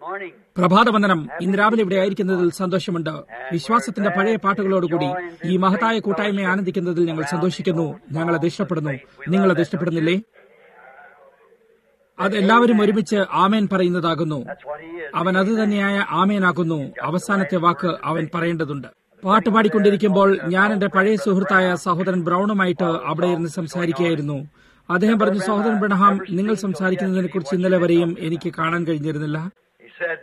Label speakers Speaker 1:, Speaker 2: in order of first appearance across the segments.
Speaker 1: Morning.
Speaker 2: പ്രഭാതവന്ദനം ഇന്ന് രാവിലെ ഇവിടെ ആയിരിക്കുന്നതിൽ സന്തോഷമുണ്ട് വിശ്വാസത്തിന്റെ പഴയ പാട്ടുകളോടുകൂടി ഈ മഹത്തായ കൂട്ടായ്മയെ ആനന്ദിക്കുന്നതിൽ ഞങ്ങൾ സന്തോഷിക്കുന്നു ഞങ്ങൾ അത് ഇഷ്ടപ്പെടുന്നു നിങ്ങൾ അത് ഇഷ്ടപ്പെടുന്നില്ലേ അത് എല്ലാവരും ഒരുമിച്ച് ആമേൻ പറയുന്നതാകുന്നു
Speaker 1: That's what he is.
Speaker 2: അവൻ അത് തന്നെയായ ആമേനാകുന്നു അവസാനത്തെ വാക്ക് അവൻ പറയേണ്ടതുണ്ട് പാട്ട് പാടിക്കൊണ്ടിരിക്കുമ്പോൾ ഞാൻ എന്റെ പഴയ സുഹൃത്തായ സഹോദരൻ ബ്രൗണുമായിട്ട് അവിടെ ഇരുന്ന് സംസാരിക്കുകയായിരുന്നു അദ്ദേഹം പറഞ്ഞു സഹോദരൻ ബ്രഹ്ഹാം നിങ്ങൾ സംസാരിക്കുന്നതിനെ കുറിച്ച് ഇന്നലെ വരെയും എനിക്ക് കാണാൻ കഴിഞ്ഞിരുന്നില്ല
Speaker 1: He said,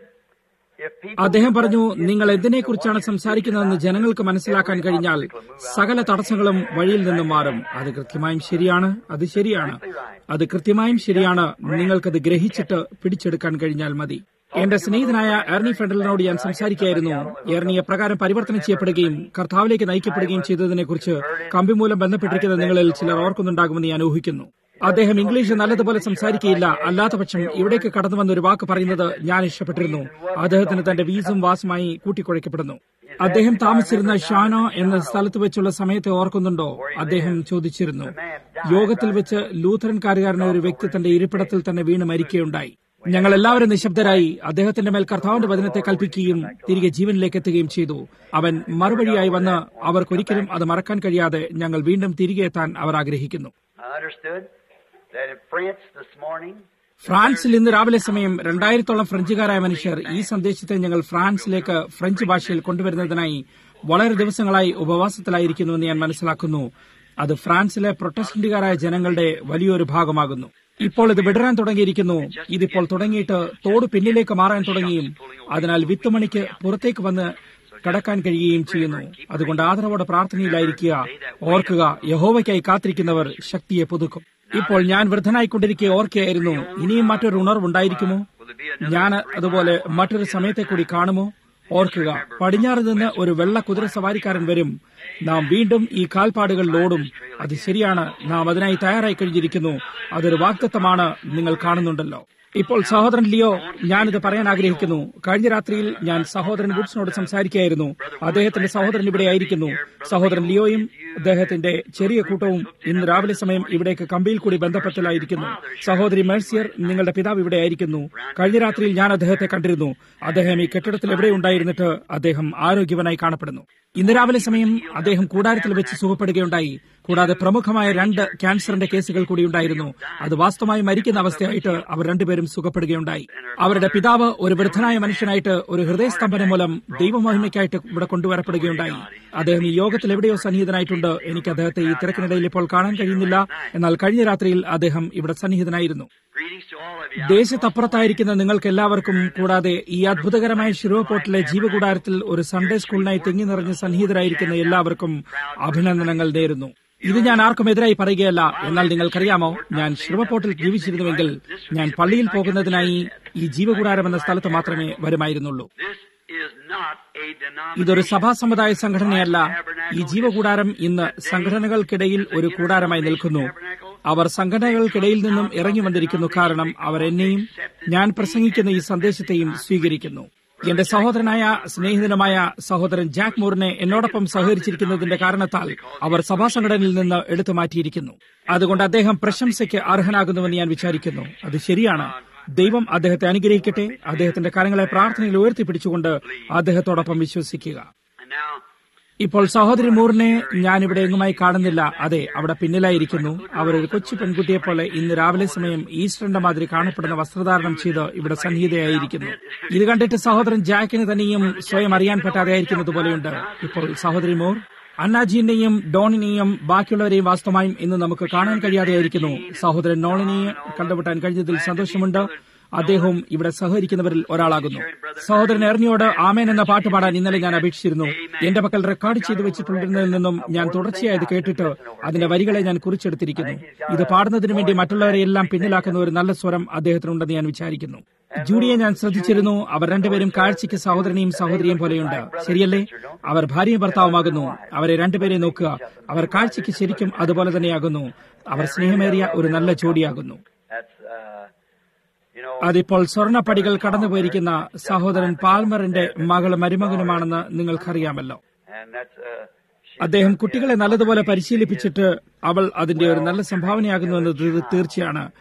Speaker 1: if people
Speaker 2: അദ്ദേഹം പറഞ്ഞു നിങ്ങൾ എന്തിനെക്കുറിച്ചാണ് സംസാരിക്കുന്നതെന്ന് ജനങ്ങൾക്ക് മനസ്സിലാക്കാൻ കഴിഞ്ഞാൽ സകല തടസ്സങ്ങളും വഴിയിൽ നിന്നും മാറും അത് കൃത്യമായും ശരിയാണ് അത് ശരിയാണ് അത് കൃത്യമായും ശരിയാണ് നിങ്ങൾക്കത് ഗ്രഹിച്ചിട്ട് പിടിച്ചെടുക്കാൻ കഴിഞ്ഞാൽ മതി എന്റെ സ്നേഹിതനായ എർണി ഫെഡറലിനോട് ഞാൻ സംസാരിക്കുകയായിരുന്നു എർണി എപ്രകാരം പരിവർത്തനം ചെയ്യപ്പെടുകയും കർത്താവിലേക്ക് നയിക്കപ്പെടുകയും ചെയ്തതിനെക്കുറിച്ച് കമ്പി മൂലം ബന്ധപ്പെട്ടിരിക്കുന്ന നിങ്ങളിൽ ചിലർ ഓർക്കുന്നുണ്ടാകുമെന്ന് ഞാൻ ഊഹിക്കുന്നു അദ്ദേഹം ഇംഗ്ലീഷ് നല്ലതുപോലെ സംസാരിക്കുകയില്ല അല്ലാത്ത പക്ഷം ഇവിടേക്ക് കടന്നു വന്ന ഒരു വാക്ക് പറയുന്നത് ഞാൻ ഇഷ്ടപ്പെട്ടിരുന്നു അദ്ദേഹത്തിന് തന്റെ വീസും വാസുമായി കൂട്ടിക്കുഴയ്ക്കപ്പെടുന്നു അദ്ദേഹം താമസിച്ചിരുന്ന ഷാനോ എന്ന സ്ഥലത്ത് വെച്ചുള്ള സമയത്തെ ഓർക്കുന്നുണ്ടോ അദ്ദേഹം ചോദിച്ചിരുന്നു യോഗത്തിൽ വെച്ച് ലൂഥറൻകാരുകാരനായ ഒരു വ്യക്തി തന്റെ ഇരിപ്പിടത്തിൽ തന്നെ വീണ് മരിക്കുകയുണ്ടായി ഞങ്ങൾ എല്ലാവരും നിശബ്ദരായി അദ്ദേഹത്തിന്റെ മേൽ കർത്താവിന്റെ വചനത്തെ കൽപ്പിക്കുകയും തിരികെ ജീവനിലേക്ക് എത്തുകയും ചെയ്തു അവൻ മറുപടിയായി വന്ന് അവർക്കൊരിക്കലും അത് മറക്കാൻ കഴിയാതെ ഞങ്ങൾ വീണ്ടും തിരികെ എത്താൻ അവർ ആഗ്രഹിക്കുന്നു
Speaker 1: I understood that in France this morning,
Speaker 2: ഫ്രാൻസിൽ ഇന്ന് രാവിലെ സമയം രണ്ടായിരത്തോളം ഫ്രഞ്ചുകാരായ മനുഷ്യർ ഈ സന്ദേശത്തെ ഞങ്ങൾ ഫ്രാൻസിലേക്ക് ഫ്രഞ്ച് ഭാഷയിൽ കൊണ്ടുവരുന്നതിനായി വളരെ ദിവസങ്ങളായി ഉപവാസത്തിലായിരിക്കുന്നുവെന്ന് ഞാൻ മനസ്സിലാക്കുന്നു അത് ഫ്രാൻസിലെ പ്രൊട്ടസ്റ്റന്റുകാരായ ജനങ്ങളുടെ വലിയൊരു ഭാഗമാകുന്നു ഇപ്പോൾ ഇത് വിടരാൻ തുടങ്ങിയിരിക്കുന്നു ഇതിപ്പോൾ തുടങ്ങിയിട്ട് തോട് പിന്നിലേക്ക് മാറാൻ തുടങ്ങിയും അതിനാൽ വിത്തുമണിക്ക് പുറത്തേക്ക് വന്ന് കടക്കാൻ കഴിയുകയും ചെയ്യുന്നു അതുകൊണ്ട് ആദരവോടെ പ്രാർത്ഥനയിലായിരിക്കുക ഓർക്കുക യഹോവയ്ക്കായി കാത്തിരിക്കുന്നവർ ശക്തിയെ പുതുക്കും ഇപ്പോൾ ഞാൻ വൃദ്ധനായിക്കൊണ്ടിരിക്കെ ഓർക്കുകയായിരുന്നു ഇനിയും മറ്റൊരു ഉണർവുണ്ടായിരിക്കുമോ ഞാൻ അതുപോലെ മറ്റൊരു സമയത്തെ കൂടി കാണുമോ ഓർക്കുക പടിഞ്ഞാറ് നിന്ന് ഒരു വെള്ള കുതിര സവാരിക്കാരൻ വരും നാം വീണ്ടും ഈ കാൽപ്പാടുകളിലോടും അത് ശരിയാണ് നാം അതിനായി തയ്യാറായി കഴിഞ്ഞിരിക്കുന്നു അതൊരു വാഗ്ദത്തമാണ് നിങ്ങൾ കാണുന്നുണ്ടല്ലോ ഇപ്പോൾ സഹോദരൻ ലിയോ ഞാനിത് പറയാൻ ആഗ്രഹിക്കുന്നു കഴിഞ്ഞ രാത്രിയിൽ ഞാൻ സഹോദരൻ വുഡ്സിനോട് സംസാരിക്കുകയായിരുന്നു അദ്ദേഹത്തിന്റെ സഹോദരൻ ഇവിടെ ആയിരിക്കുന്നു സഹോദരൻ ലിയോയും അദ്ദേഹത്തിന്റെ ചെറിയ കൂട്ടവും ഇന്ന് രാവിലെ സമയം ഇവിടേക്ക് കമ്പിയിൽ കൂടി ബന്ധപ്പെട്ടിലായിരിക്കുന്നു സഹോദരി മേഴ്സിയർ നിങ്ങളുടെ പിതാവ് ഇവിടെ ആയിരിക്കുന്നു കഴിഞ്ഞ രാത്രിയിൽ ഞാൻ അദ്ദേഹത്തെ കണ്ടിരുന്നു അദ്ദേഹം ഈ കെട്ടിടത്തിൽ എവിടെ ഉണ്ടായിരുന്നിട്ട് അദ്ദേഹം ആരോഗ്യവനായി കാണപ്പെടുന്നു ഇന്ന് രാവിലെ സമയം അദ്ദേഹം കൂടാരത്തിൽ വെച്ച് സുഖപ്പെടുകയുണ്ടായി കൂടാതെ പ്രമുഖമായ രണ്ട് ക്യാൻസറിന്റെ കേസുകൾ കൂടി ഉണ്ടായിരുന്നു അത് വാസ്തവമായി മരിക്കുന്ന അവസ്ഥയായിട്ട് അവർ രണ്ടുപേരും സുഖപ്പെടുകയുണ്ടായി അവരുടെ പിതാവ് ഒരു വൃദ്ധനായ മനുഷ്യനായിട്ട് ഒരു ഹൃദയസ്തംഭനം മൂലം ദൈവമഹിമയ്ക്കായിട്ട് ഇവിടെ കൊണ്ടുവരപ്പെടുകയുണ്ടായി അദ്ദേഹം ഈ യോഗത്തിൽ എവിടെയോ സന്നിഹിതനായിട്ടുണ്ട് എനിക്ക് അദ്ദേഹത്തെ ഈ തിരക്കിനിടയിൽ ഇപ്പോൾ കാണാൻ കഴിയുന്നില്ല എന്നാൽ കഴിഞ്ഞ രാത്രിയിൽ അദ്ദേഹം ഇവിടെ സന്നിഹിതനായിരുന്നു
Speaker 1: greetings to all of you.
Speaker 2: ദേശത്തപ്പുറത്തായിരിക്കുന്ന നിങ്ങൾക്ക് എല്ലാവർക്കും കൂടാതെ ഈ അത്ഭുതകരമായ ശിരോപോട്ടിലെ ജീവകൂടാരത്തിൽ ഒരു സൺഡേ സ്കൂളിനായി തിങ്ങി നിറഞ്ഞ് സന്നിഹിതരായിരിക്കുന്ന എല്ലാവർക്കും അഭിനന്ദനങ്ങൾ നേരുന്നു ഇത് ഞാൻ ആർക്കും എതിരായി പറയുകയല്ല എന്നാൽ നിങ്ങൾക്കറിയാമോ ഞാൻ ശിവപോട്ടിൽ ജീവിച്ചിരുന്നുവെങ്കിൽ ഞാൻ പള്ളിയിൽ പോകുന്നതിനായി ഈ ജീവകൂടാരം എന്ന സ്ഥലത്ത് മാത്രമേ വരുമായിരുന്നുള്ളൂ
Speaker 1: This is not a
Speaker 2: ഇതൊരു
Speaker 1: denomination.
Speaker 2: സഭാ സമുദായ സംഘടനയല്ല ഈ ജീവകൂടാരം ഇന്ന് സംഘടനകൾക്കിടയിൽ ഒരു കൂടാരമായി നിൽക്കുന്നു അവർ സംഘടനകൾക്കിടയിൽ നിന്നും ഇറങ്ങി വന്നിരിക്കുന്നു കാരണം അവർ എന്നെയും ഞാൻ പ്രസംഗിക്കുന്ന ഈ സന്ദേശത്തെയും സ്വീകരിക്കുന്നു എന്റെ സഹോദരനായ സ്നേഹിതനുമായ സഹോദരൻ ജാക്ക് മൂറിനെ എന്നോടൊപ്പം സഹകരിച്ചിരിക്കുന്നതിന്റെ കാരണത്താൽ അവർ സഭാ സംഘടനയിൽ നിന്ന് എടുത്തു മാറ്റിയിരിക്കുന്നു അതുകൊണ്ട് അദ്ദേഹം പ്രശംസയ്ക്ക് അർഹനാകുന്നുവെന്ന് ഞാൻ വിചാരിക്കുന്നു അത് ശരിയാണ് ദൈവം അദ്ദേഹത്തെ അനുഗ്രഹിക്കട്ടെ അദ്ദേഹത്തിന്റെ കാര്യങ്ങളെ പ്രാർത്ഥനയിൽ ഉയർത്തിപ്പിടിച്ചുകൊണ്ട് അദ്ദേഹത്തോടൊപ്പം വിശ്വസിക്കുക
Speaker 1: And now,
Speaker 2: ഇപ്പോൾ സഹോദരി മൂറിനെ ഞാൻ ഇവിടെ എങ്ങുമായി കാണുന്നില്ല അതെ അവിടെ പിന്നിലായിരിക്കുന്നു അവർ ഒരു കൊച്ചു പെൺകുട്ടിയെ പോലെ ഇന്ന് രാവിലെ സമയം ഈസ്റ്ററിന്റെ മാതിരി കാണപ്പെടുന്ന വസ്ത്രധാരണം ചെയ്ത് ഇവിടെ സന്നിഹിതയായിരിക്കുന്നു ഇത് കണ്ടിട്ട് സഹോദരൻ ജാക്കിന് തന്നെയും സ്വയം അറിയാൻ പറ്റാതെയായിരിക്കുന്നത് പോലെയുണ്ട് ഇപ്പോൾ സഹോദരി മൂർ അന്നാജീനെയും ഡോണിനെയും ബാക്കിയുള്ളവരെയും വാസ്തവമായും ഇന്ന് നമുക്ക് കാണാൻ കഴിയാതെയായിരിക്കുന്നു സഹോദരൻ നോളിനെയും കണ്ടുമുട്ടാൻ കഴിഞ്ഞതിൽ സന്തോഷമുണ്ട് അദ്ദേഹവും ഇവിടെ സഹകരിക്കുന്നവരിൽ ഒരാളാകുന്നു സഹോദരൻ എർണിയോട് ആമേൻ എന്ന പാട്ട് പാടാൻ ഇന്നലെ ഞാൻ അപേക്ഷിച്ചിരുന്നു എന്റെ പക്കൽ റെക്കോർഡ് ചെയ്തു വെച്ചിട്ടുള്ളതിൽ നിന്നും ഞാൻ തുടർച്ചയായി ഇത് കേട്ടിട്ട് അതിന്റെ വരികളെ ഞാൻ കുറിച്ചെടുത്തിരിക്കുന്നു ഇത് പാടുന്നതിന് വേണ്ടി മറ്റുള്ളവരെ എല്ലാം പിന്നിലാക്കുന്ന ഒരു നല്ല സ്വരം അദ്ദേഹത്തിനുണ്ടെന്ന് ഞാൻ വിചാരിക്കുന്നു ജൂഡിയെ ഞാൻ ശ്രദ്ധിച്ചിരുന്നു അവർ രണ്ടുപേരും കാഴ്ചയ്ക്ക് സഹോദരനെയും സഹോദരിയും പോലെയുണ്ട് ശരിയല്ലേ അവർ ഭാര്യയും ഭർത്താവുമാകുന്നു അവരെ രണ്ടുപേരെ നോക്കുക അവർ കാഴ്ചയ്ക്ക് ശരിക്കും അതുപോലെ തന്നെയാകുന്നു അവർ സ്നേഹമേറിയ ഒരു നല്ല ജോഡിയാകുന്നു
Speaker 1: that's, uh, you know,
Speaker 2: അതിപ്പോൾ സ്വർണ്ണപ്പടികൾ കടന്നുപോയിരിക്കുന്ന സഹോദരൻ പാൽമറിന്റെ മകൾ മരുമകനുമാണെന്ന് നിങ്ങൾക്കറിയാമല്ലോ
Speaker 1: and that's, uh, she,
Speaker 2: അദ്ദേഹം കുട്ടികളെ നല്ലതുപോലെ പരിശീലിപ്പിച്ചിട്ട് അവൾ അതിന്റെ ഒരു നല്ല സംഭാവനയാകുന്നുവെന്ന് തീ- തീർച്ചയാണ്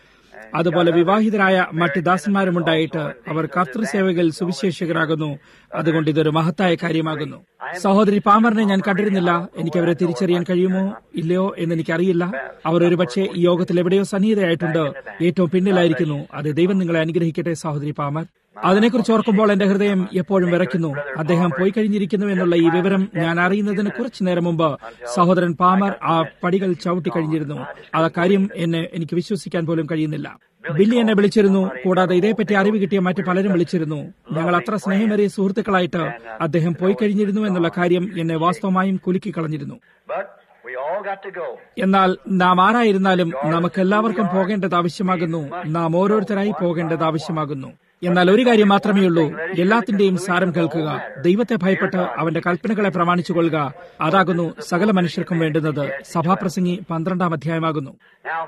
Speaker 2: അതുപോലെ വിവാഹിതരായ മറ്റ് ദാസന്മാരുമുണ്ടായിട്ട് അവർ കർത്തൃസേവകൾ സുവിശേഷകരാകുന്നു അതുകൊണ്ട് ഇതൊരു മഹത്തായ കാര്യമാകുന്നു സഹോദരി പാമറിനെ ഞാൻ കണ്ടിരുന്നില്ല എനിക്ക് അവരെ തിരിച്ചറിയാൻ കഴിയുമോ ഇല്ലയോ എന്ന് എനിക്കറിയില്ല അവർ ഒരുപക്ഷെ ഈ യോഗത്തിൽ എവിടെയോ സന്നിഹിതയായിട്ടുണ്ട് ഏറ്റവും പിന്നിലായിരിക്കുന്നു അത് ദൈവം നിങ്ങളെ അനുഗ്രഹിക്കട്ടെ സഹോദരി പാമർ അതിനെക്കുറിച്ച് ഓർക്കുമ്പോൾ എന്റെ ഹൃദയം എപ്പോഴും വിറയ്ക്കുന്നു അദ്ദേഹം പോയി കഴിഞ്ഞിരിക്കുന്നു എന്നുള്ള ഈ വിവരം ഞാൻ അറിയുന്നതിന് കുറച്ചു നേരം മുമ്പ് സഹോദരൻ പാമർ ആ പടികൾ ചവിട്ടി കഴിഞ്ഞിരുന്നു ആ കാര്യം എന്നെ എനിക്ക് വിശ്വസിക്കാൻ പോലും കഴിയുന്നില്ല ബില്ലി എന്നെ വിളിച്ചിരുന്നു കൂടാതെ ഇതേപ്പറ്റി അറിവ് കിട്ടിയ മറ്റു പലരും വിളിച്ചിരുന്നു ഞങ്ങൾ അത്ര സ്നേഹമേറിയ സുഹൃത്തുക്കളായിട്ട് അദ്ദേഹം പോയി കഴിഞ്ഞിരുന്നു എന്നുള്ള കാര്യം എന്നെ വാസ്തവമായും കുലുക്കി കളഞ്ഞിരുന്നു
Speaker 1: But we all got to go.
Speaker 2: എന്നാൽ നാം ആരായിരുന്നാലും നമുക്കെല്ലാവർക്കും പോകേണ്ടത് ആവശ്യമാകുന്നു നാം ഓരോരുത്തരായി പോകേണ്ടത് ആവശ്യമാകുന്നു എന്നാൽ ഒരു കാര്യം മാത്രമേ ഉള്ളൂ എല്ലാത്തിന്റെയും സാരം കേൾക്കുക ദൈവത്തെ ഭയപ്പെട്ട് അവന്റെ കൽപ്പനകളെ പ്രമാണിച്ചുകൊള്ളുക അതാകുന്നു സകല മനുഷ്യർക്കും വേണ്ടുന്നത് സഭാപ്രസംഗി പന്ത്രണ്ടാം അധ്യായമാകുന്നു
Speaker 1: Now,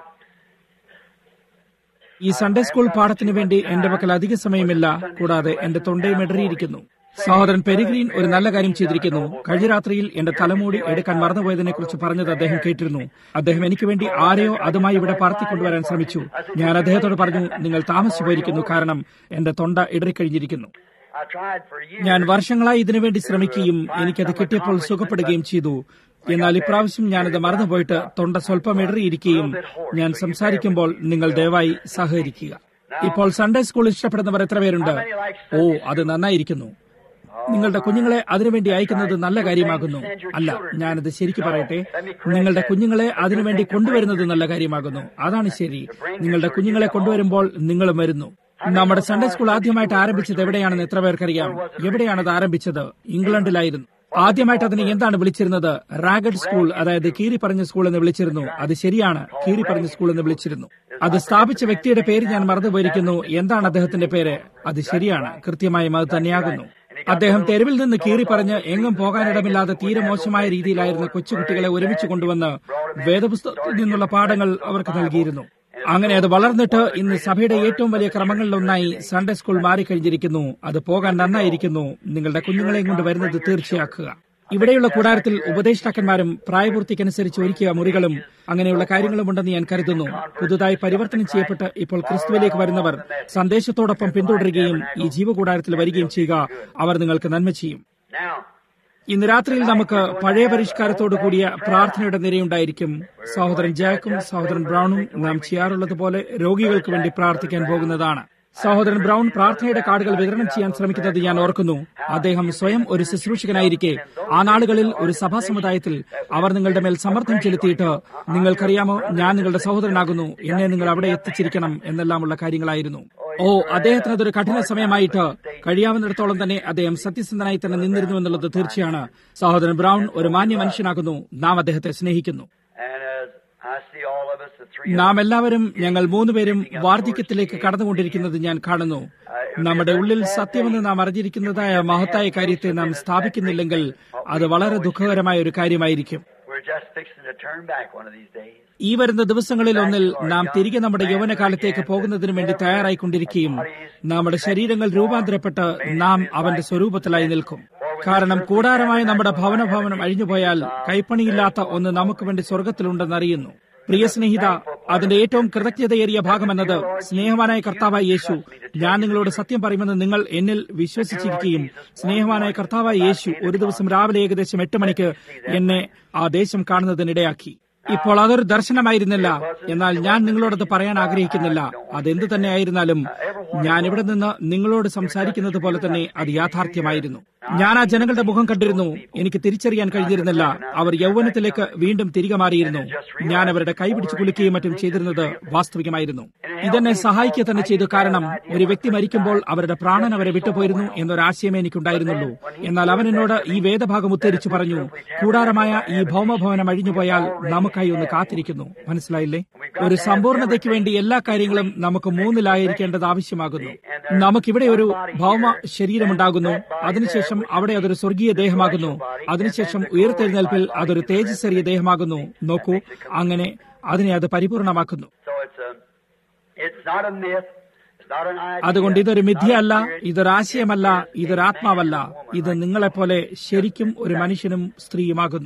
Speaker 2: ഈ സൺഡേ സ്കൂൾ പാഠത്തിന് വേണ്ടി എന്റെ പക്കൽ അധിക സമയമില്ല കൂടാതെ എന്റെ തൊണ്ടയും ഇടറിയിരിക്കുന്നു സഹോദരൻ പെരിഗ്രീൻ ഒരു നല്ല കാര്യം ചെയ്തിരിക്കുന്നു കഴിഞ്ഞ രാത്രിയിൽ എന്റെ തലമുടി എടുക്കാൻ മറന്നുപോയതിനെ കുറിച്ച് പറഞ്ഞത് അദ്ദേഹം കേട്ടിരുന്നു അദ്ദേഹം എനിക്ക് വേണ്ടി ആരെയോ അതുമായി ഇവിടെ പറത്തിക്കൊണ്ടുവരാൻ ശ്രമിച്ചു ഞാൻ അദ്ദേഹത്തോട് പറഞ്ഞു നിങ്ങൾ താമസിച്ചു പോയിരിക്കുന്നു കാരണം എന്റെ തൊണ്ട ഇടറിക്കഴിഞ്ഞിരിക്കുന്നു
Speaker 1: I tried for years.
Speaker 2: ഞാൻ വർഷങ്ങളായി ഇതിനുവേണ്ടി ശ്രമിക്കുകയും എനിക്കത് കിട്ടിയപ്പോൾ സുഖപ്പെടുകയും ചെയ്തു എന്നാൽ ഇപ്രാവശ്യം ഞാനത് മറന്നുപോയിട്ട് തൊണ്ട സ്വല്പം ഇടറിയിരിക്കുകയും ഞാൻ സംസാരിക്കുമ്പോൾ നിങ്ങൾ ദയവായി സഹകരിക്കുക ഇപ്പോൾ സൺഡേ സ്കൂൾ ഇഷ്ടപ്പെടുന്നവർ എത്ര പേരുണ്ട് ഓ അത് നന്നായിരിക്കുന്നു നിങ്ങളുടെ കുഞ്ഞുങ്ങളെ അതിനുവേണ്ടി അയക്കുന്നത് നല്ല കാര്യമാകുന്നു അല്ല ഞാനത് ശരിക്കു പറയട്ടെ നിങ്ങളുടെ കുഞ്ഞുങ്ങളെ അതിനുവേണ്ടി കൊണ്ടുവരുന്നത് നല്ല കാര്യമാകുന്നു അതാണ് ശരി നിങ്ങളുടെ കുഞ്ഞുങ്ങളെ കൊണ്ടുവരുമ്പോൾ നിങ്ങളും വരുന്നു നമ്മുടെ സൺഡേ സ്കൂൾ ആദ്യമായിട്ട് ആരംഭിച്ചത് എവിടെയാണെന്ന് എത്ര പേർക്കറിയാം എവിടെയാണത് ആരംഭിച്ചത് ഇംഗ്ലണ്ടിലായിരുന്നു ആദ്യമായിട്ട് അതിനെ എന്താണ് വിളിച്ചിരുന്നത് റാഗഡ് സ്കൂൾ അതായത് കീറി പറഞ്ഞ സ്കൂൾ എന്ന് വിളിച്ചിരുന്നു അത് ശരിയാണ് കീറി പറഞ്ഞ സ്കൂൾ എന്ന് വിളിച്ചിരുന്നു അത് സ്ഥാപിച്ച വ്യക്തിയുടെ പേര് ഞാൻ മറന്നുപോയിരിക്കുന്നു എന്താണ് അദ്ദേഹത്തിന്റെ പേര് അത് ശരിയാണ് കൃത്യമായും അത് തന്നെയാകുന്നു അദ്ദേഹം തെരുവിൽ നിന്ന് കീറി പറഞ്ഞ് എങ്ങും പോകാനിടമില്ലാതെ തീരെ മോശമായ രീതിയിലായിരുന്ന കൊച്ചുകുട്ടികളെ ഒരുമിച്ച് കൊണ്ടുവന്ന് വേദപുസ്തകത്തിൽ നിന്നുള്ള പാഠങ്ങൾ അവർക്ക് നൽകിയിരുന്നു അങ്ങനെ അത് വളർന്നിട്ട് ഇന്ന് സഭയുടെ ഏറ്റവും വലിയ ക്രമങ്ങളിലൊന്നായി സൺഡേ സ്കൂൾ മാറിക്കഴിഞ്ഞിരിക്കുന്നു അത് പോകാൻ നന്നായിരിക്കുന്നു നിങ്ങളുടെ കുഞ്ഞുങ്ങളെയും കൊണ്ട് വരുന്നത് തീർച്ചയാക്കുക ഇവിടെയുള്ള കൂടാരത്തിൽ ഉപദേഷ്ടാക്കന്മാരും പ്രായപൂർത്തിക്കനുസരിച്ച് ഒരുക്കിയ മുറികളും അങ്ങനെയുള്ള കാര്യങ്ങളും ഉണ്ടെന്ന് ഞാൻ കരുതുന്നു പുതുതായി പരിവർത്തനം ചെയ്യപ്പെട്ട് ഇപ്പോൾ ക്രിസ്തുവിലേക്ക് വരുന്നവർ സന്ദേശത്തോടൊപ്പം പിന്തുടരുകയും ഈ ജീവകൂടാരത്തിൽ വരികയും ചെയ്യുക അവർ നിങ്ങൾക്ക് നന്മ ചെയ്യും
Speaker 1: Now,
Speaker 2: ഇന്ന് രാത്രിയിൽ നമുക്ക് പഴയ പരിഷ്കാരത്തോടു കൂടിയ പ്രാർത്ഥനയുടെ നിരയുണ്ടായിരിക്കും സഹോദരൻ ജാക്കും സഹോദരൻ ബ്രൗണും നാം ചെയ്യാറുള്ളത് പോലെ രോഗികൾക്ക് വേണ്ടി പ്രാർത്ഥിക്കാൻ പോകുന്നതാണ് സഹോദരൻ ബ്രൗൺ പ്രാർത്ഥനയുടെ കാർഡുകൾ വിതരണം ചെയ്യാൻ ശ്രമിക്കുന്നത് ഞാൻ ഓർക്കുന്നു അദ്ദേഹം സ്വയം ഒരു ശുശ്രൂഷകനായിരിക്കെ ആ നാളുകളിൽ ഒരു സഭാ സമുദായത്തിൽ അവർ നിങ്ങളുടെ മേൽ സമ്മർദ്ദം ചെലുത്തിയിട്ട് നിങ്ങൾക്കറിയാമോ ഞാൻ നിങ്ങളുടെ സഹോദരനാകുന്നു എന്നെ നിങ്ങൾ അവിടെ എത്തിച്ചിരിക്കണം എന്നെല്ലാമുള്ള കാര്യങ്ങളായിരുന്നു ഓ അദ്ദേഹത്തിന് അതൊരു കഠിന സമയമായിട്ട് കഴിയാവുന്നിടത്തോളം തന്നെ അദ്ദേഹം സത്യസന്ധനായി തന്നെ നിന്നിരുന്നു എന്നുള്ളത് തീർച്ചയാണ് സഹോദരൻ ബ്രൗൺ ഒരു മാന്യ മനുഷ്യനാകുന്നു നാം അദ്ദേഹത്തെ സ്നേഹിക്കുന്നു
Speaker 1: and as I see all of us, the three of
Speaker 2: നാം എല്ലാവരും ഞങ്ങൾ മൂന്നുപേരും വാർദ്ധക്യത്തിലേക്ക് കടന്നുകൊണ്ടിരിക്കുന്നത് ഞാൻ കാണുന്നു നമ്മുടെ ഉള്ളിൽ സത്യമെന്ന് നാം അറിഞ്ഞിരിക്കുന്നതായ മഹത്തായ കാര്യത്തെ നാം സ്ഥാപിക്കുന്നില്ലെങ്കിൽ അത് വളരെ ദുഃഖകരമായ ഒരു കാര്യമായിരിക്കും
Speaker 1: we're just fixing to turn back one of these days.
Speaker 2: ഈ വരുന്ന ദിവസങ്ങളിൽ ഒന്നിൽ നാം തിരികെ നമ്മുടെ യൗവനകാലത്തേക്ക് പോകുന്നതിനു വേണ്ടി തയ്യാറായിക്കൊണ്ടിരിക്കുകയും നമ്മുടെ ശരീരങ്ങൾ രൂപാന്തരപ്പെട്ട് നാം അവന്റെ സ്വരൂപത്തിലായി നിൽക്കും കാരണം കൂടാരമായ നമ്മുടെ ഭവന ഭവനം അഴിഞ്ഞുപോയാൽ കൈപ്പണിയില്ലാത്ത ഒന്ന് നമുക്ക് വേണ്ടി സ്വർഗത്തിലുണ്ടെന്നറിയുന്നു പ്രിയ സ്നേഹിത അതിന്റെ ഏറ്റവും കൃതജ്ഞതയേറിയ ഭാഗമെന്നത് സ്നേഹവാനായ കർത്താവായ യേശു ഞാൻ നിങ്ങളോട് സത്യം പറയുമെന്ന് നിങ്ങൾ എന്നിൽ വിശ്വസിച്ചിരിക്കുകയും സ്നേഹവാനായ കർത്താവായ യേശു ഒരു ദിവസം രാവിലെ ഏകദേശം എട്ട് മണിക്ക് എന്നെ ആ ദേശം കാണുന്നതിനിടയാക്കി ഇപ്പോൾ അതൊരു ദർശനമായിരുന്നില്ല എന്നാൽ ഞാൻ നിങ്ങളോടത് പറയാൻ ആഗ്രഹിക്കുന്നില്ല അതെന്ത് തന്നെ ആയിരുന്നാലും ഞാൻ ഇവിടെ നിന്ന് നിങ്ങളോട് സംസാരിക്കുന്നത് പോലെ തന്നെ അത് യാഥാർത്ഥ്യമായിരുന്നു ഞാൻ ആ ജനങ്ങളുടെ മുഖം കണ്ടിരുന്നു എനിക്ക് തിരിച്ചറിയാൻ കഴിഞ്ഞിരുന്നില്ല അവർ യൗവനത്തിലേക്ക് വീണ്ടും തിരികെ മാറിയിരുന്നു ഞാൻ അവരുടെ കൈപിടിച്ച് കുലുക്കുകയും മറ്റും ചെയ്തിരുന്നത് വാസ്തവികമായിരുന്നു ഇതെന്നെ സഹായിക്കുക തന്നെ ചെയ്തു കാരണം ഒരു വ്യക്തി മരിക്കുമ്പോൾ അവരുടെ പ്രാണൻ അവരെ വിട്ടുപോയിരുന്നു എന്നൊരാശയമേ എനിക്കുണ്ടായിരുന്നുള്ളൂ എന്നാൽ അവൻ എന്നോട് ഈ വേദഭാഗം ഉദ്ധരിച്ചു പറഞ്ഞു കൂടാരമായ ഈ ഭൗമഭവനം അഴിഞ്ഞുപോയാൽ നമുക്കായി ഒന്ന് കാത്തിരിക്കുന്നു മനസ്സിലായില്ലേ ഒരു സമ്പൂർണതയ്ക്ക് വേണ്ടി എല്ലാ കാര്യങ്ങളും നമുക്ക് മൂന്നിലായിരിക്കേണ്ടത് ആവശ്യമാകുന്നു നമുക്കിവിടെ ഒരു ഭൗമ ശരീരമുണ്ടാകുന്നു അതിനുശേഷം അവിടെ അതൊരു സ്വർഗീയ ദേഹമാകുന്നു അതിനുശേഷം ഉയർത്തെഴുന്നേൽപ്പിൽ അതൊരു തേജസ്സേറിയ ദേഹമാകുന്നു നോക്കൂ അങ്ങനെ അതിനെ അത് പരിപൂർണമാക്കുന്നു
Speaker 1: So it's a, it's not a myth. It's not an idea.
Speaker 2: അതുകൊണ്ട് ഇതൊരു മിഥ്യയല്ല
Speaker 1: not a theory.
Speaker 2: ഇതൊരാശയമല്ല ഇതൊരാത്മാവല്ല ഇത് നിങ്ങളെപ്പോലെ ശരിക്കും ഒരു മനുഷ്യനും സ്ത്രീയുമാകുന്നു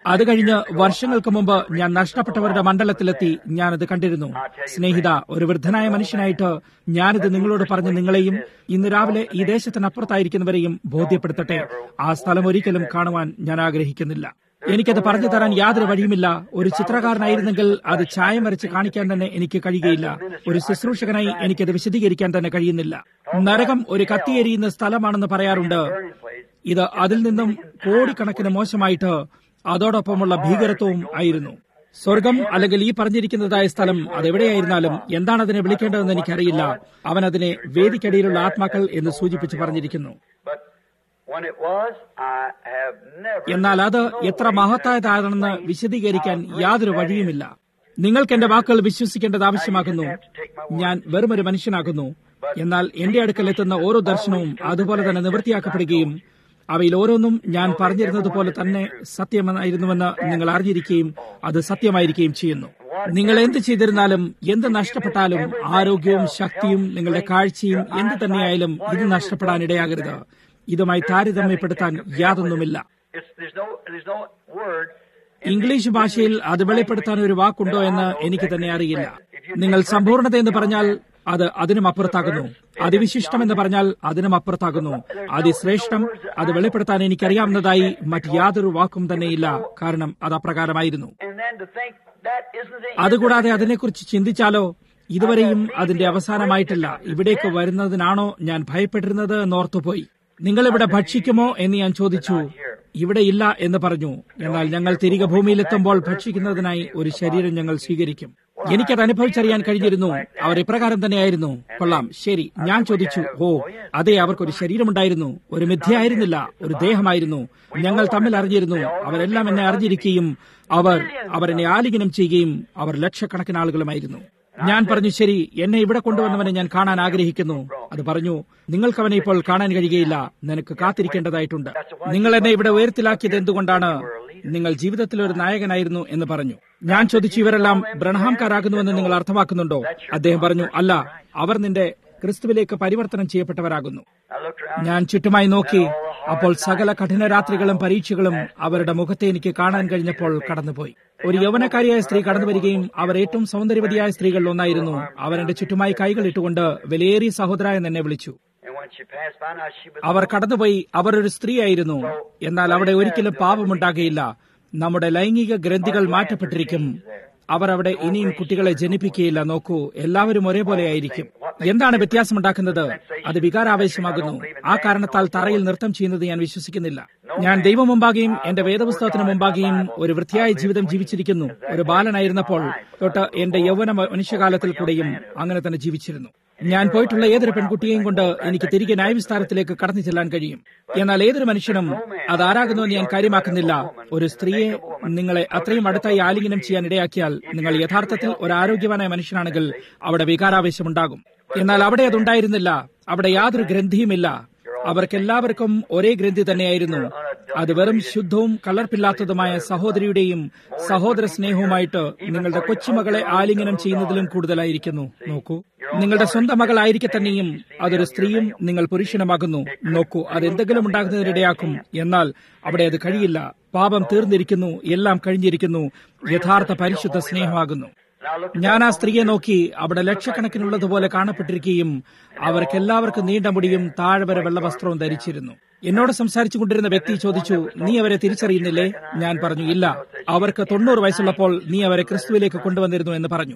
Speaker 2: അത് കഴിഞ്ഞ് വർഷങ്ങൾക്ക് മുമ്പ് ഞാൻ നഷ്ടപ്പെട്ടവരുടെ മണ്ഡലത്തിലെത്തി ഞാനത് കണ്ടിരുന്നു സ്നേഹിത ഒരു വൃദ്ധനായ മനുഷ്യനായിട്ട് ഞാനിത് നിങ്ങളോട് പറഞ്ഞ് നിങ്ങളെയും ഇന്ന് രാവിലെ ഈ ദേശത്തിനപ്പുറത്തായിരിക്കുന്നവരെയും ബോധ്യപ്പെടുത്തട്ടെ ആ സ്ഥലം ഒരിക്കലും കാണുവാൻ ഞാൻ ആഗ്രഹിക്കുന്നില്ല എനിക്കത് പറഞ്ഞു തരാൻ യാതൊരു വഴിയുമില്ല ഒരു ചിത്രകാരനായിരുന്നെങ്കിൽ അത് ചായം വരച്ച് കാണിക്കാൻ തന്നെ എനിക്ക് കഴിയുകയില്ല ഒരു ശുശ്രൂഷകനായി എനിക്കത് വിശദീകരിക്കാൻ തന്നെ കഴിയുന്നില്ല നരകം ഒരു കത്തിയെരിയുന്ന സ്ഥലമാണെന്ന് പറയാറുണ്ട് ഇത് അതിൽ നിന്നും കോടിക്കണക്കിന് മോശമായിട്ട് അതോടൊപ്പമുള്ള ഭീകരത്വവും ആയിരുന്നു സ്വർഗം അല്ലെങ്കിൽ ഈ പറഞ്ഞിരിക്കുന്നതായ സ്ഥലം അതെവിടെയായിരുന്നാലും എന്താണ് അതിനെ വിളിക്കേണ്ടതെന്ന് എനിക്കറിയില്ല അവൻ അതിനെ വേദിക്കടിയിലുള്ള ആത്മാക്കൾ എന്ന് സൂചിപ്പിച്ച് പറഞ്ഞിരിക്കുന്നു
Speaker 1: But when it was, I have never.
Speaker 2: എന്നാൽ അത് എത്ര മഹത്തായതാണെന്ന് വിശദീകരിക്കാൻ യാതൊരു വഴിയുമില്ല നിങ്ങൾക്ക് എന്റെ വാക്കുകൾ വിശ്വസിക്കേണ്ടത് ആവശ്യമാകുന്നു ഞാൻ വെറുമൊരു മനുഷ്യനാകുന്നു എന്നാൽ എന്റെ അടുക്കൽ എത്തുന്ന ഓരോ ദർശനവും അതുപോലെ തന്നെ നിവൃത്തിയാക്കപ്പെടുകയും അവയിൽ ഓരോന്നും ഞാൻ പറഞ്ഞിരുന്നത് പോലെ തന്നെ സത്യമായിരുന്നുവെന്ന് നിങ്ങൾ അറിഞ്ഞിരിക്കുകയും അത് സത്യമായിരിക്കുകയും ചെയ്യുന്നു നിങ്ങൾ എന്ത് ചെയ്തിരുന്നാലും എന്ത് നഷ്ടപ്പെട്ടാലും ആരോഗ്യവും ശക്തിയും നിങ്ങളുടെ കാഴ്ചയും എന്ത് തന്നെയായാലും ഇത് നഷ്ടപ്പെടാൻ ഇടയാകരുത് ഇതുമായി താരതമ്യപ്പെടുത്താൻ യാതൊന്നുമില്ല
Speaker 1: It's, there's no, there's no word.
Speaker 2: English ഭാഷയിൽ അത് വെളിപ്പെടുത്താൻ ഒരു വാക്കുണ്ടോ എന്ന് എനിക്ക് തന്നെ അറിയില്ല നിങ്ങൾ സമ്പൂർണത എന്ന് പറഞ്ഞാൽ അത് അതിനും അപ്പുറത്താകുന്നു അതിവിശിഷ്ടം എന്ന് പറഞ്ഞാൽ അതിനും അപ്പുറത്താകുന്നു അതിശ്രേഷ്ഠം അത് വെളിപ്പെടുത്താൻ എനിക്കറിയാവുന്നതായി മറ്റ് യാതൊരു വാക്കും തന്നെയില്ല കാരണം അത് അപ്രകാരമായിരുന്നു
Speaker 1: And then to think that isn't the
Speaker 2: അതുകൂടാതെ അതിനെക്കുറിച്ച് ചിന്തിച്ചാലോ ഇതുവരെയും അതിന്റെ അവസാനമായിട്ടില്ല ഇവിടേക്ക് വരുന്നതിനാണോ ഞാൻ ഭയപ്പെട്ടിരുന്നത് എന്നോർത്തുപോയി നിങ്ങൾ ഇവിടെ ഭക്ഷിക്കുമോ എന്ന് ഞാൻ ചോദിച്ചു ഇവിടെ ഇല്ല എന്ന് പറഞ്ഞു എന്നാൽ ഞങ്ങൾ തിരികെ ഭൂമിയിലെത്തുമ്പോൾ ഭക്ഷിക്കുന്നതിനായി ഒരു ശരീരം ഞങ്ങൾ സ്വീകരിക്കും എനിക്കത് അനുഭവിച്ചറിയാൻ കഴിഞ്ഞിരുന്നു അവർ ഇപ്രകാരം തന്നെയായിരുന്നു കൊള്ളാം ശരി ഞാൻ ചോദിച്ചു ഓ അതെ അവർക്കൊരു ശരീരമുണ്ടായിരുന്നു ഒരു മിഥ്യയായിരുന്നില്ല ഒരു ദേഹമായിരുന്നു ഞങ്ങൾ തമ്മിൽ അറിഞ്ഞിരുന്നു അവരെല്ലാം എന്നെ അറിഞ്ഞിരിക്കുകയും അവർ അവരെന്നെ ആലിംഗനം ചെയ്യുകയും അവർ ലക്ഷക്കണക്കിന് ആളുകളുമായിരുന്നു ഞാൻ പറഞ്ഞു ശരി എന്നെ ഇവിടെ കൊണ്ടുവന്നവനെ ഞാൻ കാണാൻ ആഗ്രഹിക്കുന്നു അത് പറഞ്ഞു നിങ്ങൾക്ക് അവനെ ഇപ്പോൾ കാണാൻ കഴിയുകയില്ല നിനക്ക് കാത്തിരിക്കേണ്ടതായിട്ടുണ്ട് നിങ്ങൾ എന്നെ ഇവിടെ ഉയരത്തിലാക്കിയത് എന്തുകൊണ്ടാണ് നിങ്ങൾ ജീവിതത്തിൽ ഒരു നായകനായിരുന്നു എന്ന് പറഞ്ഞു ഞാൻ ചോദിച്ചു ഇവരെല്ലാം ബ്രണഹാംകാരാകുന്നുവെന്ന് നിങ്ങൾ അർത്ഥമാക്കുന്നുണ്ടോ അദ്ദേഹം പറഞ്ഞു അല്ല അവർ നിന്റെ ക്രിസ്തുവിലേക്ക് പരിവർത്തനം ചെയ്യപ്പെട്ടവരാകുന്നു
Speaker 1: I looked around.
Speaker 2: ഞാൻ ചുറ്റുമായി നോക്കി അപ്പോൾ സകല കഠിന രാത്രികളും പരീക്ഷകളും അവരുടെ മുഖത്തെ എനിക്ക് കാണാൻ കഴിഞ്ഞപ്പോൾ കടന്നുപോയി ഒരു യൗവനക്കാരിയായ സ്ത്രീ കടന്നു വരികയും അവർ ഏറ്റവും സൗന്ദര്യവതിയായ സ്ത്രീകളിൽ ഒന്നായിരുന്നു അവർ എന്റെ ചുറ്റുമായി കൈകൾ ഇട്ടുകൊണ്ട് വിലയേറിയ സഹോദര എന്ന് എന്നെ വിളിച്ചു
Speaker 1: And when she passed by, now she was.
Speaker 2: അവർ കടന്നുപോയി അവർ ഒരു സ്ത്രീയായിരുന്നു എന്നാൽ അവിടെ ഒരിക്കലും പാപമുണ്ടാകുകയില്ല നമ്മുടെ ലൈംഗിക ഗ്രന്ഥികൾ മാറ്റപ്പെട്ടിരിക്കും അവർ അവിടെ ഇനിയും കുട്ടികളെ ജനിപ്പിക്കുകയില്ല നോക്കൂ എല്ലാവരും ഒരേപോലെ ആയിരിക്കും എന്താണ് വ്യത്യാസമുണ്ടാക്കുന്നത് അത് വികാരാവേശമാകുന്നു ആ കാരണത്താൽ തറയിൽ നൃത്തം ചെയ്യുന്നത് ഞാൻ വിശ്വസിക്കുന്നില്ല ഞാൻ ദൈവം മുമ്പാകെയും എന്റെ വേദപുസ്തകത്തിന് മുമ്പാകെയും ഒരു വൃത്തിയായ ജീവിതം ജീവിച്ചിരിക്കുന്നു ഒരു ബാലനായിരുന്നപ്പോൾ തൊട്ട് എന്റെ യൗവന മനുഷ്യകാലത്തിൽ കൂടെയും അങ്ങനെ തന്നെ ജീവിച്ചിരുന്നു ഞാൻ പോയിട്ടുള്ള ഏതൊരു പെൺകുട്ടിയെയും കൊണ്ട് എനിക്ക് തിരികെ ന്യായവിസ്താരത്തിലേക്ക് കടന്നു ചെല്ലാൻ കഴിയും എന്നാൽ ഏതൊരു മനുഷ്യനും അതാരാകുന്നുവെന്ന് ഞാൻ കാര്യമാക്കുന്നില്ല ഒരു സ്ത്രീയെ നിങ്ങളെ അത്രയും അടുത്തായി ആലിംഗനം ചെയ്യാൻ ഇടയാക്കിയാൽ നിങ്ങൾ യഥാർത്ഥത്തിൽ ഒരു ആരോഗ്യവാനായ മനുഷ്യനാണെങ്കിൽ അവിടെ വികാരാവേശമുണ്ടാകും എന്നാൽ അവിടെ അതുണ്ടായിരുന്നില്ല അവിടെ യാതൊരു ഗ്രന്ഥിയുമില്ല അവർക്കെല്ലാവർക്കും ഒരേ ഗ്രന്ഥി തന്നെയായിരുന്നു അത് വെറും ശുദ്ധവും കളർപ്പില്ലാത്തതുമായ സഹോദരിയുടെയും സഹോദര സ്നേഹവുമായിട്ട് നിങ്ങളുടെ കൊച്ചുമകളെ ആലിംഗനം ചെയ്യുന്നതിലും കൂടുതലായിരിക്കുന്നു നോക്കൂ നിങ്ങളുടെ സ്വന്തം മകളായിരിക്കെ തന്നെയും അതൊരു സ്ത്രീയും നിങ്ങൾ പുരുഷനുമാകുന്നു നോക്കൂ അത് എന്തെങ്കിലും ഉണ്ടാകുന്നതിനിടയാക്കും എന്നാൽ അവിടെ അത് കഴിയില്ല പാപം തീർന്നിരിക്കുന്നു എല്ലാം കഴിഞ്ഞിരിക്കുന്നു യഥാർത്ഥ പരിശുദ്ധ സ്നേഹമാകുന്നു ഞാൻ ആ സ്ത്രീയെ നോക്കി അവിടെ ലക്ഷക്കണക്കിനുള്ളതുപോലെ കാണപ്പെട്ടിരിക്കുകയും അവർക്കെല്ലാവർക്കും നീണ്ട മുടിയും താഴെ വരെ വെള്ളവസ്ത്രവും ധരിച്ചിരുന്നു എന്നോട് സംസാരിച്ചു കൊണ്ടിരുന്ന വ്യക്തി ചോദിച്ചു നീ അവരെ തിരിച്ചറിയുന്നില്ലേ ഞാൻ പറഞ്ഞു ഇല്ല അവർക്ക് തൊണ്ണൂറ് വയസ്സുള്ളപ്പോൾ നീ അവരെ ക്രിസ്തുവിലേക്ക് കൊണ്ടുവന്നിരുന്നു എന്ന് പറഞ്ഞു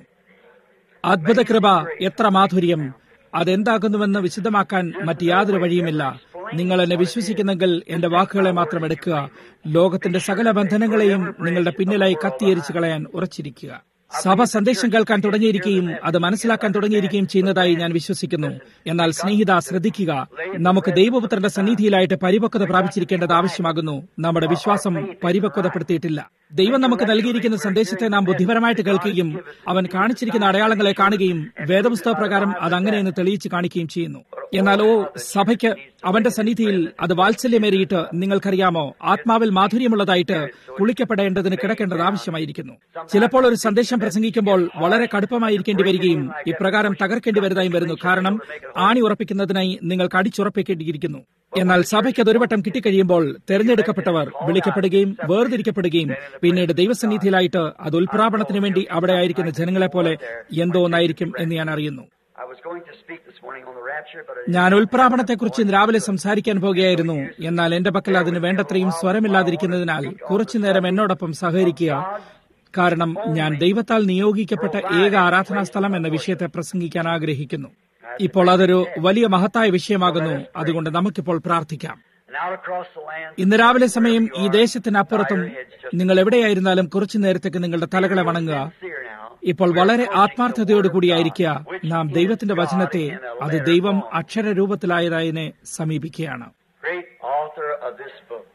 Speaker 2: അദ്ഭുത കൃപ എത്ര മാധുര്യം അതെന്താകുന്നുവെന്ന് വിശദമാക്കാൻ മറ്റ് യാതൊരു വഴിയുമില്ല നിങ്ങൾ എന്നെ വിശ്വസിക്കുന്നെങ്കിൽ എന്റെ വാക്കുകളെ മാത്രം എടുക്കുക ലോകത്തിന്റെ സകല ബന്ധനങ്ങളെയും നിങ്ങളുടെ പിന്നിലായി കത്തിയരിച്ചു കളയാൻ ഉറച്ചിരിക്കുക സഭ സന്ദേശം കേൾക്കാൻ തുടങ്ങിയിരിക്കുകയും അത് മനസ്സിലാക്കാൻ തുടങ്ങിയിരിക്കുകയും ചെയ്യുന്നതായി ഞാൻ വിശ്വസിക്കുന്നു എന്നാൽ സ്നേഹിത ശ്രദ്ധിക്കുക നമുക്ക് ദൈവപുത്രന്റെ സന്നിധിയിലായിട്ട് പരിപക്വത പ്രാപിച്ചിരിക്കേണ്ടത് ആവശ്യമാകുന്നു നമ്മുടെ വിശ്വാസം പരിപക്വതപ്പെടുത്തിയിട്ടില്ല ദൈവം നമുക്ക് നൽകിയിരിക്കുന്ന സന്ദേശത്തെ നാം ബുദ്ധിപരമായിട്ട് കേൾക്കുകയും അവൻ കാണിച്ചിരിക്കുന്ന അടയാളങ്ങളെ കാണുകയും വേദപുസ്തക പ്രകാരം അത് അങ്ങനെയെന്ന് തെളിയിച്ച് കാണിക്കുകയും ചെയ്യുന്നു എന്നാൽ ഓ സഭയ്ക്ക് അവന്റെ സന്നിധിയിൽ അത് വാത്സല്യമേറിയിട്ട് നിങ്ങൾക്കറിയാമോ ആത്മാവിൽ മാധുര്യമുള്ളതായിട്ട് കുളിക്കപ്പെടേണ്ടതിന് കിടക്കേണ്ടത് ആവശ്യമായിരിക്കുന്നു ചിലപ്പോൾ ഒരു സന്ദേശം പ്രസംഗിക്കുമ്പോൾ വളരെ കടുപ്പമായിരിക്കേണ്ടി വരികയും ഇപ്രകാരം തകർക്കേണ്ടി വരുന്നതായും വരുന്നു കാരണം ആണി ഉറപ്പിക്കുന്നതിനായി നിങ്ങൾക്ക് അടിച്ചുറപ്പിക്കേണ്ടിയിരിക്കുന്നു എന്നാൽ സഭയ്ക്ക് അതൊരു വട്ടം കിട്ടിക്കഴിയുമ്പോൾ തെരഞ്ഞെടുക്കപ്പെട്ടവർ വിളിക്കപ്പെടുകയും വേർതിരിക്കപ്പെടുകയും പിന്നീട് ദൈവസന്നിധിയിലായിട്ട് അത് ഉൽപ്രാപണത്തിന് വേണ്ടി അവിടെ ആയിരിക്കുന്ന ജനങ്ങളെ പോലെ എന്തോ ഒന്നായിരിക്കും എന്ന് ഞാൻ അറിയുന്നു
Speaker 1: I was going to speak this morning on the rapture, but I
Speaker 2: ഞാൻ ഉൽപ്രാപണത്തെക്കുറിച്ച് ഇന്ന് രാവിലെ സംസാരിക്കാൻ പോകുകയായിരുന്നു എന്നാൽ എന്റെ പക്കൽ അതിന് വേണ്ടത്രയും സ്വരമില്ലാതിരിക്കുന്നതിനാൽ കുറച്ചു നേരം എന്നോടൊപ്പം സഹകരിക്കുക കാരണം ഞാൻ ദൈവത്താൽ നിയോഗിക്കപ്പെട്ട ഏക ആരാധനാ സ്ഥലം എന്ന വിഷയത്തെ പ്രസംഗിക്കാൻ ആഗ്രഹിക്കുന്നു ഇപ്പോൾ അതൊരു വലിയ മഹത്തായ വിഷയമാകുന്നു അതുകൊണ്ട് നമുക്കിപ്പോൾ പ്രാർത്ഥിക്കാം
Speaker 1: and out across the land.
Speaker 2: ഇന്ന് രാവിലെ സമയം ഈ ദേശത്തിനപ്പുറത്തും നിങ്ങൾ എവിടെയായിരുന്നാലും കുറച്ചു നേരത്തേക്ക് നിങ്ങളുടെ തലകളെ വണങ്ങുക
Speaker 1: Here now.
Speaker 2: ഇപ്പോൾ വളരെ ആത്മാർത്ഥതയോടുകൂടിയായിരിക്കുക നാം ദൈവത്തിന്റെ വചനത്തെ അത് ദൈവം അക്ഷരരൂപത്തിലായതായതിനെ സമീപിക്കുകയാണ്
Speaker 1: Great author of this book.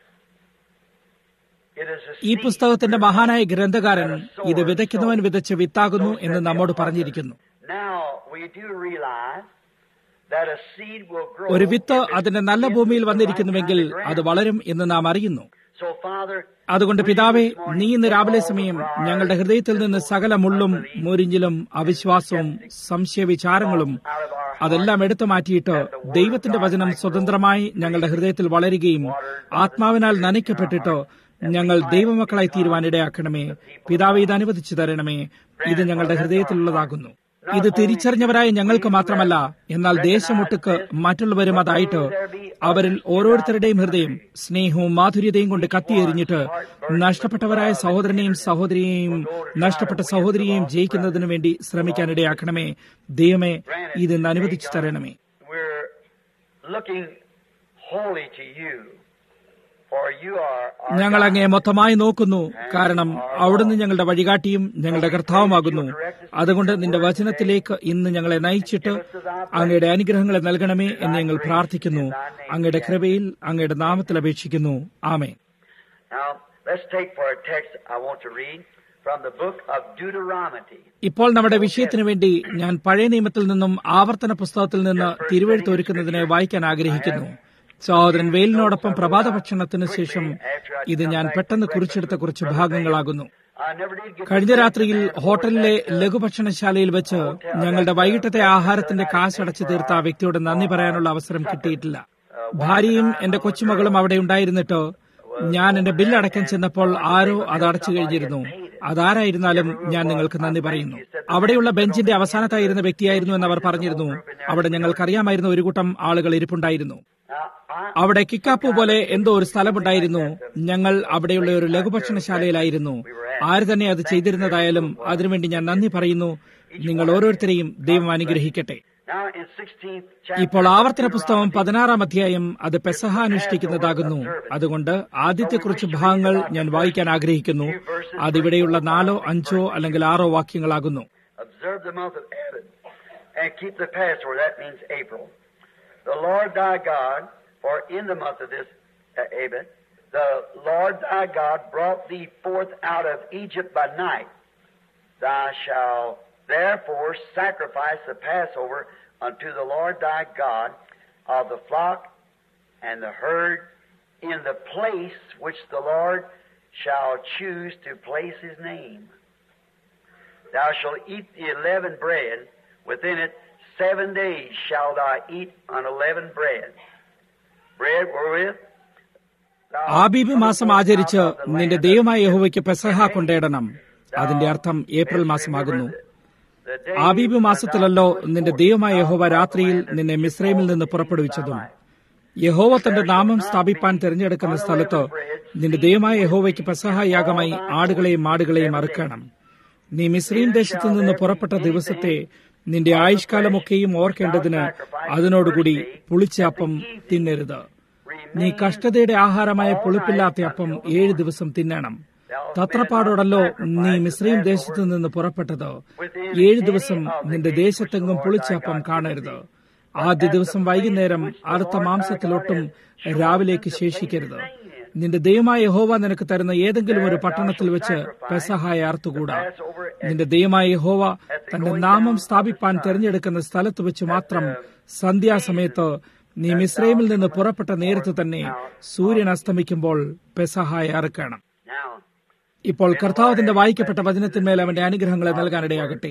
Speaker 1: It is a
Speaker 2: ഈ
Speaker 1: seed
Speaker 2: പുസ്തകത്തിന്റെ മഹാനായ ഗ്രന്ഥകാരൻ ഇത് വിതയ്ക്കുന്നവൻ വിതച്ച് വിത്താകുന്നു എന്ന് നമ്മോട് പറഞ്ഞിരിക്കുന്നു
Speaker 1: Now we do realize that a seed will grow.
Speaker 2: ഒരു വിത്ത്
Speaker 1: if it's
Speaker 2: അതിന്റെ നല്ല
Speaker 1: in
Speaker 2: ഭൂമിയിൽ
Speaker 1: the right
Speaker 2: വന്നിരിക്കുന്നുവെങ്കിൽ
Speaker 1: kind of ground.
Speaker 2: അത് വളരും എന്ന് നാം അറിയുന്നു
Speaker 1: So, Father,
Speaker 2: അതുകൊണ്ട്
Speaker 1: will you
Speaker 2: പിതാവേ
Speaker 1: this morning
Speaker 2: നീ ഇന്ന്
Speaker 1: take
Speaker 2: രാവിലെ
Speaker 1: all the
Speaker 2: സമയം
Speaker 1: briars,
Speaker 2: ഞങ്ങളുടെ ഹൃദയത്തിൽ നിന്ന് സകല മുള്ളും
Speaker 1: unbelief,
Speaker 2: മുരിഞ്ഞിലും അവിശ്വാസവും സംശയവിചാരങ്ങളും
Speaker 1: out of our
Speaker 2: അതെല്ലാം എടുത്തു മാറ്റിയിട്ട് ദൈവത്തിന്റെ വചനം സ്വതന്ത്രമായി ഞങ്ങളുടെ ഹൃദയത്തിൽ വളരുകയും ആത്മാവിനാൽ നനയ്ക്കപ്പെട്ടിട്ട് ഞങ്ങൾ ദൈവമക്കളായി തീരുവാൻ ഇടയാക്കണമേ പിതാവ് ഇത് അനുവദിച്ചു തരണമേ ഇത് ഞങ്ങളുടെ ഹൃദയത്തിലുള്ളതാകുന്നു ഇത് തിരിച്ചറിഞ്ഞവരായ ഞങ്ങൾക്ക് മാത്രമല്ല എന്നാൽ ദേശമൊട്ടുക്ക് മറ്റുള്ളവരും അതായിട്ട് അവരിൽ ഓരോരുത്തരുടെയും ഹൃദയം സ്നേഹവും മാധുര്യതയും കൊണ്ട് കത്തിയെറിഞ്ഞിട്ട് നഷ്ടപ്പെട്ടവരായ സഹോദരനെയും സഹോദരിയെയും നഷ്ടപ്പെട്ട സഹോദരിയെയും ജയിക്കുന്നതിനു വേണ്ടി ശ്രമിക്കാനിടയാക്കണമേ ദൈവമേ ഇത് ഇന്ന് അനുവദിച്ചു തരണമേ
Speaker 1: we're looking wholly to you, for you are our
Speaker 2: ഞങ്ങൾ
Speaker 1: God.
Speaker 2: അങ്ങേ മൊത്തമായി നോക്കുന്നു കാരണം അവിടുന്ന് ഞങ്ങളുടെ വഴികാട്ടിയും ഞങ്ങളുടെ കർത്താവുമാകുന്നു അതുകൊണ്ട് നിന്റെ വചനത്തിലേക്ക് ഇന്ന് ഞങ്ങളെ നയിച്ചിട്ട് അങ്ങയുടെ അനുഗ്രഹങ്ങളെ നൽകണമേ എന്ന് ഞങ്ങൾ പ്രാർത്ഥിക്കുന്നു അങ്ങയുടെ കൃപയിൽ അങ്ങയുടെ നാമത്തിൽ അപേക്ഷിക്കുന്നു ആമേ
Speaker 1: Now, let's take for a text I want to read from the book of Deuteronomy.
Speaker 2: ഇപ്പോൾ നമ്മുടെ വിഷയത്തിന് വേണ്ടി ഞാൻ പഴയ നിയമത്തിൽ നിന്നും ആവർത്തന പുസ്തകത്തിൽ നിന്ന് തിരുവഴുത്ത് ഒരുക്കുന്നതിനെ വായിക്കാൻ ആഗ്രഹിക്കുന്നു സഹോദരൻ വെയിലിനോടൊപ്പം പ്രഭാത ഭക്ഷണത്തിന് ശേഷം ഇത് ഞാൻ പെട്ടെന്ന് കുറിച്ചെടുത്ത കുറച്ച് ഭാഗങ്ങളാകുന്നു
Speaker 1: I never did get
Speaker 2: കഴിഞ്ഞ രാത്രിയിൽ ഹോട്ടലിലെ ലഘുഭക്ഷണശാലയിൽ വെച്ച് ഞങ്ങളുടെ വൈകിട്ടത്തെ ആഹാരത്തിന്റെ കാശടച്ചു തീർത്ത ആ വ്യക്തിയോട് നന്ദി പറയാനുള്ള അവസരം കിട്ടിയിട്ടില്ല ഭാര്യയും എന്റെ കൊച്ചുമകളും അവിടെ ഉണ്ടായിരുന്നിട്ട് ഞാൻ എന്റെ ബില്ല് അടയ്ക്കാൻ ചെന്നപ്പോൾ ആരോ അത് അടച്ചു കഴിഞ്ഞിരുന്നു അതാരായിരുന്നാലും ഞാൻ നിങ്ങൾക്ക് നന്ദി പറയുന്നു അവിടെയുള്ള ബെഞ്ചിന്റെ അവസാനത്തായിരുന്ന വ്യക്തിയായിരുന്നു എന്ന് അവർ പറഞ്ഞിരുന്നു അവിടെ ഞങ്ങൾക്കറിയാമായിരുന്ന ഒരു കൂട്ടം ആളുകൾ ഇരിപ്പുണ്ടായിരുന്നു
Speaker 1: Now, I,
Speaker 2: അവിടെ കിക്കാപ്പു പോലെ എന്തോ ഒരു സ്ഥലമുണ്ടായിരുന്നു ഞങ്ങൾ അവിടെയുള്ള ഒരു ലഘുഭക്ഷണശാലയിലായിരുന്നു ആര് തന്നെ അത് ചെയ്തിരുന്നതായാലും അതിനുവേണ്ടി ഞാൻ നന്ദി പറയുന്നു നിങ്ങൾ ഓരോരുത്തരെയും ദൈവം അനുഗ്രഹിക്കട്ടെ
Speaker 1: now in 16th chapter,
Speaker 2: ഇപ്പോൾ ആവർത്തന പുസ്തകം പതിനാറാം അധ്യായം അത് പെസഹ അനുഷ്ഠിക്കുന്നതാകുന്നു അതുകൊണ്ട് ആദ്യത്തെ കുറച്ച് ഭാഗങ്ങൾ ഞാൻ വായിക്കാൻ ആഗ്രഹിക്കുന്നു അതിവിടെയുള്ള നാലോ അഞ്ചോ അല്ലെങ്കിൽ ആറോ വാക്യങ്ങളാകുന്നു
Speaker 1: observe the month of Abib and keep the Passover. That means April. The Lord thy God, for in the month of this uh, Abib, the Lord thy God brought thee forth out of Egypt by night. Thou shalt therefore sacrifice the Passover unto the Lord thy God of the flock and the herd in the place which the Lord shall choose to place his name. Thou shalt eat the unleavened bread. Within it seven days shalt thou eat unleavened bread. Bread wherewith thou
Speaker 2: Abib മാസം ആചരിച്ച് നിന്റെ ദൈവമായ യഹോവയ്ക്ക് പെസഹ കൊണ്ടേടണം അതിന്റെ അർത്ഥം April മാസമാകുന്നു
Speaker 1: the day
Speaker 2: Abib മാസത്തിലല്ലോ നിന്റെ ദൈവമായ യഹോവ രാത്രിയിൽ നിന്നെ മിസ്രൈമിൽ നിന്ന് പുറപ്പെടുവിച്ചതും യഹോവ തന്റെ നാമം സ്ഥാപിപ്പാൻ തിരഞ്ഞെടുക്കുന്ന സ്ഥലത്ത് നിന്റെ ദൈവമായ യഹോവയ്ക്ക് പെസഹ യാഗമായി ആടുകളെയും മാടുകളെയും അറുക്കണം നീ മിസ്രീം ദേശത്തു നിന്ന് പുറപ്പെട്ട ദിവസത്തെ നിന്റെ ആയുഷ്കാലമൊക്കെയും ഓർക്കേണ്ടതിന് അതിനോടുകൂടി പുളിച്ച അപ്പം തിന്നരുത് നീ കഷ്ടതയുടെ ആഹാരമായ പുളിപ്പില്ലാത്ത അപ്പം ഏഴ് ദിവസം തിന്നണം തത്രപ്പാടോടല്ലോ നീ മിസ്രീം ദേശത്തു നിന്ന് പുറപ്പെട്ടത് ഏഴ് ദിവസം നിന്റെ ദേശത്തെങ്ങും പുളിച്ചപ്പം കാണരുത് ആദ്യ ദിവസം വൈകുന്നേരം അറുത്ത മാംസത്തിലൊട്ടും രാവിലേക്ക് ശേഷിക്കരുത് നിന്റെ ദൈവമായ യഹോവ നിനക്ക് തരുന്ന ഏതെങ്കിലും ഒരു പട്ടണത്തിൽ വെച്ച് പെസഹായ അർത്തുകൂടാ നിന്റെ ദൈവമായ യഹോവ തന്റെ നാമം സ്ഥാപിപ്പാൻ തിരഞ്ഞെടുക്കുന്ന സ്ഥലത്ത് വെച്ച് മാത്രം സന്ധ്യാസമയത്ത് നീ മിസ്രൈമിൽ നിന്ന് പുറപ്പെട്ട നേരത്ത് തന്നെ സൂര്യൻ അസ്തമിക്കുമ്പോൾ പെസഹായ അറുക്കണം
Speaker 1: Now,
Speaker 2: ഇപ്പോൾ കർത്താവത്തിന്റെ വായിക്കപ്പെട്ട വചനത്തിന്മേൽ അവന്റെ അനുഗ്രഹങ്ങളെ നൽകാനിടയാകട്ടെ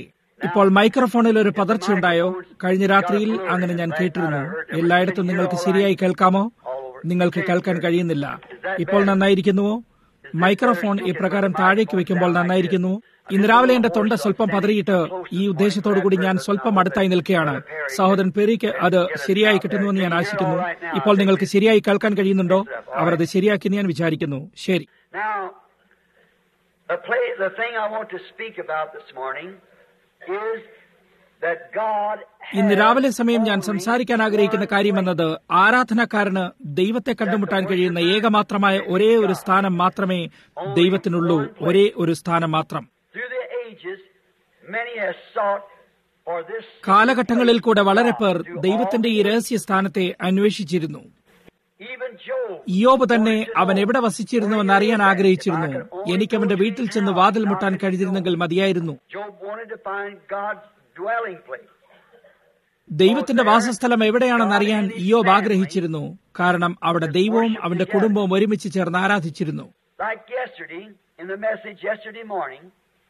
Speaker 2: ഇപ്പോൾ മൈക്രോഫോണിൽ ഒരു പതർച്ചയുണ്ടായോ കഴിഞ്ഞ രാത്രിയിൽ അങ്ങനെ ഞാൻ കേട്ടിരുന്നു എല്ലായിടത്തും നിങ്ങൾക്ക് ശരിയായി കേൾക്കാമോ നിങ്ങൾക്ക് കേൾക്കാൻ കഴിയുന്നില്ല ഇപ്പോൾ നന്നായിരിക്കുന്നുവോ മൈക്രോഫോൺ ഇപ്രകാരം താഴേക്ക് വെക്കുമ്പോൾ നന്നായിരിക്കുന്നു ഇന്ന് രാവിലെ എന്റെ തൊണ്ട സ്വല്പം പതറിയിട്ട് ഈ ഉദ്ദേശത്തോടു കൂടി ഞാൻ സ്വല്പം അടുത്തായി നിൽക്കുകയാണ് സഹോദരൻ പെരിക്ക് അത് ശരിയായി കിട്ടുന്നുവെന്ന് ഞാൻ ആശിക്കുന്നു ഇപ്പോൾ നിങ്ങൾക്ക് ശരിയായി കേൾക്കാൻ കഴിയുന്നുണ്ടോ അവർ അത് ശരിയാക്കിയെന്ന് ഞാൻ വിചാരിക്കുന്നു ശരി
Speaker 1: Now, the, play, the thing I want to speak about this morning is that God
Speaker 2: ഇന്ന്
Speaker 1: has
Speaker 2: രാവിലെ സമയം ഞാൻ
Speaker 1: only
Speaker 2: സംസാരിക്കാൻ ആഗ്രഹിക്കുന്ന കാര്യമെന്നത് ആരാധനക്കാരന് ദൈവത്തെ കണ്ടുമുട്ടാൻ കഴിയുന്ന ഏകമാത്രമായ ഒരേ ഒരു സ്ഥാനം മാത്രമേ ദൈവത്തിനുള്ളൂ ഒരേ ഒരു സ്ഥാനം മാത്രം
Speaker 1: Through the ages, many have sought for this.
Speaker 2: കാലഘട്ടങ്ങളിൽ കൂടെ വളരെ പേർ ദൈവത്തിന്റെ ഈ രഹസ്യ സ്ഥാനത്തെ അന്വേഷിച്ചിരുന്നു
Speaker 1: Even Job.
Speaker 2: ഇയോബ് തന്നെ അവൻ എവിടെ വസിച്ചിരുന്നുവെന്ന് അറിയാൻ ആഗ്രഹിച്ചിരുന്നു എനിക്ക് അവന്റെ വീട്ടിൽ ചെന്ന് വാതിൽ മുട്ടാൻ കഴിഞ്ഞിരുന്നെങ്കിൽ മതിയായിരുന്നു
Speaker 1: Job wanted to find God's dwelling place.
Speaker 2: ദൈവത്തിന്റെ വാസസ്ഥലം എവിടെയാണെന്ന് അറിയാൻ ഇയോബ് ആഗ്രഹിച്ചിരുന്നു കാരണം അവിടെ ദൈവവും അവന്റെ കുടുംബവും ഒരുമിച്ച് ചേർന്ന് ആരാധിച്ചിരുന്നു
Speaker 1: Like yesterday, in the message yesterday morning,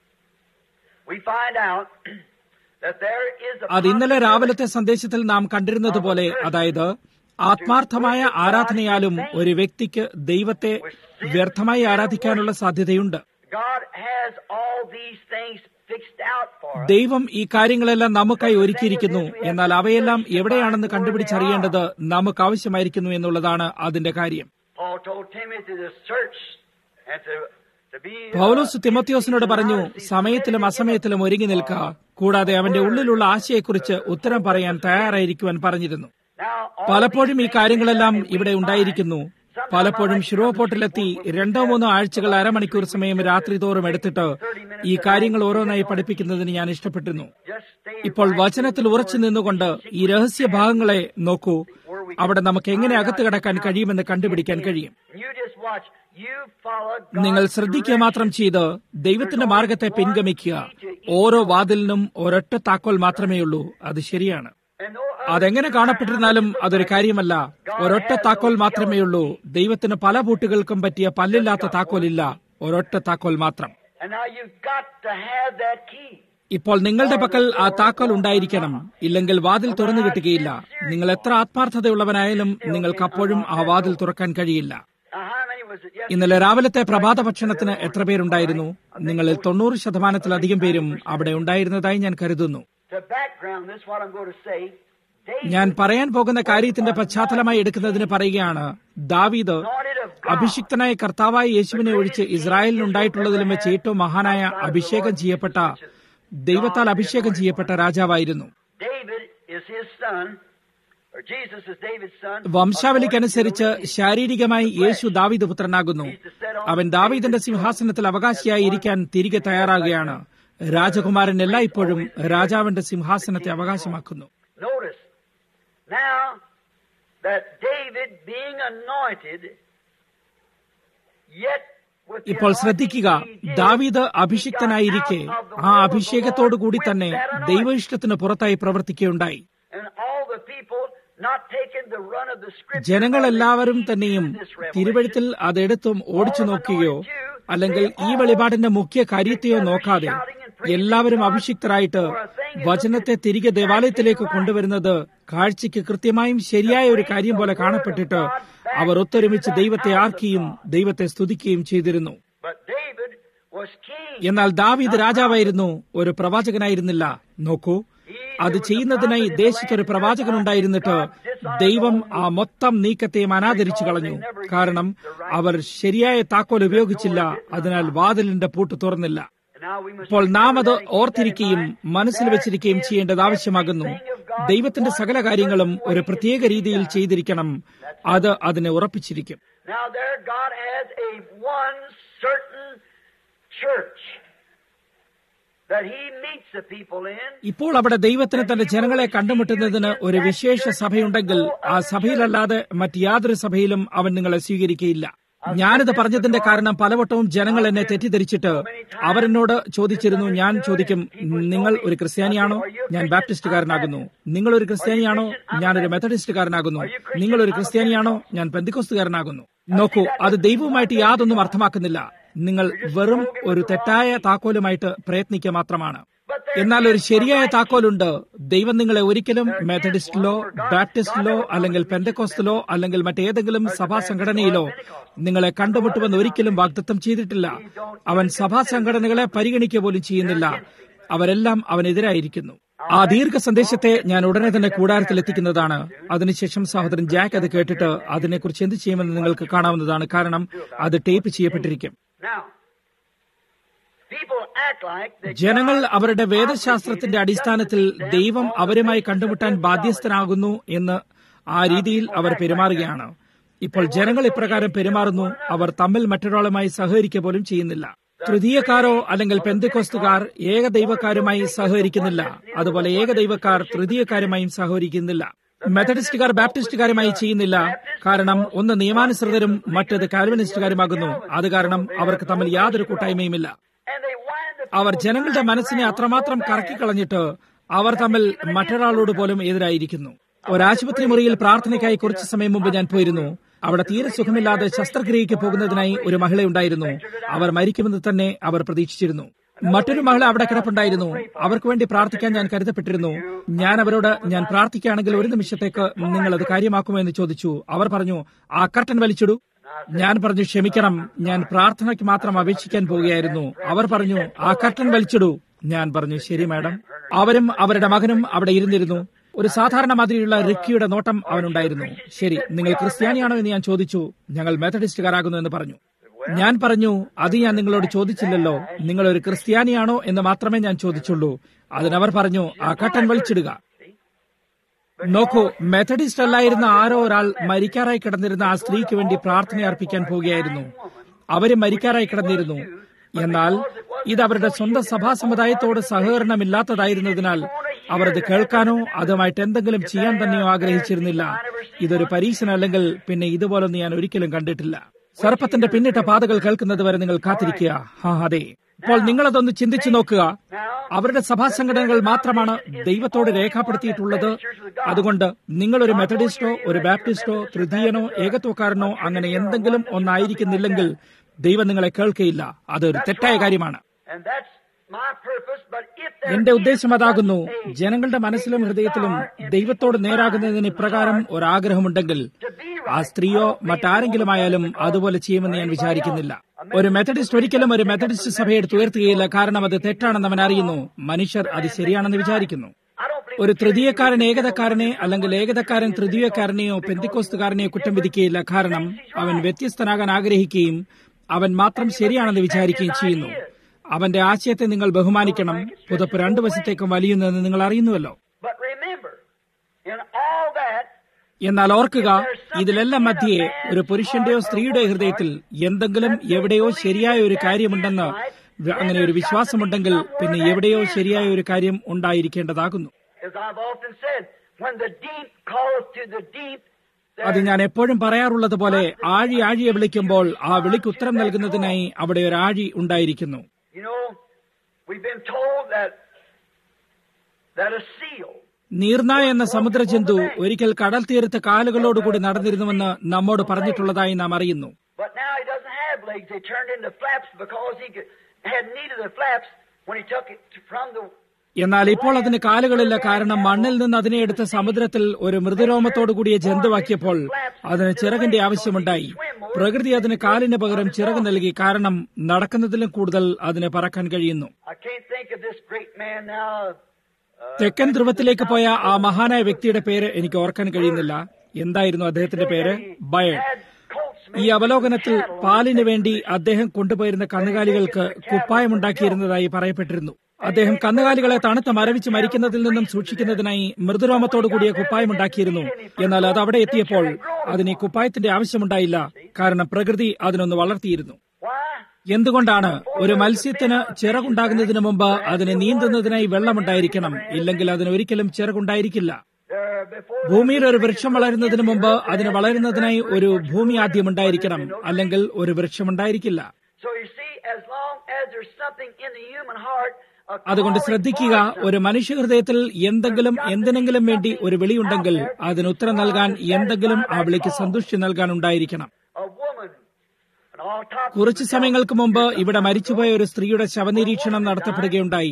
Speaker 1: we find out that there is a
Speaker 2: അത് ഇന്നലെ രാവിലത്തെ സന്ദേശത്തിൽ നാം കണ്ടിരുന്നത് പോലെ അതായത് ആത്മാർത്ഥമായ ആരാധനയാലും ഒരു വ്യക്തിക്ക് ദൈവത്തെ വ്യർത്ഥമായി ആരാധിക്കാനുള്ള സാധ്യതയുണ്ട്
Speaker 1: God has all these things fixed out for us.
Speaker 2: ദൈവം ഈ കാര്യങ്ങളെല്ലാം നമുക്കായി ഒരുക്കിയിരിക്കുന്നു എന്നാൽ അവയെല്ലാം എവിടെയാണെന്ന് കണ്ടുപിടിച്ചറിയേണ്ടത് നമുക്ക് ആവശ്യമായിരിക്കുന്നു എന്നുള്ളതാണ് അതിന്റെ കാര്യം
Speaker 1: Paul told Timothy to search and to, to be. uh,
Speaker 2: പൗലോസ് തിമോത്തിയോസിനോട് പറഞ്ഞു സമയത്തിലും അസമയത്തിലും ഒരുങ്ങി നിൽക്കുക കൂടാതെ അവന്റെ ഉള്ളിലുള്ള ആശയെക്കുറിച്ച് ഉത്തരം പറയാൻ തയ്യാറായിരിക്കുവാൻ പറഞ്ഞിരുന്നു
Speaker 1: Now, all
Speaker 2: പലപ്പോഴും ഈ
Speaker 1: these
Speaker 2: കാര്യങ്ങളെല്ലാം
Speaker 1: things
Speaker 2: ഇവിടെ
Speaker 1: we
Speaker 2: ഉണ്ടായിരിക്കുന്നു
Speaker 1: find.
Speaker 2: പലപ്പോഴും ശിരോപോട്ടിലെത്തി രണ്ടോ മൂന്നോ ആഴ്ചകൾ അരമണിക്കൂർ സമയം രാത്രി തോറും എടുത്തിട്ട് ഈ കാര്യങ്ങൾ ഓരോന്നായി പഠിപ്പിക്കുന്നതിന് ഞാൻ ഇഷ്ടപ്പെട്ടിരുന്നു
Speaker 1: Just stay
Speaker 2: ഇപ്പോൾ
Speaker 1: right
Speaker 2: വചനത്തിൽ ഉറച്ചു നിന്നുകൊണ്ട് ഈ രഹസ്യ ഭാഗങ്ങളെ നോക്കൂ അവിടെ നമുക്ക് എങ്ങനെ അകത്ത് കടക്കാൻ കഴിയുമെന്ന് കണ്ടുപിടിക്കാൻ കഴിയും
Speaker 1: You just watch. You follow
Speaker 2: നിങ്ങൾ
Speaker 1: God's
Speaker 2: ശ്രദ്ധിക്കുക മാത്രം ചെയ്ത് ദൈവത്തിന്റെ മാർഗത്തെ പിൻഗമിക്കുക ഓരോ വാതിലിനും ഒരൊറ്റ താക്കോൽ മാത്രമേയുള്ളൂ അത് ശരിയാണ്
Speaker 1: And no other
Speaker 2: അതെങ്ങനെ കാണപ്പെട്ടിരുന്നാലും അതൊരു കാര്യമല്ല ഒരൊറ്റ താക്കോൽ മാത്രമേയുള്ളൂ ദൈവത്തിന് പല പൂട്ടുകൾക്കും പറ്റിയ പല്ലില്ലാത്ത താക്കോലില്ല ഒരൊറ്റ താക്കോൽ മാത്രം
Speaker 1: And now you've got to have that key.
Speaker 2: ഇപ്പോൾ നിങ്ങളുടെ പക്കൽ ആ താക്കോൽ ഉണ്ടായിരിക്കണം ഇല്ലെങ്കിൽ വാതിൽ തുറന്നു കിട്ടുകയില്ല നിങ്ങൾ എത്ര ആത്മാർത്ഥതയുള്ളവനായാലും നിങ്ങൾക്ക് അപ്പോഴും ആ വാതിൽ തുറക്കാൻ കഴിയില്ല
Speaker 1: Now, how many was it yesterday?
Speaker 2: ഇന്നലെ രാവിലത്തെ പ്രഭാത ഭക്ഷണത്തിന് എത്ര പേരുണ്ടായിരുന്നു നിങ്ങളിൽ തൊണ്ണൂറ് ശതമാനത്തിലധികം പേരും അവിടെ ഉണ്ടായിരുന്നതായി ഞാൻ കരുതുന്നു
Speaker 1: To background this, what I'm going to say, David,
Speaker 2: ഞാൻ പറയാൻ പോകുന്ന കാര്യത്തിന്റെ പശ്ചാത്തലമായി എടുക്കുന്നതിന് പറയുകയാണ് ദാവീദ്
Speaker 1: anointed of God,
Speaker 2: അഭിഷിക്തനായ കർത്താവായ യേശുവിനെ ഒഴിച്ച് ഇസ്രായേലിനുണ്ടായിട്ടുള്ളതിലും വെച്ച് ഏറ്റവും മഹാനായ അഭിഷേകം ചെയ്യപ്പെട്ട ദൈവത്താൽ അഭിഷേകം ചെയ്യപ്പെട്ട രാജാവായിരുന്നു
Speaker 1: David is his son, or Jesus is David's son.
Speaker 2: വംശാവലിക്കനുസരിച്ച് ശാരീരികമായി യേശു ദാവീദ് പുത്രനാകുന്നു അവൻ ദാവീദിന്റെ സിംഹാസനത്തിൽ അവകാശിയായി ഇരിക്കാൻ തിരികെ തയ്യാറാകുകയാണ് രാജകുമാരൻ എല്ലായ്പ്പോഴും രാജാവിന്റെ സിംഹാസനത്തെ അവകാശമാക്കുന്നു
Speaker 1: Notice now that David being anointed, yet with the
Speaker 2: ഇപ്പോൾ
Speaker 1: anointing
Speaker 2: ശ്രദ്ധിക്കുക
Speaker 1: he did,
Speaker 2: ദാവീദ്
Speaker 1: he got
Speaker 2: അഭിഷിക്തനായിരിക്കെ
Speaker 1: out of the
Speaker 2: ആ
Speaker 1: will of the
Speaker 2: അഭിഷേകത്തോടു കൂടി
Speaker 1: Lord
Speaker 2: തന്നെ
Speaker 1: with that anointing.
Speaker 2: ദൈവ ഇഷ്ടത്തിന് പുറത്തായി പ്രവർത്തിക്കുകയുണ്ടായി
Speaker 1: And all the people not taking the run of the scripture,
Speaker 2: ജനങ്ങളെല്ലാവരും
Speaker 1: but they
Speaker 2: തന്നെയും
Speaker 1: see this revelation.
Speaker 2: തിരുവഴുത്തിൽ അതെടുത്തും ഓടിച്ചു നോക്കുകയോ അല്ലെങ്കിൽ ഈ വെളിപാടിന്റെ മുഖ്യ കാര്യത്തെയോ നോക്കാതെ എല്ലാവരും അഭിഷിക്തരായിട്ട് വചനത്തെ തിരികെ ദേവാലയത്തിലേക്ക് കൊണ്ടുവരുന്നത് കാഴ്ചയ്ക്ക് കൃത്യമായും ശരിയായ ഒരു കാര്യം പോലെ കാണപ്പെട്ടിട്ട് അവർ ഒത്തൊരുമിച്ച് ദൈവത്തെ ആർക്കുകയും ദൈവത്തെ സ്തുതിക്കുകയും ചെയ്തിരുന്നു
Speaker 1: But David was king.
Speaker 2: എന്നാൽ ദാവീദ് രാജാവായിരുന്നു ഒരു പ്രവാചകനായിരുന്നില്ല നോക്കൂ അത് ചെയ്യുന്നതിനായി ദേശത്തൊരു പ്രവാചകനുണ്ടായിരുന്നിട്ട് ദൈവം ആ മൊത്തം നീക്കത്തെയും അനാദരിച്ചു കളഞ്ഞു കാരണം അവർ ശരിയായ താക്കോൽ ഉപയോഗിച്ചില്ല അതിനാൽ വാതിലിന്റെ പൂട്ട് തുറന്നില്ല
Speaker 1: And now we must
Speaker 2: ഇപ്പോൾ നാം അത്
Speaker 1: remember that, keep
Speaker 2: ഓർത്തിരിക്കുകയും
Speaker 1: that in mind.
Speaker 2: മനസ്സിൽ വെച്ചിരിക്കുകയും
Speaker 1: There
Speaker 2: ചെയ്യേണ്ടത്
Speaker 1: is
Speaker 2: ആവശ്യമാകുന്നു
Speaker 1: everything of God
Speaker 2: ദൈവത്തിന്റെ സകല
Speaker 1: one
Speaker 2: കാര്യങ്ങളും
Speaker 1: certain
Speaker 2: ഒരു
Speaker 1: way
Speaker 2: പ്രത്യേക
Speaker 1: to be
Speaker 2: രീതിയിൽ
Speaker 1: done.
Speaker 2: ചെയ്തിരിക്കണം അത് അതിനെ ഉറപ്പിച്ചിരിക്കും
Speaker 1: Now there God has a one certain church that he meets the people in.
Speaker 2: ഇപ്പോൾ അവിടെ ദൈവത്തിന് തന്റെ ജനങ്ങളെ കണ്ടുമുട്ടുന്നതിന് ഒരു വിശേഷ സഭയുണ്ടെങ്കിൽ ആ സഭയിലല്ലാതെ മറ്റ് യാതൊരു സഭയിലും അവൻ നിങ്ങളെ സ്വീകരിക്കുകയില്ല ഞാനിത് പറഞ്ഞതിന്റെ കാരണം പലവട്ടവും ജനങ്ങൾ എന്നെ തെറ്റിദ്ധരിച്ചിട്ട് അവരെന്നോട് ചോദിച്ചിരുന്നു ഞാൻ ചോദിക്കും നിങ്ങൾ ഒരു ക്രിസ്ത്യാനിയാണോ ഞാൻ ബാപ്റ്റിസ്റ്റുകാരനാകുന്നു നിങ്ങൾ ഒരു ക്രിസ്ത്യാനിയാണോ ഞാനൊരു മെത്തഡിസ്റ്റുകാരനാകുന്നു നിങ്ങൾ ഒരു ക്രിസ്ത്യാനിയാണോ ഞാൻ പെന്തിക്കോസ്തുകാരനാകുന്നു നോക്കൂ അത് ദൈവവുമായിട്ട് യാതൊന്നും അർത്ഥമാക്കുന്നില്ല നിങ്ങൾ വെറും ഒരു തെറ്റായ താക്കോലുമായിട്ട് പ്രയത്നിക്കുക മാത്രമാണ്
Speaker 1: But
Speaker 2: എന്നാൽ ഒരു ശരിയായ താക്കോലുണ്ട് ദൈവം നിങ്ങളെ ഒരിക്കലും മെത്തഡിസ്റ്റിലോ ബാപ്റ്റിസ്റ്റിലോ അല്ലെങ്കിൽ പെന്തക്കോസ്റ്റിലോ അല്ലെങ്കിൽ മറ്റേതെങ്കിലും സഭാ സംഘടനയിലോ നിങ്ങളെ കണ്ടുമുട്ടുമെന്ന് ഒരിക്കലും വാഗ്ദത്തം ചെയ്തിട്ടില്ല അവൻ സഭാ സംഘടനകളെ പരിഗണിക്കുക പോലും ചെയ്യുന്നില്ല അവരെല്ലാം അവനെതിരായിരിക്കുന്നു ആ ദീർഘ സന്ദേശത്തെ ഞാൻ ഉടനെ തന്നെ കൂടാരത്തിൽ എത്തിക്കുന്നതാണ് അതിനുശേഷം സഹോദരൻ ജാക്ക് അത് കേട്ടിട്ട് അതിനെക്കുറിച്ച് എന്ത് ചെയ്യുമെന്ന് നിങ്ങൾക്ക് കാണാവുന്നതാണ് കാരണം അത് ടേപ്പ് ചെയ്യപ്പെട്ടിരിക്കും
Speaker 1: Now, people act like that
Speaker 2: ജനങ്ങൾ അവരുടെ വേദശാസ്ത്രത്തിന്റെ അടിസ്ഥാനത്തിൽ ദൈവം അവരുമായി കണ്ടുമുട്ടാൻ ബാധ്യസ്ഥനാകുന്നു എന്ന് ആ രീതിയിൽ അവർ പെരുമാറുകയാണ് ഇപ്പോൾ ജനങ്ങൾ ഇപ്രകാരം പെരുമാറുന്നു അവർ തമ്മിൽ മറ്റൊരാളുമായി സഹകരിക്കുക പോലും ചെയ്യുന്നില്ല തൃതീയക്കാരോ അല്ലെങ്കിൽ പെന്തക്കോസ്തുകാർ ഏകദൈവക്കാരുമായി സഹകരിക്കുന്നില്ല അതുപോലെ ഏകദൈവക്കാർ തൃതീയക്കാരുമായും സഹകരിക്കുന്നില്ല മെത്തഡിസ്റ്റുകാർ ബാപ്റ്റിസ്റ്റുകാരുമായി ചെയ്യുന്നില്ല കാരണം ഒന്ന് നിയമാനുസൃതരും മറ്റത് കാൽവിനിസ്റ്റുകാരുമാകുന്നു അത് കാരണം അവർക്ക് തമ്മിൽ യാതൊരു കൂട്ടായ്മയുമില്ല
Speaker 1: and they wind the
Speaker 2: അവർ ജനങ്ങളുടെ മനസ്സിനെ അത്രമാത്രം കറക്കിക്കളഞ്ഞിട്ട് അവർ തമ്മിൽ മറ്റൊരാളോട് പോലും എതിരായിരിക്കുന്നു ഒരാശുപത്രി മുറിയിൽ പ്രാർത്ഥനയ്ക്കായി കുറച്ചു സമയം മുമ്പ് ഞാൻ പോയിരുന്നു അവിടെ തീരെ സുഖമില്ലാതെ ശസ്ത്രക്രിയയ്ക്ക് പോകുന്നതിനായി ഒരു മഹിളയുണ്ടായിരുന്നു അവർ മരിക്കുമെന്ന് തന്നെ അവർ പ്രതീക്ഷിച്ചിരുന്നു മറ്റൊരു മഹിള അവിടെ കിടപ്പുണ്ടായിരുന്നു അവർക്ക് വേണ്ടി പ്രാർത്ഥിക്കാൻ ഞാൻ കരുതപ്പെട്ടിരുന്നു ഞാൻ അവരോട് ഞാൻ പ്രാർത്ഥിക്കുകയാണെങ്കിൽ ഒരു നിമിഷത്തേക്ക് നിങ്ങൾ അത് കാര്യമാക്കുമോ എന്ന് ചോദിച്ചു അവർ പറഞ്ഞു ആ കർട്ടൻ വലിച്ചിടൂ ഞാൻ പറഞ്ഞു ക്ഷമിക്കണം ഞാൻ പ്രാർത്ഥനയ്ക്ക് മാത്രം അപേക്ഷിക്കാൻ പോവുകയായിരുന്നു അവർ പറഞ്ഞു ആ കർട്ടൻ വലിച്ചിടൂ ഞാൻ പറഞ്ഞു ശരി മാഡം അവരും അവരുടെ മകനും അവിടെ ഇരുന്നിരുന്നു ഒരു സാധാരണ മാതിരിയുള്ള റിക്കിയുടെ നോട്ടം അവനുണ്ടായിരുന്നു ശരി നിങ്ങൾ ക്രിസ്ത്യാനിയാണോ എന്ന് ഞാൻ ചോദിച്ചു ഞങ്ങൾ മെത്തഡിസ്റ്റുകാരാകുന്നു എന്ന് പറഞ്ഞു ഞാൻ പറഞ്ഞു അത് ഞാൻ നിങ്ങളോട് ചോദിച്ചില്ലല്ലോ നിങ്ങൾ ഒരു ക്രിസ്ത്യാനിയാണോ എന്ന് മാത്രമേ ഞാൻ ചോദിച്ചുള്ളൂ അതിനവർ പറഞ്ഞു ആ കട്ടൻ വലിച്ചിടുക നോക്കൂ മെത്തഡിസ്റ്റ് അല്ലായിരുന്ന ആരോ ഒരാൾ മരിക്കാറായി കിടന്നിരുന്ന ആ സ്ത്രീക്ക് വേണ്ടി പ്രാർത്ഥന അർപ്പിക്കാൻ പോവുകയായിരുന്നു അവര് മരിക്കാറായി കിടന്നിരുന്നു എന്നാൽ ഇത് അവരുടെ സ്വന്തം സഭാ സമുദായത്തോട് സഹകരണമില്ലാത്തതായിരുന്നതിനാൽ അവർ അത് കേൾക്കാനോ അതുമായിട്ട് എന്തെങ്കിലും ചെയ്യാൻ തന്നെയോ ആഗ്രഹിച്ചിരുന്നില്ല ഇതൊരു പരീക്ഷണമല്ലെങ്കിൽ പിന്നെ ഇതുപോലൊന്നും ഞാൻ ഒരിക്കലും കണ്ടിട്ടില്ല സർപ്പത്തിന്റെ പിന്നിട്ട പാതകൾ കേൾക്കുന്നത് വരെ നിങ്ങൾ കാത്തിരിക്കുക ഹാ അതെ ഇപ്പോൾ നിങ്ങളതൊന്ന് ചിന്തിച്ചു നോക്കുക അവരുടെ സഭാ സംഘടനകൾ മാത്രമാണ് ദൈവത്തോട് രേഖപ്പെടുത്തിയിട്ടുള്ളത് അതുകൊണ്ട് നിങ്ങൾ ഒരു മെത്തഡിസ്റ്റോ ഒരു ബാപ്റ്റിസ്റ്റോ തൃതീയനോ ഏകത്വക്കാരനോ അങ്ങനെ എന്തെങ്കിലും ഒന്നായിരിക്കുന്നില്ലെങ്കിൽ ദൈവം നിങ്ങളെ കേൾക്കയില്ല അതൊരു തെറ്റായ കാര്യമാണ്
Speaker 1: and that's my purpose. But if there
Speaker 2: എന്റെ ഉദ്ദേശം അതാകുന്നു ജനങ്ങളുടെ മനസ്സിലും ഹൃദയത്തിലും ദൈവത്തോട് നേരാകുന്നതിന് ഇപ്രകാരം ഒരാഗ്രഹമുണ്ടെങ്കിൽ ആ സ്ത്രീയോ മറ്റാരെങ്കിലും ആയാലും അതുപോലെ ചെയ്യുമെന്ന് ഞാൻ വിചാരിക്കുന്നില്ല ഒരു മെത്തഡിസ്റ്റ് ഒരിക്കലും ഒരു മെത്തഡിസ്റ്റ് സഭയെ ഉയർത്തുകയില്ല കാരണം അത് തെറ്റാണെന്ന് അവൻ അറിയുന്നു മനുഷ്യർ അത് ശരിയാണെന്ന് വിചാരിക്കുന്നു
Speaker 1: I don't believe
Speaker 2: ഒരു തൃതീയക്കാരൻ ഏകതക്കാരനെ അല്ലെങ്കിൽ ഏകതക്കാരൻ തൃതീയക്കാരനെയോ പെന്തിക്കോസ്തുകാരനെയോ കുറ്റം വിധിക്കുകയില്ല കാരണം അവൻ വ്യത്യസ്തനാകാൻ ആഗ്രഹിക്കുകയും അവൻ മാത്രം ശരിയാണെന്ന് വിചാരിക്കുകയും ചെയ്യുന്നു അവന്റെ ആശയത്തെ നിങ്ങൾ ബഹുമാനിക്കണം പുതപ്പ് രണ്ടു വശത്തേക്കും വലിയുന്നതെന്ന് നിങ്ങൾ അറിയുന്നുവല്ലോ
Speaker 1: But remember, in all that,
Speaker 2: എന്നാൽ ഓർക്കുക ഇതിലെല്ലാം മധ്യേ ഒരു പുരുഷന്റെയോ സ്ത്രീയുടെയോ ഹൃദയത്തിൽ എന്തെങ്കിലും എവിടെയോ ശരിയായ ഒരു കാര്യമുണ്ടെന്ന് വ- അങ്ങനെ ഒരു വിശ്വാസമുണ്ടെങ്കിൽ പിന്നെ എവിടെയോ ശരിയായ ഒരു കാര്യം ഉണ്ടായിരിക്കേണ്ടതാകുന്നു
Speaker 1: as I've often said, when the deep calleth to the deep,
Speaker 2: അത് ഞാൻ എപ്പോഴും പറയാറുള്ളത് പോലെ ആഴി ആഴിയെ വിളിക്കുമ്പോൾ ആ വിളിക്ക് ഉത്തരം നൽകുന്നതിനായി അവിടെ ഒരു ആഴി ഉണ്ടായിരിക്കുന്നു
Speaker 1: you know, we've been told that that a seal
Speaker 2: നീർനായ എന്ന സമുദ്രജന്തു ഒരിക്കൽ കടൽ തീരത്ത് കാലുകളോടുകൂടി നടന്നിരുന്നുവെന്ന് നമ്മോട് പറഞ്ഞിട്ടുള്ളതായി നാം അറിയുന്നു
Speaker 1: But now he doesn't have legs. They turned into flaps because he could, had need of the flaps when he took it to- from the.
Speaker 2: എന്നാൽ ഇപ്പോൾ അതിന് കാലുകളില്ല കാരണം മണ്ണിൽ നിന്ന് അതിനെ എടുത്ത് സമുദ്രത്തിൽ ഒരു മൃദുരോമത്തോടു കൂടിയ ജന്തുവാക്കിയപ്പോൾ അതിന് ചിറകിന്റെ ആവശ്യമുണ്ടായി പ്രകൃതി അതിന് കാലിന് പകരം ചിറക് നൽകി കാരണം നടക്കുന്നതിലും കൂടുതൽ അതിന് പറക്കാൻ കഴിയുന്നു
Speaker 1: I can't think of this great man now. Uh,
Speaker 2: തെക്കൻ ധ്രുവത്തിലേക്ക് പോയ ആ മഹാനായ വ്യക്തിയുടെ പേര് എനിക്ക് ഓർക്കാൻ കഴിയുന്നില്ല എന്തായിരുന്നു അദ്ദേഹത്തിന്റെ പേര് ബയഡ്
Speaker 1: had coats
Speaker 2: ഈ
Speaker 1: made
Speaker 2: അവലോകനത്തിൽ പാലിന് വേണ്ടി അദ്ദേഹം കൊണ്ടുപോയിരുന്ന കന്നുകാലികൾക്ക് കുപ്പായമുണ്ടാക്കിയിരുന്നതായി പറയപ്പെട്ടിരുന്നു അദ്ദേഹം കന്നുകാലികളെ തണുത്ത മരവിച്ച് മരിക്കുന്നതിൽ നിന്നും സൂക്ഷിക്കുന്നതിനായി മൃദുരോമത്തോടു കൂടിയ കുപ്പായമുണ്ടാക്കിയിരുന്നു എന്നാൽ അത് അവിടെ എത്തിയപ്പോൾ അതിന് ഈ കുപ്പായത്തിന്റെ ആവശ്യമുണ്ടായില്ല കാരണം പ്രകൃതി അതിനൊന്ന് വളർത്തിയിരുന്നു
Speaker 1: Why?
Speaker 2: എന്തുകൊണ്ടാണ് ഒരു മത്സ്യത്തിന് ചിറകുണ്ടാകുന്നതിന് മുമ്പ് അതിന് നീന്തുന്നതിനായി വെള്ളമുണ്ടായിരിക്കണം ഇല്ലെങ്കിൽ അതിന് ഒരിക്കലും ചിറകുണ്ടായിരിക്കില്ല
Speaker 1: There before
Speaker 2: ഭൂമിയിൽ ഒരു വൃക്ഷം വളരുന്നതിന് മുമ്പ് അതിന് വളരുന്നതിനായി ഒരു ഭൂമി ആദ്യം ഉണ്ടായിരിക്കണം അല്ലെങ്കിൽ ഒരു വൃക്ഷം ഉണ്ടായിരിക്കില്ല
Speaker 1: So you see, as long as there's something in the human heart, a
Speaker 2: അതുകൊണ്ട്
Speaker 1: calling
Speaker 2: ശ്രദ്ധിക്കുക
Speaker 1: for
Speaker 2: ഒരു മനുഷ്യഹൃദയത്തിൽ എന്തെങ്കിലും എന്തിനെങ്കിലും വേണ്ടി ഒരു വിളിയുണ്ടെങ്കിൽ അതിന് ഉത്തരം നൽകാൻ എന്തെങ്കിലും ആ വിളിക്ക് സന്തുഷ്ടി നൽകാൻ ഉണ്ടായിരിക്കണം
Speaker 1: a woman, an autopsy.
Speaker 2: കുറച്ചു സമയങ്ങൾക്ക് മുമ്പ് ഇവിടെ മരിച്ചുപോയ ഒരു സ്ത്രീയുടെ ശവനിരീക്ഷണം നടത്തപ്പെടുകയുണ്ടായി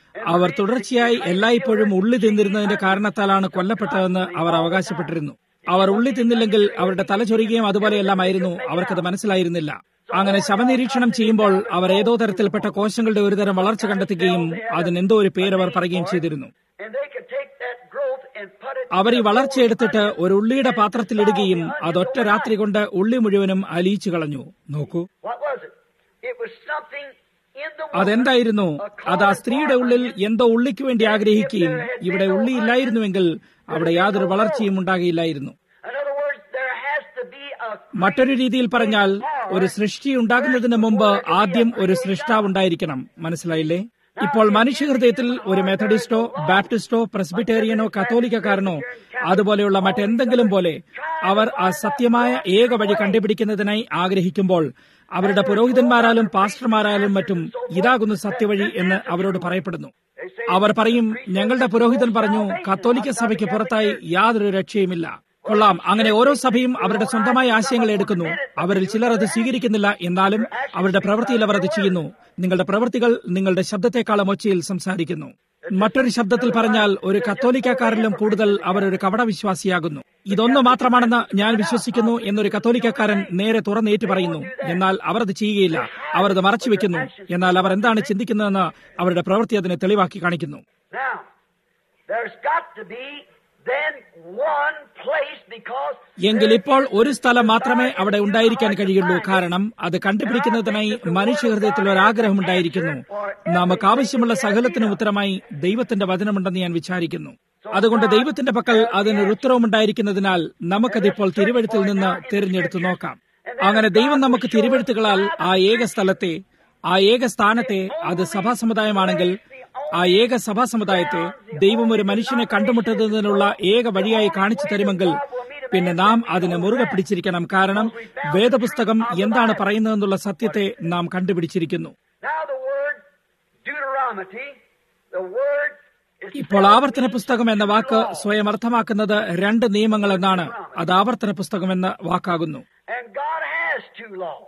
Speaker 2: അവർ തുടർച്ചയായി എല്ലായ്പ്പോഴും ഉള്ളി തിന്നിരുന്നതിന്റെ കാരണത്താലാണ് കൊല്ലപ്പെട്ടതെന്ന് അവർ അവകാശപ്പെട്ടിരുന്നു അവർ ഉള്ളി തിന്നില്ലെങ്കിൽ അവരുടെ തല ചൊറിയുകയും അതുപോലെയെല്ലാമായിരുന്നു അവർക്കത് മനസ്സിലായിരുന്നില്ല അങ്ങനെ ശവനിരീക്ഷണം ചെയ്യുമ്പോൾ അവർ ഏതോ തരത്തിൽപ്പെട്ട കോശങ്ങളുടെ ഒരുതരം വളർച്ച കണ്ടെത്തുകയും അതിന് എന്തോ ഒരു പേര് അവർ പറയുകയും ചെയ്തിരുന്നു
Speaker 1: And they could take that growth and put it
Speaker 2: അവർ ഈ വളർച്ചയെടുത്തിട്ട് ഒരു ഉള്ളിയുടെ പാത്രത്തിലിടുകയും അതൊറ്റ രാത്രി കൊണ്ട് ഉള്ളി മുഴുവനും അലിയിച്ചു കളഞ്ഞു നോക്കൂ
Speaker 1: What was it? It was something in the woman.
Speaker 2: അതെന്തായിരുന്നു അത് ആ സ്ത്രീയുടെ ഉള്ളിൽ എന്തോ ഉള്ളിക്ക് വേണ്ടി ആഗ്രഹിക്കുകയും ഇവിടെ ഉള്ളിയില്ലായിരുന്നുവെങ്കിൽ അവിടെ യാതൊരു വളർച്ചയും ഉണ്ടാകില്ലായിരുന്നു
Speaker 1: In other words, there has to be a
Speaker 2: മറ്റൊരു രീതിയിൽ പറഞ്ഞാൽ ഒരു സൃഷ്ടി ഉണ്ടാകുന്നതിന് മുമ്പ് ആദ്യം ഒരു സൃഷ്ടാവ് ഉണ്ടായിരിക്കണം മനസ്സിലായില്ലേ ഇപ്പോൾ മനുഷ്യഹൃദയത്തിൽ ഒരു മെത്തഡിസ്റ്റോ ബാപ്റ്റിസ്റ്റോ പ്രസ്ബിറ്റേറിയനോ കത്തോലിക്കക്കാരനോ അതുപോലെയുള്ള മറ്റെന്തെങ്കിലും പോലെ അവർ ആ സത്യമായ ഏക വഴി കണ്ടുപിടിക്കുന്നതിനായി ആഗ്രഹിക്കുമ്പോൾ അവരുടെ പുരോഹിതന്മാരാലും പാസ്റ്റർമാരാലും മറ്റും ഇതാകുന്നു സത്യവഴി എന്ന് അവരോട് പറയപ്പെടുന്നു അവർ പറയും ഞങ്ങളുടെ പുരോഹിതൻ പറഞ്ഞു കത്തോലിക്ക സഭയ്ക്ക് പുറത്തായി യാതൊരു രക്ഷയുമില്ല കൊള്ളാം അങ്ങനെ ഓരോ സഭയും അവരുടെ സ്വന്തമായ ആശയങ്ങൾ എടുക്കുന്നു അവരിൽ ചിലർ അത് സ്വീകരിക്കുന്നില്ല എന്നാലും അവരുടെ പ്രവൃത്തിയിൽ അവർ അത് ചെയ്യുന്നു നിങ്ങളുടെ പ്രവൃത്തികൾ നിങ്ങളുടെ ശബ്ദത്തെക്കാളും ഒച്ചയിൽ സംസാരിക്കുന്നു മറ്റൊരു ശബ്ദത്തിൽ പറഞ്ഞാൽ ഒരു കത്തോലിക്കക്കാരിലും കൂടുതൽ അവർ ഒരു കപട വിശ്വാസിയാകുന്നു ഇതൊന്നു മാത്രമാണെന്ന് ഞാൻ വിശ്വസിക്കുന്നു എന്നൊരു കത്തോലിക്കക്കാരൻ നേരെ തുറന്നേറ്റ് പറയുന്നു എന്നാൽ അവർ അത് ചെയ്യുകയില്ല അവർ അത് മറച്ചുവെക്കുന്നു എന്നാൽ അവർ എന്താണ് ചിന്തിക്കുന്നതെന്ന് അവരുടെ പ്രവൃത്തി അതിനെ തെളിവാക്കി കാണിക്കുന്നു
Speaker 1: Now, there's got to be then one place because
Speaker 2: എങ്കിൽ ഇപ്പോൾ ഒരു സ്ഥലം മാത്രമേ അവിടെ ഉണ്ടായിരിക്കാൻ കഴിയുള്ളൂ കാരണം അത് കണ്ടുപിടിക്കുന്നതിനായി മനുഷ്യഹൃദയത്തിൽ ഒരു ആഗ്രഹം ഉണ്ടായിരിക്കുന്നു നമുക്ക് ആവശ്യമുള്ള സകലത്തിനും ഉത്തരമായി ദൈവത്തിന്റെ വചനമുണ്ടെന്ന് ഞാൻ വിചാരിക്കുന്നു അതുകൊണ്ട് ദൈവത്തിന്റെ പക്കൽ അതിനൊരു ഉത്തരവും ഉണ്ടായിരിക്കുന്നതിനാൽ നമുക്കതിപ്പോൾ തിരുവഴുത്തിൽ നിന്ന് തിരഞ്ഞെടുത്തു നോക്കാം അങ്ങനെ ദൈവം നമുക്ക് തിരുവഴുത്തുകളാൽ ആ ഏക സ്ഥലത്തെ ആ ഏക സ്ഥാനത്തെ അത് സഭാസമുദായമാണെങ്കിൽ ആ ഏക സഭാ സമുദായത്തെ ദൈവം ഒരു മനുഷ്യനെ കണ്ടുമുട്ടുന്നതിനുള്ള ഏക വഴിയായി കാണിച്ചു തരുമെങ്കിൽ പിന്നെ നാം അതിനെ മുറുകെ പിടിച്ചിരിക്കണം കാരണം വേദപുസ്തകം എന്താണ് പറയുന്നതെന്നുള്ള സത്യത്തെ നാം കണ്ടുപിടിച്ചിരിക്കുന്നു
Speaker 1: now the word Deuteronomy, the word is
Speaker 2: ഇപ്പോൾ ആവർത്തന പുസ്തകം എന്ന വാക്ക് സ്വയം അർത്ഥമാക്കുന്നത് രണ്ട് നിയമങ്ങൾ എന്നാണ് അത് ആവർത്തന പുസ്തകം എന്ന വാക്കാകുന്നു
Speaker 1: and God has two laws.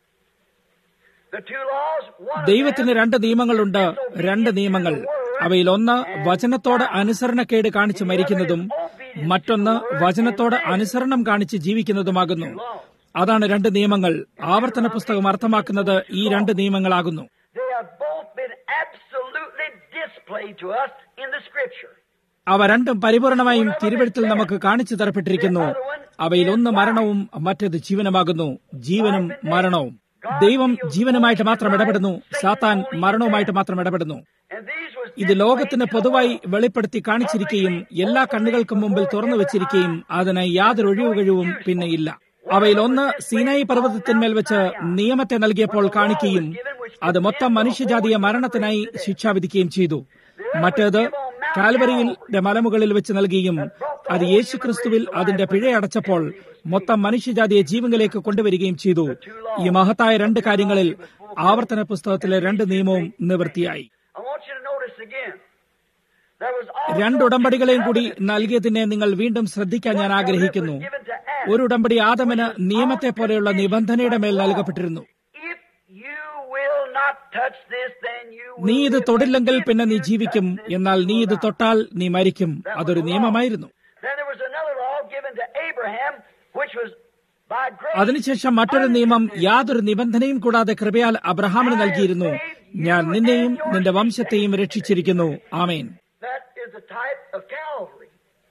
Speaker 1: The two laws, one of
Speaker 2: ദൈവത്തിന്
Speaker 1: them
Speaker 2: രണ്ട് നിയമങ്ങളുണ്ട് രണ്ട് നിയമങ്ങൾ അവയിൽ ഒന്ന് വചനത്തോട് അനുസരണക്കേട് കാണിച്ച് മരിക്കുന്നതും മറ്റൊന്ന് വചനത്തോട് അനുസരണം കാണിച്ച് ജീവിക്കുന്നതുമാകുന്നു അതാണ് രണ്ട് നിയമങ്ങൾ ആവർത്തന പുസ്തകം അർത്ഥമാക്കുന്നത് ഈ രണ്ട് നിയമങ്ങളാകുന്നു
Speaker 1: They have both been absolutely displayed to us in the Scripture.
Speaker 2: അവ രണ്ടും പരിപൂർണമായും തിരുവഴുത്തിൽ നമുക്ക് കാണിച്ചു തരപ്പെട്ടിരിക്കുന്നു അവയിൽ ഒന്ന് മരണവും മറ്റേത് ജീവനുമാകുന്നു ജീവനും മരണവും ദൈവം ജീവനുമായിട്ട് മാത്രം ഇടപെടുന്നു സാത്താൻ മരണവുമായിട്ട് മാത്രം ഇടപെടുന്നു
Speaker 1: And these was
Speaker 2: ഇത് ലോകത്തിന് പൊതുവായി വെളിപ്പെടുത്തി കാണിച്ചിരിക്കുകയും എല്ലാ കണ്ണുകൾക്കും മുമ്പിൽ തുറന്നു വെച്ചിരിക്കുകയും അതിനായി യാതൊരു ഒഴിവുകഴിവും പിന്നെ ഇല്ല അവയിൽ ഒന്ന് സീനായി പർവ്വതത്തിന്മേൽ വെച്ച് നിയമത്തെ നൽകിയപ്പോൾ കാണിക്കുകയും അത് മൊത്തം മനുഷ്യജാതിയെ മരണത്തിനായി ശിക്ഷ വിധിക്കുകയും ചെയ്തു മറ്റേത് കാൽവരിയിലെ മലമുകളിൽ വെച്ച് നൽകുകയും അത് യേശുക്രിസ്തുവിൽ അതിന്റെ പിഴയടച്ചപ്പോൾ മൊത്തം മനുഷ്യജാതിയെ ജീവനിലേക്ക് കൊണ്ടുവരികയും ചെയ്തു ഈ മഹത്തായ രണ്ട് കാര്യങ്ങളിൽ ആവർത്തന പുസ്തകത്തിലെ രണ്ട് നിയമവും നിവൃത്തിയായി
Speaker 1: I want you to notice again. There was also
Speaker 2: രണ്ട് ഉടമ്പടികളെയും കൂടി നൽകിയതിനെ നിങ്ങൾ വീണ്ടും ശ്രദ്ധിക്കാൻ ഞാൻ ആഗ്രഹിക്കുന്നു ഒരു ഉടമ്പടി ആദമന് നിയമത്തെ പോലെയുള്ള നിബന്ധനയുടെ മേൽ നൽകപ്പെട്ടിരുന്നു
Speaker 1: If you will not touch this, then you will
Speaker 2: നീ ഇത് തൊടില്ലെങ്കിൽ പിന്നെ നീ ജീവിക്കും എന്നാൽ നീ ഇത് തൊട്ടാൽ നീ മരിക്കും അതൊരു നിയമമായിരുന്നു
Speaker 1: Then there was another law given to Abraham, which was by grace.
Speaker 2: അതിനുശേഷം മറ്റൊരു നിയമം യാതൊരു നിബന്ധനയും കൂടാതെ കൃപയാൽ അബ്രഹാമിന് നൽകിയിരുന്നു ഞാൻ നിന്നെയും നിന്റെ വംശത്തെയും രക്ഷിച്ചിരിക്കുന്നു ആമേൻ
Speaker 1: That is the type of Calvary.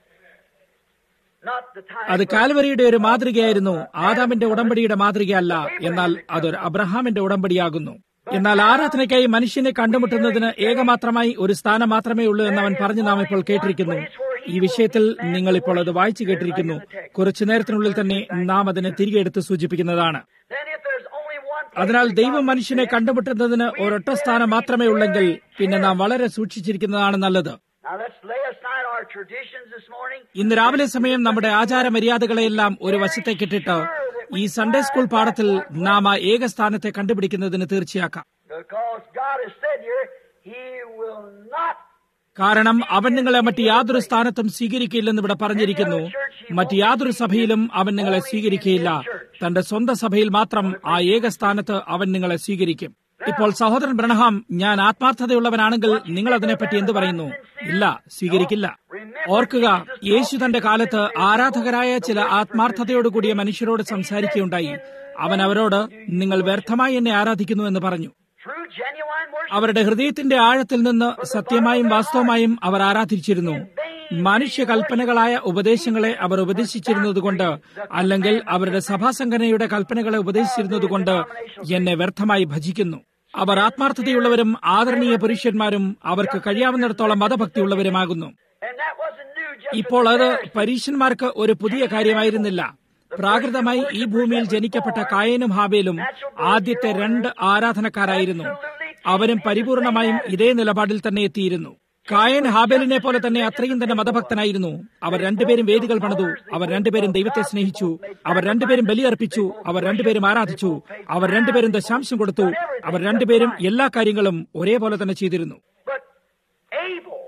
Speaker 1: Not the type
Speaker 2: അത്
Speaker 1: of
Speaker 2: കാൽവരിയുടെ ഒരു മാതൃകയായിരുന്നു ആദാമിന്റെ ഉടമ്പടിയുടെ മാതൃകയല്ല എന്നാൽ അതൊരു അബ്രഹാമിന്റെ ഉടമ്പടിയാകുന്നു എന്നാൽ ആരാധനയ്ക്കായി മനുഷ്യനെ കണ്ടുമുട്ടുന്നതിന് ഏകമാത്രമായി ഒരു സ്ഥാനം മാത്രമേ ഉള്ളൂ എന്ന് അവൻ പറഞ്ഞു നാം ഇപ്പോൾ കേട്ടിരിക്കുന്നു ഈ വിഷയത്തിൽ നിങ്ങൾ ഇപ്പോൾ അത് വായിച്ചു കേട്ടിരിക്കുന്നു കുറച്ചു നേരത്തിനുള്ളിൽ തന്നെ നാം അതിനെ തിരികെ എടുത്ത് സൂചിപ്പിക്കുന്നതാണ്
Speaker 1: Then if there's only one place
Speaker 2: അതിനാൽ ദൈവം മനുഷ്യനെ കണ്ടുമുട്ടുന്നതിന് ഒരൊറ്റ സ്ഥാനം മാത്രമേ ഉള്ളെങ്കിൽ പിന്നെ നാം വളരെ സൂക്ഷിച്ചിരിക്കുന്നതാണ് നല്ലത്
Speaker 1: Now let's lay aside our traditions this morning.
Speaker 2: ഇന്ന് രാവിലെ സമയം നമ്മുടെ ആചാരമര്യാദകളെയെല്ലാം ഒരു വശത്തേക്കിട്ടിട്ട് ഈ സൺഡേ സ്കൂൾ പാഠത്തിൽ നാം ആ ഏക സ്ഥാനത്തെ കണ്ടുപിടിക്കുന്നതിന് തീർച്ചയാക്കാം
Speaker 1: Because God has said here, He will not
Speaker 2: കാരണം അവൻ നിങ്ങളെ മറ്റ് യാതൊരു സ്ഥാനത്തും സ്വീകരിക്കില്ലെന്ന് ഇവിടെ പറഞ്ഞിരിക്കുന്നു മറ്റ് യാതൊരു സഭയിലും അവൻ നിങ്ങളെ സ്വീകരിക്കുകയില്ല തന്റെ സ്വന്തം സഭയിൽ മാത്രം ആ ഏക സ്ഥാനത്ത് അവൻ നിങ്ങളെ സ്വീകരിക്കും ഇപ്പോൾ സഹോദരൻ ബ്രണഹാം ഞാൻ ആത്മാർത്ഥതയുള്ളവനാണെങ്കിൽ നിങ്ങൾ അതിനെപ്പറ്റി എന്തു പറയുന്നു ഇല്ല സ്വീകരിക്കില്ല ഓർക്കുക യേശു തന്റെ കാലത്ത് ആരാധകരായ ചില ആത്മാർത്ഥതയോടുകൂടിയ മനുഷ്യരോട് സംസാരിക്കുകയുണ്ടായി അവൻ അവരോട് നിങ്ങൾ വ്യർത്ഥമായി എന്നെ ആരാധിക്കുന്നു എന്ന് പറഞ്ഞു
Speaker 1: True, genuine worship.
Speaker 2: അവരുടെ ഹൃദയത്തിന്റെ ആഴത്തിൽ നിന്ന് സത്യമായും വാസ്തവമായും അവർ ആരാധിച്ചിരുന്നു മനുഷ്യ കൽപ്പനകളായ ഉപദേശങ്ങളെ അവർ ഉപദേശിച്ചിരുന്നതുകൊണ്ട് അല്ലെങ്കിൽ അവരുടെ സഭാസംഘടനയുടെ കൽപ്പനകളെ ഉപദേശിച്ചിരുന്നതുകൊണ്ട് എന്നെ വ്യർത്ഥമായി ഭജിക്കുന്നു അവർ ആത്മാർത്ഥതയുള്ളവരും ആദരണീയ പുരുഷന്മാരും അവർക്ക് കഴിയാവുന്നിടത്തോളം മതഭക്തിയുള്ളവരുമാകുന്നു
Speaker 1: And that wasn't new just
Speaker 2: ഇപ്പോൾ അത് പരീക്ഷന്മാർക്ക് ഒരു പുതിയ കാര്യമായിരുന്നില്ല പ്രാകൃതമായി ഈ ഭൂമിയിൽ ജനിക്കപ്പെട്ട കായനും ഹാബേലും ആദ്യത്തെ രണ്ട് ആരാധനക്കാരായിരുന്നു അവരും പരിപൂർണമായും ഇതേ നിലപാടിൽ തന്നെ എത്തിയിരുന്നു കായൻ ഹാബേലിനെ പോലെ തന്നെ അത്രയും തന്നെ മതഭക്തനായിരുന്നു അവർ രണ്ടുപേരും വേദികൾ പണിതു അവർ രണ്ടുപേരും ദൈവത്തെ സ്നേഹിച്ചു അവർ രണ്ടുപേരും ബലിയർപ്പിച്ചു അവർ രണ്ടുപേരും ആരാധിച്ചു അവർ രണ്ടുപേരും ദശാംശം കൊടുത്തു അവർ രണ്ടുപേരും എല്ലാ കാര്യങ്ങളും ഒരേപോലെ തന്നെ ചെയ്തിരുന്നു
Speaker 1: But Abel,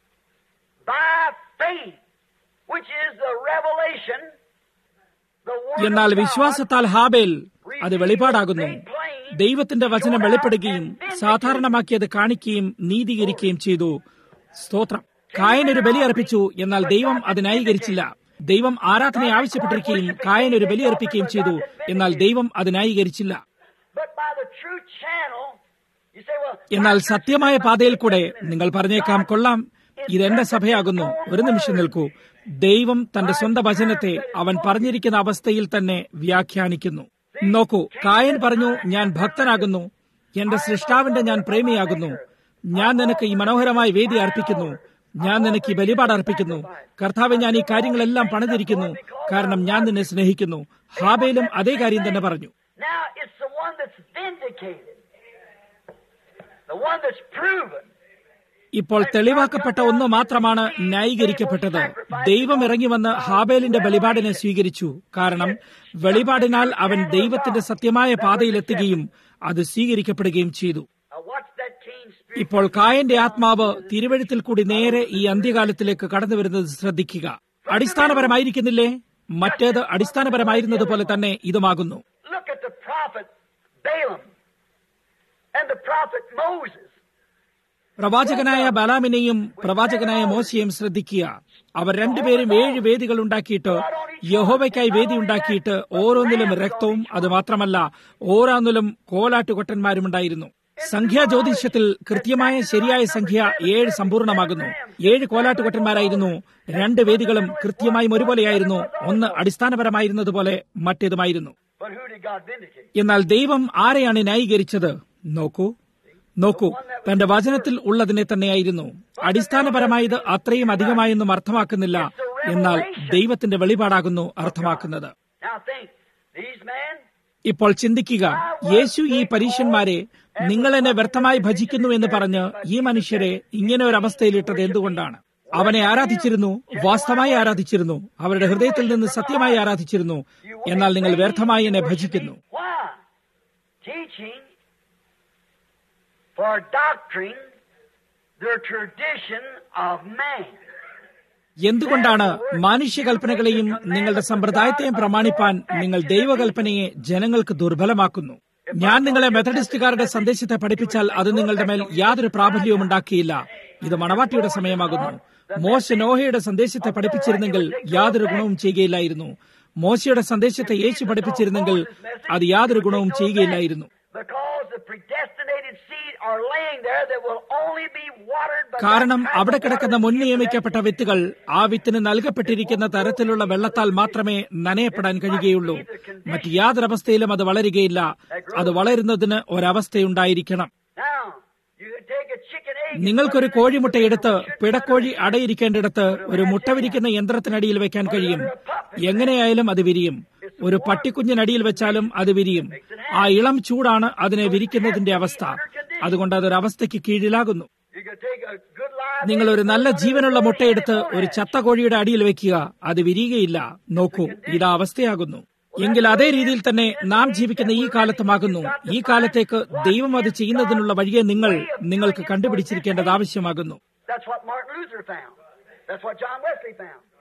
Speaker 1: by faith, which is the revelation, the word
Speaker 2: എന്നാൽ
Speaker 1: of God,
Speaker 2: വിശ്വാസത്താൽ ഹാബേൽ അത് വെളിപാടാകുന്നു ദൈവത്തിന്റെ വചനം വെളിപ്പെടുകയും സാധാരണമാക്കിയത് കാണിക്കുകയും നീതീകരിക്കുകയും ചെയ്തു സ്തോത്രം കായൻ ഒരു ബലി അർപ്പിച്ചു എന്നാൽ ദൈവം അത് ന്യായീകരിച്ചില്ല ദൈവം ആരാധന ആവശ്യപ്പെട്ടിരിക്കുകയും കായൻ ഒരു ബലി അർപ്പിക്കുകയും ചെയ്തു എന്നാൽ ദൈവം അത് ന്യായീകരിച്ചില്ല
Speaker 1: but by the true channel, you say, well,
Speaker 2: എന്നാൽ സത്യമായ പാതയിൽ കൂടെ നിങ്ങൾ പറഞ്ഞേക്കാം കൊള്ളാം ഇതെന്റെ സഭയാകുന്നു ഒരു നിമിഷം നിൽക്കൂ ദൈവം തന്റെ സ്വന്തം വചനത്തെ അവൻ പറഞ്ഞിരിക്കുന്ന അവസ്ഥയിൽ തന്നെ വ്യാഖ്യാനിക്കുന്നു നോക്കൂ കായൻ പറഞ്ഞു ഞാൻ ഭക്തനാകുന്നു എന്റെ സൃഷ്ടാവിന്റെ ഞാൻ പ്രേമിയാകുന്നു ഞാൻ നിനക്ക് ഈ മനോഹരമായ വേദി അർപ്പിക്കുന്നു ഞാൻ നിനക്ക് ഈ ബലിപാട് അർപ്പിക്കുന്നു കർത്താവ് ഞാൻ ഈ കാര്യങ്ങളെല്ലാം പണിതിരിക്കുന്നു കാരണം ഞാൻ നിന്നെ സ്നേഹിക്കുന്നു ഹാബേലും അതേ കാര്യം തന്നെ പറഞ്ഞു
Speaker 1: now it's the one that's vindicated, the one that's proven.
Speaker 2: ഇപ്പോൾ തെളിവാക്കപ്പെട്ട ഒന്ന് മാത്രമാണ് ന്യായീകരിക്കപ്പെട്ടത് ദൈവം ഇറങ്ങി വന്ന് ഹാബേലിന്റെ വെളിപാടിനെ സ്വീകരിച്ചു കാരണം വെളിപാടിനാൽ അവൻ ദൈവത്തിന്റെ സത്യമായ പാതയിലെത്തുകയും അത് സ്വീകരിക്കപ്പെടുകയും ചെയ്തു
Speaker 1: Now watch that keen spirit.
Speaker 2: ഇപ്പോൾ കായന്റെ ആത്മാവ് തിരുവഴുത്തിൽ കൂടി നേരെ ഈ അന്ത്യകാലത്തിലേക്ക് കടന്നു വരുന്നത് ശ്രദ്ധിക്കുക അടിസ്ഥാനപരമായിരിക്കുന്നില്ലേ മറ്റേത് അടിസ്ഥാനപരമായിരുന്നത് പോലെ തന്നെ ഇതുമാകുന്നു
Speaker 1: Look at the prophet Balaam and the prophet Moses.
Speaker 2: പ്രവാചകനായ ബലാമിനെയും പ്രവാചകനായ മോശയെയും ശ്രദ്ധിക്കുക അവർ രണ്ടുപേരും ഏഴ് വേദികൾ ഉണ്ടാക്കിയിട്ട് യഹോവയ്ക്കായി വേദി ഉണ്ടാക്കിയിട്ട് ഓരോന്നിലും രക്തവും അത് മാത്രമല്ല ഓരോന്നിലും കോലാട്ടുകൊട്ടന്മാരും ഉണ്ടായിരുന്നു സംഖ്യാ ജ്യോതിഷത്തിൽ കൃത്യമായ ശരിയായ സംഖ്യ ഏഴ് സമ്പൂർണ്ണമാകുന്നു ഏഴ് കോലാട്ടുകൊട്ടന്മാരായിരുന്നു രണ്ട് വേദികളും കൃത്യമായും ഒരുപോലെയായിരുന്നു ഒന്ന് അടിസ്ഥാനപരമായിരുന്നതുപോലെ മറ്റേതുമായിരുന്നു
Speaker 1: But who did God vindicate?
Speaker 2: എന്നാൽ ദൈവം ആരെയാണ് ന്യായീകരിച്ചത് നോക്കൂ നോക്കൂ തന്റെ വചനത്തിൽ ഉള്ളതിനെ തന്നെയായിരുന്നു അടിസ്ഥാനപരമായത് അത്രയും അധികമായൊന്നും അർത്ഥമാക്കുന്നില്ല എന്നാൽ ദൈവത്തിന്റെ വെളിപാടാകുന്നു അർത്ഥമാക്കുന്നത്
Speaker 1: Now think, these men,
Speaker 2: ഇപ്പോൾ ചിന്തിക്കുക യേശു ഈ പരീക്ഷന്മാരെ നിങ്ങൾ എന്നെ വ്യർത്ഥമായി ഭജിക്കുന്നു എന്ന് പറഞ്ഞ് ഈ മനുഷ്യരെ ഇങ്ങനെ ഒരു അവസ്ഥയിലിട്ടത് എന്തുകൊണ്ടാണ് അവനെ ആരാധിച്ചിരുന്നു വാസ്തവമായി ആരാധിച്ചിരുന്നു അവരുടെ ഹൃദയത്തിൽ നിന്ന് സത്യമായി ആരാധിച്ചിരുന്നു എന്നാൽ നിങ്ങൾ വ്യർത്ഥമായി എന്നെ ഭജിക്കുന്നു
Speaker 1: why? Teaching for doctrine the tradition of man.
Speaker 2: എന്തുകൊണ്ടാണ് മാനുഷ്യകൽപ്പനകളെയും നിങ്ങളുടെ സമ്പ്രദായത്തെയും പ്രമാണിപ്പാൻ നിങ്ങൾ ദൈവകൽപ്പനയെ ജനങ്ങൾക്ക് ദുർബലമാക്കുന്നു ഞാൻ നിങ്ങളെ മെത്തഡിസ്റ്റുകാരുടെ സന്ദേശത്തെ പഠിപ്പിച്ചാൽ അത് നിങ്ങളുടെ മേൽ യാതൊരു പ്രാബല്യവും ഉണ്ടാക്കിയില്ല ഇത് മണവാട്ടിയുടെ സമയമാകുന്നു മോശ നോഹയുടെ സന്ദേശത്തെ പഠിപ്പിച്ചിരുന്നെങ്കിൽ യാതൊരു ഗുണവും ചെയ്യുകയില്ലായിരുന്നു മോശയുടെ സന്ദേശത്തെ യേശു പഠിപ്പിച്ചിരുന്നെങ്കിൽ അത് യാതൊരു ഗുണവും ചെയ്യുകയില്ലായിരുന്നു
Speaker 1: Because the predestinated seed are laying there that will only be watered by
Speaker 2: കാരണം അവിടെ കിടക്കുന്ന മുൻ നിയമിക്കപ്പെട്ട വിത്തുകൾ ആ വിത്തിന് നൽകപ്പെട്ടിരിക്കുന്ന തരത്തിലുള്ള വെള്ളത്താൽ മാത്രമേ നനയപ്പെടാൻ കഴിയുകയുള്ളൂ മറ്റ് യാതൊരവസ്ഥയിലും അത് വളരുകയില്ല അത് വളരുന്നതിന് ഒരവസ്ഥയുണ്ടായിരിക്കണം
Speaker 1: Now, you can take a chicken egg.
Speaker 2: നിങ്ങൾക്കൊരു കോഴിമുട്ട എടുത്ത് പിടക്കോഴി അടയിരിക്കേണ്ടിടത്ത് ഒരു മുട്ട വിരിക്കുന്ന യന്ത്രത്തിനടിയിൽ വെക്കാൻ കഴിയും എങ്ങനെയായാലും അത് വിരിയും ഒരു പട്ടിക്കുഞ്ഞിനടിയിൽ വെച്ചാലും അത് വിരിയും ആ ഇളം ചൂടാണ് അതിനെ വിരിക്കുന്നതിന്റെ അവസ്ഥ അതുകൊണ്ട് അതൊരവസ്ഥയ്ക്ക് കീഴിലാകുന്നു
Speaker 1: You can take a good live
Speaker 2: നിങ്ങൾ ഒരു നല്ല ജീവനുള്ള മുട്ടയെടുത്ത് ഒരു ചത്ത കോഴിയുടെ അടിയിൽ വെക്കുക അത് വിരിയുകയില്ല നോക്കൂ ഇതാ അവസ്ഥയാകുന്നു എങ്കിൽ അതേ രീതിയിൽ തന്നെ നാം ജീവിക്കുന്ന ഈ കാലത്തുമാകുന്നു ഈ കാലത്തേക്ക് ദൈവം അത് ചെയ്യുന്നതിനുള്ള വഴിയെ നിങ്ങൾ നിങ്ങൾക്ക് കണ്ടുപിടിച്ചിരിക്കേണ്ടത് ആവശ്യമാകുന്നു
Speaker 1: That's what Martin Luther found. That's what John Wesley found.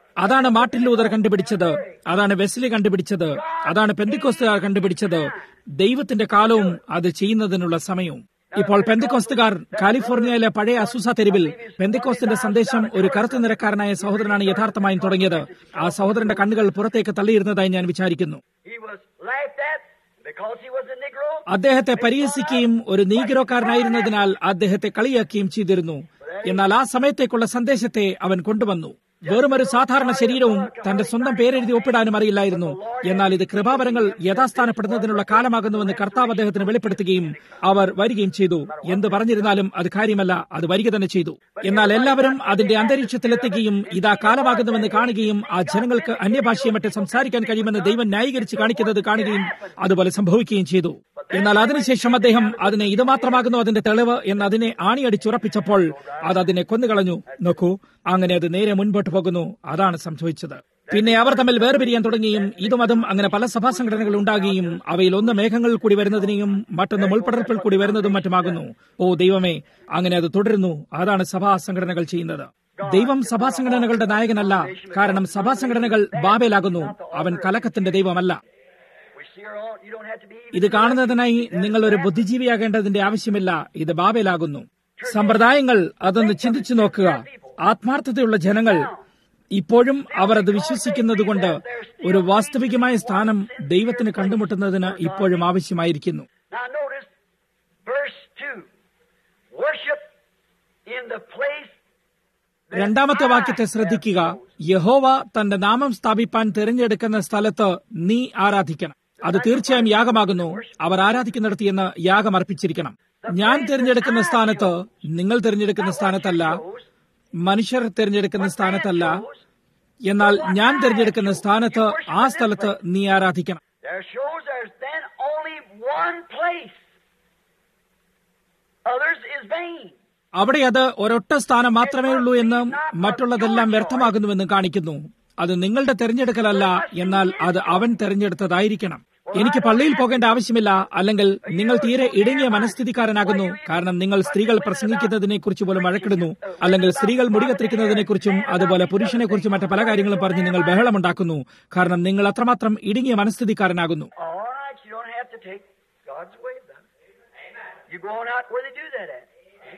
Speaker 2: അതാണ് മാർട്ടിൻ ലൂതർ കണ്ടുപിടിച്ചത് അതാണ് വെസ്ലി കണ്ടുപിടിച്ചത് അതാണ് പെന്തിക്കോസ്തുകാർ കണ്ടുപിടിച്ചത് ദൈവത്തിന്റെ കാലവും അത് ചെയ്യുന്നതിനുള്ള സമയവും ഇപ്പോൾ പെന്തിക്കോസ്തുകാർ കാലിഫോർണിയയിലെ പഴയ അസൂസ തെരുവിൽ പെന്തിക്കോസ്തിന്റെ സന്ദേശം ഒരു കറുത്ത നിരക്കാരനായ സഹോദരനാണ് യഥാർത്ഥമായും തുടങ്ങിയത് ആ സഹോദരന്റെ കണ്ണുകൾ പുറത്തേക്ക് തള്ളിയിരുന്നതായി ഞാൻ വിചാരിക്കുന്നു
Speaker 1: He was laughed at because he was a Negro.
Speaker 2: അദ്ദേഹത്തെ പരിഹസിക്കുകയും ഒരു നീഗ്രോക്കാരനായിരുന്നതിനാൽ അദ്ദേഹത്തെ കളിയാക്കുകയും ചെയ്തിരുന്നു എന്നാൽ ആ സമയത്തേക്കുള്ള സന്ദേശത്തെ അവൻ കൊണ്ടുവന്നു വെറുമൊരു സാധാരണ ശരീരവും തന്റെ സ്വന്തം പേരെഴുതി ഒപ്പിടാനും അറിയില്ലായിരുന്നു എന്നാൽ ഇത് കൃപാവരങ്ങൾ യഥാസ്ഥാനപ്പെടുന്നതിനുള്ള കാലമാകുന്നുവെന്ന് കർത്താവ് അദ്ദേഹത്തിന് വെളിപ്പെടുത്തുകയും അവർ വരികയും ചെയ്തു എന്ത് പറഞ്ഞിരുന്നാലും അത് കാര്യമല്ല അത് വരിക തന്നെ ചെയ്തു എന്നാൽ എല്ലാവരും അതിന്റെ അന്തരീക്ഷത്തിലെത്തുകയും ഇതാ കാലമാകുന്നുവെന്ന് കാണുകയും ആ ജനങ്ങൾക്ക് അന്യഭാഷയെ മറ്റ് സംസാരിക്കാൻ കഴിയുമെന്ന് ദൈവം ന്യായീകരിച്ച് കാണിക്കുന്നത് കാണുകയും അതുപോലെ സംഭവിക്കുകയും ചെയ്തു എന്നാൽ അതിനുശേഷം അദ്ദേഹം അതിനെ ഇത് മാത്രമാകുന്നു അതിന്റെ തെളിവ് എന്ന് അതിനെ ആണിയടിച്ചുറപ്പിച്ചപ്പോൾ അത് അതിനെ കൊന്നുകളഞ്ഞു നോക്കൂ അങ്ങനെ അത് നേരെ മുൻപോട്ട് പോകുന്നു അതാണ് സംഭവിച്ചത് പിന്നെ അവർ തമ്മിൽ വേർപിരിയാൻ തുടങ്ങിയും ഇതും അതും അങ്ങനെ പല സഭാ സംഘടനകൾ ഉണ്ടാകുകയും അവയിൽ ഒന്ന് മേഘങ്ങളിൽ കൂടി വരുന്നതിനെയും മറ്റൊന്ന് മുൾപ്പടർപ്പിൽ കൂടി വരുന്നതും മറ്റുമാകുന്നു ഓ ദൈവമേ അങ്ങനെ അത് തുടരുന്നു അതാണ് സഭാ സംഘടനകൾ ചെയ്യുന്നത് ദൈവം സഭാ സംഘടനകളുടെ നായകനല്ല കാരണം സഭാ സംഘടനകൾ ബാബേലാകുന്നു അവൻ കലക്കത്തിന്റെ ദൈവമല്ല
Speaker 1: We see her on. You don't have to be.
Speaker 2: ഇത് കാണുന്നതിനായി നിങ്ങൾ ഒരു ബുദ്ധിജീവിയാകേണ്ടതിന്റെ ആവശ്യമില്ല ഇത് ബാബേലാകുന്നു സമ്പ്രദായങ്ങൾ അതൊന്ന് ചിന്തിച്ചു നോക്കുക ആത്മാർത്ഥതയുള്ള ജനങ്ങൾ ഇപ്പോഴും അവർ അത് വിശ്വസിക്കുന്നതുകൊണ്ട് ഒരു വാസ്തവികമായ സ്ഥാനം ദൈവത്തിന് കണ്ടുമുട്ടുന്നതിന് ഇപ്പോഴും ആവശ്യമായിരിക്കുന്നു
Speaker 1: Now notice verse 2. Worship in the place that
Speaker 2: രണ്ടാമത്തെ
Speaker 1: I
Speaker 2: വാക്യത്തെ ശ്രദ്ധിക്കുക യഹോവ തന്റെ നാമം സ്ഥാപിപ്പാൻ തിരഞ്ഞെടുക്കുന്ന സ്ഥലത്ത് നീ ആരാധിക്കണം അത് തീർച്ചയായും യാഗമാകുന്നു അവർ ആരാധിക്കുന്നിടത്ത് എന്ന് യാഗം അർപ്പിച്ചിരിക്കണം ഞാൻ തിരഞ്ഞെടുക്കുന്ന സ്ഥാനത്ത് നിങ്ങൾ തിരഞ്ഞെടുക്കുന്ന സ്ഥാനത്തല്ല മനുഷ്യർ തിരഞ്ഞെടുക്കുന്ന സ്ഥാനത്തല്ല എന്നാൽ ഞാൻ തിരഞ്ഞെടുക്കുന്ന സ്ഥാനത്ത് ആ സ്ഥലത്ത് നീ ആരാധിക്കണം
Speaker 1: There shows there's then only one place. Others is vain.
Speaker 2: അവിടെ അത് ഒരൊറ്റ സ്ഥാനം മാത്രമേ ഉള്ളൂ എന്നും മറ്റുള്ളതെല്ലാം വ്യർത്ഥമാകുന്നുവെന്നും കാണിക്കുന്നു അത് നിങ്ങളുടെ തെരഞ്ഞെടുക്കലല്ല എന്നാൽ അത് അവൻ തെരഞ്ഞെടുത്തതായിരിക്കണം എനിക്ക് പള്ളിയിൽ പോകേണ്ട ആവശ്യമില്ല അല്ലെങ്കിൽ നിങ്ങൾ തീരെ ഇടുങ്ങിയ മനസ്ഥിതിക്കാരനാകുന്നു കാരണം നിങ്ങൾ സ്ത്രീകൾ പ്രസംഗിക്കുന്നതിനെ കുറിച്ച് പോലും വഴക്കിടുന്നു അല്ലെങ്കിൽ സ്ത്രീകൾ മുടി കത്തിരിക്കുന്നതിനെ കുറിച്ചും അതുപോലെ പുരുഷനെ കുറിച്ചും മറ്റു പല കാര്യങ്ങളും പറഞ്ഞ് നിങ്ങൾ ബഹളമുണ്ടാക്കുന്നു കാരണം നിങ്ങൾ അത്രമാത്രം ഇടുങ്ങിയ മനസ്ഥിതിക്കാരനാകുന്നു
Speaker 1: All right, you don't have to take God's way, then. You go on out where they do that at.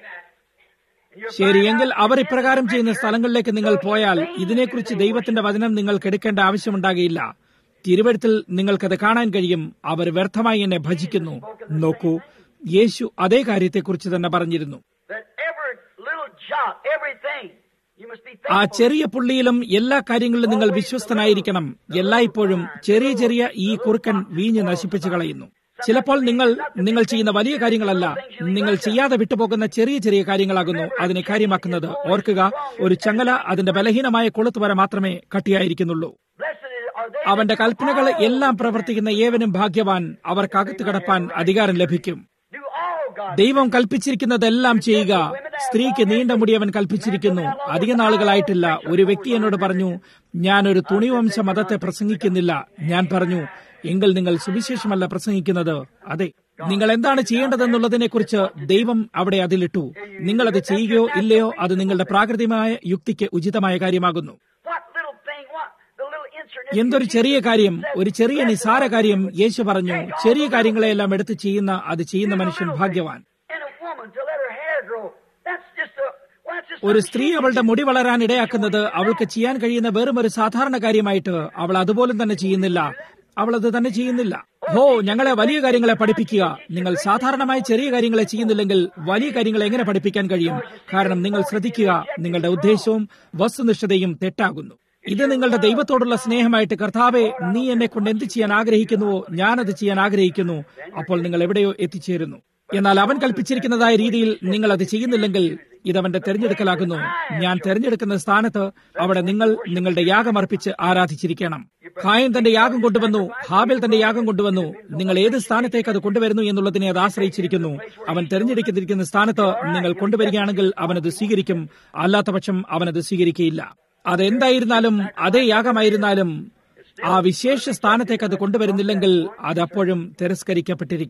Speaker 1: And you'll
Speaker 2: ശരി
Speaker 1: find
Speaker 2: എങ്കിൽ
Speaker 1: out
Speaker 2: അവർ
Speaker 1: that
Speaker 2: ഇപ്രകാരം ചെയ്യുന്ന
Speaker 1: scripture
Speaker 2: സ്ഥലങ്ങളിലേക്ക് നിങ്ങൾ
Speaker 1: shows
Speaker 2: പോയാൽ
Speaker 1: vain
Speaker 2: ഇതിനെക്കുറിച്ച്
Speaker 1: is the
Speaker 2: ദൈവത്തിന്റെ വചനം നിങ്ങൾക്ക് എടുക്കേണ്ട ആവശ്യമുണ്ടാകില്ല തിരുവഴുത്തിൽ നിങ്ങൾക്കത് കാണാൻ കഴിയും അവർ വ്യർത്ഥമായി എന്നെ ഭജിക്കുന്നു നോക്കൂ യേശു അതേ കാര്യത്തെക്കുറിച്ച് തന്നെ പറഞ്ഞിരുന്നു
Speaker 1: that every little jot, everything, you must be
Speaker 2: ആ
Speaker 1: thankful.
Speaker 2: ചെറിയ പുള്ളിയിലും എല്ലാ കാര്യങ്ങളിലും നിങ്ങൾ വിശ്വസ്തനായിരിക്കണം എല്ലായ്പ്പോഴും ചെറിയ ചെറിയ ഈ കുറുക്കൻ വീഞ്ഞ് നശിപ്പിച്ചു കളയുന്നു ചിലപ്പോൾ നിങ്ങൾ നിങ്ങൾ ചെയ്യുന്ന വലിയ കാര്യങ്ങളല്ല നിങ്ങൾ ചെയ്യാതെ വിട്ടുപോകുന്ന ചെറിയ ചെറിയ കാര്യങ്ങളാകുന്നു അതിനെ കാര്യമാക്കുന്നത് ഓർക്കുക ഒരു ചങ്ങല അതിന്റെ ബലഹീനമായ കൊളുത്ത് വരെ മാത്രമേ കട്ടിയായിരിക്കുന്നുള്ളൂ
Speaker 1: Blessed are they
Speaker 2: അവന്റെ
Speaker 1: that
Speaker 2: കൽപ്പനകൾ
Speaker 1: all
Speaker 2: എല്ലാം പ്രവർത്തിക്കുന്ന ഏവനും ഭാഗ്യവാൻ അവർക്കകത്ത് കടപ്പാൻ അധികാരം ലഭിക്കും
Speaker 1: do all God.
Speaker 2: ദൈവം കൽപ്പിച്ചിരിക്കുന്നതെല്ലാം ചെയ്യുക സ്ത്രീക്ക് നീണ്ട മുടി അവൻ കൽപ്പിച്ചിരിക്കുന്നു അധിക നാളുകളായിട്ടില്ല ഒരു വ്യക്തി എന്നോട് പറഞ്ഞു ഞാൻ ഒരു തുണിവംശ മതത്തെ പ്രസംഗിക്കുന്നില്ല ഞാൻ പറഞ്ഞു എങ്കിൽ നിങ്ങൾ സുവിശേഷമല്ല പ്രസംഗിക്കുന്നത് അതെ നിങ്ങൾ എന്താണ് ചെയ്യേണ്ടതെന്നുള്ളതിനെ കുറിച്ച് ദൈവം അവിടെ അതിലിട്ടു നിങ്ങൾ അത് ചെയ്യുകയോ ഇല്ലയോ അത് നിങ്ങളുടെ പ്രാകൃതികമായ യുക്തിക്ക് ഉചിതമായ കാര്യമാകുന്നു
Speaker 1: What little thing, what? The little insert.
Speaker 2: എന്തൊരു ചെറിയ കാര്യം ഒരു ചെറിയ നിസാര കാര്യം യേശു പറഞ്ഞു ചെറിയ കാര്യങ്ങളെല്ലാം എടുത്ത് ചെയ്യുന്ന അത് ചെയ്യുന്ന മനുഷ്യൻ ഭാഗ്യവാൻ
Speaker 1: And a woman to let her hair grow. That's just a, well, that's just
Speaker 2: ഒരു
Speaker 1: something
Speaker 2: സ്ത്രീ
Speaker 1: she can
Speaker 2: അവളുടെ
Speaker 1: do.
Speaker 2: മുടി വളരാൻ ഇടയാക്കുന്നത് അവൾക്ക് ചെയ്യാൻ കഴിയുന്ന വെറും ഒരു സാധാരണ കാര്യമായിട്ട് അവൾ അതുപോലും തന്നെ ചെയ്യുന്നില്ല അവൾ അത് തന്നെ ചെയ്യുന്നില്ല ഹോ ഞങ്ങളെ വലിയ കാര്യങ്ങളെ പഠിപ്പിക്കുക നിങ്ങൾ സാധാരണമായി ചെറിയ കാര്യങ്ങളെ ചെയ്യുന്നില്ലെങ്കിൽ വലിയ കാര്യങ്ങളെ എങ്ങനെ പഠിപ്പിക്കാൻ കഴിയും കാരണം നിങ്ങൾ ശ്രദ്ധിക്കുക നിങ്ങളുടെ ഉദ്ദേശവും വസ്തുനിഷ്ഠതയും തെറ്റാകുന്നു ഇത് നിങ്ങളുടെ ദൈവത്തോടുള്ള സ്നേഹമായിട്ട് കർത്താവെ നീ എന്നെ കൊണ്ട് എന്ത് ചെയ്യാൻ ആഗ്രഹിക്കുന്നുവോ ഞാനത് ചെയ്യാൻ ആഗ്രഹിക്കുന്നു അപ്പോൾ നിങ്ങൾ എവിടെയോ എത്തിച്ചേരുന്നു എന്നാൽ അവൻ കൽപ്പിച്ചിരിക്കുന്നതായ രീതിയിൽ നിങ്ങൾ അത് ചെയ്യുന്നില്ലെങ്കിൽ ഇതവന്റെ തെരഞ്ഞെടുക്കലാകുന്നു ഞാൻ തെരഞ്ഞെടുക്കുന്ന സ്ഥാനത്ത് അവിടെ നിങ്ങൾ നിങ്ങളുടെ യാഗം അർപ്പിച്ച് ആരാധിച്ചിരിക്കണം ഖായൻ തന്റെ യാഗം കൊണ്ടുവന്നു ഹാബിൽ തന്റെ യാഗം കൊണ്ടുവന്നു നിങ്ങൾ ഏത് സ്ഥാനത്തേക്ക് അത് കൊണ്ടുവരുന്നു എന്നുള്ളതിനെ അത് ആശ്രയിച്ചിരിക്കുന്നു അവൻ തെരഞ്ഞെടുക്കുന്നിരിക്കുന്ന സ്ഥാനത്ത് നിങ്ങൾ കൊണ്ടുവരികയാണെങ്കിൽ അവനത് സ്വീകരിക്കും അല്ലാത്തപക്ഷം അവനത് സ്വീകരിക്കുകയില്ല അതെന്തായിരുന്നാലും അതേ യാഗമായിരുന്നാലും ആ വിശേഷ സ്ഥാനത്തേക്ക് അത് കൊണ്ടുവരുന്നില്ലെങ്കിൽ അത് അപ്പോഴും തിരസ്കരിക്കപ്പെട്ടിരിക്കും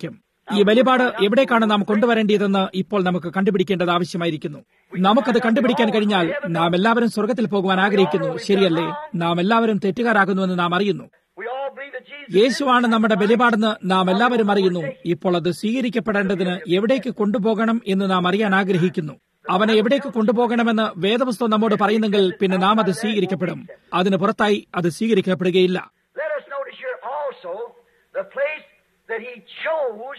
Speaker 2: ഈ ബലിപാട് എവിടേക്കാണ് നാം കൊണ്ടുവരേണ്ടതെന്ന് ഇപ്പോൾ നമുക്ക് കണ്ടുപിടിക്കേണ്ടത് ആവശ്യമായിരിക്കുന്നു നമുക്കത് കണ്ടുപിടിക്കാൻ കഴിഞ്ഞാൽ നാം എല്ലാവരും സ്വർഗത്തിൽ പോകുവാൻ ആഗ്രഹിക്കുന്നു ശരിയല്ലേ നാം എല്ലാവരും തെറ്റുകാരാകുന്നുവെന്ന് നാം അറിയുന്നു
Speaker 1: We all believe that Jesus
Speaker 2: യേശുവാണ് നമ്മുടെ ബലിപാടെന്ന് നാം എല്ലാവരും അറിയുന്നു ഇപ്പോൾ അത് സ്വീകരിക്കപ്പെടേണ്ടതിന് എവിടേക്ക് കൊണ്ടുപോകണം എന്ന് നാം അറിയാൻ ആഗ്രഹിക്കുന്നു അവനെ എവിടേക്ക് കൊണ്ടുപോകണമെന്ന് വേദപുസ്തകം നമ്മോട് പറയുന്നെങ്കിൽ പിന്നെ നാം അത് സ്വീകരിക്കപ്പെടും അതിന് പുറത്തായി അത് സ്വീകരിക്കപ്പെടുകയില്ല
Speaker 1: Let us notice here also the place that he chose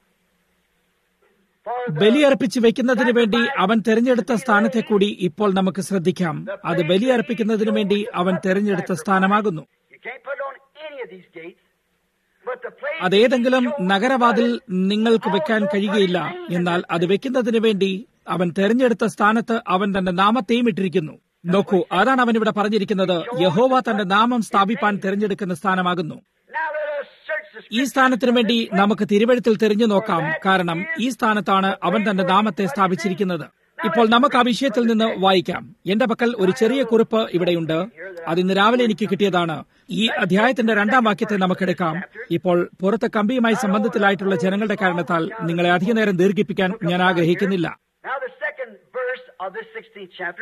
Speaker 1: for the
Speaker 2: ബലിയർപ്പിച്ച് വെക്കുന്നതിന് വേണ്ടി അവൻ തെരഞ്ഞെടുത്ത സ്ഥാനത്തെ കൂടി ഇപ്പോൾ നമുക്ക് ശ്രദ്ധിക്കാം അത് ബലിയർപ്പിക്കുന്നതിന് വേണ്ടി അവൻ തെരഞ്ഞെടുത്ത സ്ഥാനമാകുന്നു
Speaker 1: You can't put it on any of these gates, but the place
Speaker 2: അതേതെങ്കിലും നഗരവാതിൽ നിങ്ങൾക്ക് വെക്കാൻ കഴിയുകയില്ല എന്നാൽ അത് വെക്കുന്നതിന് വേണ്ടി അവൻ തെരഞ്ഞെടുത്ത സ്ഥാനത്ത് അവൻ തന്റെ നാമത്തെയും ഇട്ടിരിക്കുന്നു നോക്കൂ അതാണ് അവൻ ഇവിടെ പറഞ്ഞിരിക്കുന്നത് യഹോവ തന്റെ നാമം സ്ഥാപിപ്പാൻ തെരഞ്ഞെടുക്കുന്ന സ്ഥാനമാകുന്നു
Speaker 1: now let us search the
Speaker 2: ഈ സ്ഥാനത്തിനു വേണ്ടി നമുക്ക് തിരുവഴുത്തിൽ തിരിഞ്ഞു നോക്കാം കാരണം ഈ സ്ഥാനത്താണ് അവൻ തന്റെ നാമത്തെ സ്ഥാപിച്ചിരിക്കുന്നത് ഇപ്പോൾ നമുക്ക് ആ വിഷയത്തിൽ നിന്ന് വായിക്കാം എന്റെ പക്കൽ ഒരു ചെറിയ കുറിപ്പ് ഇവിടെയുണ്ട് അത് ഇന്ന് രാവിലെ എനിക്ക് കിട്ടിയതാണ് ഈ അധ്യായത്തിന്റെ രണ്ടാം വാക്യത്തെ നമുക്കെടുക്കാം ഇപ്പോൾ പുറത്ത് കമ്പിയുമായി സംബന്ധത്തിലായിട്ടുള്ള ജനങ്ങളുടെ കാരണത്താൽ നിങ്ങളെ അധിക നേരം ദീർഘിപ്പിക്കാൻ ഞാൻ ആഗ്രഹിക്കുന്നില്ല
Speaker 1: Now, the second verse of this 16th chapter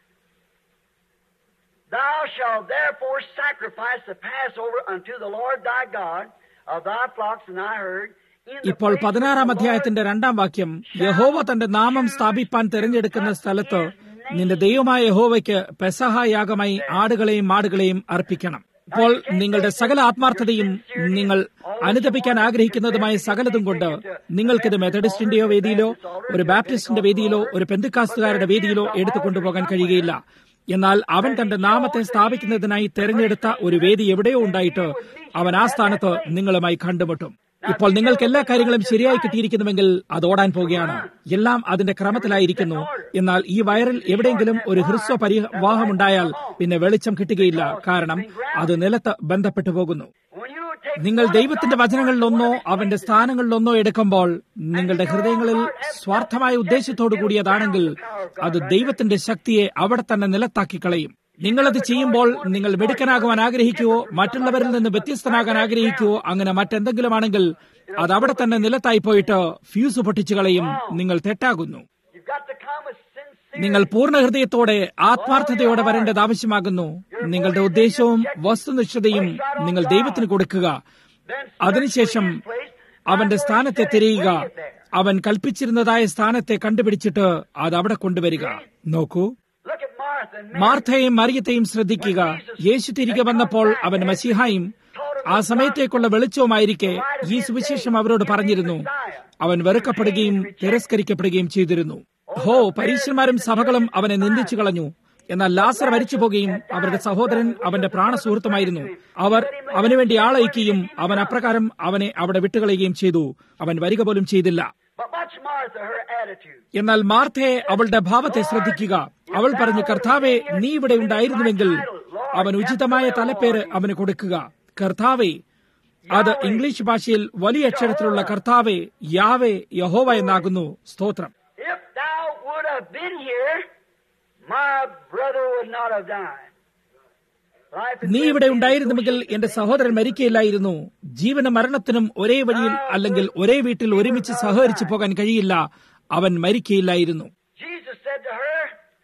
Speaker 1: Thou shalt therefore sacrifice the Passover unto the Lord thy God of thy flocks and thy herd. in the
Speaker 2: ഇപ്പോൾ
Speaker 1: place
Speaker 2: പതിനാറാം
Speaker 1: of the Lord
Speaker 2: അധ്യായത്തിന്റെ രണ്ടാം വാക്യം യഹോവ തന്റെ നാമം സ്ഥാപിപ്പാൻ തിരഞ്ഞെടുക്കുന്ന സ്ഥലത്ത് നിന്റെ ദൈവമായ യഹോവയ്ക്ക് പെസഹ യാഗമായി ആടുകളെയും മാടുകളെയും അർപ്പിക്കണം ഇപ്പോൾ നിങ്ങളുടെ സകല ആത്മാർത്ഥതയും നിങ്ങൾ അനുദപിക്കാൻ ആഗ്രഹിക്കുന്നതുമായ സകലതും കൊണ്ട് നിങ്ങൾക്കിത് മെത്തഡിസ്റ്റിന്റെയോ വേദിയിലോ ഒരു ബാപ്റ്റിസ്റ്റിന്റെ വേദിയിലോ ഒരു പെന്തുക്കാസ്തുകാരുടെ വേദിയിലോ എടുത്തു കൊണ്ടുപോകാൻ കഴിയുകയില്ല എന്നാൽ അവൻ തന്റെ നാമത്തെ സ്ഥാപിക്കുന്നതിനായി തെരഞ്ഞെടുത്ത ഒരു വേദി എവിടെയോ ഉണ്ടായിട്ട് അവൻ ആ സ്ഥാനത്ത് നിങ്ങളുമായി കണ്ടുമുട്ടും ഇപ്പോൾ നിങ്ങൾക്ക് എല്ലാ കാര്യങ്ങളും ശരിയായി കിട്ടിയിരിക്കുന്നുവെങ്കിൽ അത് ഓടാൻ പോവുകയാണ് എല്ലാം അതിന്റെ ക്രമത്തിലായിരിക്കുന്നു എന്നാൽ ഈ വയറിൽ എവിടെയെങ്കിലും ഒരു ഹ്രസ്വ പരിവാഹമുണ്ടായാൽ പിന്നെ വെളിച്ചം കിട്ടുകയില്ല കാരണം അത് നിലത്ത് ബന്ധപ്പെട്ടു പോകുന്നു
Speaker 1: When you take
Speaker 2: നിങ്ങൾ ദൈവത്തിന്റെ വചനങ്ങളിലൊന്നോ അവന്റെ സ്ഥാനങ്ങളിലൊന്നോ എടുക്കുമ്പോൾ നിങ്ങളുടെ ഹൃദയങ്ങളിൽ സ്വാർത്ഥമായ ഉദ്ദേശത്തോടു കൂടിയതാണെങ്കിൽ അത് ദൈവത്തിന്റെ ശക്തിയെ അവിടെ തന്നെ നിലത്താക്കി കളയും നിങ്ങളത് ചെയ്യുമ്പോൾ നിങ്ങൾ മിടുക്കനാകുവാൻ ആഗ്രഹിക്കുവോ മറ്റുള്ളവരിൽ നിന്ന് വ്യത്യസ്തനാകാൻ ആഗ്രഹിക്കുവോ അങ്ങനെ മറ്റെന്തെങ്കിലും ആണെങ്കിൽ അത് അവിടെ തന്നെ നിലത്തായി പോയിട്ട് ഫ്യൂസ് പൊട്ടിച്ചു കളയും നിങ്ങൾ തെറ്റാകുന്നു
Speaker 1: You've got to come with sincere
Speaker 2: നിങ്ങൾ പൂർണ്ണ ഹൃദയത്തോടെ ആത്മാർത്ഥതയോടെ വരേണ്ടത് ആവശ്യമാകുന്നു നിങ്ങളുടെ ഉദ്ദേശവും വസ്തുനിഷ്ഠതയും നിങ്ങൾ ദൈവത്തിന് കൊടുക്കുക അതിനുശേഷം അവന്റെ സ്ഥാനത്തെ തിരയുക അവൻ കൽപ്പിച്ചിരുന്നതായ സ്ഥാനത്തെ കണ്ടുപിടിച്ചിട്ട് അത് അവിടെ കൊണ്ടുവരിക നോക്കൂ
Speaker 1: Look at Martha and Mary.
Speaker 2: മാർത്തയെയും മറിയത്തെയും ശ്രദ്ധിക്കുക യേശു തിരികെ വന്നപ്പോൾ അവൻ മസിഹായും ആ സമയത്തേക്കുള്ള വെളിച്ചവുമായിരിക്കെ ഈ സുവിശേഷം അവരോട് പറഞ്ഞിരുന്നു അവൻ വെറുക്കപ്പെടുകയും തിരസ്കരിക്കപ്പെടുകയും ചെയ്തിരുന്നു ഹോ പരീക്ഷന്മാരും സഭകളും അവനെ നിന്ദിച്ചു കളഞ്ഞു എന്നാൽ ലാസർ മരിച്ചു പോകുകയും അവരുടെ സഹോദരൻ അവന്റെ പ്രാണസുഹൃത്തുമായിരുന്നു അവർ അവനു വേണ്ടി ആളയക്കുകയും അവൻ അപ്രകാരം അവനെ അവിടെ വിട്ടുകളയുകയും ചെയ്തു അവൻ വരിക പോലും ചെയ്തില്ല
Speaker 1: But watch Martha, her attitude.
Speaker 2: എന്നാൽ മാർത്തയെ അവളുടെ ഭാവത്തെ ശ്രദ്ധിക്കുക അവൾ പറഞ്ഞു കർത്താവെ നീ ഇവിടെ ഉണ്ടായിരുന്നുവെങ്കിൽ അവൻ ഉചിതമായ തലപ്പേര് അവന് കൊടുക്കുക കർത്താവെ അത് ഇംഗ്ലീഷ് ഭാഷയിൽ വലിയ അക്ഷരത്തിലുള്ള കർത്താവെ യാവെ യഹോവ എന്നാകുന്നു സ്തോത്രം
Speaker 1: If thou would have been here, my brother would not have died. Life and
Speaker 2: നീ
Speaker 1: death
Speaker 2: ഇവിടെ
Speaker 1: is
Speaker 2: ഉണ്ടായിരുന്നുവെങ്കിൽ എന്റെ സഹോദരൻ മരിക്കയില്ലായിരുന്നു ജീവനും മരണത്തിനും ഒരേ വഴിയിൽ അല്ലെങ്കിൽ ഒരേ വീട്ടിൽ ഒരുമിച്ച് സഹകരിച്ചു പോകാൻ കഴിയില്ല അവൻ മരിക്കയില്ലായിരുന്നു
Speaker 1: Jesus said to her,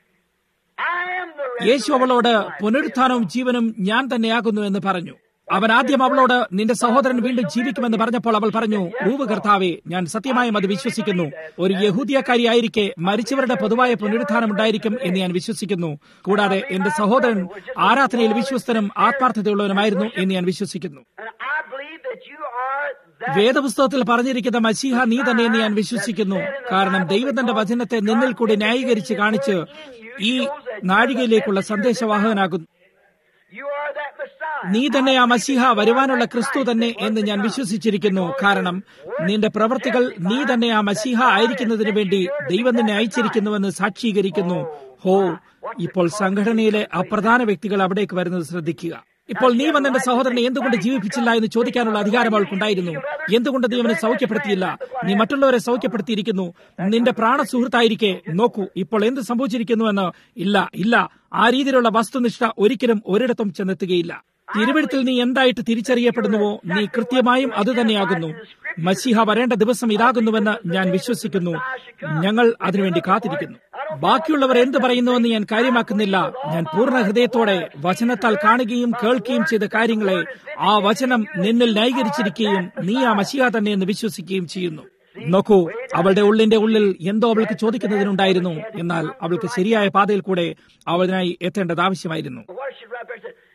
Speaker 1: I am the
Speaker 2: യേശു അവളോട് പുനരുത്ഥാനവും ജീവനും ഞാൻ തന്നെയാകുന്നു എന്ന് പറഞ്ഞു അവൻ ആദ്യം അവളോട് നിന്റെ സഹോദരൻ വീണ്ടും ജീവിക്കുമെന്ന് പറഞ്ഞപ്പോൾ അവൾ പറഞ്ഞു റൂവ് കർത്താവെ ഞാൻ സത്യമായും അത് വിശ്വസിക്കുന്നു ഒരു യഹൂദിയക്കാരിയായിരിക്കെ മരിച്ചവരുടെ പൊതുവായ പുനരുത്ഥാനം ഉണ്ടായിരിക്കും എന്ന് ഞാൻ വിശ്വസിക്കുന്നു കൂടാതെ എന്റെ സഹോദരൻ ആരാധനയിൽ വിശ്വസ്തനും ആത്മാർത്ഥതയുള്ളവനുമായിരുന്നു എന്ന് ഞാൻ വിശ്വസിക്കുന്നു
Speaker 1: And I believe that you are that
Speaker 2: വേദപുസ്തകത്തിൽ പറഞ്ഞിരിക്കുന്ന മസീഹ നീ തന്നെ എന്ന് ഞാൻ വിശ്വസിക്കുന്നു കാരണം ദൈവം തന്റെ വചനത്തെ നിന്നിൽ കൂടി ന്യായീകരിച്ച് കാണിച്ച് ഈ നാഴികയിലേക്കുള്ള സന്ദേശവാഹകനാകുന്നു
Speaker 1: you are that Messiah.
Speaker 2: നീ തന്നെ ആ മസിഹ വരുവാനുള്ള ക്രിസ്തു തന്നെ എന്ന് ഞാൻ വിശ്വസിച്ചിരിക്കുന്നു കാരണം നിന്റെ പ്രവർത്തികൾ നീ തന്നെ ആ മസിഹ ആയിരിക്കുന്നതിന് വേണ്ടി ദൈവം നിന്നെ അയച്ചിരിക്കുന്നുവെന്ന് സാക്ഷീകരിക്കുന്നു ഹോ ഇപ്പോൾ സംഘടനയിലെ അപ്രധാന വ്യക്തികൾ അവിടേക്ക് വരുന്നത് ശ്രദ്ധിക്കുക ഇപ്പോൾ നീ വന്ന് എന്റെ സഹോദരനെ എന്തുകൊണ്ട് ജീവിപ്പിച്ചില്ല എന്ന് ചോദിക്കാനുള്ള അധികാരം അവൾക്കുണ്ടായിരുന്നു എന്തുകൊണ്ട് നീ അവനെ സൗഖ്യപ്പെടുത്തിയില്ല നീ മറ്റുള്ളവരെ സൗഖ്യപ്പെടുത്തിയിരിക്കുന്നു നിന്റെ പ്രാണസുഹൃത്തായിരിക്കെ നോക്കൂ ഇപ്പോൾ എന്ത് സംഭവിച്ചിരിക്കുന്നുവെന്ന് ഇല്ല ഇല്ല ആ രീതിയിലുള്ള വസ്തുനിഷ്ഠ ഒരിക്കലും ഒരിടത്തും ചെന്നെത്തുകയില്ല തിരുവഴുത്തിൽ നീ എന്തായിട്ട് തിരിച്ചറിയപ്പെടുന്നുവോ നീ കൃത്യമായും അതുതന്നെയാകുന്നു മസിഹ വരേണ്ട ദിവസം ഇതാകുന്നുവെന്ന് ഞാൻ വിശ്വസിക്കുന്നു ഞങ്ങൾ അതിനുവേണ്ടി കാത്തിരിക്കുന്നു ബാക്കിയുള്ളവർ എന്ത് പറയുന്നുവെന്ന് ഞാൻ കാര്യമാക്കുന്നില്ല ഞാൻ പൂർണ്ണ ഹൃദയത്തോടെ വചനത്താൽ കാണുകയും കേൾക്കുകയും ചെയ്ത കാര്യങ്ങളെ ആ വചനം നിന്നിൽ ന്യായീകരിച്ചിരിക്കുകയും നീ ആ മസിഹ തന്നെ എന്ന് വിശ്വസിക്കുകയും ചെയ്യുന്നു നോക്കൂ അവളുടെ ഉള്ളിന്റെ ഉള്ളിൽ എന്തോ അവൾക്ക് ചോദിക്കുന്നതിനുണ്ടായിരുന്നു എന്നാൽ അവൾക്ക് ശരിയായ പാതയിൽ കൂടെ അവളിനായി എത്തേണ്ടത് ആവശ്യമായിരുന്നു
Speaker 1: What if she right there said,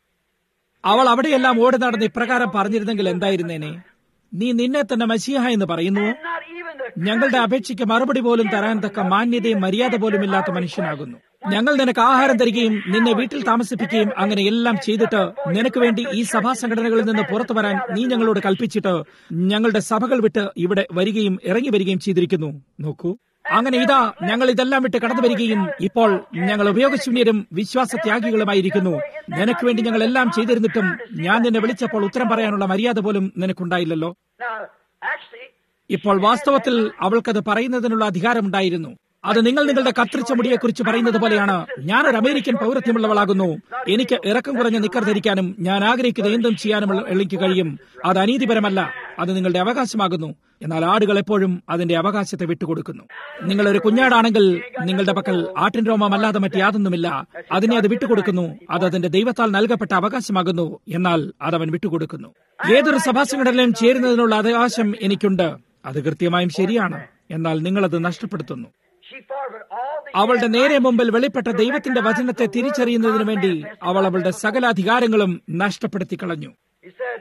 Speaker 2: അവൾ അവിടെയെല്ലാം ഓടി നടന്ന് ഇപ്രകാരം പറഞ്ഞിരുന്നെങ്കിൽ എന്തായിരുന്നേനെ നീ നിന്നെ തന്നെ മസിഹ എന്ന് പറയുന്നു
Speaker 1: and not even the
Speaker 2: ഞങ്ങളുടെ അപേക്ഷയ്ക്ക് മറുപടി പോലും തരാൻ തക്ക മാന്യതയും മര്യാദ പോലും ഇല്ലാത്ത മനുഷ്യനാകുന്നു ഞങ്ങൾ നിനക്ക് ആഹാരം തരികയും നിന്നെ വീട്ടിൽ താമസിപ്പിക്കുകയും അങ്ങനെ എല്ലാം ചെയ്തിട്ട് നിനക്ക് വേണ്ടി ഈ സഭാ സംഘടനകളിൽ നിന്ന് പുറത്തു വരാൻ നീ ഞങ്ങളോട് കൽപ്പിച്ചിട്ട് ഞങ്ങളുടെ സഭകൾ വിട്ട് ഇവിടെ വരികയും ഇറങ്ങി വരികയും ചെയ്തിരിക്കുന്നു നോക്കൂ അങ്ങനെ ഇതാ ഞങ്ങൾ ഇതെല്ലാം വിട്ട് കടന്നു വരികയും ഇപ്പോൾ ഞങ്ങൾ ഉപയോഗശൂന്യരും വിശ്വാസത്യാഗികളുമായിരിക്കുന്നു നിനക്ക് വേണ്ടി ഞങ്ങൾ എല്ലാം ചെയ്തിരുന്നിട്ടും ഞാൻ നിന്നെ വിളിച്ചപ്പോൾ ഉത്തരം പറയാനുള്ള മര്യാദ പോലും നിനക്കുണ്ടായില്ലല്ലോ
Speaker 1: Now, actually,
Speaker 2: ഇപ്പോൾ വാസ്തവത്തിൽ അവൾക്കത് പറയുന്നതിനുള്ള അധികാരമുണ്ടായിരുന്നു അത് നിങ്ങൾ നിങ്ങളുടെ കത്രിച്ച മുടിയെക്കുറിച്ച് പറയുന്നത് പോലെയാണ് ഞാനൊരു അമേരിക്കൻ പൗരത്വമുള്ളവളാകുന്നു എനിക്ക് ഇറക്കം കുറഞ്ഞ നിക്കർ ധരിക്കാനും ഞാൻ ആഗ്രഹിക്കുന്ന എന്തും ചെയ്യാനും എനിക്ക് കഴിയും അത് അനീതിപരമല്ല അത് നിങ്ങളുടെ അവകാശമാകുന്നു എന്നാൽ ആടുകൾ എപ്പോഴും അതിന്റെ അവകാശത്തെ വിട്ടുകൊടുക്കുന്നു നിങ്ങളൊരു കുഞ്ഞാടാണെങ്കിൽ നിങ്ങളുടെ പക്കൽ ആട്ടിൻ രോമമല്ലാതെ മറ്റ് യാതൊന്നുമില്ല അതിനെ അത് വിട്ടുകൊടുക്കുന്നു അത് അതിന്റെ ദൈവത്താൽ നൽകപ്പെട്ട അവകാശമാകുന്നു എന്നാൽ അതവൻ വിട്ടുകൊടുക്കുന്നു ഏതൊരു സഭാസംഘടനയിലും ചേരുന്നതിനുള്ള അവകാശം എനിക്കുണ്ട് അത് കൃത്യമായും ശരിയാണ് എന്നാൽ നിങ്ങളത് നഷ്ടപ്പെടുത്തുന്നു
Speaker 1: she forfeited all the
Speaker 2: അവളുടെ നേരെ മുമ്പിൽ വെളിപ്പെട്ട ദൈവത്തിന്റെ വചനത്തെ തിരിച്ചറിയുന്നതിനു വേണ്ടി അവൾ അവളുടെ സകല അധികാരങ്ങളും നഷ്ടപ്പെടുത്തി കളഞ്ഞു
Speaker 1: He said,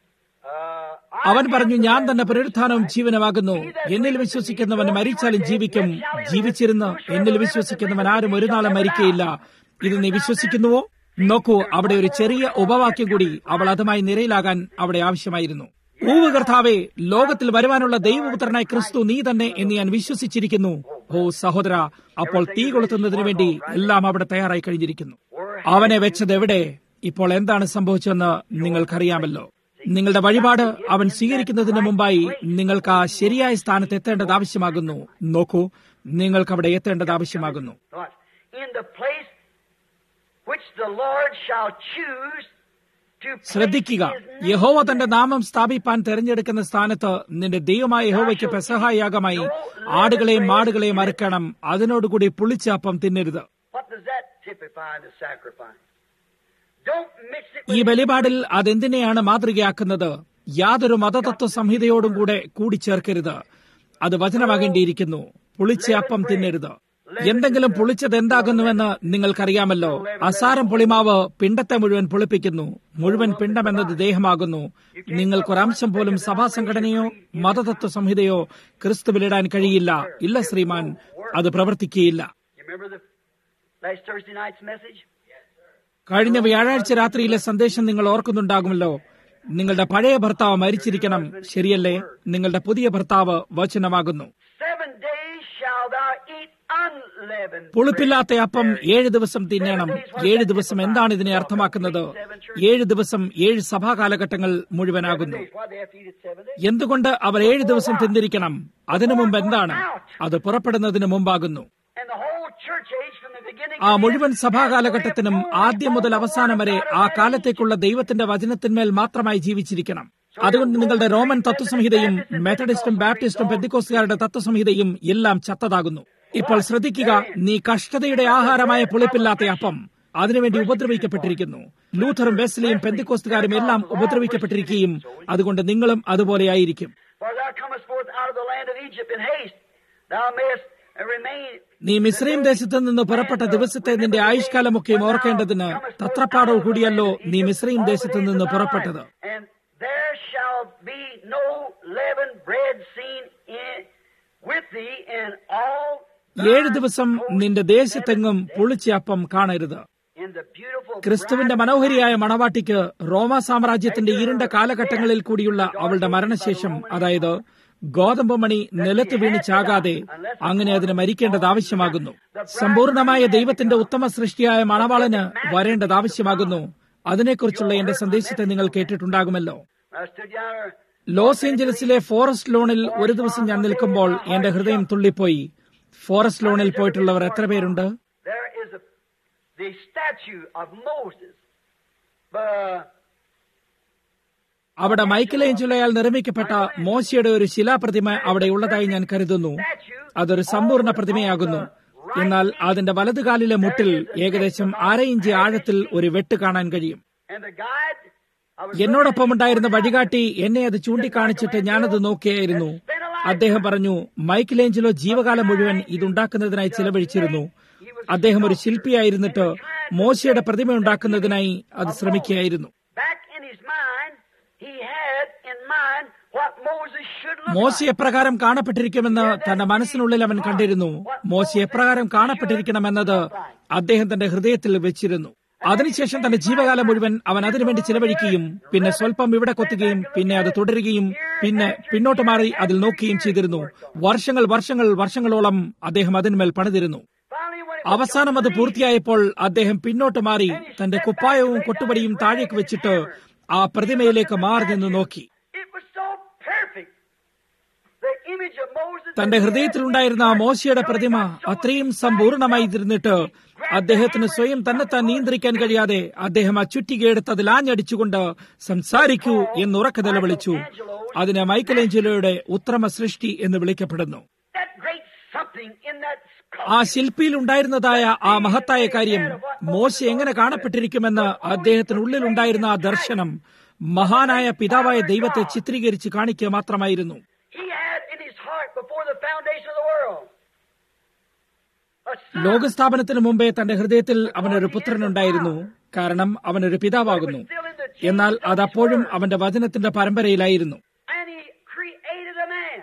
Speaker 1: uh, I
Speaker 2: അവൻ പറഞ്ഞു ഞാൻ തന്നെ പുനരുത്ഥാനവും ജീവനമാകുന്നു എന്നിൽ വിശ്വസിക്കുന്നവൻ മരിച്ചാലും ജീവിക്കും ജീവിച്ചിരുന്ന് എന്നിൽ വിശ്വസിക്കുന്നവൻ ആരും ഒരു നാളും മരിക്കയില്ല ഇത് നീ വിശ്വസിക്കുന്നുവോ നോക്കൂ അവിടെ ഒരു ചെറിയ ഉപവാക്യം കൂടി അവൾ അതുമായി നിരയിലാകാൻ അവിടെ ആവശ്യമായിരുന്നു ഊവ് കർത്താവേ ലോകത്തിൽ വരുവാനുള്ള ദൈവപുത്രനായ ക്രിസ്തു നീ തന്നെ എന്ന് ഞാൻ വിശ്വസിച്ചിരിക്കുന്നു ഓ സഹോദര അപ്പോൾ തീ കൊളുത്തുന്നതിനു വേണ്ടി എല്ലാം അവിടെ തയ്യാറായി കഴിഞ്ഞിരിക്കുന്നു അവനെ വെച്ചത് എവിടെ ഇപ്പോൾ എന്താണ് സംഭവിച്ചതെന്ന് നിങ്ങൾക്കറിയാമല്ലോ നിങ്ങളുടെ വഴിപാട് അവൻ സ്വീകരിക്കുന്നതിന് മുമ്പായി നിങ്ങൾക്ക് ആ ശരിയായ സ്ഥാനത്ത് എത്തേണ്ടത് ആവശ്യമാകുന്നു നോക്കൂ നിങ്ങൾക്ക് അവിടെ എത്തേണ്ടത് ആവശ്യമാകുന്നു
Speaker 1: Watch. In the place which the Lord shall choose to place
Speaker 2: ശ്രദ്ധിക്കുക
Speaker 1: his name
Speaker 2: യഹോവ തന്റെ നാമം സ്ഥാപിപ്പാൻ തെരഞ്ഞെടുക്കുന്ന സ്ഥാനത്ത് നിന്റെ ദൈവമായ യഹോവയ്ക്ക് പെസഹായാഗമായി ആടുകളെയും മാടുകളെയും അറുക്കണം അതിനോടുകൂടി പുളിച്ച അപ്പം തിന്നരുത്
Speaker 1: What does that typify in the sacrifice? Don't mix it
Speaker 2: ഈ
Speaker 1: with
Speaker 2: ബലിപാടിൽ അതെന്തിനെയാണ് മാതൃകയാക്കുന്നത് യാതൊരു മതതത്വ സംഹിതയോടും കൂടെ കൂടിച്ചേർക്കരുത് അത് വചനമാകേണ്ടിയിരിക്കുന്നു പുളിച്ച അപ്പം തിന്നരുത് എന്തെങ്കിലും പുളിച്ചത് എന്താകുന്നുവെന്ന് നിങ്ങൾക്കറിയാമല്ലോ അസാരം പുളിമാവ് പിണ്ടത്തെ മുഴുവൻ പുളിപ്പിക്കുന്നു മുഴുവൻ പിണ്ടം എന്നത് ദേഹമാകുന്നു നിങ്ങൾക്കൊരംശം പോലും സഭാ സംഘടനയോ മതതത്വ സംഹിതയോ ക്രിസ്തുവിലിടാൻ കഴിയില്ല ഇല്ല ശ്രീമാൻ അത് പ്രവർത്തിക്കുകയില്ല
Speaker 1: You remember the last Thursday night's message?
Speaker 2: കഴിഞ്ഞ വ്യാഴാഴ്ച രാത്രിയിലെ സന്ദേശം നിങ്ങൾ ഓർക്കുന്നുണ്ടാകുമല്ലോ നിങ്ങളുടെ പഴയ ഭർത്താവ് മരിച്ചിരിക്കണം ശരിയല്ലേ നിങ്ങളുടെ പുതിയ ഭർത്താവ് വചനമാകുന്നു
Speaker 1: Seven days shall thou eat unleavened
Speaker 2: പുളിപ്പില്ലാത്ത അപ്പം ഏഴ് ദിവസം തിന്നണം ഏഴ് ദിവസം എന്താണ് ഇതിനെ അർത്ഥമാക്കുന്നത് ഏഴ് ദിവസം ഏഴ് സഭാ കാലഘട്ടങ്ങൾ മുഴുവനാകുന്നു
Speaker 1: days. Why they have to eat it seven days?
Speaker 2: എന്തുകൊണ്ട് അവർ ഏഴ് ദിവസം തിന്നിരിക്കണം അതിനു മുമ്പ് എന്താണ് അത് പുറപ്പെടുന്നതിന് മുമ്പാകുന്നു
Speaker 1: And the whole church age from the beginning
Speaker 2: ആ
Speaker 1: to the
Speaker 2: മുഴുവൻ
Speaker 1: end,
Speaker 2: സഭാ കാലഘട്ടത്തിനും ആദ്യം മുതൽ അവസാനം വരെ ആ കാലത്തേക്കുള്ള ദൈവത്തിന്റെ വചനത്തിന്മേൽ മാത്രമായി ജീവിച്ചിരിക്കണം അതുകൊണ്ട് നിങ്ങളുടെ റോമൻ തത്വസംഹിതയും മെത്തഡിസ്റ്റും ബാപ്റ്റിസ്റ്റും പെന്തിക്കോസുകാരുടെ തത്വസംഹിതയും എല്ലാം ചത്തതാകുന്നു ഇപ്പോൾ ശ്രദ്ധിക്കുക നീ കഷ്ടതയുടെ ആഹാരമായ പുളിപ്പില്ലാത്ത അപ്പം അതിനുവേണ്ടി ഉപദ്രവിക്കപ്പെട്ടിരിക്കുന്നു ലൂഥറും വെസ്ലിയും പെന്തിക്കോസ്തുകാരും എല്ലാം ഉപദ്രവിക്കപ്പെട്ടിരിക്കുകയും അതുകൊണ്ട് നിങ്ങളും അതുപോലെയായിരിക്കും
Speaker 1: For thou comest forth out of the land of Egypt in haste, thou mayest remain.
Speaker 2: നീ മിശ്രയും ദേശത്ത് നിന്ന് പുറപ്പെട്ട ദിവസത്തെ നിന്റെ ആയുഷ്കാലമൊക്കെയും ഓർക്കേണ്ടതിന് തത്രപ്പാടോ കൂടിയല്ലോ നീ മിശ്രയും ദേശത്ത് നിന്ന് പുറപ്പെട്ടത്
Speaker 1: And there shall be no leavened bread seen in with thee in all
Speaker 2: ഏഴ് ദിവസം നിന്റെ ദേശത്തെങ്ങും പുളിച്ച അപ്പം കാണരുത്
Speaker 1: in the beautiful
Speaker 2: ക്രിസ്തുവിന്റെ മനോഹരിയായ മണവാട്ടിക്ക് റോമ സാമ്രാജ്യത്തിന്റെ ഇരുണ്ട കാലഘട്ടങ്ങളിൽ കൂടിയുള്ള അവളുടെ മരണശേഷം അതായത് ഗോതമ്പ് മണി നിലത്ത് വീണ് ചാകാതെ അങ്ങനെ അതിന് മരിക്കേണ്ടത് ആവശ്യമാകുന്നു സമ്പൂർണമായ ദൈവത്തിന്റെ ഉത്തമ സൃഷ്ടിയായ മണവാളന് വരേണ്ടത് ആവശ്യമാകുന്നു അതിനെക്കുറിച്ചുള്ള എന്റെ സന്ദേശത്തെ നിങ്ങൾ കേട്ടിട്ടുണ്ടാകുമല്ലോ
Speaker 1: I stood yonder.
Speaker 2: ലോസ് ഏഞ്ചലസിലെ ഫോറസ്റ്റ് ലോണിൽ ഒരു ദിവസം ഞാൻ നിൽക്കുമ്പോൾ എന്റെ ഹൃദയം തുള്ളിപ്പോയി ഫോറസ്റ്റ് ലോണിൽ പോയിട്ടുള്ളവർ എത്ര പേരുണ്ട്
Speaker 1: There is a, the statue of Moses. But
Speaker 2: അവിടെ മൈക്കലേഞ്ചുലയാൽ നിർമ്മിക്കപ്പെട്ട മോശയുടെ ഒരു ശിലാപ്രതിമ അവിടെ ഉള്ളതായി ഞാൻ കരുതുന്നു അതൊരു സമ്പൂർണ്ണ പ്രതിമയാകുന്നു എന്നാൽ അതിന്റെ വലതുകാലിലെ മുട്ടിൽ ഏകദേശം അര ഇഞ്ച് ആഴത്തിൽ ഒരു വെട്ട് കാണാൻ കഴിയും
Speaker 1: And the guide, I was
Speaker 2: എന്നോടൊപ്പം ഉണ്ടായിരുന്ന വഴികാട്ടി എന്നെ അത് ചൂണ്ടിക്കാണിച്ചിട്ട് ഞാനത് നോക്കിയായിരുന്നു അദ്ദേഹം പറഞ്ഞു മൈക്കിലേഞ്ചലോ ജീവകാലം മുഴുവൻ ഇതുണ്ടാക്കുന്നതിനായി ചിലവഴിച്ചിരുന്നു അദ്ദേഹം ഒരു ശില്പിയായിരുന്നിട്ട് മോശയുടെ പ്രതിമ ഉണ്ടാക്കുന്നതിനായി അത് ശ്രമിക്കുകയായിരുന്നു
Speaker 1: back in his mind, he had in mind what Moses should look
Speaker 2: മോശ
Speaker 1: like.
Speaker 2: എപ്രകാരം കാണപ്പെട്ടിരിക്കുമെന്ന് തന്റെ മനസ്സിനുള്ളിൽ അവൻ കണ്ടിരുന്നു മോശ എപ്രകാരം കാണപ്പെട്ടിരിക്കണമെന്നത് അദ്ദേഹം തന്റെ ഹൃദയത്തിൽ വെച്ചിരുന്നു അതിനുശേഷം തന്റെ ജീവകാലം മുഴുവൻ അവൻ അതിനുവേണ്ടി ചിലവഴിക്കുകയും പിന്നെ സ്വല്പം ഇവിടെ കൊത്തുകയും പിന്നെ അത് തുടരുകയും പിന്നെ പിന്നോട്ട് മാറി അതിൽ നോക്കുകയും ചെയ്തിരുന്നു വർഷങ്ങൾ വർഷങ്ങൾ വർഷങ്ങളോളം അദ്ദേഹം അതിന്മേൽ പണിതിരുന്നു
Speaker 1: Finally, when it was
Speaker 2: അവസാനം അത് പൂർത്തിയായപ്പോൾ അദ്ദേഹം പിന്നോട്ട് മാറി തന്റെ കുപ്പായവും കൊട്ടുപടിയും താഴേക്ക് വെച്ചിട്ട് ആ പ്രതിമയിലേക്ക് മാറി നിന്ന് നോക്കി
Speaker 1: It was so perfect. The image of Moses.
Speaker 2: തന്റെ ഹൃദയത്തിലുണ്ടായിരുന്ന ആ മോശയുടെ പ്രതിമ അത്രയും സമ്പൂർണമായി ഇരുന്നിട്ട് അദ്ദേഹത്തിന് സ്വയം തന്നെത്താൻ നിയന്ത്രിക്കാൻ കഴിയാതെ അദ്ദേഹം ആ ചുറ്റികയെടുത്ത് അതിൽ ആഞ്ഞടിച്ചുകൊണ്ട് സംസാരിക്കൂ എന്ന് ഉറക്കെ നിലവിളിച്ചു അതിന് മൈക്കലേഞ്ചലോയുടെ ഉത്തമ സൃഷ്ടി എന്ന് വിളിക്കപ്പെടുന്നു
Speaker 1: That great something in that
Speaker 2: ആ
Speaker 1: sculpture.
Speaker 2: ശില്പിയിൽ ഉണ്ടായിരുന്നതായ ആ മഹത്തായ കാര്യം മോശ എങ്ങനെ കാണപ്പെട്ടിരിക്കുമെന്ന് അദ്ദേഹത്തിനുള്ളിലുണ്ടായിരുന്ന ആ ദർശനം മഹാനായ പിതാവായ ദൈവത്തെ ചിത്രീകരിച്ച് കാണിക്കുക മാത്രമായിരുന്നു
Speaker 1: He had in his heart before the foundation of the world. A son.
Speaker 2: ലോകസ്ഥാപനത്തിന് മുമ്പേ തന്റെ ഹൃദയത്തിൽ അവനൊരു പുത്രനുണ്ടായിരുന്നു കാരണം അവനൊരു പിതാവാകുന്നു എന്നാൽ അതപ്പോഴും അവന്റെ വചനത്തിന്റെ പരമ്പരയിലായിരുന്നു
Speaker 1: And he created a man.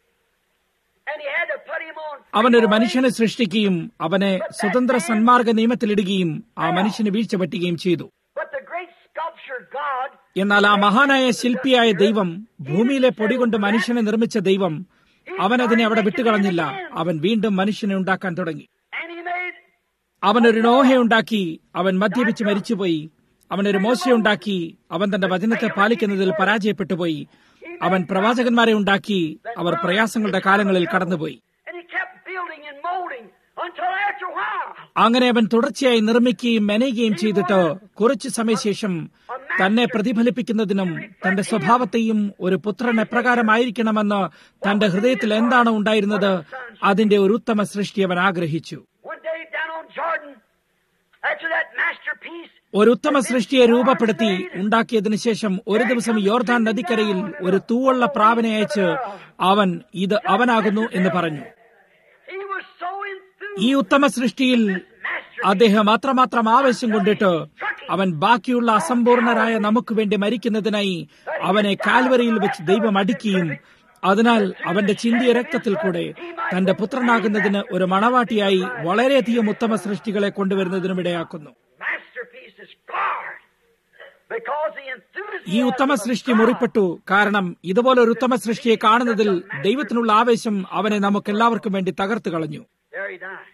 Speaker 1: And he had to put him on.
Speaker 2: അവനൊരു മനുഷ്യനെ സൃഷ്ടിക്കുകയും അവനെ സ്വതന്ത്ര സന്മാർഗ നിയമത്തിലിടുകയും ആ മനുഷ്യന് വീഴ്ച പറ്റുകയും ചെയ്തു
Speaker 1: But the great sculpture God
Speaker 2: എന്നാൽ ആ മഹാനായ ശില്പിയായ ദൈവം ഭൂമിയിലെ പൊടി കൊണ്ട് മനുഷ്യനെ നിർമ്മിച്ച ദൈവം അവൻ അതിനെ അവിടെ വിട്ടുകളഞ്ഞില്ല അവൻ വീണ്ടും മനുഷ്യനെ ഉണ്ടാക്കാൻ തുടങ്ങി
Speaker 1: and he made
Speaker 2: അവനൊരു നോഹയുണ്ടാക്കി അവൻ മദ്യപിച്ച് മരിച്ചുപോയി അവനൊരു മോശയുണ്ടാക്കി അവൻ തന്റെ വചനത്തെ പാലിക്കുന്നതിൽ പരാജയപ്പെട്ടുപോയി അവൻ പ്രവാചകന്മാരെ ഉണ്ടാക്കി അവർ പ്രയാസങ്ങളുടെ കാലങ്ങളിൽ കടന്നുപോയി
Speaker 1: and he kept building and molding until after a while.
Speaker 2: അങ്ങനെ അവൻ തുടർച്ചയായി നിർമ്മിക്കുകയും മെനയുകയും ചെയ്തിട്ട് കുറച്ചു സമയശേഷം തന്നെ പ്രതിഫലിപ്പിക്കുന്നതിനും തന്റെ സ്വഭാവത്തെയും ഒരു പുത്രൻ എപ്രകാരമായിരിക്കണമെന്ന് തന്റെ ഹൃദയത്തിൽ എന്താണ് ഉണ്ടായിരുന്നത് അതിന്റെ ഒരു ഉത്തമ സൃഷ്ടി അവൻ ആഗ്രഹിച്ചു
Speaker 1: One day down on Jordan, after that masterpiece,
Speaker 2: ഒരു ഉത്തമ സൃഷ്ടിയെ രൂപപ്പെടുത്തി ഉണ്ടാക്കിയതിനു ശേഷം ഒരു ദിവസം യോർദാൻ നദിക്കരയിൽ ഒരു തൂവള്ള പ്രാവിനെ അയച്ച് അവൻ ഇത് അവനാകുന്നു എന്ന് പറഞ്ഞു
Speaker 1: he was so enthused.
Speaker 2: ഈ ഉത്തമ സൃഷ്ടിയിൽ അദ്ദേഹം അത്രമാത്രം ആവേശം കൊണ്ടിട്ട് അവൻ ബാക്കിയുള്ള അസമ്പൂർണരായ നമുക്ക് വേണ്ടി മരിക്കുന്നതിനായി അവനെ കാൽവരിയിൽ വെച്ച് ദൈവം അടിക്കുകയും അതിനാൽ അവന്റെ ചിന്തിയ രക്തത്തിൽ കൂടെ തന്റെ പുത്രനാകുന്നതിന് ഒരു മണവാട്ടിയായി വളരെയധികം ഉത്തമ സൃഷ്ടികളെ കൊണ്ടുവരുന്നതിനും ഇടയാക്കുന്നു
Speaker 1: masterpiece is scarred because the enthusiasm
Speaker 2: ഈ ഉത്തമ
Speaker 1: of
Speaker 2: സൃഷ്ടി
Speaker 1: God
Speaker 2: മുറിപ്പെട്ടു കാരണം ഇതുപോലെ ഒരു ഉത്തമ സൃഷ്ടിയെ കാണുന്നതിൽ ദൈവത്തിനുള്ള ആവേശം അവനെ നമുക്കെല്ലാവർക്കും വേണ്ടി തകർത്തു കളഞ്ഞു
Speaker 1: There he died.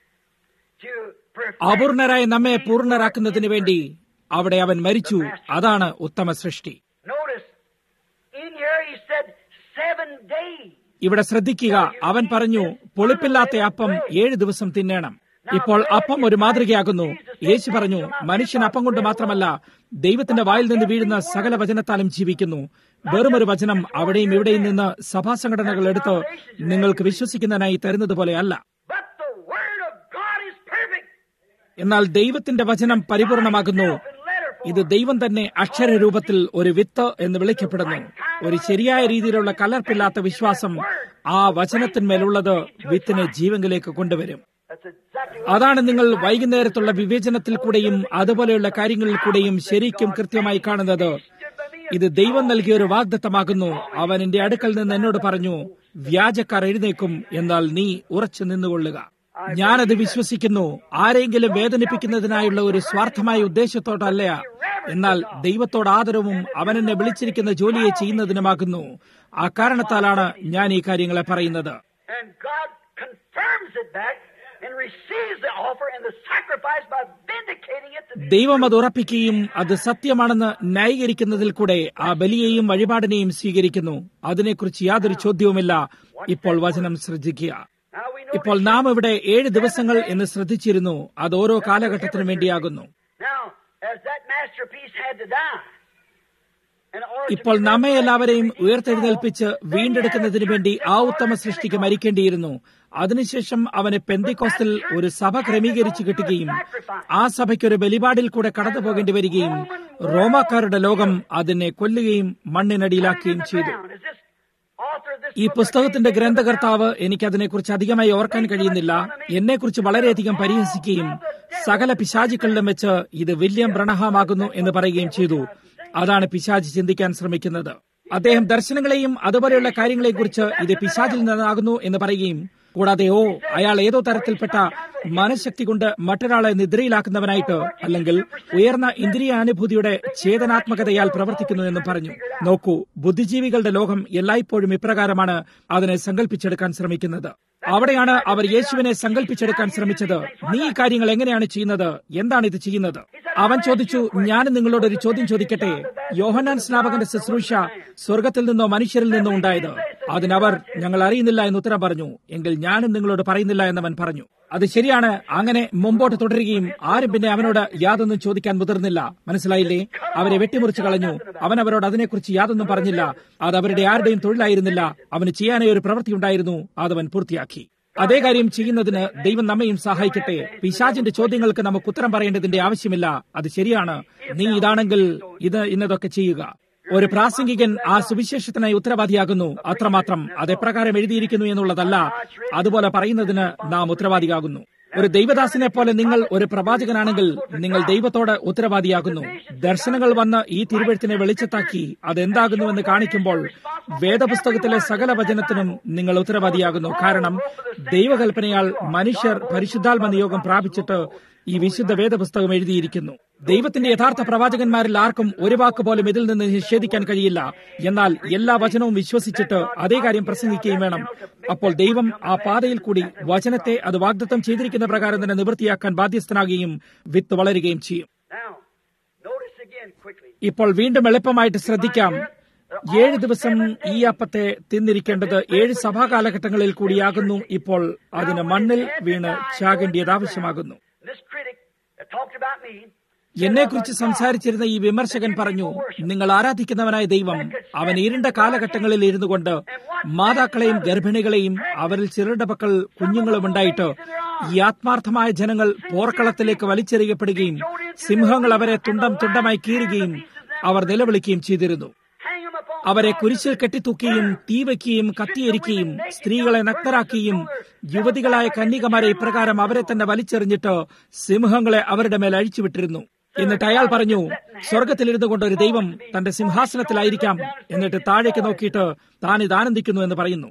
Speaker 1: To perfect
Speaker 2: അപൂർണരായ നമ്മെ പൂർണ്ണരാക്കുന്നതിന് വേണ്ടി അവിടെ അവൻ മരിച്ചു അതാണ് ഉത്തമ സൃഷ്ടി
Speaker 1: Notice, in here he said seven days.
Speaker 2: ഇവിടെ ശ്രദ്ധിക്കുക അവൻ പറഞ്ഞു പൊളിപ്പില്ലാത്ത അപ്പം ഏഴ് ദിവസം തിന്നേണം ഇപ്പോൾ അപ്പം ഒരു മാതൃകയാകുന്നു യേശു പറഞ്ഞു മനുഷ്യൻ അപ്പം കൊണ്ട് മാത്രമല്ല ദൈവത്തിന്റെ വായിൽ നിന്ന് വീഴുന്ന സകല വചനത്താലും ജീവിക്കുന്നു വെറുമൊരു വചനം അവിടെയും ഇവിടെയും നിന്ന് സഭാ സംഘടനകൾ എടുത്ത് നിങ്ങൾക്ക് വിശ്വസിക്കുന്നതിനായി തരുന്നത് പോലെയല്ല
Speaker 1: But the word of God is perfect.
Speaker 2: എന്നാൽ ദൈവത്തിന്റെ വചനം പരിപൂർണമാകുന്നു
Speaker 1: In letter form.
Speaker 2: ഇത് ദൈവം തന്നെ അക്ഷരരൂപത്തിൽ ഒരു വിത്ത് എന്ന് വിളിക്കപ്പെടുന്നു ഒരു ശരിയായ രീതിയിലുള്ള കലർപ്പില്ലാത്ത വിശ്വാസം ആ വചനത്തിന്മേലുള്ളത് വിത്തിനെ ജീവങ്കിലേക്ക് കൊണ്ടുവരും
Speaker 1: That's exactly what
Speaker 2: അതാണ് നിങ്ങൾ വൈകുന്നേരത്തുള്ള വിവേചനത്തിൽ കൂടെയും അതുപോലെയുള്ള കാര്യങ്ങളിൽ കൂടെയും ശരിക്കും കൃത്യമായി കാണുന്നത് ഇത് ദൈവം നൽകിയ ഒരു വാഗ്ദത്തമാകുന്നു അവൻ എന്റെ അടുക്കൽ നിന്ന് എന്നോട് പറഞ്ഞു വ്യാജക്കാർ എഴുന്നേക്കും എന്നാൽ നീ ഉറച്ചു നിന്നുകൊള്ളുക ഞാനത് വിശ്വസിക്കുന്നു ആരെങ്കിലും വേദനിപ്പിക്കുന്നതിനായുള്ള ഒരു സ്വാർത്ഥമായ ഉദ്ദേശത്തോടല്ല എന്നാൽ ദൈവത്തോട് ആദരവും അവൻ എന്നെ വിളിച്ചിരിക്കുന്ന ജോലിയെ ചെയ്യുന്നതിനുമാകുന്നു ആ കാരണത്താലാണ് ഞാൻ ഈ കാര്യങ്ങളെ പറയുന്നത്
Speaker 1: And God confirms it back and receives the offer and the sacrifice by vindicating it to be
Speaker 2: ദൈവം അത് ഉറപ്പിക്കുകയും അത് സത്യമാണെന്ന് ന്യായീകരിക്കുന്നതിൽ കൂടെ ആ ബലിയെയും വഴിപാടിനെയും സ്വീകരിക്കുന്നു അതിനെക്കുറിച്ച് യാതൊരു ചോദ്യവുമില്ല ഇപ്പോൾ വചനം ശ്രദ്ധിക്കുക
Speaker 1: Now we know
Speaker 2: ഇപ്പോൾ നാം ഇവിടെ ഏഴ് ദിവസങ്ങൾ എന്ന് ശ്രദ്ധിച്ചിരുന്നു അത് ഓരോ കാലഘട്ടത്തിനും വേണ്ടിയാകുന്നു
Speaker 1: now as that masterpiece had to die.
Speaker 2: ഇപ്പോൾ നമ്മെ എല്ലാവരെയും ഉയർത്തെഴുന്നേൽപ്പിച്ച് വീണ്ടെടുക്കുന്നതിനു വേണ്ടി ആ ഉത്തമ സൃഷ്ടിക്ക് മരിക്കേണ്ടിയിരുന്നു അതിനുശേഷം അവന് പെന്തിക്കോസ്തിൽ ഒരു സഭ ക്രമീകരിച്ചു കിട്ടുകയും ആ സഭയ്ക്ക് ഒരു ബലിപാടിൽ കൂടെ കടന്നു പോകേണ്ടി വരികയും റോമാക്കാരുടെ ലോകം അതിനെ കൊല്ലുകയും മണ്ണിനടിയിലാക്കുകയും ചെയ്തു ഈ പുസ്തകത്തിന്റെ ഗ്രന്ഥകർത്താവ് എനിക്ക് അതിനെക്കുറിച്ച് അധികമായി ഓർക്കാൻ കഴിയുന്നില്ല എന്നെക്കുറിച്ച് വളരെയധികം പരിഹസിക്കുകയും സകല പിശാചുക്കളിലും വെച്ച് ഇത് വില്യം ബ്രണഹാമാകുന്നു എന്ന് പറയുകയും ചെയ്തു അതാണ് പിശാജ് ചിന്തിക്കാൻ ശ്രമിക്കുന്നത് അദ്ദേഹം ദർശനങ്ങളെയും അതുപോലെയുള്ള കാര്യങ്ങളെക്കുറിച്ച് ഇത് പിശാചിൽ നിന്നാകുന്നു എന്ന് പറയുകയും കൂടാതെ ഓ അയാൾ ഏതോ തരത്തിൽപ്പെട്ട മനഃശക്തി കൊണ്ട് മറ്റൊരാളെ നിദ്രയിലാക്കുന്നവനായിട്ട് അല്ലെങ്കിൽ ഉയർന്ന ഇന്ദ്രിയാനുഭൂതിയുടെ ചേതനാത്മകതയാൽ പ്രവർത്തിക്കുന്നു എന്ന് പറഞ്ഞു നോക്കൂ ബുദ്ധിജീവികളുടെ ലോകം എല്ലായ്പ്പോഴും ഇപ്രകാരമാണ് അതിനെ സങ്കല്പിച്ചെടുക്കാൻ ശ്രമിക്കുന്നത് അവിടെയാണ് അവർ യേശുവിനെ സങ്കല്പിച്ചെടുക്കാൻ ശ്രമിച്ചത് നീ ഈ കാര്യങ്ങൾ എങ്ങനെയാണ് ചെയ്യുന്നത് എന്താണ് ഇത് ചെയ്യുന്നത് അവൻ ചോദിച്ചു ഞാൻ നിങ്ങളോട് ഒരു ചോദ്യം ചോദിക്കട്ടെ യോഹന്നാൻ സ്നാപകന്റെ ശുശ്രൂഷ സ്വർഗത്തിൽ നിന്നോ മനുഷ്യരിൽ നിന്നോ ഉണ്ടായത് അതിനവർ ഞങ്ങൾ അറിയുന്നില്ല എന്ന് ഉത്തരം പറഞ്ഞു എങ്കിൽ ഞാനും നിങ്ങളോട് പറയുന്നില്ല എന്നവൻ പറഞ്ഞു അത് ശരിയാണ് അങ്ങനെ മുമ്പോട്ട് തുടരുകയും ആരും പിന്നെ അവനോട് യാതൊന്നും ചോദിക്കാൻ മുതിർന്നില്ല മനസ്സിലായില്ലേ അവരെ വെട്ടിമുറിച്ച് കളഞ്ഞു അവൻ അവരോട് അതിനെക്കുറിച്ച് യാതൊന്നും പറഞ്ഞില്ല അത് അവരുടെ ആരുടെയും തൊഴിലായിരുന്നില്ല അവന് ചെയ്യാനേ ഒരു പ്രവൃത്തി ഉണ്ടായിരുന്നു അതവൻ പൂർത്തിയാക്കി അതേ കാര്യം ചെയ്യുന്നതിന് ദൈവം നമ്മയും സഹായിക്കട്ടെ പിശാചിന്റെ ചോദ്യങ്ങൾക്ക് നമുക്ക് ഉത്തരം പറയേണ്ടതിന്റെ ആവശ്യമില്ല അത് ശരിയാണ് നീ ഇതാണെങ്കിൽ ഇത് ഇന്നതൊക്കെ ചെയ്യുക ഒരു പ്രാസംഗികൻ ആ സുവിശേഷത്തിനായി ഉത്തരവാദിയാകുന്നു അത്രമാത്രം അത് എപ്രകാരം എഴുതിയിരിക്കുന്നു എന്നുള്ളതല്ല അതുപോലെ പറയുന്നതിന് നാം ഉത്തരവാദിയാകുന്നു ഒരു ദൈവദാസിനെ പോലെ നിങ്ങൾ ഒരു പ്രവാചകനാണെങ്കിൽ നിങ്ങൾ ദൈവത്തോട് ഉത്തരവാദിയാകുന്നു ദർശനങ്ങൾ വന്ന് ഈ തിരുവഴുത്തിനെ വെളിച്ചത്താക്കി അതെന്താകുന്നുവെന്ന് കാണിക്കുമ്പോൾ വേദപുസ്തകത്തിലെ സകല വചനത്തിനും നിങ്ങൾ ഉത്തരവാദിയാകുന്നു കാരണം ദൈവകൽപ്പനയാൽ മനുഷ്യർ പരിശുദ്ധാത്മ നിയോഗം പ്രാപിച്ചിട്ട് ഈ വിശുദ്ധ വേദപുസ്തകം എഴുതിയിരിക്കുന്നു ദൈവത്തിന്റെ യഥാർത്ഥ പ്രവാചകന്മാരിൽ ആർക്കും ഒരു വാക്ക് പോലും ഇതിൽ നിന്ന് നിഷേധിക്കാൻ കഴിയില്ല എന്നാൽ എല്ലാ വചനവും വിശ്വസിച്ചിട്ട് അതേ കാര്യം പ്രസംഗിക്കുകയും വേണം അപ്പോൾ ദൈവം ആ പാതയിൽ കൂടി വചനത്തെ അത് വാഗ്ദത്തം ചെയ്തിരിക്കുന്ന പ്രകാരം തന്നെ നിവൃത്തിയാക്കാൻ ബാധ്യസ്ഥനാകുകയും വിത്ത് വളരുകയും ചെയ്യും ഇപ്പോൾ വീണ്ടും എളുപ്പമായിട്ട് ശ്രദ്ധിക്കാം ഏഴ് ദിവസം ഈ അപ്പത്തെ തിന്നിരിക്കേണ്ടത് ഏഴ് സഭാ കാലഘട്ടങ്ങളിൽ കൂടിയാകുന്നു ഇപ്പോൾ അതിന് മണ്ണിൽ വീണ് ചാകേണ്ടിയത് ആവശ്യമാകുന്നു എന്നെക്കുറിച്ച് സംസാരിച്ചിരുന്ന ഈ വിമർശകൻ പറഞ്ഞു നിങ്ങൾ ആരാധിക്കുന്നവനായ ദൈവം അവൻ ഇരുണ്ട കാലഘട്ടങ്ങളിൽ ഇരുന്നു കൊണ്ട് മാതാക്കളെയും ഗർഭിണികളെയും അവരിൽ ചിലരുടെ പക്കൽ കുഞ്ഞുങ്ങളും ഉണ്ടായിട്ട് ഈ ആത്മാർത്ഥമായ ജനങ്ങൾ പോർക്കളത്തിലേക്ക് വലിച്ചെറിയപ്പെടുകയും സിംഹങ്ങൾ അവരെ തുണ്ടം തുണ്ടമായി കീറുകയും അവർ നിലവിളിക്കുകയും ചെയ്തിരുന്നു അവരെ കുരിശിൽ കെട്ടിത്തൂക്കുകയും തീ വയ്ക്കുകയും കത്തിയിരിക്കുകയും സ്ത്രീകളെ നഗ്നരാക്കുകയും യുവതികളായ കന്യകമാരെ ഇപ്രകാരം അവരെ തന്നെ വലിച്ചെറിഞ്ഞിട്ട് സിംഹങ്ങളെ അവരുടെ മേൽ അഴിച്ചുവിട്ടിരുന്നു എന്നിട്ട് അയാൾ പറഞ്ഞു സ്വർഗത്തിലിരുന്നു കൊണ്ട് ഒരു ദൈവം തന്റെ സിംഹാസനത്തിലായിരിക്കാം എന്നിട്ട് താഴേക്ക് നോക്കിയിട്ട് താൻ ഇത് ആനന്ദിക്കുന്നു എന്ന് പറയുന്നു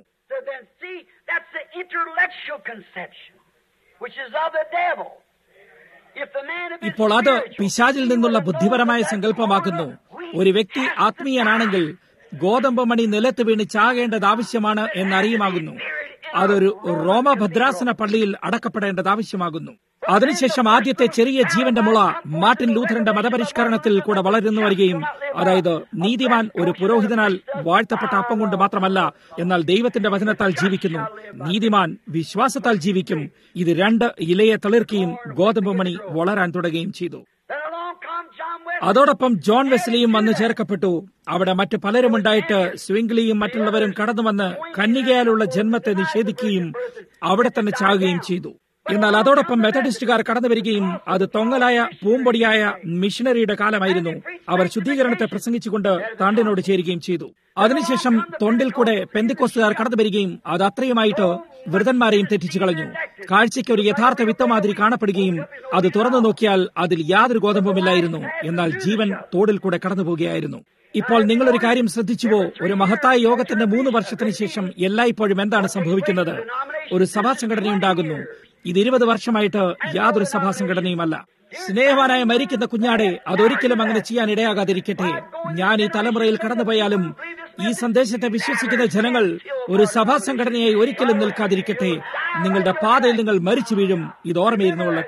Speaker 2: ഇപ്പോൾ അത് പിശാചിൽ നിന്നുള്ള ബുദ്ധിപരമായ സങ്കല്പമാക്കുന്നു ഒരു വ്യക്തി ആത്മീയനാണെങ്കിൽ ഗോതമ്പ് മണി നിലത്ത് വീണ് ചാകേണ്ടത് ആവശ്യമാണ് എന്നറിയുമാകുന്നു അതൊരു റോമഭദ്രാസന പള്ളിയിൽ അടക്കപ്പെടേണ്ടത് ആവശ്യമാകുന്നു അതിനുശേഷം ആദ്യത്തെ ചെറിയ ജീവന്റെ മുള മാർട്ടിൻ ലൂഥറിന്റെ മതപരിഷ്കരണത്തിൽ കൂടെ വളരുന്നു വരികയും അതായത് നീതിമാൻ ഒരു പുരോഹിതനാൽ വാഴ്ത്തപ്പെട്ട അപ്പം കൊണ്ട് മാത്രമല്ല എന്നാൽ ദൈവത്തിന്റെ വചനത്താൽ ജീവിക്കുന്നു നീതിമാൻ വിശ്വാസത്താൽ ജീവിക്കും ഇത് രണ്ട് ഇലയെ തളിർക്കുകയും ഗോതമ്പ് മണി വളരാൻ തുടങ്ങുകയും ചെയ്തു അതോടൊപ്പം ജോൺ വെസ്ലിയും വന്ന് ചേർക്കപ്പെട്ടു അവിടെ മറ്റു പലരും ഉണ്ടായിട്ട് സ്വിംഗ്ലിയും മറ്റുള്ളവരും കടന്നുവന്ന് കന്യകയാലുള്ള ജന്മത്തെ നിഷേധിക്കുകയും അവിടെ തന്നെ ചാകുകയും ചെയ്തു എന്നാൽ അതോടൊപ്പം മെത്തഡിസ്റ്റുകാർ കടന്നു വരികയും അത് തൊങ്ങലായ പൂമ്പൊടിയായ മിഷനറിയുടെ കാലമായിരുന്നു അവർ ശുദ്ധീകരണത്തെ പ്രസംഗിച്ചുകൊണ്ട് താണ്ടിനോട് ചേരുകയും ചെയ്തു അതിനുശേഷം തൊണ്ടിൽ കൂടെ പെന്തിക്കോസ്തുകാർ കടന്നു വരികയും അത് അത്രയുമായിട്ട് വൃതന്മാരെയും തെറ്റിച്ചു കളഞ്ഞു കാഴ്ചയ്ക്ക് ഒരു യഥാർത്ഥ വിത്തമാതിരി കാണപ്പെടുകയും അത് തുറന്നു നോക്കിയാൽ അതിൽ യാതൊരു ഗോതമ്പുമില്ലായിരുന്നു എന്നാൽ ജീവൻ തോടിൽ കൂടെ കടന്നു പോവുകയായിരുന്നു ഇപ്പോൾ നിങ്ങളൊരു കാര്യം ശ്രദ്ധിച്ചുവോ ഒരു മഹത്തായ യോഗത്തിന്റെ മൂന്ന് വർഷത്തിന് ശേഷം എല്ലായ്പ്പോഴും എന്താണ് സംഭവിക്കുന്നത് ഒരു സഭാ സംഘടനയുണ്ടാകുന്നു ഇത് ഇരുപത് വർഷമായിട്ട് യാതൊരു സഭാ സംഘടനയുമല്ല സ്നേഹവാനായ മരിക്കുന്ന കുഞ്ഞാടെ അതൊരിക്കലും അങ്ങനെ ചെയ്യാൻ ഇടയാകാതിരിക്കട്ടെ ഞാൻ ഈ തലമുറയിൽ കടന്നുപോയാലും ഈ സന്ദേശത്തെ വിശ്വസിക്കുന്ന ജനങ്ങൾ ഒരു സഭാ സംഘടനയായി ഒരിക്കലും നിൽക്കാതിരിക്കട്ടെ നിങ്ങളുടെ പാതയിൽ നിങ്ങൾ മരിച്ചു വീഴും ഇത് ഓർമ്മയിരുന്നുകൊള്ളട്ടെ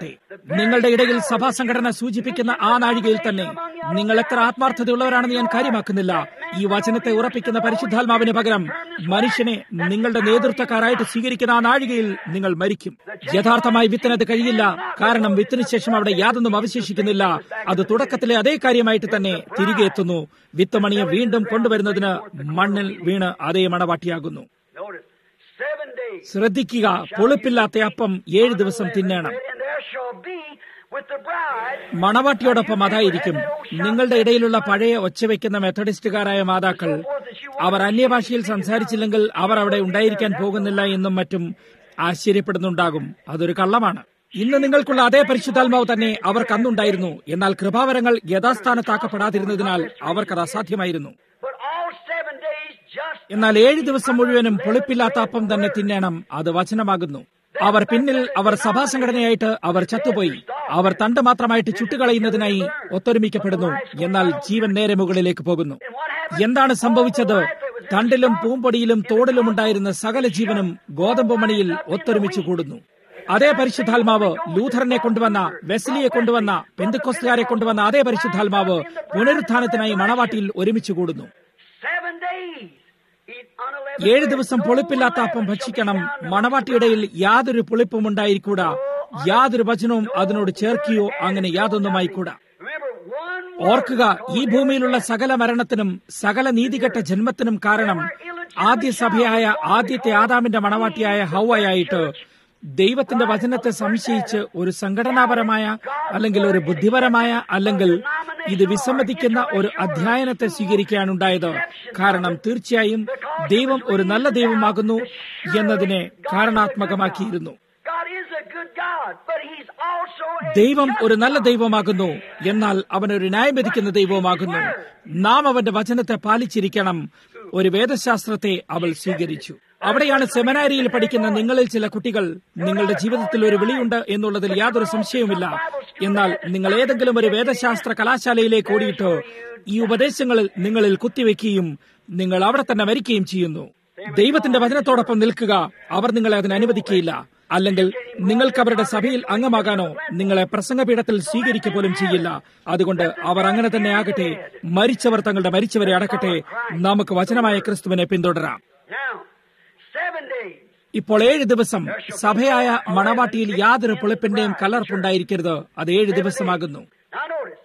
Speaker 2: നിങ്ങളുടെ ഇടയിൽ സഭാ സംഘടന സൂചിപ്പിക്കുന്ന ആ നാഴികയിൽ തന്നെ നിങ്ങൾ എത്ര ആത്മാർത്ഥതയുള്ളവരാണെന്ന് ഞാൻ കാര്യമാക്കുന്നില്ല ഈ വചനത്തെ ഉറപ്പിക്കുന്ന പരിശുദ്ധാത്മാവിന് പകരം മനുഷ്യനെ നിങ്ങളുടെ നേതൃത്വക്കാരായിട്ട് സ്വീകരിക്കുന്ന ആ നാഴികയിൽ നിങ്ങൾ മരിക്കും യഥാർത്ഥമായി വിത്തിനത് കഴിയില്ല കാരണം വിത്തിന് ശേഷം അവിടെ യാതൊന്നും അവശേഷിക്കുന്നില്ല അത് തുടക്കത്തിലെ അതേ കാര്യമായിട്ട് തന്നെ തിരികെ എത്തുന്നു വിത്തമണിയെ വീണ്ടും കൊണ്ടുവരുന്നതിന് മണ്ണിൽ വീണ് അതേ മണവാട്ടിയാകുന്നു
Speaker 1: Notice, seven days.
Speaker 2: ശ്രദ്ധിക്കുക പൊളുപ്പില്ലാത്ത അപ്പം ഏഴ് ദിവസം തിന്നണം
Speaker 1: And there shall be with the bride
Speaker 2: മണവാട്ടിയോടൊപ്പം അതായിരിക്കും നിങ്ങളുടെ ഇടയിലുള്ള പഴയ ഒച്ചവെക്കുന്ന മെത്തഡിസ്റ്റുകാരായ മാതാക്കൾ അവർ അന്യഭാഷയിൽ സംസാരിച്ചില്ലെങ്കിൽ അവർ അവിടെ ഉണ്ടായിരിക്കാൻ പോകുന്നില്ല എന്നും മറ്റും ആശ്ചര്യപ്പെടുന്നുണ്ടാകും അതൊരു കള്ളമാണ് ഇന്ന് നിങ്ങൾക്കുള്ള അതേ പരിശുദ്ധാത്മാവ് തന്നെ അവർക്ക് അന്നുണ്ടായിരുന്നു എന്നാൽ കൃപാവരങ്ങൾ യഥാസ്ഥാനത്താക്കപ്പെടാതിരുന്നതിനാൽ അവർക്കത് അസാധ്യമായിരുന്നു
Speaker 1: But all seven days just
Speaker 2: എന്നാൽ ഏഴ് ദിവസം മുഴുവനും പൊളിപ്പില്ലാത്ത അപ്പം തന്നെ തിന്നണം അത് വചനമാകുന്നു അവർ പിന്നിൽ അവർ സഭാ സംഘടനയായിട്ട് അവർ ചത്തുപോയി അവർ തണ്ട് മാത്രമായിട്ട് ചുട്ടുകളയുന്നതിനായി ഒത്തൊരുമിക്കപ്പെടുന്നു എന്നാൽ ജീവൻ നേരെ മുകളിലേക്ക് പോകുന്നു എന്താണ് സംഭവിച്ചത് തണ്ടിലും പൂമ്പൊടിയിലും തോടിലും ഉണ്ടായിരുന്ന സകല ജീവനും ഗോതമ്പ് മണിയിൽ ഒത്തൊരുമിച്ച് കൂടുന്നു അതേ പരിശുദ്ധാത്മാവ് ലൂഥറിനെ കൊണ്ടുവന്ന വെസ്ലിയെ കൊണ്ടുവന്ന പെന്തുക്കോസ്തുകാരെ കൊണ്ടുവന്ന അതേ പരിശുദ്ധാത്മാവ് പുനരുത്ഥാനത്തിനായി മണവാട്ടിയിൽ ഒരുമിച്ച് കൂടുന്നു
Speaker 1: seven days. Eat unleavened
Speaker 2: ഏഴ് ദിവസം പൊളിപ്പില്ലാത്ത അപ്പം ഭക്ഷിക്കണം മണവാട്ടിയിടയിൽ യാതൊരു പുളിപ്പും ഉണ്ടായിരിക്കൂടാ യാതൊരു വചനവും അതിനോട് ചേർക്കുകയോ അങ്ങനെ യാതൊന്നുമായിക്കൂടാ
Speaker 1: Remember, one
Speaker 2: ഓർക്കുക ഈ ഭൂമിയിലുള്ള സകല മരണത്തിനും സകല നീതികെട്ട ജന്മത്തിനും കാരണം ആദ്യ സഭയായ ആദ്യത്തെ ആദാമിന്റെ മണവാട്ടിയായ ഹൗവയായിട്ട് ദൈവത്തിന്റെ വചനത്തെ സംശയിച്ച് ഒരു സംഘടനാപരമായ അല്ലെങ്കിൽ ഒരു ബുദ്ധിപരമായ അല്ലെങ്കിൽ ഇത് വിസമ്മതിക്കുന്ന ഒരു അധ്യയനത്തെ സ്വീകരിക്കുകയാണ് ഉണ്ടായത് കാരണം തീർച്ചയായും ദൈവം ഒരു നല്ല ദൈവമാകുന്നു എന്നതിനെ കാരണാത്മകമാക്കിയിരുന്നു
Speaker 1: God is a good God, but He's also a
Speaker 2: ദൈവം ഒരു നല്ല ദൈവമാകുന്നു എന്നാൽ അവൻ ഒരു ന്യായം വിധിക്കുന്ന ദൈവമാകുന്നു നാം അവന്റെ വചനത്തെ പാലിച്ചിരിക്കണം ഒരു വേദശാസ്ത്രത്തെ അവൾ സ്വീകരിച്ചു അവിടെയാണ് സെമിനാരിയിൽ പഠിക്കുന്ന നിങ്ങളിൽ ചില കുട്ടികൾ നിങ്ങളുടെ ജീവിതത്തിൽ ഒരു വിളിയുണ്ട് എന്നുള്ളതിൽ യാതൊരു സംശയവുമില്ല എന്നാൽ നിങ്ങൾ ഏതെങ്കിലും ഒരു വേദശാസ്ത്ര കലാശാലയിലേക്ക് ഓടിയിട്ട് ഈ ഉപദേശങ്ങളിൽ നിങ്ങളിൽ കുത്തിവെക്കുകയും നിങ്ങൾ അവിടെ തന്നെ മരിക്കുകയും ചെയ്യുന്നു ദൈവത്തിന്റെ വചനത്തോടൊപ്പം നിൽക്കുക അവർ നിങ്ങളെ അതിന് അനുവദിക്കുകയില്ല അല്ലെങ്കിൽ നിങ്ങൾക്ക് അവരുടെ സഭയിൽ അംഗമാകാനോ നിങ്ങളെ പ്രസംഗപീഠത്തിൽ സ്വീകരിക്കുക പോലും ചെയ്യില്ല അതുകൊണ്ട് അവർ അങ്ങനെ തന്നെ ആകട്ടെ മരിച്ചവർ തങ്ങളുടെ മരിച്ചവരെ അടക്കട്ടെ നമുക്ക് വചനമായ ക്രിസ്തുവിനെ പിന്തുടരാം
Speaker 1: Now, seven days.
Speaker 2: ഇപ്പോൾ ഏഴ് ദിവസം സഭയായ മണവാട്ടിയിൽ യാതൊരു പുളിപ്പിന്റെയും കലർപ്പുണ്ടായിരിക്കരുത് അത് ഏഴ് ദിവസമാകുന്നു
Speaker 1: Now notice.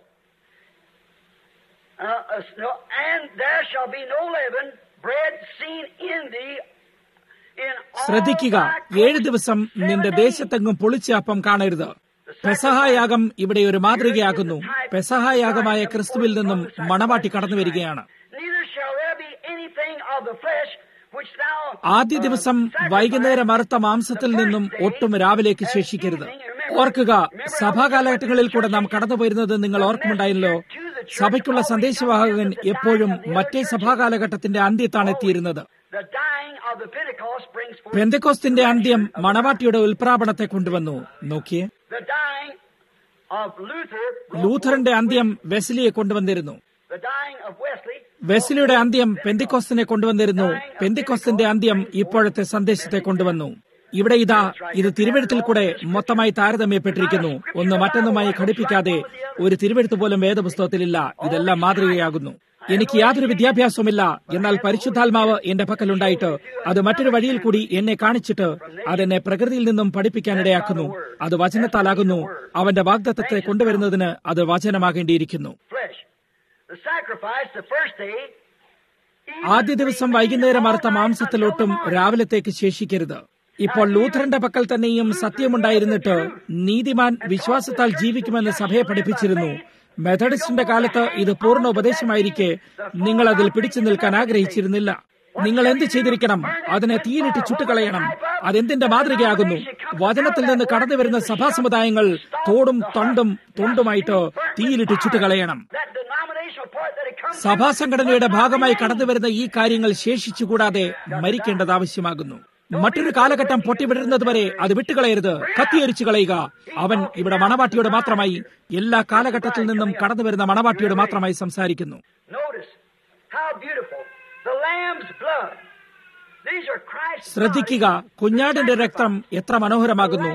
Speaker 1: Uh, uh, no, and there shall be no leaven, bread seen in thee in all
Speaker 2: ശ്രദ്ധിക്കുക
Speaker 1: thy
Speaker 2: ഏഴ് ദിവസം നിന്റെ ദേശത്തെങ്ങും പൊളിച്ച അപ്പം കാണരുത് പെസഹായാഗം ഇവിടെ ഒരു മാതൃകയാകുന്നു പെസഹായാഗമായ ക്രിസ്തുവിൽ നിന്നും മണവാട്ടി കടന്നു വരികയാണ്
Speaker 1: Neither shall there be anything of the flesh which thou
Speaker 2: ആദ്യ ദിവസം വൈകുന്നേരം അറുത്ത മാംസത്തിൽ നിന്നും ഒട്ടും രാവിലേക്ക് ശേഷിക്കരുത് ഓർക്കുക സഭാകാലഘട്ടങ്ങളിൽ കൂടെ നാം കടന്നുപോയിരുന്നത് നിങ്ങൾ ഓർക്കുമുണ്ടായല്ലോ സഭയ്ക്കുള്ള സന്ദേശവാഹകൻ എപ്പോഴും മറ്റേ സഭാകാലഘട്ടത്തിന്റെ അന്ത്യത്താണ് എത്തിയിരുന്നത്
Speaker 1: the dying of the Pentecost brings forth
Speaker 2: പെന്തക്കോസ്തിന്റെ അന്ത്യം മണവാട്ടിയുടെ ഉൽപ്രാപണത്തെ കൊണ്ടുവന്നു നോക്കിയേ
Speaker 1: the dying of Luther, brought
Speaker 2: ലൂഥറിന്റെ അന്ത്യം വെസ്ലിയെ കൊണ്ടുവന്നിരുന്നു
Speaker 1: the dying of Wesley,
Speaker 2: വെസ്ലിയുടെ അന്ത്യം പെന്തിക്കോസ്തിനെ കൊണ്ടുവന്നിരുന്നു പെന്തിക്കോസ്തിന്റെ അന്ത്യം ഇപ്പോഴത്തെ സന്ദേശത്തെ കൊണ്ടുവന്നു ഇവിടെ ഇതാ ഇത് തിരുവഴുത്തിൽ കൂടെ മൊത്തമായി താരതമ്യപ്പെട്ടിരിക്കുന്നു ഒന്ന് മറ്റൊന്നുമായി ഘടിപ്പിക്കാതെ ഒരു തിരുവഴുത്ത് പോലും വേദപുസ്തകത്തിലില്ല ഇതെല്ലാം മാതൃകയാകുന്നു എനിക്ക് യാതൊരു വിദ്യാഭ്യാസവുമില്ല എന്നാൽ പരിശുദ്ധാത്മാവ് എന്റെ പക്കലുണ്ടായിട്ട് അത് മറ്റൊരു വഴിയിൽ കൂടി എന്നെ കാണിച്ചിട്ട് അതെന്നെ പ്രകൃതിയിൽ നിന്നും പഠിപ്പിക്കാനിടയാക്കുന്നു അത് വചനത്താലാകുന്നു അവന്റെ വാഗ്ദത്തത്തെ കൊണ്ടുവരുന്നതിന് അത് വചനമാകേണ്ടിയിരിക്കുന്നു
Speaker 1: flesh. The sacrifice, the first day,
Speaker 2: ആദ്യ ദിവസം വൈകുന്നേരം അറുത്ത മാംസത്തിലൊട്ടും രാവിലത്തേക്ക് ശേഷിക്കരുത് ഇപ്പോൾ ലൂഥറിന്റെ പക്കൽ തന്നെയും സത്യമുണ്ടായിരുന്നിട്ട് നീതിമാൻ വിശ്വാസത്താൽ ജീവിക്കുമെന്ന് സഭയെ പഠിപ്പിച്ചിരുന്നു മെത്തഡിസ്റ്റിന്റെ കാലത്ത് ഇത് പൂർണ്ണ ഉപദേശമായിരിക്കെ നിങ്ങൾ അതിൽ പിടിച്ചു നിൽക്കാൻ ആഗ്രഹിച്ചിരുന്നില്ല നിങ്ങൾ എന്ത് ചെയ്തിരിക്കണം അതിനെ തീയിലിട്ട് ചുട്ടുകളയണം അതെന്തിന്റെ മാതൃകയാകുന്നു വചനത്തിൽ നിന്ന് കടന്നു വരുന്ന സഭാ സമുദായങ്ങൾ തോടും തണ്ടും തൊണ്ടുമായിട്ട് തീയിലിട്ട് ചുട്ടുകളയണം
Speaker 1: that denominational part that it comes
Speaker 2: സഭാ സംഘടനയുടെ ഭാഗമായി കടന്നുവരുന്ന ഈ കാര്യങ്ങൾ ശേഷിച്ചുകൂടാതെ മരിക്കേണ്ടത് ആവശ്യമാകുന്നു മറ്റൊരു കാലഘട്ടം പൊട്ടിവിടരുന്നതുവരെ അത് വിട്ടുകളയരുത് കത്തിയരിച്ചു കളയുക അവൻ ഇവിടെ മണവാട്ടിയോട് മാത്രമായി എല്ലാ കാലഘട്ടത്തിൽ നിന്നും കടന്നുവരുന്ന മണവാട്ടിയോട് മാത്രമായി സംസാരിക്കുന്നു
Speaker 1: Notice how beautiful. The Lamb's blood. These are Christ's
Speaker 2: ശ്രദ്ധിക്കുക കുഞ്ഞാടിന്റെ രക്തം എത്ര മനോഹരമാകുന്നു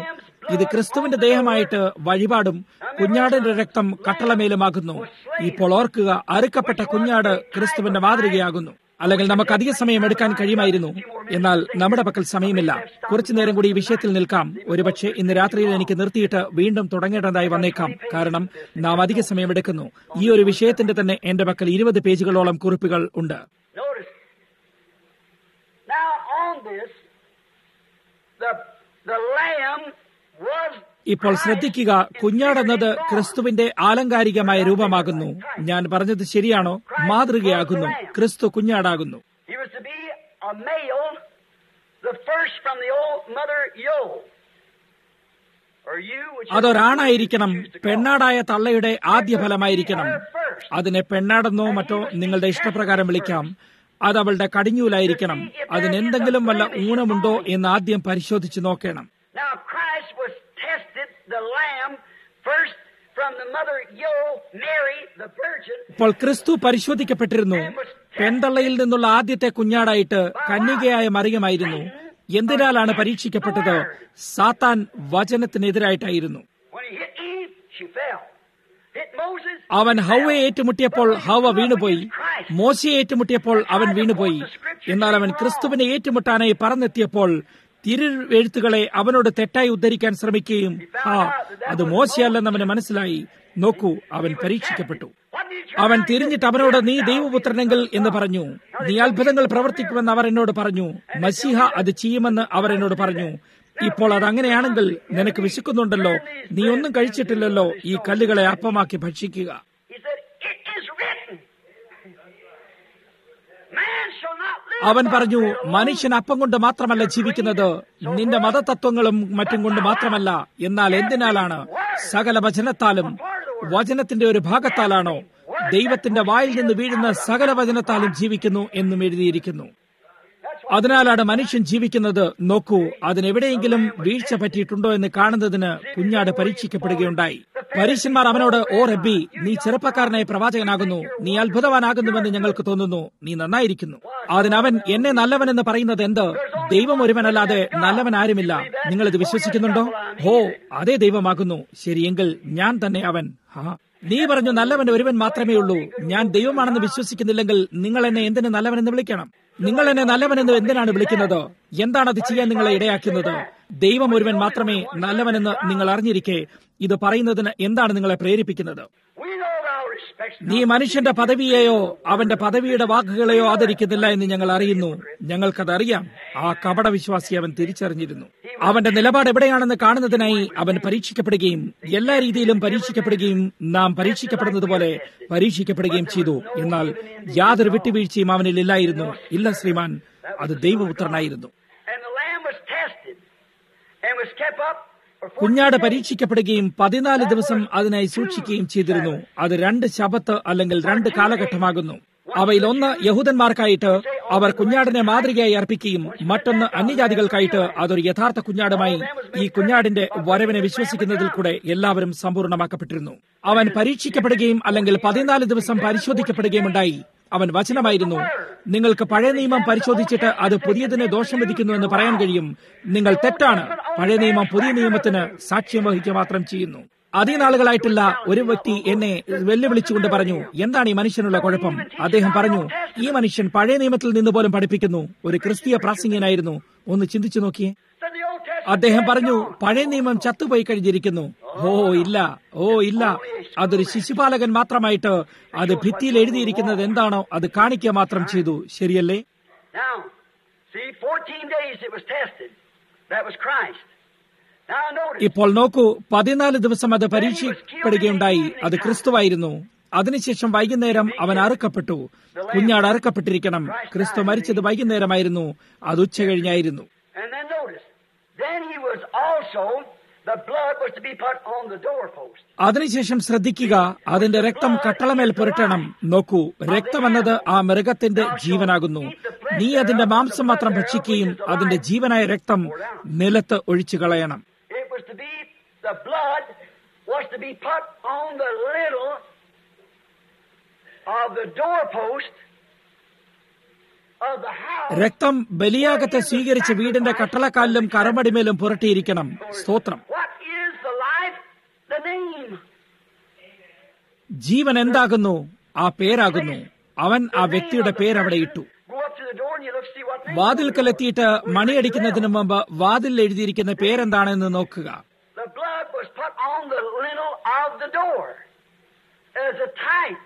Speaker 2: ഇത് ക്രിസ്തുവിന്റെ ദേഹമായിട്ട് വഴിപാടും കുഞ്ഞാടിന്റെ രക്തം കട്ടളമേലുമാകുന്നു ഇപ്പോൾ ഓർക്കുക അറുക്കപ്പെട്ട കുഞ്ഞാട് ക്രിസ്തുവിന്റെ മാതൃകയാകുന്നു അല്ലെങ്കിൽ നമുക്ക് അധിക സമയം എടുക്കാൻ കഴിയുമായിരുന്നു എന്നാൽ നമ്മുടെ പക്കൽ സമയമില്ല കുറച്ചു നേരം കൂടി ഈ വിഷയത്തിൽ നിൽക്കാം ഒരുപക്ഷെ ഇന്ന് രാത്രിയിൽ എനിക്ക് നിർത്തിയിട്ട് വീണ്ടും തുടങ്ങേണ്ടതായി വന്നേക്കാം കാരണം നാം അധിക സമയം എടുക്കുന്നു ഈ ഒരു വിഷയത്തിന്റെ തന്നെ എന്റെ പക്കൽ ഇരുപത് പേജുകളോളം കുറിപ്പുകൾ ഉണ്ട്
Speaker 1: Notice. Now on this, the the lamb was.
Speaker 2: ഇപ്പോൾ ശ്രദ്ധിക്കുക കുഞ്ഞാടെന്നത് ക്രിസ്തുവിന്റെ ആലങ്കാരികമായ രൂപമാകുന്നു ഞാൻ പറഞ്ഞത് ശരിയാണോ മാതൃകയാകുന്നു ക്രിസ്തു കുഞ്ഞാടാകുന്നു
Speaker 1: He was to be a male, the first from the old mother Yod. Or you, which is-
Speaker 2: അതൊരാണായിരിക്കണം പെണ്ണാടായ തള്ളയുടെ ആദ്യ ഫലമായിരിക്കണം അതിനെ പെണ്ണാടെന്നോ മറ്റോ നിങ്ങളുടെ ഇഷ്ടപ്രകാരം വിളിക്കാം അത് അവളുടെ കടിഞ്ഞൂലായിരിക്കണം അതിനെന്തെങ്കിലും വല്ല ഊണമുണ്ടോ എന്ന് ആദ്യം പരിശോധിച്ചു നോക്കണം
Speaker 1: Now Christ was tested, the lamb, first from the mother Yod, Mary, the virgin.
Speaker 2: ഇപ്പോൾ ക്രിസ്തു പരിശോധിക്കപ്പെട്ടിരുന്നു പെൺതള്ളയിൽ നിന്നുള്ള ആദ്യത്തെ കുഞ്ഞാടായിട്ട് കന്യകയായ മറിയമായിരുന്നു എന്തിനാലാണ് പരീക്ഷിക്കപ്പെട്ടത് സാത്താൻ വചനത്തിനെതിരായിട്ടായിരുന്നു
Speaker 1: When he hit Eve, she fell. Hit Moses.
Speaker 2: അവൻ ഹൗവയെ ഏറ്റുമുട്ടിയപ്പോൾ ഹൗവ വീണുപോയി മോശയെ ഏറ്റുമുട്ടിയപ്പോൾ അവൻ വീണുപോയി എന്നാൽ അവൻ ക്രിസ്തുവിനെ ഏറ്റുമുട്ടാനായി പറന്നെത്തിയപ്പോൾ തിരുവെഴുത്തുകളെ അവനോട് തെറ്റായി ഉദ്ധരിക്കാൻ ശ്രമിക്കുകയും ആ അത് മോശയല്ലെന്ന് അവന് മനസ്സിലായി നോക്കൂ അവൻ പരീക്ഷിക്കപ്പെട്ടു
Speaker 1: What did you
Speaker 2: അവൻ തിരിഞ്ഞിട്ട് അവനോട് നീ ദൈവപുത്രനെങ്കിൽ എന്ന് പറഞ്ഞു നീ അത്ഭുതങ്ങൾ പ്രവർത്തിക്കുമെന്ന് അവർ എന്നോട് പറഞ്ഞു മസിഹ അത് ചെയ്യുമെന്ന് അവർ എന്നോട് പറഞ്ഞു ഇപ്പോൾ അത് അങ്ങനെയാണെങ്കിൽ നിനക്ക് വിശക്കുന്നുണ്ടല്ലോ നീ ഒന്നും കഴിച്ചിട്ടില്ലല്ലോ ഈ കല്ലുകളെ അപ്പമാക്കി ഭക്ഷിക്കുക
Speaker 1: He said, It is written. Man shall not live
Speaker 2: അവൻ
Speaker 1: by
Speaker 2: പറഞ്ഞു
Speaker 1: bread alone,
Speaker 2: മനുഷ്യൻ അപ്പം കൊണ്ട് മാത്രമല്ല ജീവിക്കുന്നത് നിന്റെ മതതത്വങ്ങളും മറ്റും കൊണ്ട് മാത്രമല്ല എന്നാൽ എന്തിനാലാണ് സകല വചനത്താലും വചനത്തിന്റെ ഒരു ഭാഗത്താലാണോ ദൈവത്തിന്റെ വായിൽ നിന്ന് വീഴുന്ന സകല വചനത്താലും ജീവിക്കുന്നു എന്നും എഴുതിയിരിക്കുന്നു അതിനാലാണ് മനുഷ്യൻ ജീവിക്കുന്നത് നോക്കൂ അതിനെവിടെയെങ്കിലും വീഴ്ച പറ്റിയിട്ടുണ്ടോ എന്ന് കാണുന്നതിന് കുഞ്ഞാട് പരീക്ഷിക്കപ്പെടുകയുണ്ടായി പരീശന്മാർ അവനോട് ഓ റബ്ബി നീ ചെറുപ്പക്കാരനായ പ്രവാചകനാകുന്നു നീ അത്ഭുതവാനാകുന്നുവെന്ന് ഞങ്ങൾക്ക് തോന്നുന്നു നീ നന്നായിരിക്കുന്നു അതിനവൻ എന്നെ നല്ലവനെന്ന് പറയുന്നത് എന്ത് ദൈവം ഒരുവനല്ലാതെ നല്ലവൻ ആരുമില്ല നിങ്ങൾ ഇത് വിശ്വസിക്കുന്നുണ്ടോ ഹോ അതേ ദൈവമാകുന്നു ശരിയെങ്കിൽ ഞാൻ തന്നെ അവൻ ഹാ നീ പറഞ്ഞു നല്ലവൻ ഒരുവൻ മാത്രമേ ഉള്ളൂ ഞാൻ ദൈവമാണെന്ന് വിശ്വസിക്കുന്നില്ലെങ്കിൽ നിങ്ങൾ എന്നെ എന്തിന് നല്ലവനെന്ന് വിളിക്കണം നിങ്ങൾ എന്നെ നല്ലവനെന്ന് എന്തിനാണ് വിളിക്കുന്നത് എന്താണ് അത് ചെയ്യാൻ നിങ്ങളെ ഇടയാക്കുന്നത് ദൈവം ഒരുവൻ മാത്രമേ നല്ലവനെന്ന് നിങ്ങൾ അറിഞ്ഞിരിക്കെ ഇത് പറയുന്നതിന് എന്താണ് നിങ്ങളെ പ്രേരിപ്പിക്കുന്നത്
Speaker 1: We know thou respects
Speaker 2: നീ മനുഷ്യന്റെ പദവിയെയോ അവന്റെ പദവിയുടെ വാക്കുകളെയോ ആദരിക്കുന്നില്ല എന്ന് ഞങ്ങൾ അറിയുന്നു ഞങ്ങൾക്കത് അറിയാം ആ കപട വിശ്വാസി അവൻ തിരിച്ചറിഞ്ഞിരുന്നു അവന്റെ നിലപാട് എവിടെയാണെന്ന് കാണുന്നതിനായി അവൻ പരീക്ഷിക്കപ്പെടുകയും എല്ലാ രീതിയിലും പരീക്ഷിക്കപ്പെടുകയും നാം പരീക്ഷിക്കപ്പെടുന്നത് പോലെ പരീക്ഷിക്കപ്പെടുകയും ചെയ്തു എന്നാൽ യാതൊരു വിട്ടുവീഴ്ചയും അവനിൽ ഇല്ലായിരുന്നു ഇല്ല ശ്രീമാൻ അത് ദൈവപുത്രനായിരുന്നു
Speaker 1: And the lamb was tested and was kept up for 40
Speaker 2: കുഞ്ഞാട് പരീക്ഷിക്കപ്പെടുകയും പതിനാല് ദിവസം അതിനായി സൂക്ഷിക്കുകയും ചെയ്തിരുന്നു അത് രണ്ട് ശബത്ത് അല്ലെങ്കിൽ രണ്ട് കാലഘട്ടമാകുന്നു അവയിൽ ഒന്ന് യഹൂദന്മാർക്കായിട്ട് അവർ കുഞ്ഞാടിനെ മാതൃകയായി അർപ്പിക്കുകയും മറ്റൊന്ന് അന്യജാതികൾക്കായിട്ട് അതൊരു യഥാർത്ഥ കുഞ്ഞാടുമായി ഈ കുഞ്ഞാടിന്റെ വരവിനെ വിശ്വസിക്കുന്നതിൽ കൂടെ എല്ലാവരും സമ്പൂർണ്ണമാക്കപ്പെട്ടിരുന്നു അവൻ പരീക്ഷിക്കപ്പെടുകയും അല്ലെങ്കിൽ പതിനാല് ദിവസം പരിശോധിക്കപ്പെടുകയും ഉണ്ടായി അവൻ വചനമായിരുന്നു നിങ്ങൾക്ക് പഴയ നിയമം പരിശോധിച്ചിട്ട് അത് പുതിയതിനെ ദോഷം വിധിക്കുന്നു എന്ന് പറയാൻ കഴിയും നിങ്ങൾ തെറ്റാണ് പഴയ നിയമം പുതിയ നിയമത്തിന് സാക്ഷ്യം വഹിക്കുക മാത്രം ചെയ്യുന്നു അധിക നാളുകളായിട്ടില്ല ഒരു വ്യക്തി എന്നെ വെല്ലുവിളിച്ചുകൊണ്ട് പറഞ്ഞു എന്താണ് ഈ മനുഷ്യനുള്ള കുഴപ്പം അദ്ദേഹം പറഞ്ഞു ഈ മനുഷ്യൻ പഴയ നിയമത്തിൽ നിന്ന് പോലും പഠിപ്പിക്കുന്നു ഒരു ക്രിസ്തീയ പ്രാസംഗികനായിരുന്നു ഒന്ന് ചിന്തിച്ചു നോക്കിയേ
Speaker 1: Said the Old Testament.
Speaker 2: അദ്ദേഹം പറഞ്ഞു പഴയ നിയമം ചത്തുപോയി കഴിഞ്ഞിരിക്കുന്നു ഓ ഇല്ല ഓ ഇല്ല അതൊരു ശിശുപാലകൻ മാത്രമായിട്ട് അത് ഭിത്തിയിൽ എഴുതിയിരിക്കുന്നത് എന്താണോ അത് കാണിക്കുക മാത്രം ചെയ്തു ശരിയല്ലേ
Speaker 1: Now, see, 14 days it was tested. That was Christ. Now notice.
Speaker 2: ഇപ്പോൾ നോക്കൂ പതിനാല് ദിവസം അത് പരീക്ഷിക്കപ്പെടുകയുണ്ടായി അത് ക്രിസ്തുവായിരുന്നു അതിനുശേഷം വൈകുന്നേരം അവൻ അറുക്കപ്പെട്ടു കുഞ്ഞാട് അറുക്കപ്പെട്ടിരിക്കണം ക്രിസ്തു മരിച്ചത് വൈകുന്നേരമായിരുന്നു അത് ഉച്ച കഴിഞ്ഞായിരുന്നു
Speaker 1: And then notice. Then he was also, the blood was to be put on the doorpost.
Speaker 2: അതിനുശേഷം ശ്രദ്ധിക്കുക അതിന്റെ രക്തം കട്ടളമേൽ പുരട്ടണം നോക്കൂ രക്തമെന്നത് ആ മൃഗത്തിന്റെ ജീവനാകുന്നു നീ അതിന്റെ മാംസം മാത്രം ഭക്ഷിക്കുകയും അതിന്റെ ജീവനായ രക്തം നിലത്ത് ഒഴിച്ചു കളയണം
Speaker 1: It was to be, the blood was to be put on the little of the doorpost of the house.
Speaker 2: രക്തം ബലിയാഗത്തെ സ്വീകരിച്ച് വീടിന്റെ കട്ടളക്കാലിലും കറമടിമേലും പുരട്ടിയിരിക്കണം സ്തോത്രം
Speaker 1: What name.
Speaker 2: ജീവൻ എന്താകുന്നു ആ പേരാകുന്നു അവൻ ആ വ്യക്തിയുടെ പേര് അവിടെ ഇട്ടു
Speaker 1: Go up to the door and you look see what name.
Speaker 2: വാതിൽക്കലെത്തിയിട്ട് മണിയടിക്കുന്നതിന് മുമ്പ് വാതിലിൽ എഴുതിയിരിക്കുന്ന പേരെന്താണെന്ന് നോക്കുക
Speaker 1: The blood was put on the lintel of the door as a type.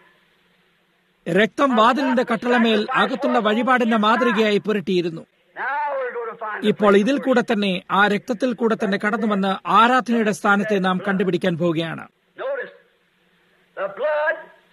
Speaker 2: രക്തം വാതിലിന്റെ കട്ടളമേൽ അകത്തുള്ള വഴിപാടിന്റെ മാതൃകയായി പുരട്ടിയിരുന്നു
Speaker 1: Now we're going to find the
Speaker 2: ഇപ്പോൾ
Speaker 1: place
Speaker 2: ഇതിൽ
Speaker 1: where-
Speaker 2: കൂടെ തന്നെ ആ രക്തത്തിൽ കൂടെ തന്നെ കടന്നുവന്ന് ആരാധനയുടെ സ്ഥാനത്തെ നാം കണ്ടുപിടിക്കാൻ പോവുകയാണ്
Speaker 1: Notice, the blood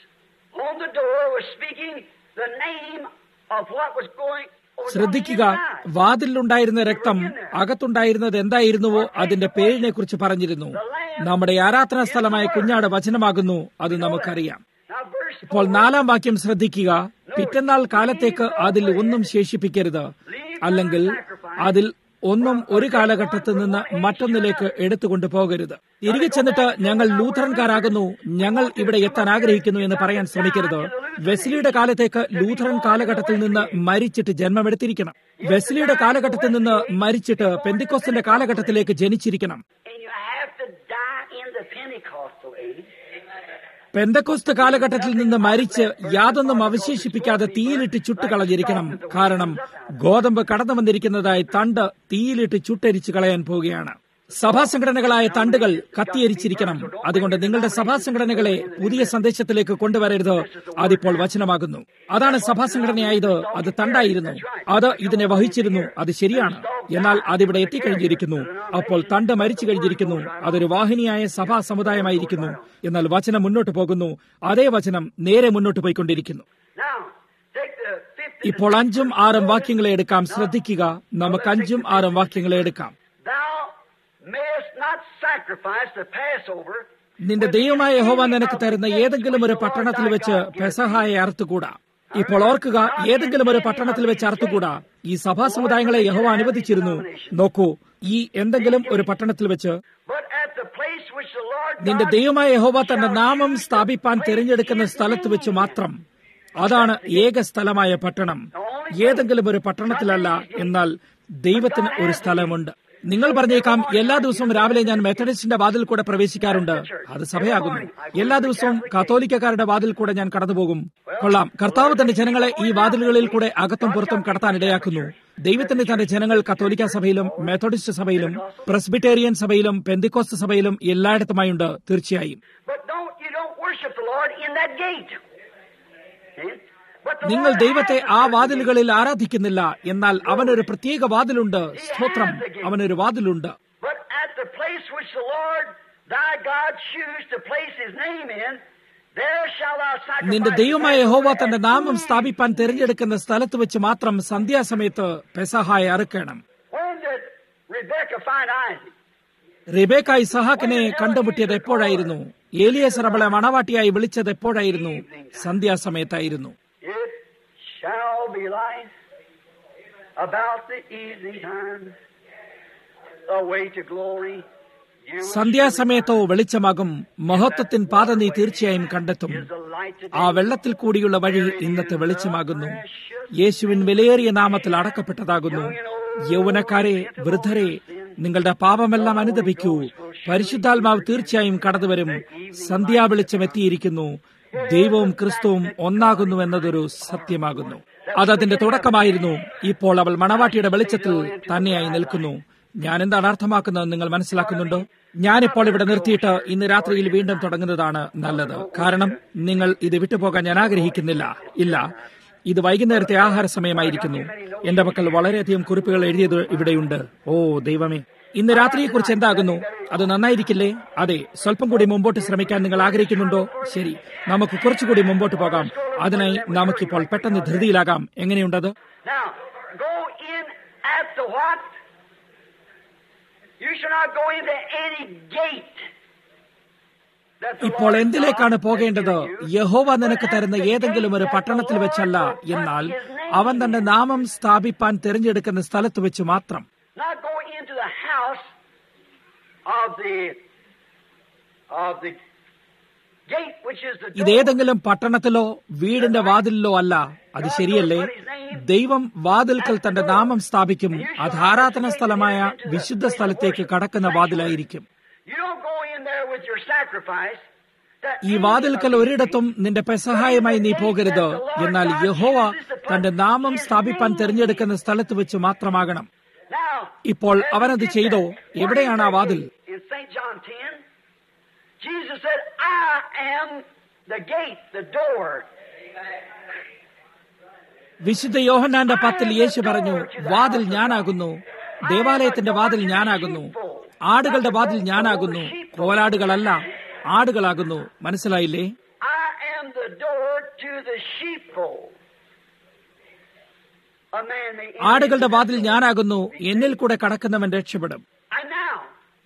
Speaker 1: on the door was speaking the name of what was going was on the
Speaker 2: ശ്രദ്ധിക്കുക
Speaker 1: inside.
Speaker 2: വാതിലിലുണ്ടായിരുന്ന രക്തം അകത്തുണ്ടായിരുന്നത് എന്തായിരുന്നുവോ അതിന്റെ പേരിനെ കുറിച്ച് പറഞ്ഞിരുന്നു നമ്മുടെ ആരാധനാ സ്ഥലമായ കുഞ്ഞാട് വചനമാകുന്നു അത് നമുക്കറിയാം
Speaker 1: Now, verse
Speaker 2: ഇപ്പോൾ
Speaker 1: 4,
Speaker 2: നാലാം വാക്യം ശ്രദ്ധിക്കുക പിറ്റന്നാൾ കാലത്തേക്ക് അതിൽ ഒന്നും ശേഷിപ്പിക്കരുത് അല്ലെങ്കിൽ അതിൽ ഒന്നും ഒരു കാലഘട്ടത്തിൽ നിന്ന് മറ്റൊന്നിലേക്ക് എടുത്തുകൊണ്ടു പോകരുത് തിരികെ ചെന്നിട്ട് ഞങ്ങൾ ലൂഥറൻകാരാകുന്നു ഞങ്ങൾ ഇവിടെ എത്താൻ ആഗ്രഹിക്കുന്നു എന്ന് പറയാൻ ശ്രമിക്കരുത് വെസ്ലിയുടെ കാലത്തേക്ക് ലൂഥറൻ കാലഘട്ടത്തിൽ നിന്ന് മരിച്ചിട്ട് ജന്മമെടുത്തിരിക്കണം വെസ്ലിയുടെ കാലഘട്ടത്തിൽ നിന്ന് മരിച്ചിട്ട് പെന്തിക്കോസ്തിന്റെ കാലഘട്ടത്തിലേക്ക് ജനിച്ചിരിക്കണം
Speaker 1: and you have to die in the Pentecostal age.
Speaker 2: Pentecost കാലഘട്ടത്തിൽ നിന്ന് മരിച്ച് യാതൊന്നും അവശേഷിപ്പിക്കാതെ തീയിലിട്ട് ചുട്ടുകളഞ്ഞിരിക്കണം കാരണം ഗോതമ്പ് കടന്നു വന്നിരിക്കുന്നതായി തണ്ട് തീയിലിട്ട് ചുട്ടരിച്ചു കളയാൻ പോവുകയാണ് സഭാ സംഘടനകളായ തണ്ടുകൾ കത്തിയരിച്ചിരിക്കണം അതുകൊണ്ട് നിങ്ങളുടെ സഭാ സംഘടനകളെ പുതിയ സന്ദേശത്തിലേക്ക് കൊണ്ടുവരരുത് അതിപ്പോൾ വചനമാകുന്നു അതാണ് സഭാ സംഘടനയായത് അത് തണ്ടായിരുന്നു അത് ഇതിനെ വഹിച്ചിരുന്നു അത് ശരിയാണ് എന്നാൽ അതിവിടെ എത്തിക്കഴിഞ്ഞിരിക്കുന്നു അപ്പോൾ തണ്ട് മരിച്ചു കഴിഞ്ഞിരിക്കുന്നു അതൊരു വാഹിനിയായ സഭാ സമുദായമായിരിക്കുന്നു എന്നാൽ വചനം മുന്നോട്ട് പോകുന്നു അതേ വചനം നേരെ മുന്നോട്ട് പോയിക്കൊണ്ടിരിക്കുന്നു
Speaker 1: Now, take the fifth. and
Speaker 2: ഇപ്പോൾ അഞ്ചും ആറും വാക്യങ്ങളെ എടുക്കാം ശ്രദ്ധിക്കുക നമുക്ക് അഞ്ചും ആറും വാക്യങ്ങളെ എടുക്കാം
Speaker 1: Thou mayest not sacrifice the Passover.
Speaker 2: നിന്റെ ദൈവമായ യഹോവ നിനക്ക് തരുന്ന ഏതെങ്കിലും ഒരു പട്ടണത്തിൽ വെച്ച് പെസഹായെ അറുത്തുകൂടാ ഇപ്പോൾ ഓർക്കുക ഏതെങ്കിലും ഒരു പട്ടണത്തിൽ വെച്ച് അറുത്തുകൂടാ ഈ സഭാ സമുദായങ്ങളെ യഹോവ അനുവദിച്ചിരുന്നു നോക്കൂ ഈ എന്തെങ്കിലും ഒരു പട്ടണത്തിൽ വെച്ച്
Speaker 1: But at the place which the Lord
Speaker 2: നിന്റെ
Speaker 1: God
Speaker 2: ദൈവമായ യഹോവ തന്റെ നാമം സ്ഥാപിപ്പാൻ തിരഞ്ഞെടുക്കുന്ന സ്ഥലത്ത് വെച്ച് മാത്രം അതാണ് ഏക സ്ഥലമായ പട്ടണം ഏതെങ്കിലും ഒരു പട്ടണത്തിലല്ല എന്നാൽ ദൈവത്തിന് ഒരു സ്ഥലമുണ്ട് നിങ്ങൾ പറഞ്ഞേക്കാം എല്ലാ ദിവസവും രാവിലെ ഞാൻ മെത്തഡിസ്റ്റിന്റെ വാതിൽ കൂടെ പ്രവേശിക്കാറുണ്ട് അത് സഭയാകുന്നു എല്ലാ ദിവസവും കത്തോലിക്കക്കാരുടെ വാതിൽ കൂടെ ഞാൻ കടന്നുപോകും കൊള്ളാം കർത്താവ് തന്റെ ജനങ്ങളെ ഈ വാതിലുകളിൽ കൂടെ അകത്തും പുറത്തും കടത്താൻ ഇടയാക്കുന്നു ദൈവത്തിന്റെ തന്റെ ജനങ്ങൾ കത്തോലിക്ക സഭയിലും മെത്തഡിസ്റ്റ് സഭയിലും പ്രസ്ബിറ്റേറിയൻ സഭയിലും പെന്തിക്കോസ്ത് സഭയിലും എല്ലായിടത്തുമായുണ്ട് തീർച്ചയായും
Speaker 1: But don't you don't worship the Lord in that gate. See? But the
Speaker 2: നിങ്ങൾ
Speaker 1: Lord
Speaker 2: ദൈവത്തെ
Speaker 1: has a
Speaker 2: ആ
Speaker 1: certain
Speaker 2: വാതിലുകളിൽ ആരാധിക്കുന്നില്ല എന്നാൽ അവനൊരു പ്രത്യേക വാതിലുണ്ട് സ്തോത്രം അവനൊരു വാതിലുണ്ട്
Speaker 1: gate. But at the place which the Lord thy God choose to place his name in, there shall thou sacrifice.
Speaker 2: നിന്റെ
Speaker 1: the
Speaker 2: ദൈവമായ
Speaker 1: Passover
Speaker 2: യഹോവ
Speaker 1: at
Speaker 2: തന്റെ നാമം
Speaker 1: noon.
Speaker 2: സ്ഥാപിപ്പാൻ തിരഞ്ഞെടുക്കുന്ന സ്ഥലത്ത് വെച്ച് മാത്രം സന്ധ്യാസമയത്ത് പെസഹായ അറുക്കണം
Speaker 1: When did Rebecca find Isaac?
Speaker 2: Rebecca ഇസഹാക്കിനെ കണ്ടുമുട്ടിയത് എപ്പോഴായിരുന്നു ഏലിയസർ അവളെ മണവാട്ടിയായി വിളിച്ചത് എപ്പോഴായിരുന്നു സന്ധ്യാസമയത്തായിരുന്നു
Speaker 1: It shall be light about the evening time, the way to glory. You will
Speaker 2: സന്ധ്യാസമയത്തോ വെളിച്ചമാകും മഹത്വത്തിൻ പാത നീ തീർച്ചയായും കണ്ടെത്തും
Speaker 1: is the light today.
Speaker 2: ആ വെള്ളത്തിൽ കൂടിയുള്ള വഴി ഇന്നത്തെ വെളിച്ചമാകുന്നു യേശുവിൻ വിലയേറിയ നാമത്തിൽ അടക്കപ്പെട്ടതാകുന്നു യൗവനക്കാരെ വൃദ്ധരെ നിങ്ങളുടെ പാപമെല്ലാം അനുദപിക്കൂ പരിശുദ്ധാത്മാവ് തീർച്ചയായും കടന്നുവരും സന്ധ്യാവെളിച്ചം എത്തിയിരിക്കുന്നു ദൈവവും ക്രിസ്തുവും ഒന്നാകുന്നു എന്നതൊരു സത്യമാകുന്നു അതതിന്റെ തുടക്കമായിരുന്നു ഇപ്പോൾ അവൾ മണവാട്ടിയുടെ വെളിച്ചത്തിൽ തന്നെയായി നിൽക്കുന്നു ഞാൻ എന്താണ് അർത്ഥമാക്കുന്നത് നിങ്ങൾ മനസ്സിലാക്കുന്നുണ്ടോ ഞാനിപ്പോൾ ഇവിടെ നിർത്തിയിട്ട് ഇന്ന് രാത്രിയിൽ വീണ്ടും തുടങ്ങുന്നതാണ് നല്ലത് കാരണം നിങ്ങൾ ഇത് വിട്ടുപോകാൻ ഞാൻ ആഗ്രഹിക്കുന്നില്ല ഇല്ല ഇത് വൈകുന്നേരത്തെ ആഹാര സമയമായിരിക്കുന്നു എന്റെ മക്കൾ വളരെയധികം കുറിപ്പുകൾ എഴുതിയത് ഇവിടെയുണ്ട് ഓ ദൈവമേ ഇന്ന് രാത്രിയെക്കുറിച്ച് എന്താകുന്നു അത് നന്നായിരിക്കില്ലേ അതെ സ്വല്പം കൂടി മുമ്പോട്ട് ശ്രമിക്കാൻ നിങ്ങൾ ആഗ്രഹിക്കുന്നുണ്ടോ ശരി നമുക്ക് കുറച്ചുകൂടി മുമ്പോട്ട് പോകാം അതിനായി നമുക്കിപ്പോൾ പെട്ടെന്ന് ധൃതിയിലാകാം എങ്ങനെയുണ്ടത്
Speaker 1: Now, go in at the what? You shall not go into any gate. that the
Speaker 2: ഇപ്പോൾ
Speaker 1: Lord
Speaker 2: എന്തിലേക്കാണ്
Speaker 1: God
Speaker 2: പോകേണ്ടത്
Speaker 1: has given you.
Speaker 2: യഹോവ നിനക്ക് തരുന്ന ഏതെങ്കിലും ഒരു പട്ടണത്തിൽ വെച്ചല്ല എന്നാൽ അവൻ തന്റെ നാമം സ്ഥാപിപ്പാൻ തിരഞ്ഞെടുക്കുന്ന സ്ഥലത്ത് വെച്ച് മാത്രം
Speaker 1: Not go into the house of the of the gate which is the door.
Speaker 2: ഇതേതെങ്കിലും പട്ടണത്തിലോ വീടിന്റെ വാതിലിലോ അല്ല അത് ശരിയല്ലേ ദൈവം വാതിൽക്കൽ തന്റെ നാമം സ്ഥാപിക്കും അത് ആരാധന സ്ഥലമായ വിശുദ്ധ സ്ഥലത്തേക്ക് കടക്കുന്ന വാതിലായിരിക്കും
Speaker 1: You don't go in there with your sacrifice. that
Speaker 2: ഈ വാതിൽക്കൽ ഒരിടത്തും നിന്റെ പെസഹായമായി നീ പോകരുത് എന്നാൽ യഹോവ തന്റെ നാമം സ്ഥാപിപ്പാൻ തിരഞ്ഞെടുക്കുന്ന സ്ഥലത്ത് വെച്ച് മാത്രമാകണം
Speaker 1: Now,
Speaker 2: ഇപ്പോൾ അവനത് ചെയ്തോ എവിടെയാണ് ആ വാതിൽ
Speaker 1: in St. John 10, Jesus said, I am the gate, the door.
Speaker 2: വിശുദ്ധ യോഹന്നാന്റെ പത്തിൽ യേശു പറഞ്ഞു വാതിൽ ഞാനാകുന്നു ദേവാലയത്തിന്റെ വാതിൽ ഞാനാകുന്നു ആടുകളുടെ വാതിൽ ഞാനാകുന്നു കോലാടുകളല്ല ആടുകളാകുന്നു മനസ്സിലായില്ലേ
Speaker 1: I am the door to the sheepfold. A man may enter
Speaker 2: ആടുകളുടെ
Speaker 1: into
Speaker 2: വാതിൽ
Speaker 1: that
Speaker 2: ഞാനാകുന്നു എന്നിൽ കൂടെ കടക്കുന്നവൻ രക്ഷപ്പെടും
Speaker 1: fold. And now,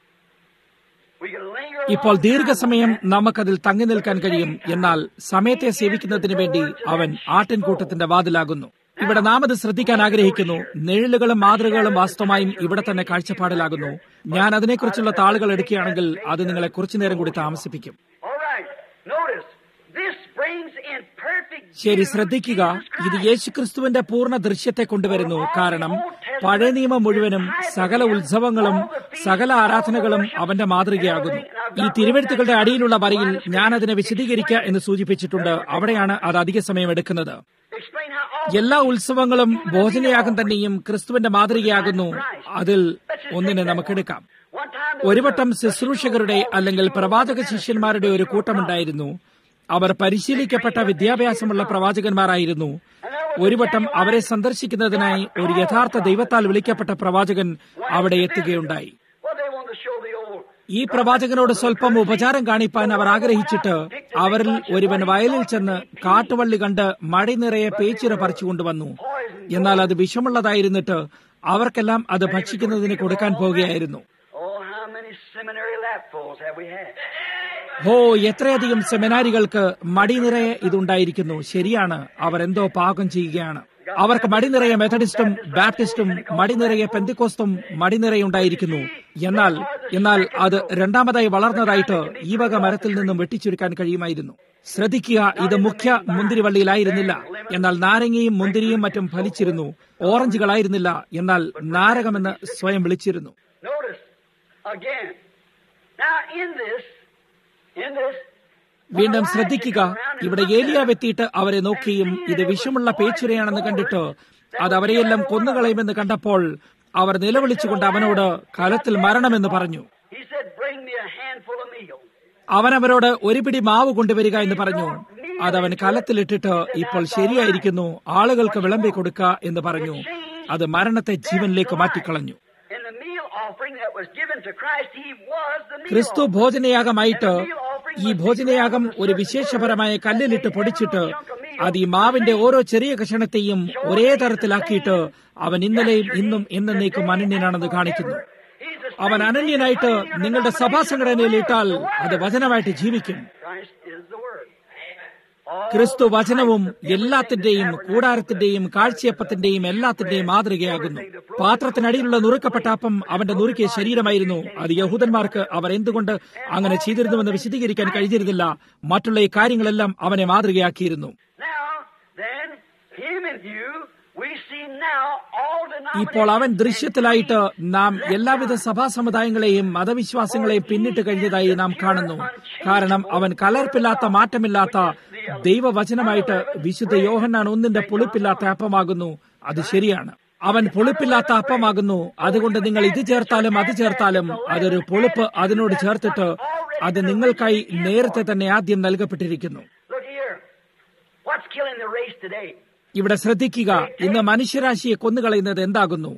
Speaker 1: we can linger a
Speaker 2: ഇപ്പോൾ
Speaker 1: long
Speaker 2: ദീർഘസമയം
Speaker 1: time on that.
Speaker 2: നമുക്കതിൽ തങ്ങി നിൽക്കാൻ കഴിയും എന്നാൽ സമയത്തെ സേവിക്കുന്നതിന് വേണ്ടി അവൻ ആട്ടിൻകൂട്ടത്തിന്റെ വാതിലാകുന്നു ഇവിടെ നാം അത് ശ്രദ്ധിക്കാൻ ആഗ്രഹിക്കുന്നു നിഴലുകളും മാതൃകകളും വാസ്തവമായും ഇവിടെ തന്നെ കാഴ്ചപ്പാടിലാകുന്നു ഞാൻ അതിനെക്കുറിച്ചുള്ള താളുകൾ എടുക്കുകയാണെങ്കിൽ അത് നിങ്ങളെ കുറച്ചു നേരം കൂടി താമസിപ്പിക്കും
Speaker 1: All right. Notice, this brings in perfect
Speaker 2: ശരി
Speaker 1: view
Speaker 2: ശ്രദ്ധിക്കുക
Speaker 1: Jesus
Speaker 2: ഇത്
Speaker 1: Christ.
Speaker 2: യേശുക്രിസ്തുവിന്റെ പൂർണ്ണ ദൃശ്യത്തെ കൊണ്ടുവരുന്നു കാരണം പഴയ നിയമം മുഴുവനും സകല ഉത്സവങ്ങളും സകല ആരാധനകളും അവന്റെ മാതൃകയാകുന്നു ഈ തിരുവഴുത്തുകളുടെ അടിയിലുള്ള വരിയിൽ ഞാൻ അതിനെ വിശദീകരിക്കുക എന്ന് സൂചിപ്പിച്ചിട്ടുണ്ട് അവിടെയാണ് അത് അധിക സമയം എടുക്കുന്നത്
Speaker 1: Explain how all
Speaker 2: എല്ലാ ഉത്സവങ്ങളും ഭോജനയാഗം തന്നെയും ക്രിസ്തുവിന്റെ മാതൃകയാകുന്നു അതിൽ ഒന്നിനെ നമുക്കെടുക്കാം
Speaker 1: one time there
Speaker 2: ഒരു
Speaker 1: was
Speaker 2: വട്ടം
Speaker 1: a-
Speaker 2: ശുശ്രൂഷകരുടെ അല്ലെങ്കിൽ പ്രവാചക ശിഷ്യന്മാരുടെ ഒരു കൂട്ടമുണ്ടായിരുന്നു അവർ പരിശീലിക്കപ്പെട്ട വിദ്യാഭ്യാസമുള്ള പ്രവാചകന്മാരായിരുന്നു ഒരു വട്ടം അവരെ സന്ദർശിക്കുന്നതിനായി ഒരു യഥാർത്ഥ ദൈവത്താൽ വിളിക്കപ്പെട്ട പ്രവാചകൻ അവിടെ എത്തുകയുണ്ടായി
Speaker 1: Well, they wanted to show the old.
Speaker 2: ഈ പ്രവാചകനോട് സ്വല്പം ഉപചാരം കാണിപ്പാൻ അവർ ആഗ്രഹിച്ചിട്ട് അവരിൽ ഒരുവൻ വയലിൽ ചെന്ന് കാട്ടുവള്ളി കണ്ട് മഴ നിറയെ പേച്ചിര പറിച്ചു കൊണ്ടുവന്നു എന്നാൽ അത് വിഷമുള്ളതായിരുന്നിട്ട് അവർക്കെല്ലാം അത് ഭക്ഷിക്കുന്നതിന് കൊടുക്കാൻ പോകുകയായിരുന്നു
Speaker 1: Oh, how many seminary lapfuls have we had?
Speaker 2: ഹോ എത്രയധികം സെമിനാരികൾക്ക് മടി നിറയെ ഇതുണ്ടായിരിക്കുന്നു ശരിയാണ് അവർ എന്തോ പാകം ചെയ്യുകയാണ് അവർക്ക് മടി നിറയെ മെത്തഡിസ്റ്റും ബാപ്റ്റിസ്റ്റും മടി നിറയെ പെന്തിക്കോസ്തും മടി നിറയെ ഉണ്ടായിരിക്കുന്നു എന്നാൽ എന്നാൽ അത് രണ്ടാമതായി വളർന്നതായിട്ട് ഈ വക മരത്തിൽ നിന്നും വെട്ടിച്ചുരുക്കാൻ കഴിയുമായിരുന്നു ശ്രദ്ധിക്കുക ഇത് മുഖ്യ മുന്തിരിവള്ളിയിലായിരുന്നില്ല എന്നാൽ നാരങ്ങയും മുന്തിരിയും മറ്റും ഫലിച്ചിരുന്നു ഓറഞ്ചുകളായിരുന്നില്ല എന്നാൽ നാരകമെന്ന് സ്വയം വിളിച്ചിരുന്നു
Speaker 1: Notice again. Now, in this, in this,
Speaker 2: വീണ്ടും ശ്രദ്ധിക്കുക ഇവിടെ ഏലിയാവെത്തിയിട്ട് അവരെ നോക്കിയും ഇത് വിഷമുള്ള പേച്ചുരയാണെന്ന് കണ്ടിട്ട് അത് അവരെയെല്ലാം കൊന്നുകളയുമെന്ന് കണ്ടപ്പോൾ അവർ നിലവിളിച്ചുകൊണ്ട് അവനോട് കലത്തിൽ മരണമെന്ന് പറഞ്ഞു
Speaker 1: he said, Bring me a handful of meal.
Speaker 2: അവൻ അവരോട് ഒരു പിടി മാവ് കൊണ്ടുവരിക എന്ന് പറഞ്ഞു അതവൻ കലത്തിലിട്ടിട്ട് ഇപ്പോൾ ശരിയായിരിക്കുന്നു ആളുകൾക്ക് വിളമ്പി കൊടുക്ക എന്ന് പറഞ്ഞു അത് മരണത്തെ ജീവനിലേക്ക് മാറ്റിക്കളഞ്ഞു
Speaker 1: In the meal offering that was given to Christ, he was the meal
Speaker 2: ക്രിസ്തു
Speaker 1: offering.
Speaker 2: ഭോജനയാഗമായിട്ട് ഈ ഭോജനയാഗം ഒരു വിശേഷപരമായ കല്ലിലിട്ട് പൊടിച്ചിട്ട് അത് ഈ മാവിന്റെ ഓരോ ചെറിയ കഷണത്തെയും ഒരേ തരത്തിലാക്കിയിട്ട് അവൻ ഇന്നലെയും ഇന്നും എന്നേക്കും അനന്യനാണെന്ന് കാണിക്കുന്നു
Speaker 1: He's the
Speaker 2: അവൻ അനന്യനായിട്ട് നിങ്ങളുടെ സഭാ സംഘടനയിൽ ഇട്ടാൽ അത് വചനമായിട്ട് ജീവിക്കും
Speaker 1: Christ is the Word.
Speaker 2: ക്രിസ്തു വചനവും എല്ലാത്തിന്റെയും കൂടാരത്തിന്റെയും കാഴ്ചയപ്പത്തിന്റെയും എല്ലാത്തിന്റെയും മാതൃകയാകുന്നു പാത്രത്തിനടിയിലുള്ള നുറുക്കപ്പെട്ട അപ്പം അവന്റെ നുറുക്കിയ ശരീരമായിരുന്നു അത് യഹൂദന്മാർക്ക് അവർ എന്തുകൊണ്ട് അങ്ങനെ ചെയ്തിരുന്നുവെന്ന് വിശദീകരിക്കാൻ കഴിഞ്ഞിരുന്നില്ല മറ്റുള്ള ഈ കാര്യങ്ങളെല്ലാം അവനെ മാതൃകയാക്കിയിരുന്നു
Speaker 1: Now, then, him in view, we see now all
Speaker 2: ഇപ്പോൾ അവൻ ദൃശ്യത്തിലായിട്ട് നാം എല്ലാവിധ സഭാ സമുദായങ്ങളെയും മതവിശ്വാസങ്ങളെയും പിന്നിട്ട് കഴിഞ്ഞതായി നാം കാണുന്നു കാരണം അവൻ കലർപ്പില്ലാത്ത മാറ്റമില്ലാത്ത ദൈവവചനമായിട്ട് വിശുദ്ധ യോഹന്നാൻ ഒന്നിന്റെ പുളിപ്പില്ലാത്ത അപ്പമാകുന്നു അത് ശരിയാണ് അവൻ പുളിപ്പില്ലാത്ത അപ്പമാകുന്നു അതുകൊണ്ട് നിങ്ങൾ ഇത് ചേർത്താലും അത് ചേർത്താലും അതൊരു പുളിപ്പ് അതിനോട് ചേർത്തിട്ട് അത് നിങ്ങൾക്കായി നേരത്തെ തന്നെ ആദ്യം നൽകപ്പെട്ടിരിക്കുന്നു
Speaker 1: Look here. What's killing the race today?
Speaker 2: ഇവിടെ ശ്രദ്ധിക്കുക ഇന്ന് മനുഷ്യരാശിയെ കൊന്നുകളയുന്നത് എന്താകുന്നു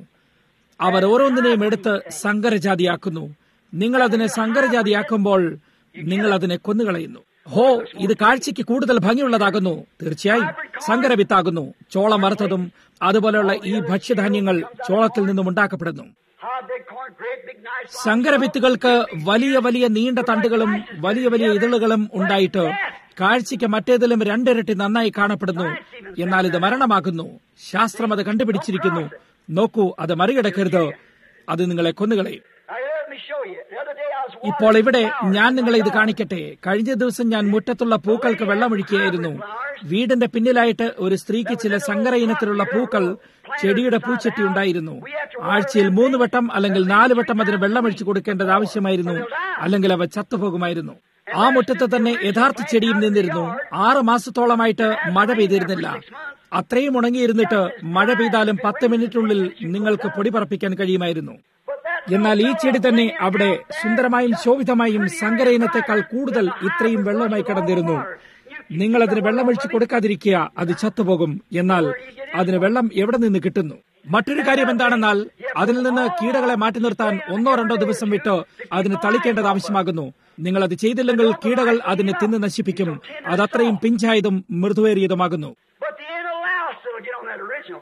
Speaker 2: അവർ ഓരോന്നിനെയും എടുത്ത് സങ്കരജാതിയാക്കുന്നു നിങ്ങൾ അതിനെ സങ്കരജാതിയാക്കുമ്പോൾ നിങ്ങൾ അതിനെ കൊന്നുകളയുന്നു ഹോ ഇത് കാഴ്ചയ്ക്ക് കൂടുതൽ ഭംഗിയുള്ളതാകുന്നു തീർച്ചയായും സങ്കരവിത്താകുന്നു ചോളം വറുത്തതും അതുപോലെയുള്ള ഈ ഭക്ഷ്യധാന്യങ്ങൾ ചോളത്തിൽ നിന്നും ഉണ്ടാക്കപ്പെടുന്നു
Speaker 1: How big corn, great big nice.
Speaker 2: സങ്കരവിത്തുകൾക്ക് വലിയ വലിയ നീണ്ട തണ്ടുകളും വലിയ വലിയ ഇതളുകളും ഉണ്ടായിട്ട് കാഴ്ചയ്ക്ക് മറ്റേതിലും രണ്ടിരട്ടി നന്നായി കാണപ്പെടുന്നു എന്നാൽ ഇത് മരണമാകുന്നു ശാസ്ത്രം അത് കണ്ടുപിടിച്ചിരിക്കുന്നു നോക്കൂ അത് മറികടക്കരുത് അത് നിങ്ങളെ കൊന്നുകളയും
Speaker 1: Now, let me show you. The other day I was
Speaker 2: ഇപ്പോൾ ഇവിടെ ഞാൻ നിങ്ങളെ ഇത് കാണിക്കട്ടെ കഴിഞ്ഞ ദിവസം ഞാൻ മുറ്റത്തുള്ള പൂക്കൾക്ക് വെള്ളമൊഴിക്കുകയായിരുന്നു വീടിന്റെ പിന്നിലായിട്ട് ഒരു സ്ത്രീക്ക് ചില സങ്കര ഇനത്തിലുള്ള പൂക്കൾ ചെടിയുടെ പൂച്ചട്ടി ഉണ്ടായിരുന്നു ആഴ്ചയിൽ മൂന്ന് വട്ടം അല്ലെങ്കിൽ നാല് വട്ടം അതിന് വെള്ളമൊഴിച്ചു കൊടുക്കേണ്ടത് ആവശ്യമായിരുന്നു അല്ലെങ്കിൽ അവ ചത്തുപോകുമായിരുന്നു ആ മുറ്റത്ത് തന്നെ യഥാർത്ഥ ചെടിയും നിന്നിരുന്നു ആറ് മാസത്തോളമായിട്ട് മഴ പെയ്തിരുന്നില്ല അത്രയും ഉണങ്ങിയിരുന്നിട്ട് മഴ പെയ്താലും പത്ത് മിനിറ്റിനുള്ളിൽ നിങ്ങൾക്ക് പൊടി പറപ്പിക്കാൻ കഴിയുമായിരുന്നു എന്നാൽ ഈ ചെടി തന്നെ അവിടെ സുന്ദരമായും ശോഭിതമായും സങ്കര ഇനത്തെക്കാൾ കൂടുതൽ ഇത്രയും വെള്ളമായി കിടന്നിരുന്നു നിങ്ങൾ അതിന് വെള്ളമൊഴിച്ചു കൊടുക്കാതിരിക്കുക അത് ചത്തുപോകും എന്നാൽ അതിന് വെള്ളം എവിടെ നിന്ന് കിട്ടുന്നു മറ്റൊരു കാര്യം എന്താണെന്നാൽ അതിൽ നിന്ന് കീടകളെ മാറ്റി നിർത്താൻ ഒന്നോ രണ്ടോ ദിവസം വിട്ട് അതിന് തളിക്കേണ്ടത് ആവശ്യമാകുന്നു നിങ്ങൾ അത് ചെയ്തില്ലെങ്കിൽ കീടകൾ അതിനെ തിന്ന് നശിപ്പിക്കും അത് അത്രയും പിഞ്ചായതും മൃദുവേറിയതുമാകുന്നു
Speaker 1: But the analysis will get on that original.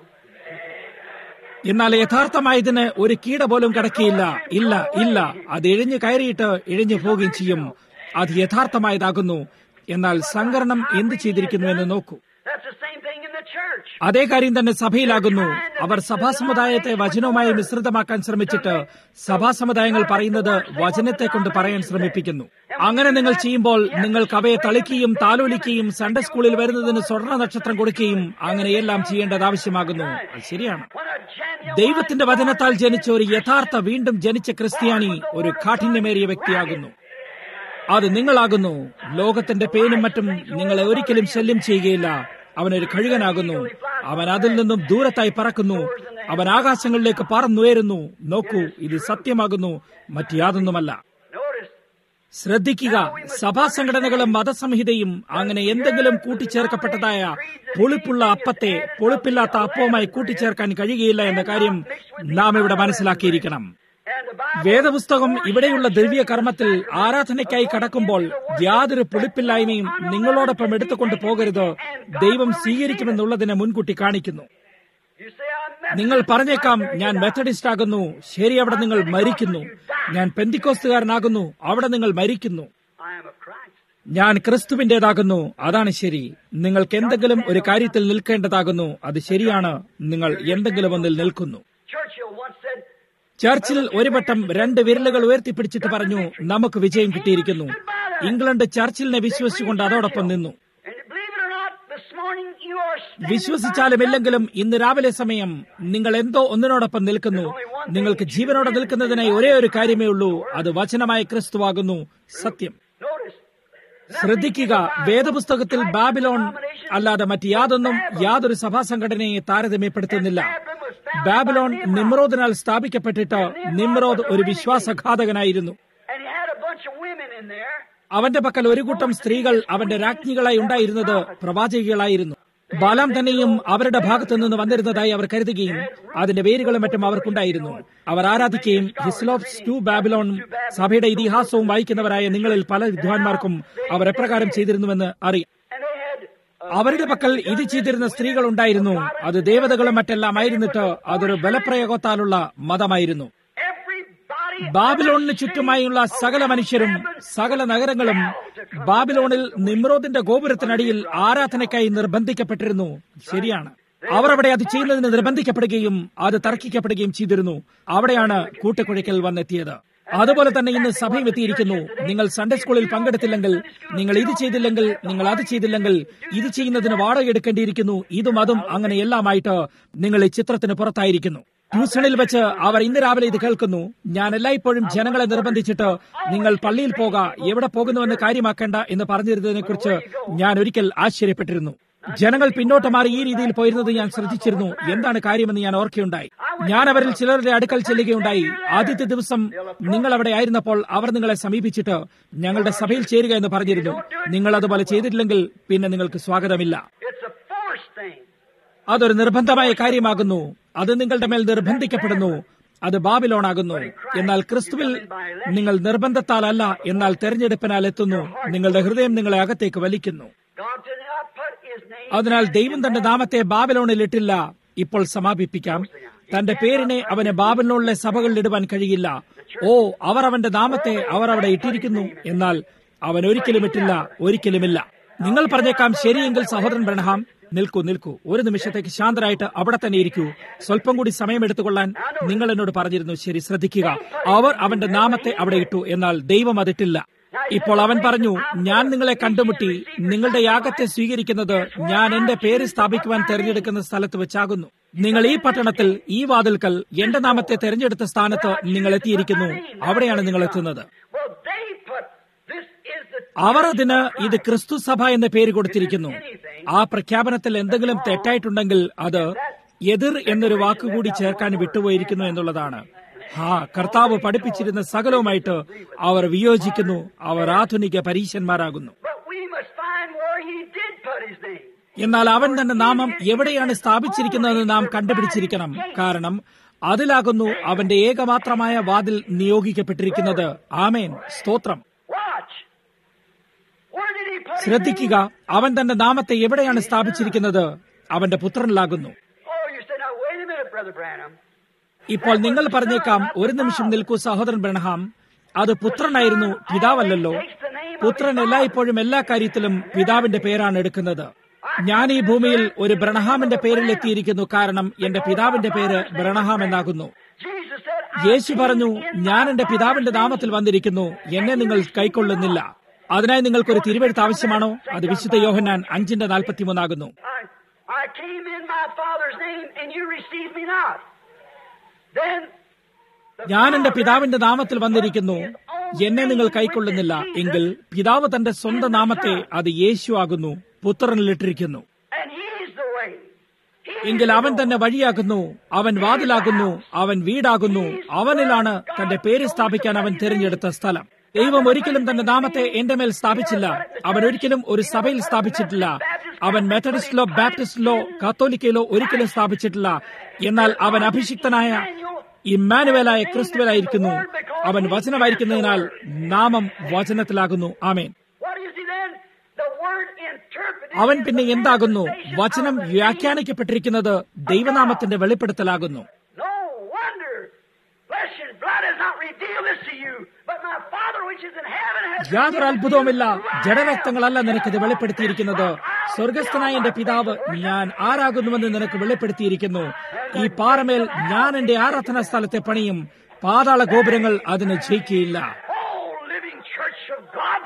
Speaker 2: എന്നാൽ യഥാർത്ഥമായതിന് ഒരു കീട പോലും കിടക്കിയില്ല ഇല്ല ഇല്ല അത് ഇഴഞ്ഞു കയറിയിട്ട് ഇഴഞ്ഞു പോവുകയും ചെയ്യും അത് യഥാർത്ഥമായതാകുന്നു എന്നാൽ സംവരണം എന്ത് ചെയ്തിരിക്കുന്നു എന്ന് നോക്കൂ
Speaker 1: That's the same thing in the church.
Speaker 2: അതേ കാര്യം തന്നെ സഭയിലാകുന്നു അവർ സഭാസമുദായത്തെ വചനവുമായി മിശ്രിതമാക്കാൻ ശ്രമിച്ചിട്ട് സഭാസമുദായങ്ങൾ പറയുന്നത് വചനത്തെ കൊണ്ട് പറയാൻ ശ്രമിപ്പിക്കുന്നു അങ്ങനെ നിങ്ങൾ ചെയ്യുമ്പോൾ നിങ്ങൾക്ക് അവയെ തളിക്കുകയും താലോലിക്കുകയും സൺഡേ സ്കൂളിൽ വരുന്നതിന് സ്വർണ്ണ നക്ഷത്രം കൊടുക്കുകയും അങ്ങനെയെല്ലാം ചെയ്യേണ്ടത് ആവശ്യമാകുന്നു അത് ശരിയാണ്
Speaker 1: When a genuine
Speaker 2: ദൈവത്തിന്റെ വചനത്താൽ ജനിച്ച ഒരു യഥാർത്ഥ വീണ്ടും ജനിച്ച ക്രിസ്ത്യാനി ഒരു കാഠിന്യമേറിയ വ്യക്തിയാകുന്നു അത് നിങ്ങളാകുന്നു ലോകത്തിന്റെ പേനും മറ്റും നിങ്ങളെ ഒരിക്കലും ശല്യം ചെയ്യുകയില്ല അവനൊരു കഴുകനാകുന്നു അവൻ അതിൽ നിന്നും ദൂരത്തായി പറക്കുന്നു അവൻ ആകാശങ്ങളിലേക്ക് പറന്നുയരുന്നു നോക്കൂ ഇത് സത്യമാകുന്നു മറ്റു യാതൊന്നുമല്ല
Speaker 1: notice
Speaker 2: ശ്രദ്ധിക്കുക സഭാ സംഘടനകളും മതസംഹിതയും അങ്ങനെ എന്തെങ്കിലും കൂട്ടിച്ചേർക്കപ്പെട്ടതായ പുളിപ്പുള്ള അപ്പത്തെ പുളിപ്പില്ലാത്ത അപ്പവുമായി കൂട്ടിച്ചേർക്കാൻ കഴിയുകയില്ല എന്ന കാര്യം നാം ഇവിടെ മനസ്സിലാക്കിയിരിക്കണം
Speaker 1: and the Bible
Speaker 2: വേദപുസ്തകം ഇവിടെയുള്ള ദിവ്യ കർമ്മത്തിൽ ആരാധനയ്ക്കായി കടക്കുമ്പോൾ യാതൊരു പുളിപ്പില്ലായ്മയും നിങ്ങളോടൊപ്പം എടുത്തുകൊണ്ട് പോകരുത് ദൈവം സ്വീകരിക്കുമെന്നുള്ളതിനെ മുൻകൂട്ടി കാണിക്കുന്നു
Speaker 1: you say I'm
Speaker 2: നിങ്ങൾ പറഞ്ഞേക്കാം ഞാൻ മെത്തഡിസ്റ്റ് ആകുന്നു ശരി അവിടെ നിങ്ങൾ മരിക്കുന്നു ഞാൻ പെന്തിക്കോസ്തുകാരനാകുന്നു അവിടെ നിങ്ങൾ മരിക്കുന്നു
Speaker 1: I am of Christ.
Speaker 2: ഞാൻ ക്രിസ്തുവിന്റേതാകുന്നു അതാണ് ശരി നിങ്ങൾക്ക് എന്തെങ്കിലും ഒരു കാര്യത്തിൽ നിൽക്കേണ്ടതാകുന്നു അത് ശരിയാണ് നിങ്ങൾ എന്തെങ്കിലും ഒന്നിൽ നിൽക്കുന്നു
Speaker 1: Churchill once said,
Speaker 2: ചർച്ചിൽ ഒരു വട്ടം രണ്ട് വിരലുകൾ ഉയർത്തിപ്പിടിച്ചിട്ട് പറഞ്ഞു നമുക്ക് വിജയം കിട്ടിയിരിക്കുന്നു ഇംഗ്ലണ്ട് ചർച്ചിലിനെ വിശ്വസിച്ചുകൊണ്ട് അതോടൊപ്പം നിന്നു
Speaker 1: and believe it or not, this morning you are standing
Speaker 2: വിശ്വസിച്ചാലും ഇല്ലെങ്കിലും ഇന്ന് രാവിലെ സമയം നിങ്ങൾ എന്തോ ഒന്നിനോടൊപ്പം നിൽക്കുന്നു നിങ്ങൾക്ക് ജീവനോടെ നിൽക്കുന്നതിനായി ഒരേ ഒരു കാര്യമേ ഉള്ളൂ അത് വചനമായ ക്രിസ്തുവാകുന്നു സത്യം
Speaker 1: Notice,
Speaker 2: ശ്രദ്ധിക്കുക വേദപുസ്തകത്തിൽ ബാബിലോൺ അല്ലാതെ മറ്റ് യാതൊന്നും യാതൊരു സഭാ സംഘടനയെ താരതമ്യപ്പെടുത്തുന്നില്ല ബാബിലോൺ നിമ്രോദിനാൽ സ്ഥാപിക്കപ്പെട്ടിട്ട് നിമ്രോദ് ഒരു വിശ്വാസഘാതകനായിരുന്നു
Speaker 1: and he had a bunch of women in there.
Speaker 2: അവന്റെ പക്കൽ ഒരു കൂട്ടം സ്ത്രീകൾ അവന്റെ രാജ്ഞികളായി ഉണ്ടായിരുന്നത് പ്രവാചകികളായിരുന്നു ബാലാം തന്നെയും അവരുടെ ഭാഗത്തു നിന്ന് വന്നിരുന്നതായി അവർ കരുതുകയും അതിന്റെ വേരുകളും മറ്റും അവർക്കുണ്ടായിരുന്നു അവർ ആരാധിക്കുകയും ഹിസ്ലോപ്സ് ടു ബാബിലോൺ സഭയുടെ ഇതിഹാസവും വായിക്കുന്നവരായ നിങ്ങളിൽ പല വിദ്വാൻമാർക്കും അവർ എപ്രകാരം ചെയ്തിരുന്നുവെന്ന് അറിയാം
Speaker 1: And they had uh,
Speaker 2: അവരുടെ പക്കൽ ഇത് ചെയ്തിരുന്ന സ്ത്രീകൾ ഉണ്ടായിരുന്നു അത് ദേവതകളും മറ്റെല്ലാം ആയിരുന്നിട്ട് അതൊരു ബലപ്രയോഗത്താലുള്ള മതമായിരുന്നു
Speaker 1: everybody
Speaker 2: ബാബിലോണിന് ചുറ്റുമായുള്ള സകല മനുഷ്യരും സകല നഗരങ്ങളും ബാബിലോണിൽ നിമ്രോദിന്റെ ഗോപുരത്തിനടിയിൽ ആരാധനയ്ക്കായി നിർബന്ധിക്കപ്പെട്ടിരുന്നു ശരിയാണ് അവർ അവിടെ അത് ചെയ്യുന്നതിന് നിർബന്ധിക്കപ്പെടുകയും അത് തർക്കിക്കപ്പെടുകയും ചെയ്തിരുന്നു അവിടെയാണ് കൂട്ടക്കുഴയ്ക്കൽ വന്നെത്തിയത് അതുപോലെ തന്നെ ഇന്ന് സഭയും എത്തിയിരിക്കുന്നു നിങ്ങൾ സൺഡേ സ്കൂളിൽ പങ്കെടുത്തില്ലെങ്കിൽ നിങ്ങൾ ഇത് ചെയ്തില്ലെങ്കിൽ നിങ്ങൾ അത് ചെയ്തില്ലെങ്കിൽ ഇത് ചെയ്യുന്നതിന് വാടക എടുക്കേണ്ടിയിരിക്കുന്നു ഇതും അതും അങ്ങനെ എല്ലാമായിട്ട് നിങ്ങൾ ഈ ചിത്രത്തിന് പുറത്തായിരിക്കുന്നു ട്യൂഷനിൽ വെച്ച് അവർ ഇന്ന് രാവിലെ ഇത് കേൾക്കുന്നു ഞാൻ എല്ലായ്പ്പോഴും ജനങ്ങളെ നിർബന്ധിച്ചിട്ട് നിങ്ങൾ പള്ളിയിൽ പോക എവിടെ പോകുന്നുവെന്ന് കാര്യമാക്കേണ്ട എന്ന് പറഞ്ഞിരുന്നതിനെ കുറിച്ച് ഞാൻ ഒരിക്കൽ ആശ്ചര്യപ്പെട്ടിരുന്നു ജനങ്ങൾ പിന്നോട്ട് മാറി ഈ രീതിയിൽ പോയിരുന്നത് ഞാൻ ശ്രദ്ധിച്ചിരുന്നു എന്താണ് കാര്യമെന്ന് ഞാൻ ഓർക്കുകയുണ്ടായി ഞാൻ അവരിൽ ചിലരുടെ അടുക്കൽ ചെല്ലുകയുണ്ടായി ആദ്യത്തെ ദിവസം നിങ്ങൾ അവിടെ ആയിരുന്നപ്പോൾ അവർ നിങ്ങളെ സമീപിച്ചിട്ട് ഞങ്ങളുടെ സഭയിൽ ചേരുക എന്ന് പറഞ്ഞിരുന്നു നിങ്ങൾ അതുപോലെ ചെയ്തിട്ടില്ലെങ്കിൽ പിന്നെ നിങ്ങൾക്ക് സ്വാഗതമില്ല
Speaker 1: It's a forced thing.
Speaker 2: അതൊരു നിർബന്ധമായ കാര്യമാകുന്നു അത് നിങ്ങളുടെ മേൽ നിർബന്ധിക്കപ്പെടുന്നു അത് ബാബിലോണാകുന്നു എന്നാൽ ക്രിസ്തുവിൽ നിങ്ങൾ നിർബന്ധത്താലല്ല എന്നാൽ തെരഞ്ഞെടുപ്പിനാൽ എത്തുന്നു നിങ്ങളുടെ ഹൃദയം നിങ്ങളെ അകത്തേക്ക് വലിക്കുന്നു
Speaker 1: God did not put his name
Speaker 2: അതിനാൽ ദൈവം തന്റെ നാമത്തെ ബാബിലോണിൽ ഇട്ടില്ല ഇപ്പോൾ സമാപിപ്പിക്കാം തന്റെ പേരിനെ അവന് ബാബിലോണിലെ സഭകളിൽ ഇടുവാൻ കഴിയില്ല ഓ അവർ അവന്റെ നാമത്തെ അവർ അവിടെ ഇട്ടിരിക്കുന്നു എന്നാൽ അവൻ ഒരിക്കലും ഇട്ടില്ല ഒരിക്കലുമില്ല നിങ്ങൾ പറഞ്ഞേക്കാം ശരിയെങ്കിൽ സഹോദരൻ ബ്രണഹാം നിൽക്കൂ നിൽക്കൂ ഒരു നിമിഷത്തേക്ക് ശാന്തരായിട്ട് അവിടെ തന്നെ ഇരിക്കൂ സ്വല്പം കൂടി സമയം എടുത്തുകൊള്ളാൻ നിങ്ങൾ എന്നോട് പറഞ്ഞിരുന്നു ശരി ശ്രദ്ധിക്കുക അവർ അവന്റെ നാമത്തെ അവിടെ ഇട്ടു എന്നാൽ ദൈവം അതിട്ടില്ല ഇപ്പോൾ അവൻ പറഞ്ഞു ഞാൻ നിങ്ങളെ കണ്ടുമുട്ടി നിങ്ങളുടെ യാഗത്തെ സ്വീകരിക്കുന്നത് ഞാൻ എന്റെ പേര് സ്ഥാപിക്കുവാൻ തെരഞ്ഞെടുക്കുന്ന സ്ഥലത്ത് വെച്ചാകുന്നു നിങ്ങൾ ഈ പട്ടണത്തിൽ ഈ വാതിൽക്കൽ എന്റെ നാമത്തെ തെരഞ്ഞെടുത്ത സ്ഥാനത്ത് നിങ്ങൾ എത്തിയിരിക്കുന്നു അവിടെയാണ് നിങ്ങൾ എത്തുന്നത്
Speaker 1: Well, they put this is the
Speaker 2: അവർ അതിന് ഇത് ക്രിസ്തു സഭ എന്ന പേര് കൊടുത്തിരിക്കുന്നു ആ പ്രഖ്യാപനത്തിൽ എന്തെങ്കിലും തെറ്റായിട്ടുണ്ടെങ്കിൽ അത് എതിർ എന്നൊരു വാക്കുകൂടി ചേർക്കാൻ വിട്ടുപോയിരിക്കുന്നു എന്നുള്ളതാണ് ഹാ കർത്താവ് പഠിപ്പിച്ചിരുന്ന സകലവുമായിട്ട് അവർ വിയോജിക്കുന്നു അവർ ആധുനിക പരീശന്മാരാകുന്നു
Speaker 1: But we must find where he did put his name.
Speaker 2: എന്നാൽ അവൻ തന്റെ നാമം എവിടെയാണ് സ്ഥാപിച്ചിരിക്കുന്നതെന്ന് നാം കണ്ടുപിടിച്ചിരിക്കണം കാരണം അതിലാകുന്നു അവന്റെ ഏകമാത്രമായ വാതിൽ നിയോഗിക്കപ്പെട്ടിരിക്കുന്നത് ആമേൻ സ്തോത്രം
Speaker 1: Watch. Where did he put his
Speaker 2: ശ്രദ്ധിക്കുക അവൻ തന്റെ നാമത്തെ എവിടെയാണ് സ്ഥാപിച്ചിരിക്കുന്നത് അവന്റെ പുത്രനിലാകുന്നു
Speaker 1: Oh, you said, now wait a minute, Brother Branham.
Speaker 2: ഇപ്പോൾ നിങ്ങൾ പറഞ്ഞേക്കാം ഒരു നിമിഷം നിൽക്കൂ സഹോദരൻ ബ്രഹ്ഹാം അത് പുത്രനായിരുന്നു പിതാവല്ലല്ലോ പുത്രൻ എല്ലായ്പ്പോഴും എല്ലാ കാര്യത്തിലും പിതാവിന്റെ പേരാണ് എടുക്കുന്നത് ഞാൻ ഈ ഭൂമിയിൽ ഒരു ബ്രണഹാമിന്റെ പേരിൽ എത്തിയിരിക്കുന്നു കാരണം എന്റെ പിതാവിന്റെ പേര് ബ്രണഹാം എന്നാകുന്നു
Speaker 1: Jesus said, I
Speaker 2: യേശു പറഞ്ഞു ഞാൻ എന്റെ പിതാവിന്റെ നാമത്തിൽ വന്നിരിക്കുന്നു എന്നെ നിങ്ങൾ കൈക്കൊള്ളുന്നില്ല അതിനായി നിങ്ങൾക്കൊരു തിരുവെഴുത്ത് ആവശ്യമാണോ അത് വിശുദ്ധ യോഹന്നാൻ അഞ്ചിന്റെ നാൽപ്പത്തിമൂന്നാകുന്നു
Speaker 1: I, I came in my Father's name and you received me not. Then
Speaker 2: ഞാൻ എന്റെ പിതാവിന്റെ നാമത്തിൽ വന്നിരിക്കുന്നു എന്നെ നിങ്ങൾ കൈക്കൊള്ളുന്നില്ല എങ്കിൽ പിതാവ് തന്റെ സ്വന്തം നാമത്തെ അത് യേശു ആകുന്നു പുത്രനിലിട്ടിരിക്കുന്നു
Speaker 1: and he's the way. He
Speaker 2: എങ്കിൽ അവൻ തന്നെ വഴിയാകുന്നു അവൻ വാതിലാകുന്നു അവൻ വീടാകുന്നു അവനിലാണ് തന്റെ പേര് സ്ഥാപിക്കാൻ അവൻ തിരഞ്ഞെടുത്ത സ്ഥലം ദൈവം ഒരിക്കലും തന്റെ നാമത്തെ എന്റെ മേൽ സ്ഥാപിച്ചില്ല അവൻ ഒരിക്കലും ഒരു സഭയിൽ സ്ഥാപിച്ചിട്ടില്ല അവൻ മെത്തഡിസ്റ്റിലോ ബാപ്റ്റിസ്റ്റിലോ കത്തോലിക്കയിലോ ഒരിക്കലും സ്ഥാപിച്ചിട്ടില്ല എന്നാൽ അവൻ അഭിഷിക്തനായ ഇമ്മാനുവേലായ ക്രിസ്തുവിലായിരിക്കുന്നു അവൻ വചനമായിരിക്കുന്നതിനാൽ നാമം വചനത്തിലാകുന്നു ആമേൻ
Speaker 1: What is he then? The word interpreted.
Speaker 2: അവൻ പിന്നെ എന്താകുന്നു വചനം വ്യാഖ്യാനിക്കപ്പെട്ടിരിക്കുന്നത് ദൈവനാമത്തിന്റെ വെളിപ്പെടുത്തലാകുന്നു
Speaker 1: No wonder flesh and blood has not revealed this to you, but my Father which is in heaven has
Speaker 2: യാതൊരു അത്ഭുതവുമില്ല ജഡരക്തങ്ങളല്ല നിനക്കിത് വെളിപ്പെടുത്തിയിരിക്കുന്നത് സ്വർഗസ്ഥനായ എന്റെ പിതാവ് ഞാൻ ആരാകുന്നുവെന്ന് നിനക്ക് വെളിപ്പെടുത്തിയിരിക്കുന്നു ഈ പാറമേൽ ഞാൻ എന്റെ ആരാധനാ സ്ഥലത്തെ പണിയും പാതാള ഗോപുരങ്ങൾ അതിന് ജയിക്കുകയില്ല
Speaker 1: whole living church of God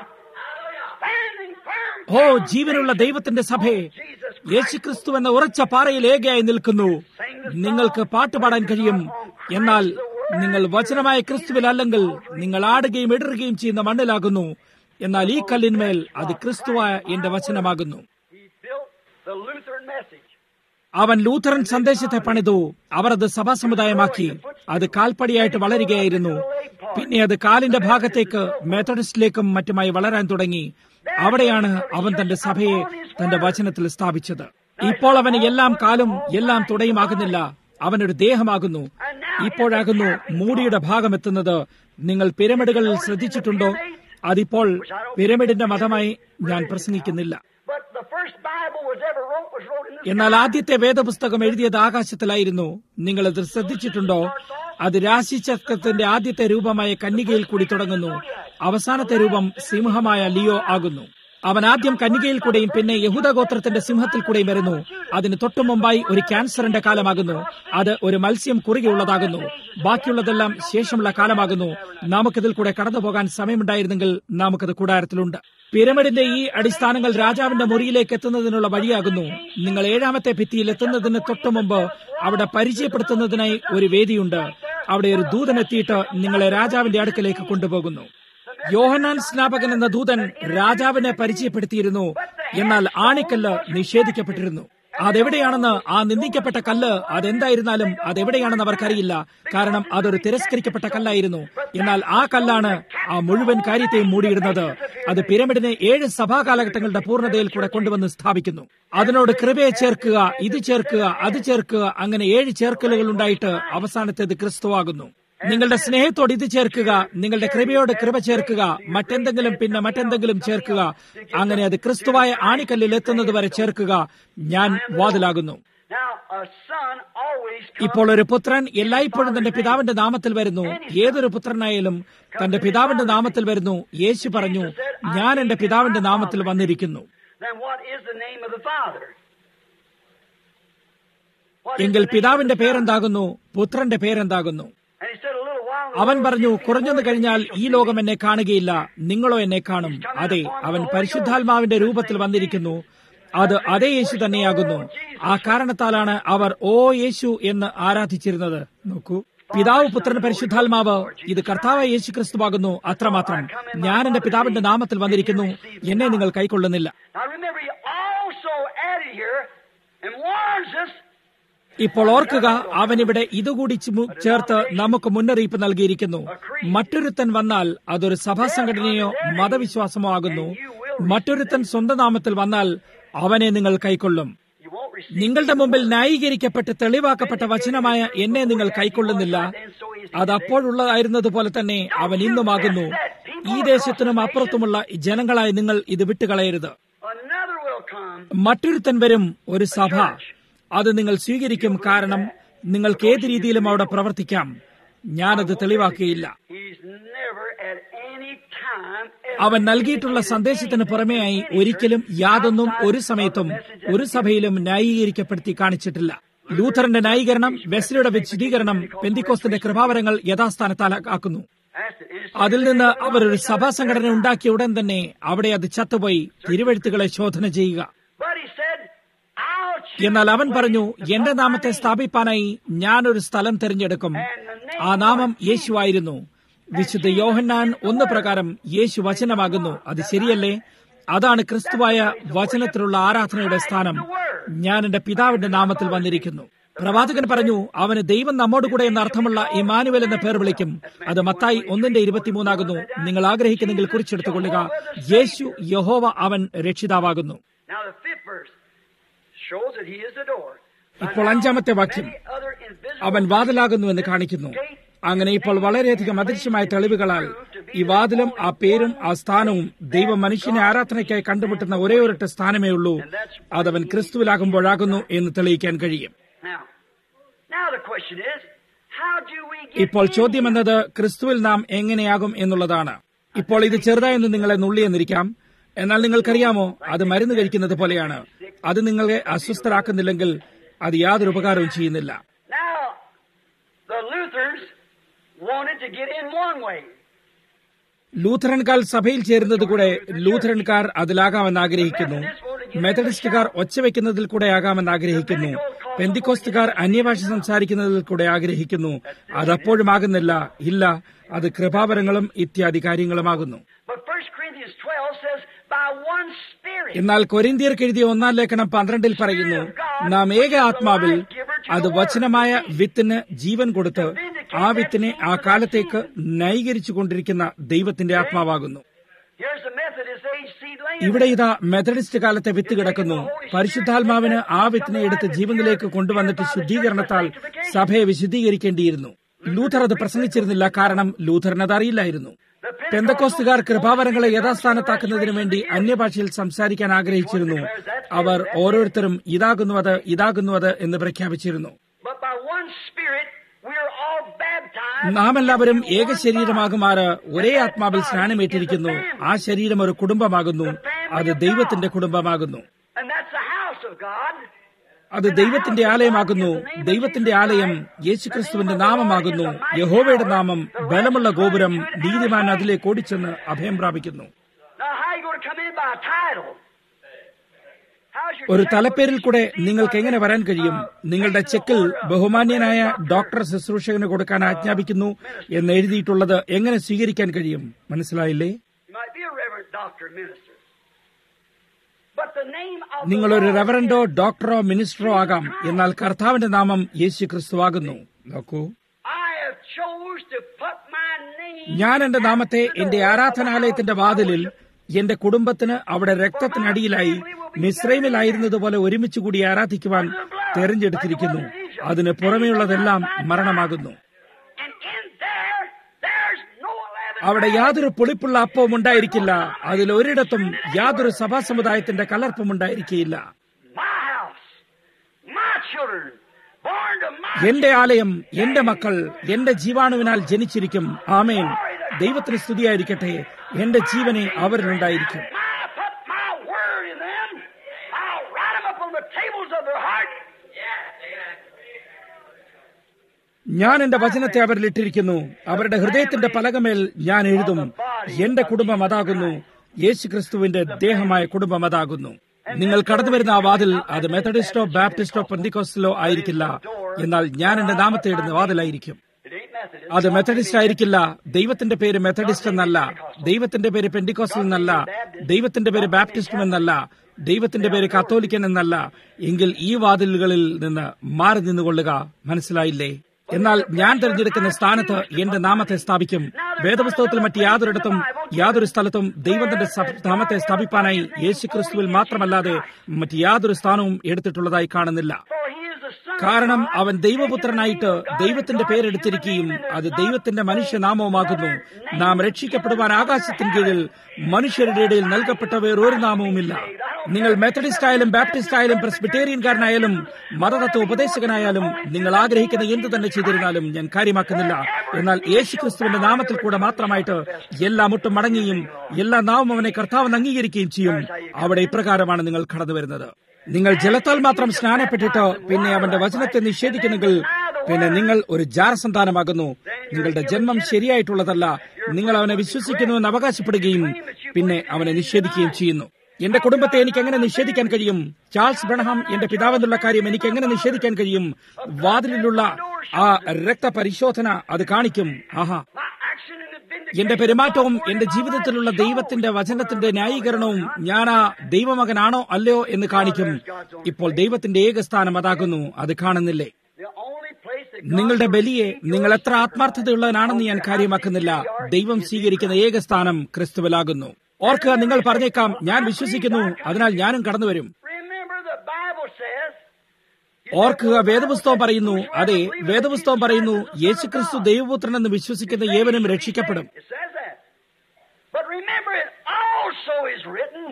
Speaker 1: standing firm.
Speaker 2: ഓ ജീവനുള്ള ദൈവത്തിന്റെ സഭയെ യേശുക്രിസ്തു എന്ന ഉറച്ച പാറയിൽ ഏകയായി നിൽക്കുന്നു നിങ്ങൾക്ക് പാട്ടുപാടാൻ കഴിയും എന്നാൽ നിങ്ങൾ വചനമായ ക്രിസ്തുവിലല്ലെങ്കിൽ നിങ്ങൾ ആടുകയും ഇടറുകയും ചെയ്യുന്ന മണ്ണിലാകുന്നു എന്നാൽ ഈ കല്ലിന്മേൽ അത് ക്രിസ്തുവായ എന്റെ വചനമാകുന്നു
Speaker 1: He built the Lutheran message.
Speaker 2: അവൻ ലൂഥറൻ സന്ദേശത്തെ പണിതു അവർ അത് സഭാസമുദായമാക്കി അത് കാൽപ്പടിയായിട്ട് വളരുകയായിരുന്നു പിന്നെ അത് കാലിന്റെ ഭാഗത്തേക്ക് മെത്തഡിസ്റ്റിലേക്കും മറ്റുമായി വളരാൻ തുടങ്ങി അവിടെയാണ് അവൻ തന്റെ സഭയെ തന്റെ വചനത്തിൽ സ്ഥാപിച്ചത് ഇപ്പോൾ അവന് എല്ലാം കാലും എല്ലാം തുടയുമാകുന്നില്ല അവനൊരു ദേഹമാകുന്നു ഇപ്പോഴാകുന്നു മൂടിയുടെ ഭാഗം എത്തുന്നത് നിങ്ങൾ പിരമിഡുകളിൽ ശ്രദ്ധിച്ചിട്ടുണ്ടോ അതിപ്പോൾ പിരമിഡിന്റെ മതമായി ഞാൻ പ്രസംഗിക്കുന്നില്ല
Speaker 1: But the first Bible was ever wrote was wrote in the
Speaker 2: എന്നാൽ ആദ്യത്തെ വേദപുസ്തകം എഴുതിയത് ആകാശത്തിലായിരുന്നു നിങ്ങൾ അത് ശ്രദ്ധിച്ചിട്ടുണ്ടോ അത് രാശിചക്രത്തിന്റെ ആദ്യത്തെ രൂപമായ കന്യകയിൽ കൂടി തുടങ്ങുന്നു അവസാനത്തെ രൂപം സിംഹമായ ലിയോ ആകുന്നു അവൻ ആദ്യം കന്യകയിൽ കൂടെയും പിന്നെ യഹൂദ ഗോത്രത്തിന്റെ സിംഹത്തിൽ കൂടെയും വരുന്നു അതിന് തൊട്ടു മുമ്പായി ഒരു ക്യാൻസറിന്റെ കാലമാകുന്നു അത് ഒരു മത്സ്യം കുറുകെയുള്ളതാകുന്നു ബാക്കിയുള്ളതെല്ലാം ശേഷമുള്ള കാലമാകുന്നു നമുക്കിതിൽ കൂടെ കടന്നു പോകാൻ സമയമുണ്ടായിരുന്നെങ്കിൽ നമുക്കത് കൂടാരത്തിലുണ്ട് പിരമിഡിന്റെ ഈ അടിസ്ഥാനങ്ങൾ രാജാവിന്റെ മുറിയിലേക്ക് എത്തുന്നതിനുള്ള വഴിയാകുന്നു നിങ്ങൾ ഏഴാമത്തെ ഭിത്തിയിൽ എത്തുന്നതിന് തൊട്ടു മുമ്പ് അവിടെ പരിചയപ്പെടുത്തുന്നതിനായി ഒരു വേദിയുണ്ട് അവിടെ ഒരു ദൂതൻ എത്തിയിട്ട് നിങ്ങളെ രാജാവിന്റെ അടുക്കലേക്ക് കൊണ്ടുപോകുന്നു യോഹനാൻ സ്നാപകൻ എന്ന ദൂതൻ രാജാവിനെ പരിചയപ്പെടുത്തിയിരുന്നു എന്നാൽ ആണിക്കല്ല് നിഷേധിക്കപ്പെട്ടിരുന്നു അതെവിടെയാണെന്ന് ആ നിന്ദിക്കപ്പെട്ട കല്ല് അതെന്തായിരുന്നാലും അതെവിടെയാണെന്ന് അവർക്കറിയില്ല കാരണം അതൊരു തിരസ്കരിക്കപ്പെട്ട കല്ലായിരുന്നു എന്നാൽ ആ കല്ലാണ് ആ മുഴുവൻ കാര്യത്തെയും മൂടിയിടുന്നത് അത് പിരമിഡിനെ ഏഴ് സഭാകാലഘട്ടങ്ങളുടെ പൂർണ്ണതയിൽ കൂടെ കൊണ്ടുവന്ന് സ്ഥാപിക്കുന്നു അതിനോട് കൃപയെ ചേർക്കുക ഇത് ചേർക്കുക അത് ചേർക്കുക അങ്ങനെ ഏഴ് ചേർക്കലുകൾ ഉണ്ടായിട്ട് അവസാനത്തേത് ക്രിസ്തുവാകുന്നു നിങ്ങളുടെ സ്നേഹത്തോട് ഇത് ചേർക്കുക നിങ്ങളുടെ കൃപയോട് കൃപ ചേർക്കുക മറ്റെന്തെങ്കിലും പിന്നെ മറ്റെന്തെങ്കിലും ചേർക്കുക അങ്ങനെ അത് ക്രിസ്തുവായ ആണിക്കല്ലിൽ എത്തുന്നത് വരെ ചേർക്കുക ഞാൻ വാതിലാകുന്നു
Speaker 1: Now, a son always comes
Speaker 2: ഇപ്പോൾ ഒരു പുത്രൻ എല്ലായ്പ്പോഴും തന്റെ പിതാവിന്റെ നാമത്തിൽ വരുന്നു ഏതൊരു പുത്രനായാലും തന്റെ പിതാവിന്റെ നാമത്തിൽ വരുന്നു യേശു പറഞ്ഞു ഞാൻ എന്റെ പിതാവിന്റെ നാമത്തിൽ വന്നിരിക്കുന്നു
Speaker 1: Then what is the name of the Father?
Speaker 2: എങ്കിൽ പിതാവിന്റെ പേരെന്താകുന്നു പുത്രന്റെ പേരെന്താകുന്നു
Speaker 1: And he said, a little while
Speaker 2: അവൻ പറഞ്ഞു കുറഞ്ഞൊന്നു കഴിഞ്ഞാൽ ഈ ലോകം എന്നെ കാണുകയില്ല നിങ്ങളോ എന്നെ കാണും അതെ അവൻ പരിശുദ്ധാത്മാവിന്റെ രൂപത്തിൽ വന്നിരിക്കുന്നു അത് അതേ യേശു തന്നെയാകുന്നു ആ കാരണത്താലാണ് അവർ ഓ യേശു എന്ന് ആരാധിച്ചിരുന്നത് നോക്കൂ പിതാവ് പുത്രൻ പരിശുദ്ധാത്മാവ് ഇത് കർത്താവായ യേശു ക്രിസ്തുവാകുന്നു അത്രമാത്രം ഞാൻ എന്റെ പിതാവിന്റെ നാമത്തിൽ വന്നിരിക്കുന്നു എന്നെ നിങ്ങൾ കൈക്കൊള്ളുന്നില്ല
Speaker 1: Now remember, he also added here and warns us
Speaker 2: ഇപ്പോൾ ഓർക്കുക അവൻ ഇവിടെ ഇതുകൂടി ചുമു- ചേർത്ത് നമുക്ക് മുന്നറിയിപ്പ് നൽകിയിരിക്കുന്നു മറ്റൊരുത്തൻ വന്നാൽ അതൊരു സഭാ സംഘടനയോ മതവിശ്വാസമോ ആകുന്നു മറ്റൊരുത്തൻ സ്വന്തം നാമത്തിൽ വന്നാൽ അവനെ നിങ്ങൾ കൈക്കൊള്ളും
Speaker 1: you won't receive.
Speaker 2: നിങ്ങളുടെ മുമ്പിൽ ന്യായീകരിക്കപ്പെട്ട് തെളിവാക്കപ്പെട്ട വചനമായ എന്നെ നിങ്ങൾ കൈക്കൊള്ളുന്നില്ല അത് അപ്പോഴുള്ളതായിരുന്നതുപോലെ തന്നെ അവൻ ഇന്നുമാകുന്നു ഈ ദേശത്തിനും അപ്പുറത്തുമുള്ള ജനങ്ങളായി നിങ്ങൾ ഇത് വിട്ടുകളയരുത്
Speaker 1: Another will come.
Speaker 2: മറ്റൊരുത്തൻ വരും ഒരു സഭ അത് നിങ്ങൾ സ്വീകരിക്കും കാരണം നിങ്ങൾക്ക് ഏത് രീതിയിലും അവിടെ പ്രവർത്തിക്കാം ഞാനത് തെളിവാക്കുകയില്ല
Speaker 1: He's never at any time ever
Speaker 2: അവൻ നൽകിയിട്ടുള്ള സന്ദേശത്തിന് പുറമെയായി ഒരിക്കലും യാതൊന്നും ഒരു സമയത്തും ഒരു സഭയിലും ന്യായീകരിക്കപ്പെടുത്തി കാണിച്ചിട്ടില്ല ലൂഥറിന്റെ ന്യായീകരണം വെസ്ലിയുടെ വിശദീകരണം പെന്തിക്കോസ്തിന്റെ കൃപാവരങ്ങൾ യഥാസ്ഥാനത്താലാക്കുന്നു
Speaker 1: asked it. It's
Speaker 2: അതിൽ നിന്ന് അവർ ഒരു സഭാ സംഘടന ഉണ്ടാക്കിയ ഉടൻ തന്നെ അവിടെ അത് ചത്തുപോയി തിരുവഴുത്തുകളെ ശോധന ചെയ്യുക
Speaker 1: But he said, I'll choose
Speaker 2: എന്നാൽ അവൻ പറഞ്ഞു എന്റെ നാമത്തെ സ്ഥാപിപ്പാനായി ഞാനൊരു സ്ഥലം തിരഞ്ഞെടുക്കും ആ നാമം യേശുവായിരുന്നു വിശുദ്ധ യോഹന്നാൻ ഒന്ന് പ്രകാരം യേശു വചനമാകുന്നു അത് ശരിയല്ലേ അതാണ് ക്രിസ്തുവായ വചനത്തിലുള്ള ആരാധനയുടെ സ്ഥാനം ഞാൻ എന്റെ പിതാവിന്റെ നാമത്തിൽ വന്നിരിക്കുന്നു പ്രവാചകൻ പറഞ്ഞു അവന് ദൈവം നമ്മോട് കൂടെ എന്ന അർത്ഥമുള്ള ഇമാനുവൽ എന്ന പേർ വിളിക്കും അത് മത്തായി ഒന്നിന്റെ ഇരുപത്തിമൂന്നാകുന്നു നിങ്ങൾ ആഗ്രഹിക്കുന്നെങ്കിൽ കുറിച്ചെടുത്തുകൊള്ളുക യേശു യഹോവ അവൻ രക്ഷിതാവാകുന്നു
Speaker 1: Now the fifth verse shows that he is the door.
Speaker 2: ഇപ്പോൾ അഞ്ചാമത്തെ വാക്യം
Speaker 1: Many other invisible
Speaker 2: അവൻ വാതിലാകുന്നുവെന്ന് കാണിക്കുന്നു അങ്ങനെ ഇപ്പോൾ വളരെയധികം അദൃശ്യമായ തെളിവുകളാൽ ഈ വാതിലും ആ പേരും ആ സ്ഥാനവും ദൈവം മനുഷ്യനെ ആരാധനയ്ക്കായി കണ്ടുമുട്ടുന്ന ഒരേ ഒരൊറ്റ സ്ഥാനമേ ഉള്ളൂ അതവൻ ക്രിസ്തുവിലാകുമ്പോഴാകുന്നു എന്ന് തെളിയിക്കാൻ കഴിയും
Speaker 1: Now, now the question is, how do we get
Speaker 2: ഇപ്പോൾ
Speaker 1: in
Speaker 2: ചോദ്യം എന്നത് ക്രിസ്തുവിൽ നാം എങ്ങനെയാകും എന്നുള്ളതാണ് ഇപ്പോൾ ഇത് ചെറുതായെന്ന് നിങ്ങളെ നുള്ളിയെന്നിരിക്കാം എന്നാൽ നിങ്ങൾക്കറിയാമോ അത് മരുന്ന് കഴിക്കുന്നത് പോലെയാണ് അത് നിങ്ങളെ അസ്വസ്ഥരാക്കുന്നില്ലെങ്കിൽ അത് യാതൊരു ഉപകാരവും ചെയ്യുന്നില്ല
Speaker 1: Now, the Lutherans wanted to get in one way.
Speaker 2: ലൂഥറൻകാർ സഭയിൽ ചേരുന്നത് കൂടെ ലൂഥറൻകാർ അതിലാകാമെന്ന് ആഗ്രഹിക്കുന്നു മെത്തഡിസ്റ്റുകാർ ഒച്ചവെക്കുന്നതിൽ കൂടെ ആകാമെന്ന് ആഗ്രഹിക്കുന്നു പെന്തിക്കോസ്റ്റുകാർ അന്യഭാഷ സംസാരിക്കുന്നതിൽ കൂടെ ആഗ്രഹിക്കുന്നു അതപ്പോഴും ആകുന്നില്ല ഇല്ല അത് കൃപാവരങ്ങളും ഇത്യാദി കാര്യങ്ങളുമാകുന്നു
Speaker 1: But 1 Corinthians 12 says, by one Spirit.
Speaker 2: എന്നാൽ കൊരിന്തിയർക്ക് എഴുതിയ ഒന്നാം ലേഖനം പന്ത്രണ്ടിൽ പറയുന്നു നാം ഏക ആത്മാവിൽ അത് വചനമായ വിത്തിന് ജീവൻ കൊടുത്ത് ആ വിത്തിനെ ആ കാലത്തേക്ക് ന്യായീകരിച്ചു കൊണ്ടിരിക്കുന്ന ദൈവത്തിന്റെ ആത്മാവാകുന്നു
Speaker 1: Here's the Methodist age seed laying.
Speaker 2: ഇവിടെ ഇതാ മെത്തഡിസ്റ്റ് കാലത്തെ വിത്ത് കിടക്കുന്നു പരിശുദ്ധാത്മാവിന് ആ വിത്തിനെ എടുത്ത് ജീവനിലേക്ക് കൊണ്ടുവന്നിട്ട് ശുദ്ധീകരണത്താൽ സഭയെ വിശുദ്ധീകരിക്കേണ്ടിയിരുന്നു ലൂഥർ അത് പ്രസംഗിച്ചിരുന്നില്ല കാരണം ലൂഥറിന് അത് അറിയില്ലായിരുന്നു പെന്തക്കോസ്തുകാർ കൃപാവരങ്ങളെ യഥാസ്ഥാനത്താക്കുന്നതിനു വേണ്ടി അന്യഭാഷയിൽ സംസാരിക്കാൻ ആഗ്രഹിച്ചിരുന്നു അവർ ഓരോരുത്തരും ഇതാകുന്നു അത് ഇതാകുന്നു അത് എന്ന് പ്രഖ്യാപിച്ചിരുന്നു
Speaker 1: But by one Spirit, we are all baptized.
Speaker 2: നാം എല്ലാവരും ഏക ശരീരമാകുമാറ് ഒരേ ആത്മാവിൽ സ്നാനമേറ്റിരിക്കുന്നു ആ ശരീരം ഒരു കുടുംബമാകുന്നു അത് ദൈവത്തിന്റെ കുടുംബമാകുന്നു
Speaker 1: And that's the house of God.
Speaker 2: അത് ദൈവത്തിന്റെ ആലയമാകുന്നു ദൈവത്തിന്റെ ആലയം യേശുക്രിസ്തുവിന്റെ നാമമാകുന്നു യഹോവയുടെ നാമം ബലമുള്ള ഗോപുരം നീതിമാൻ അതിലേക്ക് ഓടിച്ചെന്ന് അഭയം പ്രാപിക്കുന്നു
Speaker 1: Now, how are you going to come in by a title? How's your
Speaker 2: ഒരു
Speaker 1: check
Speaker 2: തലപ്പേരിൽ കൂടെ
Speaker 1: going to be
Speaker 2: നിങ്ങൾക്ക് എങ്ങനെ വരാൻ കഴിയും നിങ്ങളുടെ ചെക്കിൽ ബഹുമാന്യനായ ഡോക്ടർ ശുശ്രൂഷകന് കൊടുക്കാൻ ആജ്ഞാപിക്കുന്നു എന്ന് എഴുതിയിട്ടുള്ളത് എങ്ങനെ സ്വീകരിക്കാൻ കഴിയും മനസ്സിലായില്ലേ
Speaker 1: You might be a reverend doctor, minister. But the name of the
Speaker 2: നിങ്ങളൊരു
Speaker 1: Lord
Speaker 2: റെവറൻഡോ ഡോക്ടറോ മിനിസ്റ്ററോ ആകാം എന്നാൽ കർത്താവിന്റെ നാമം യേശു ക്രിസ്തുവാകുന്നു നോക്കൂ
Speaker 1: I have chose to put my name
Speaker 2: ഞാൻ എന്റെ നാമത്തെ എന്റെ ആരാധനാലയത്തിന്റെ വാതിലിൽ എന്റെ കുടുംബത്തിന് അവിടെ രക്തത്തിനടിയിലായി മിശ്രൈമിലായിരുന്നതുപോലെ ഒരുമിച്ച് കൂടി ആരാധിക്കുവാൻ തെരഞ്ഞെടുത്തിരിക്കുന്നു അതിന് പുറമെയുള്ളതെല്ലാം മരണമാകുന്നു
Speaker 1: and in there there's no leaven.
Speaker 2: അവിടെ യാതൊരു പുളിപ്പുള്ള അപ്പവും ഉണ്ടായിരിക്കില്ല അതിൽ ഒരിടത്തും യാതൊരു സഭാ സമുദായത്തിന്റെ കലർപ്പും ഉണ്ടായിരിക്കില്ല
Speaker 1: My house, my children, born to my
Speaker 2: എന്റെ ആലയം എന്റെ മക്കൾ എന്റെ ജീവാണുവിനാൽ ജനിച്ചിരിക്കും ആമേൻ ദൈവത്തിന് സ്തുതിയായിരിക്കട്ടെ എന്റെ ജീവനെ അവരിലുണ്ടായിരിക്കും
Speaker 1: I put my word in them. I'll write them up on the tables of their heart.
Speaker 2: ഞാൻ എന്റെ വചനത്തെ അവരിൽ ഇട്ടിരിക്കുന്നു അവരുടെ ഹൃദയത്തിന്റെ പലകമേൽ ഞാൻ എഴുതും എന്റെ കുടുംബം അതാകുന്നു യേശുക്രിസ്തുവിന്റെ ദേഹമായ കുടുംബം അതാകുന്നു നിങ്ങൾ കടന്നു വരുന്ന ആ വാതിൽ അത് മെത്തഡിസ്റ്റോ ബാപ്റ്റിസ്റ്റോ പെന്തിക്കോസ്റ്റലോ ആയിരിക്കില്ല എന്നാൽ ഞാൻ എന്റെ നാമത്തെ ഇടുന്ന വാതിലായിരിക്കും
Speaker 1: It ain't Methodist.
Speaker 2: അത് മെത്തഡിസ്റ്റ് ആയിരിക്കില്ല ദൈവത്തിന്റെ പേര് മെത്തഡിസ്റ്റ് എന്നല്ല ദൈവത്തിന്റെ പേര് പെന്റിക്കോസ്റ്റൽ എന്നല്ല ദൈവത്തിന്റെ പേര് ബാപ്റ്റിസ്റ്റും എന്നല്ല ദൈവത്തിന്റെ പേര് കത്തോലിക്കൻ എന്നല്ല എങ്കിൽ ഈ വാതിലുകളിൽ നിന്ന് മാറി നിന്നുകൊള്ളുക മനസ്സിലായില്ലേ എന്നാൽ ഞാൻ തിരഞ്ഞെടുക്കുന്ന സ്ഥാനത്ത് എന്റെ നാമത്തെ സ്ഥാപിക്കും വേദപുസ്തകത്തിൽ മറ്റ് യാതൊരിടത്തും യാതൊരു സ്ഥലത്തും ദൈവത്തിന്റെ സഭ- നാമത്തെ സ്ഥാപിപ്പാനായി യേശുക്രിസ്തുവിൽ മാത്രമല്ലാതെ മറ്റ് യാതൊരു സ്ഥാനവും എടുത്തിട്ടുള്ളതായി കാണുന്നില്ല
Speaker 1: For he is the Son of
Speaker 2: കാരണം
Speaker 1: God,
Speaker 2: അവൻ ദൈവപുത്രനായിട്ട് ദൈവത്തിന്റെ പേരെടുത്തിരിക്കുകയും അത് ദൈവത്തിന്റെ മനുഷ്യനാമവുമാകുന്നു നാം രക്ഷിക്കപ്പെടുവാൻ ആകാശത്തിന് കീഴിൽ മനുഷ്യരുടെ ഇടയിൽ നൽകപ്പെട്ട വേറൊരു നാമവുമില്ല നിങ്ങൾ മെത്തഡിസ്റ്റ് ആയാലും ബാപ്റ്റിസ്റ്റ് ആയാലും പ്രസ്ബിറ്റേറിയൻകാരനായാലും മതതത്വ ഉപദേശകനായാലും നിങ്ങൾ ആഗ്രഹിക്കുന്ന എന്ത് തന്നെ ചെയ്തിരുന്നാലും ഞാൻ കാര്യമാക്കുന്നില്ല എന്നാൽ യേശുക്രിസ്തുവിന്റെ നാമത്തിൽ കൂടെ മാത്രമായിട്ട് എല്ലാ മുട്ടും മടങ്ങുകയും എല്ലാ നാവും അവനെ കർത്താവെന്ന് അംഗീകരിക്കുകയും ചെയ്യും അവിടെ ഇപ്രകാരമാണ് നിങ്ങൾ കടന്നു വരുന്നത് നിങ്ങൾ ജലത്താൽ മാത്രം സ്നാനപ്പെട്ടിട്ട് പിന്നെ അവന്റെ വചനത്തെ നിഷേധിക്കുന്നെങ്കിൽ പിന്നെ നിങ്ങൾ ഒരു ജാരസന്താനമാകുന്നു നിങ്ങളുടെ ജന്മം ശരിയായിട്ടുള്ളതല്ല നിങ്ങൾ അവനെ വിശ്വസിക്കുന്നുവെന്ന് അവകാശപ്പെടുകയും പിന്നെ അവനെ നിഷേധിക്കുകയും ചെയ്യുന്നു എന്റെ കുടുംബത്തെ എനിക്ക് എങ്ങനെ നിഷേധിക്കാൻ കഴിയും ചാൾസ് ബ്രണഹാം എന്റെ പിതാവെന്നുള്ള കാര്യം എനിക്ക് എങ്ങനെ നിഷേധിക്കാൻ കഴിയും വാതിലിലുള്ള ആ രക്തപരിശോധന അത് കാണിക്കും ആഹാ
Speaker 1: my action in the vindication
Speaker 2: എന്റെ പെരുമാറ്റവും എന്റെ ജീവിതത്തിലുള്ള ദൈവത്തിന്റെ വചനത്തിന്റെ ന്യായീകരണവും ഞാൻ ആ ദൈവമകനാണോ അല്ലയോ എന്ന് കാണിക്കും ഇപ്പോൾ ദൈവത്തിന്റെ ഏകസ്ഥാനം അതാകുന്നു അത് കാണുന്നില്ലേ
Speaker 1: the only place that
Speaker 2: നിങ്ങളുടെ ബലിയെ നിങ്ങൾ എത്ര ആത്മാർത്ഥതയുള്ളവനാണെന്ന് ഞാൻ കാര്യമാക്കുന്നില്ല ദൈവം സ്വീകരിക്കുന്ന ഏക സ്ഥാനം ക്രിസ്തുവിലാകുന്നു ഓർക്കുക നിങ്ങൾ പറഞ്ഞേക്കാം ഞാൻ വിശ്വസിക്കുന്നു അതിനാൽ ഞാനും കടന്നു വരും
Speaker 1: remember the Bible says
Speaker 2: ഓർക്കുക വേദപുസ്തകം പറയുന്നു അതെ വേദപുസ്തകം പറയുന്നു യേശുക്രിസ്തു ദൈവപുത്രനെന്ന് വിശ്വസിക്കുന്ന ഏവനും രക്ഷിക്കപ്പെടും
Speaker 1: it says that. But remember it also is written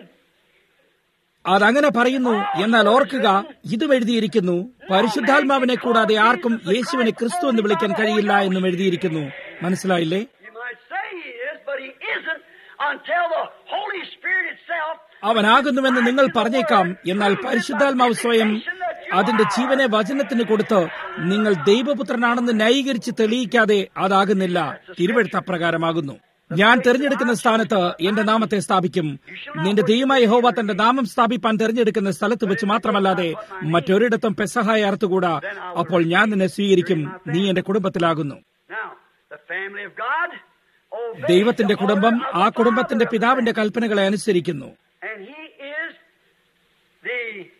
Speaker 2: അതങ്ങനെ പറയുന്നു എന്നാൽ ഓർക്കുക ഇതും എഴുതിയിരിക്കുന്നു പരിശുദ്ധാത്മാവിനെ കൂടാതെ ആർക്കും യേശുവിനെ ക്രിസ്തു എന്ന് വിളിക്കാൻ കഴിയില്ല എന്നും എഴുതിയിരിക്കുന്നു മനസ്സിലായില്ലേ
Speaker 1: You might say he is, but he isn't until the Holy Spirit itself
Speaker 2: അവനാകുന്നുവെന്ന് നിങ്ങൾ പറഞ്ഞേക്കാം എന്നാൽ പരിശുദ്ധാത്മാവ് സ്വയം അതിന്റെ ജീവനെ വചനത്തിന് കൊടുത്ത് നിങ്ങൾ ദൈവപുത്രനാണെന്ന് ന്യായീകരിച്ച് തെളിയിക്കാതെ അതാകുന്നില്ല തിരുവഴുത്ത അപ്രകാരമാകുന്നു ഞാൻ തിരഞ്ഞെടുക്കുന്ന സ്ഥാനത്ത് എന്റെ നാമത്തെ സ്ഥാപിക്കും നിന്റെ ദൈവമായ യഹോവ തന്റെ നാമം സ്ഥാപിപ്പാൻ തിരഞ്ഞെടുക്കുന്ന സ്ഥലത്ത് വെച്ച് മാത്രമല്ലാതെ മറ്റൊരിടത്തും പെസഹായ അർത്ഥകൂടാ അപ്പോൾ ഞാൻ നിന്നെ സ്വീകരിക്കും നീ എന്റെ കുടുംബത്തിലാകുന്നു
Speaker 1: Now, the family of God obeys
Speaker 2: ദൈവത്തിന്റെ
Speaker 1: the
Speaker 2: കുടുംബം
Speaker 1: order of
Speaker 2: ആ
Speaker 1: the
Speaker 2: കുടുംബത്തിന്റെ
Speaker 1: Father,
Speaker 2: പിതാവിന്റെ കൽപ്പനകളെ അനുസരിക്കുന്നു
Speaker 1: and he is the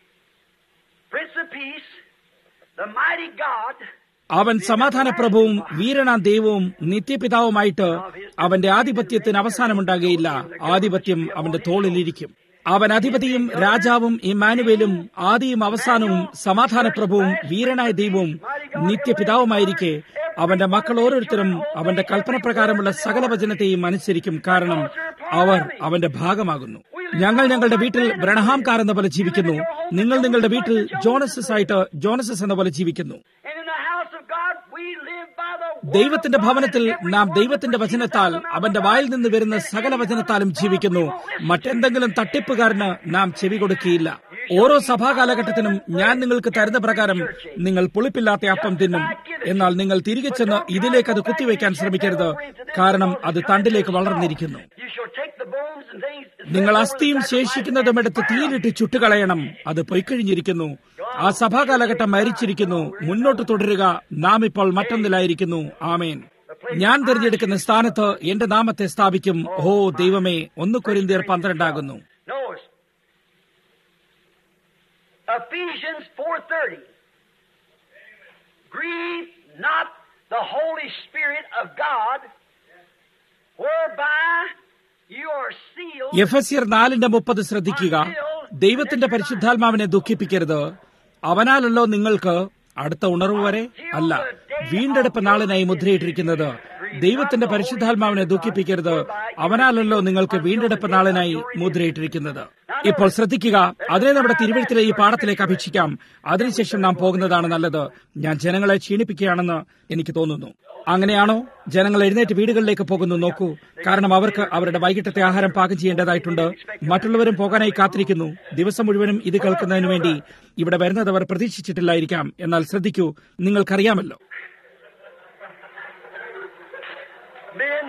Speaker 1: Prince of Peace, the mighty God,
Speaker 2: അവൻ സമാധാന പ്രഭുവും വീരണാം ദൈവവും നിത്യപിതാവുമായിട്ട് അവന്റെ ആധിപത്യത്തിന് അവസാനമുണ്ടാകുകയില്ല ആധിപത്യം അവന്റെ തോളിലിരിക്കും അവൻ അധിപതിയും രാജാവും ഇമാനുവേലും ആദിയും അവസാനവും സമാധാന പ്രഭുവും വീരനായ ദൈവവും നിത്യപിതാവുമായിരിക്കെ അവന്റെ മക്കൾ ഓരോരുത്തരും അവന്റെ കൽപ്പനപ്രകാരമുള്ള സകല വചനത്തെയും അനുസരിക്കും കാരണം അവർ അവന്റെ ഭാഗമാകുന്നു ഞങ്ങൾ ഞങ്ങളുടെ വീട്ടിൽ ബ്രണഹാംകാർ എന്ന പോലെ ജീവിക്കുന്നു നിങ്ങൾ നിങ്ങളുടെ വീട്ടിൽ ജോണസസ് ആയിട്ട് ജോണസസ് എന്ന പോലെ ജീവിക്കുന്നു
Speaker 1: and in the house of God we live by the word
Speaker 2: ദൈവത്തിന്റെ
Speaker 1: of God
Speaker 2: ഭവനത്തിൽ
Speaker 1: and every
Speaker 2: നാം
Speaker 1: word
Speaker 2: ദൈവത്തിന്റെ
Speaker 1: that proceeds
Speaker 2: വചനത്താൽ
Speaker 1: out of the mouth
Speaker 2: അവന്റെ
Speaker 1: of
Speaker 2: വായിൽ
Speaker 1: God.
Speaker 2: നിന്ന് വരുന്ന
Speaker 1: And
Speaker 2: സകല
Speaker 1: any
Speaker 2: വചനത്താലും
Speaker 1: other
Speaker 2: ജീവിക്കുന്നു
Speaker 1: God we won't listen
Speaker 2: മറ്റെന്തെങ്കിലും തട്ടിപ്പുകാരന് നാം ചെവി കൊടുക്കുകയില്ല ഓരോ സഭാകാലഘട്ടത്തിനും ഞാൻ നിങ്ങൾക്ക് തരുന്ന പ്രകാരം നിങ്ങൾ പുളിപ്പില്ലാത്ത അപ്പം തിന്നും എന്നാൽ നിങ്ങൾ തിരികെ ചെന്ന് ഇതിലേക്ക് അത് കുത്തിവെക്കാൻ ശ്രമിക്കരുത് കാരണം അത് തണ്ടിലേക്ക് വളർന്നിരിക്കുന്നു
Speaker 1: You shall take the bones and things
Speaker 2: നിങ്ങൾ അസ്ഥിയും ശേഷിക്കുന്നതും എടുത്ത് തീയിലിട്ട് ചുട്ടുകളയണം അത് പൊയ്ക്കഴിഞ്ഞിരിക്കുന്നു ആ സഭാകാലഘട്ടം മരിച്ചിരിക്കുന്നു മുന്നോട്ട് തുടരുക നാം ഇപ്പോൾ മറ്റൊന്നിലായിരിക്കുന്നു ആമേൻ ഞാൻ തിരഞ്ഞെടുക്കുന്ന സ്ഥാനത്ത് എന്റെ നാമത്തെ സ്ഥാപിക്കും ഓ ദൈവമേ ഒന്ന് കൊരിന്തിയർ പന്ത്രണ്ടാകുന്നു
Speaker 1: Notice. Ephesians 4.30. Grieve not the Holy Spirit of God, whereby you are sealed
Speaker 2: എഫസ്യർ നാലിന്റെ മുപ്പത് ശ്രദ്ധിക്കുക ദൈവത്തിന്റെ പരിശുദ്ധാത്മാവിനെ ദുഃഖിപ്പിക്കരുത് അവനാലല്ലോ നിങ്ങൾക്ക് അടുത്ത ഉണർവ് വരെ അല്ല വീണ്ടെടുപ്പ് നാളിനായി മുദ്രയിട്ടിരിക്കുന്നത് ദൈവത്തിന്റെ പരിശുദ്ധാത്മാവിനെ ദുഃഖിപ്പിക്കരുത് അവനാലല്ലോ നിങ്ങൾക്ക് വീണ്ടെടുപ്പ് നാളിനായി മുദ്രയിട്ടിരിക്കുന്നത് ഇപ്പോൾ ശ്രദ്ധിക്കുക അതിനെ നമ്മുടെ തിരുവഴുത്തിലെ ഈ പാഠത്തിലേക്ക് അപേക്ഷിക്കാം അതിനുശേഷം നാം പോകുന്നതാണ് നല്ലത് ഞാൻ ജനങ്ങളെ ക്ഷീണിപ്പിക്കുകയാണെന്ന് എനിക്ക് തോന്നുന്നു അങ്ങനെയാണോ ജനങ്ങൾ എഴുന്നേറ്റ് വീടുകളിലേക്ക് പോകുന്നു നോക്കൂ കാരണം അവർക്ക് അവരുടെ വൈകിട്ടത്തെ ആഹാരം പാകം ചെയ്യേണ്ടതായിട്ടുണ്ട് മറ്റുള്ളവരും പോകാനായി കാത്തിരിക്കുന്നു ദിവസം മുഴുവനും ഇത് കേൾക്കുന്നതിനു വേണ്ടി ഇവിടെ വരുന്നത് അവർ പ്രതീക്ഷിച്ചിട്ടില്ലായിരിക്കാം എന്നാൽ ശ്രദ്ധിക്കൂ നിങ്ങൾക്കറിയാമല്ലോ
Speaker 1: Ben.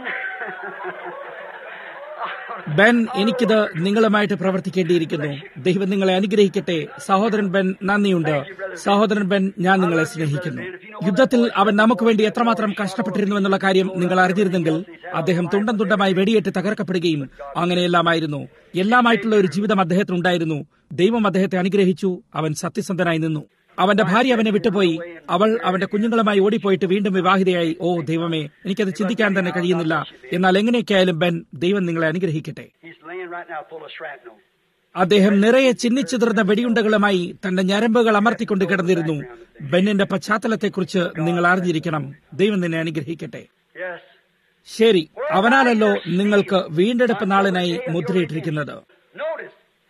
Speaker 2: ബെൻ എനിക്കിത് നിങ്ങളുമായിട്ട് പ്രവർത്തിക്കേണ്ടിയിരിക്കുന്നു ദൈവം നിങ്ങളെ അനുഗ്രഹിക്കട്ടെ സഹോദരൻ ബെൻ നന്ദിയുണ്ട് സഹോദരൻ ബെൻ ഞാൻ നിങ്ങളെ സ്നേഹിക്കുന്നു യുദ്ധത്തിൽ അവൻ നമുക്ക് വേണ്ടി എത്രമാത്രം കഷ്ടപ്പെട്ടിരുന്നു എന്നുള്ള കാര്യം നിങ്ങൾ അറിഞ്ഞിരുന്നെങ്കിൽ അദ്ദേഹം തുണ്ടം തുണ്ടമായി വെടിയേറ്റ് തകർക്കപ്പെടുകയും അങ്ങനെയെല്ലാമായിരുന്നു എല്ലാമായിട്ടുള്ള ഒരു ജീവിതം അദ്ദേഹത്തിനുണ്ടായിരുന്നു ദൈവം അദ്ദേഹത്തെ അനുഗ്രഹിച്ചു അവൻ സത്യസന്ധനായി നിന്നു അവന്റെ ഭാര്യ അവനെ വിട്ടുപോയി അവൾ അവന്റെ കുഞ്ഞുങ്ങളുമായി ഓടിപ്പോയിട്ട് വീണ്ടും വിവാഹിതയായി ഓ ദൈവമേ എനിക്കത് ചിന്തിക്കാൻ തന്നെ കഴിയുന്നില്ല എന്നാൽ എങ്ങനെയൊക്കെയായാലും ബെൻ ദൈവം നിങ്ങളെ അനുഗ്രഹിക്കട്ടെ
Speaker 1: He's laying right now full of shrapnel.
Speaker 2: അദ്ദേഹം നിറയെ ചിന്നിച്ചിതർന്ന വെടിയുണ്ടകളുമായി തന്റെ ഞരമ്പുകൾ അമർത്തിക്കൊണ്ട് കിടന്നിരുന്നു ബെന്നിന്റെ പശ്ചാത്തലത്തെക്കുറിച്ച് നിങ്ങൾ അറിഞ്ഞിരിക്കണം ദൈവം നിന്നെ അനുഗ്രഹിക്കട്ടെ
Speaker 1: Yes.
Speaker 2: ശരി അവനാലല്ലോ നിങ്ങൾക്ക് വീണ്ടെടുപ്പ് നാളിനായി മുദ്രയിട്ടിരിക്കുന്നത്
Speaker 1: Notice.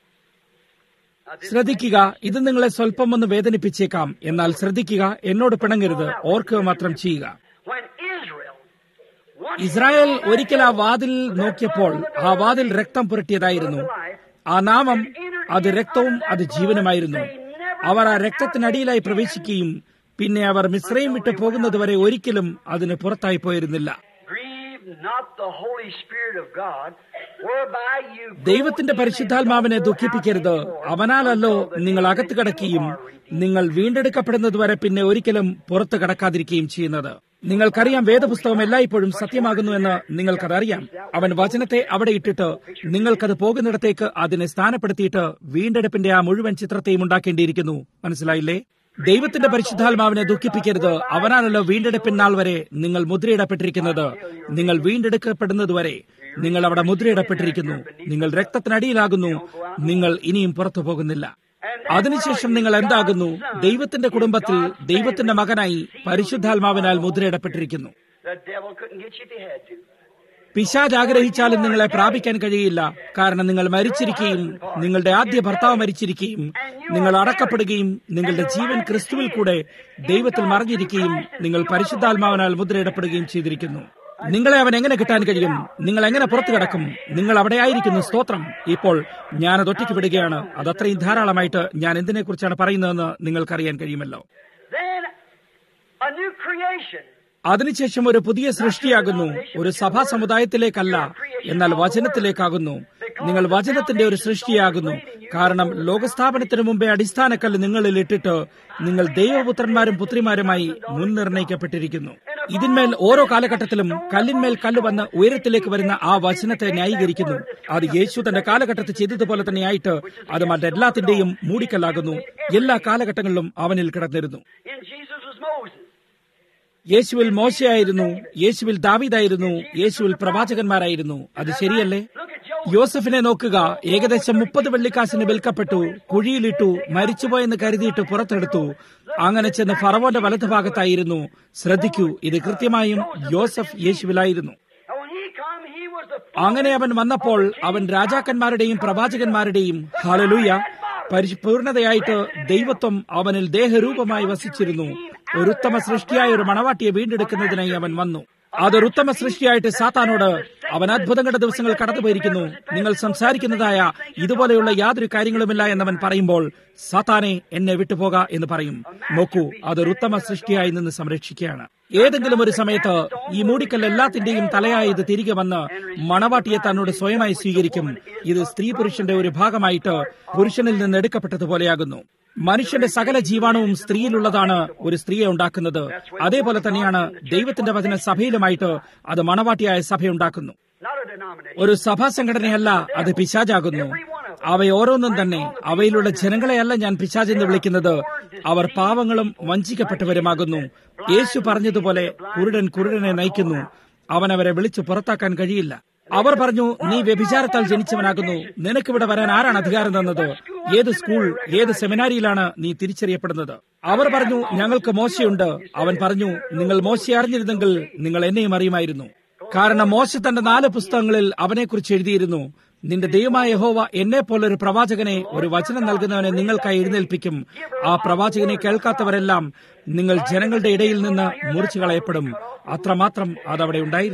Speaker 1: Now, this
Speaker 2: ശ്രദ്ധിക്കുക ഇത് നിങ്ങളെ സ്വല്പം ഒന്ന് വേദനിപ്പിച്ചേക്കാം എന്നാൽ ശ്രദ്ധിക്കുക എന്നോട് പിണങ്ങരുത് ഓർക്കുക മാത്രം ചെയ്യുക
Speaker 1: when Israel once
Speaker 2: ഇസ്രായേൽ ഒരിക്കൽ ആ വാതിൽ നോക്കിയപ്പോൾ ആ വാതിൽ രക്തം പുരട്ടിയതായിരുന്നു ആ നാമം അത് രക്തവും അത് ജീവനുമായിരുന്നു അവർ ആ രക്തത്തിനടിയിലായി പ്രവേശിക്കുകയും പിന്നെ അവർ മിശ്രയും വിട്ട് പോകുന്നതുവരെ ഒരിക്കലും അതിന് പുറത്തായി പോയിരുന്നില്ല
Speaker 1: grieve not the Holy Spirit of God, whereby you go
Speaker 2: ദൈവത്തിന്റെ പരിശുദ്ധാത്മാവിനെ ദുഃഖിപ്പിക്കരുത് അവനാലല്ലോ നിങ്ങൾ അകത്ത് കിടക്കുകയും നിങ്ങൾ വീണ്ടെടുക്കപ്പെടുന്നതുവരെ പിന്നെ ഒരിക്കലും പുറത്ത് കടക്കാതിരിക്കുകയും ചെയ്യുന്നത് നിങ്ങൾക്കറിയാം വേദപുസ്തകം എല്ലായ്പ്പോഴും സത്യമാകുന്നു എന്ന് നിങ്ങൾക്കതറിയാം അവൻ വചനത്തെ അവിടെ ഇട്ടിട്ട് നിങ്ങൾക്കത് പോകുന്നിടത്തേക്ക് അതിനെ സ്ഥാനപ്പെടുത്തിയിട്ട് വീണ്ടെടുപ്പിന്റെ ആ മുഴുവൻ ചിത്രത്തെയും ഉണ്ടാക്കേണ്ടിയിരിക്കുന്നു മനസ്സിലായില്ലേ ദൈവത്തിന്റെ പരിശുദ്ധാത്മാവിനെ ദുഃഖിപ്പിക്കരുത് അവനാണല്ലോ വീണ്ടെടുപ്പിൻ നാൾ വരെ നിങ്ങൾ മുദ്രയിടപ്പെട്ടിരിക്കുന്നത് നിങ്ങൾ വീണ്ടെടുക്കപ്പെടുന്നതുവരെ നിങ്ങൾ അവിടെ മുദ്രയിടപ്പെട്ടിരിക്കുന്നു നിങ്ങൾ രക്തത്തിനടിയിലാകുന്നു നിങ്ങൾ ഇനിയും പുറത്തു പോകുന്നില്ല അതിനുശേഷം നിങ്ങൾ എന്താകുന്നു ദൈവത്തിന്റെ കുടുംബത്തിൽ ദൈവത്തിന്റെ മകനായി പരിശുദ്ധാത്മാവിനാൽ മുദ്രയിടപ്പെട്ടിരിക്കുന്നു
Speaker 1: The devil couldn't get you if he had to.
Speaker 2: പിശാജ് ആഗ്രഹിച്ചാലും നിങ്ങളെ പ്രാപിക്കാൻ കഴിയില്ല കാരണം നിങ്ങൾ മരിച്ചിരിക്കുകയും നിങ്ങളുടെ ആദ്യ ഭർത്താവ് മരിച്ചിരിക്കുകയും നിങ്ങൾ അടക്കപ്പെടുകയും നിങ്ങളുടെ ജീവൻ ക്രിസ്തുവിൽ കൂടെ ദൈവത്തിൽ മറിഞ്ഞിരിക്കുകയും നിങ്ങൾ പരിശുദ്ധാത്മാവിനാൽ മുദ്രയിടപ്പെടുകയും ചെയ്തിരിക്കുന്നു നിങ്ങളെ അവൻ എങ്ങനെ കിട്ടാൻ കഴിയും നിങ്ങൾ എങ്ങനെ പുറത്തു കിടക്കും നിങ്ങൾ അവിടെ ആയിരിക്കുന്നു സ്തോത്രം ഇപ്പോൾ ഞാനത് ഒറ്റയ്ക്ക് വിടുകയാണ് അത് അത്രയും ധാരാളമായിട്ട് ഞാൻ എന്തിനെക്കുറിച്ചാണ് പറയുന്നതെന്ന് നിങ്ങൾക്കറിയാൻ കഴിയുമല്ലോ
Speaker 1: Then a new creation.
Speaker 2: അതിനുശേഷം ഒരു പുതിയ സൃഷ്ടിയാകുന്നു ഒരു സഭാ സമുദായത്തിലേക്കല്ല എന്നാൽ വചനത്തിലേക്കാകുന്നു നിങ്ങൾ വചനത്തിന്റെ ഒരു സൃഷ്ടിയാകുന്നു കാരണം ലോകസ്ഥാപനത്തിന് മുമ്പേ അടിസ്ഥാനക്കല്ല് നിങ്ങളിൽ ഇട്ടിട്ട് നിങ്ങൾ ദൈവപുത്രന്മാരും പുത്രിമാരുമായി മുൻനിർണയിക്കപ്പെട്ടിരിക്കുന്നു ഇതിന്മേൽ ഓരോ കാലഘട്ടത്തിലും കല്ലിന്മേൽ കല്ല് വന്ന് ഉയരത്തിലേക്ക് വരുന്ന ആ വചനത്തെ ന്യായീകരിക്കുന്നു അത് യേശു തന്റെ കാലഘട്ടത്തിൽ ചെയ്തതുപോലെ തന്നെയായിട്ട് അത് മറ്റെല്ലാത്തിന്റെയും മൂടിക്കല്ലാകുന്നു എല്ലാ കാലഘട്ടങ്ങളിലും അവനിൽ കിടന്നിരുന്നു
Speaker 1: In Jesus was Moses.
Speaker 2: യേശുവിൽ മോശയായിരുന്നു യേശുവിൽ ദാവീദായിരുന്നു യേശുവിൽ പ്രവാചകന്മാരായിരുന്നു അത് ശരിയല്ലേ
Speaker 1: Look at Joseph.
Speaker 2: യോസഫിനെ നോക്കുക ഏകദേശം മുപ്പത് വെള്ളിക്കാശിന് വിൽക്കപ്പെട്ടു കുഴിയിലിട്ടു മരിച്ചുപോയെന്ന് കരുതിയിട്ട് പുറത്തെടുത്തു അങ്ങനെ ചെന്ന് ഫറവോന്റെ വലതുഭാഗത്തായിരുന്നു ശ്രദ്ധിക്കൂ ഇത് കൃത്യമായും യോസഫ് യേശുവിലായിരുന്നു
Speaker 1: And when he come, he was the
Speaker 2: അങ്ങനെ അവൻ വന്നപ്പോൾ അവൻ രാജാക്കന്മാരുടെയും പ്രവാചകന്മാരുടെയും ഹാലലൂയ പരിപൂർണതയായിട്ട് ദൈവത്വം അവനിൽ ദേഹരൂപമായി വസിച്ചിരുന്നു ഒരു ഉത്തമ സൃഷ്ടിയായ ഒരു മണവാട്ടിയെ വീണ്ടെടുക്കുന്നതിനായി അവൻ വന്നു അതൊരു ഉത്തമ സൃഷ്ടിയായിട്ട് സാത്താനോട് അവൻ അത്ഭുതങ്ങളുടെ ദിവസങ്ങൾ കടന്നുപോയിരിക്കുന്നു നിങ്ങൾ സംസാരിക്കുന്നതായ ഇതുപോലെയുള്ള യാതൊരു കാര്യങ്ങളുമില്ല എന്നവൻ പറയുമ്പോൾ സാത്താനെ എന്നെ വിട്ടുപോക എന്ന് പറയും നോക്കൂ അതൊരു ഉത്തമ സൃഷ്ടിയായി നിന്ന് സംരക്ഷിക്കുകയാണ് ഏതെങ്കിലും ഒരു സമയത്ത് ഈ മൂടിക്കൽ എല്ലാത്തിന്റെയും തലയായി ഇത് തിരികെ വന്ന് മണവാട്ടിയെ തന്നോട് സ്വയമായി സ്വീകരിക്കും ഇത് സ്ത്രീ പുരുഷന്റെ ഒരു ഭാഗമായിട്ട് പുരുഷനിൽ നിന്ന് എടുക്കപ്പെട്ടതുപോലെയാകുന്നു മനുഷ്യന്റെ സകല ജീവാണുവും സ്ത്രീയിലുള്ളതാണ് ഒരു സ്ത്രീയെ ഉണ്ടാക്കുന്നത് അതേപോലെ തന്നെയാണ് ദൈവത്തിന്റെ വചന സഭയിലുമായിട്ട് അത് മണവാട്ടിയായ സഭയുണ്ടാക്കുന്നു
Speaker 1: not a denomination.
Speaker 2: ഒരു സഭാ സംഘടനയല്ല അത് പിശാചാകുന്നു അവയോരോന്നും തന്നെ അവയിലുള്ള ജനങ്ങളെയല്ല ഞാൻ പിശാചെന്ന് വിളിക്കുന്നത് അവർ പാവങ്ങളും വഞ്ചിക്കപ്പെട്ടവരുമാകുന്നു യേശു പറഞ്ഞതുപോലെ കുരുടൻ കുരുടനെ നയിക്കുന്നു അവൻ അവരെ വിളിച്ചു പുറത്താക്കാൻ കഴിയില്ല അവർ പറഞ്ഞു നീ വ്യഭിചാരത്താൽ ജനിച്ചവനാകുന്നു നിനക്കിവിടെ വരാൻ ആരാണ് അധികാരം തന്നത് ഏത് സ്കൂൾ ഏത് സെമിനാരിയിലാണ് നീ തിരിച്ചറിയപ്പെടുന്നത് അവർ പറഞ്ഞു ഞങ്ങൾക്ക് മോശയുണ്ട് അവൻ പറഞ്ഞു നിങ്ങൾ മോശയെ അറിഞ്ഞിരുന്നെങ്കിൽ നിങ്ങൾ എന്നെയും അറിയുമായിരുന്നു കാരണം മോശ തന്റെ നാല് പുസ്തകങ്ങളിൽ അവനെക്കുറിച്ച് എഴുതിയിരുന്നു നിന്റെ ദൈവമായ യഹോവ എന്നെ പോലൊരു പ്രവാചകനെ ഒരു വചനം നൽകുന്നവനെ നിങ്ങൾക്കായി എഴുന്നേൽപ്പിക്കും ആ പ്രവാചകനെ കേൾക്കാത്തവരെല്ലാം നിങ്ങൾ ജനങ്ങളുടെ ഇടയിൽ നിന്ന് മുറിച്ചു കളയപ്പെടും അത്രമാത്രം അതവിടെ ഉണ്ടായിരുന്നു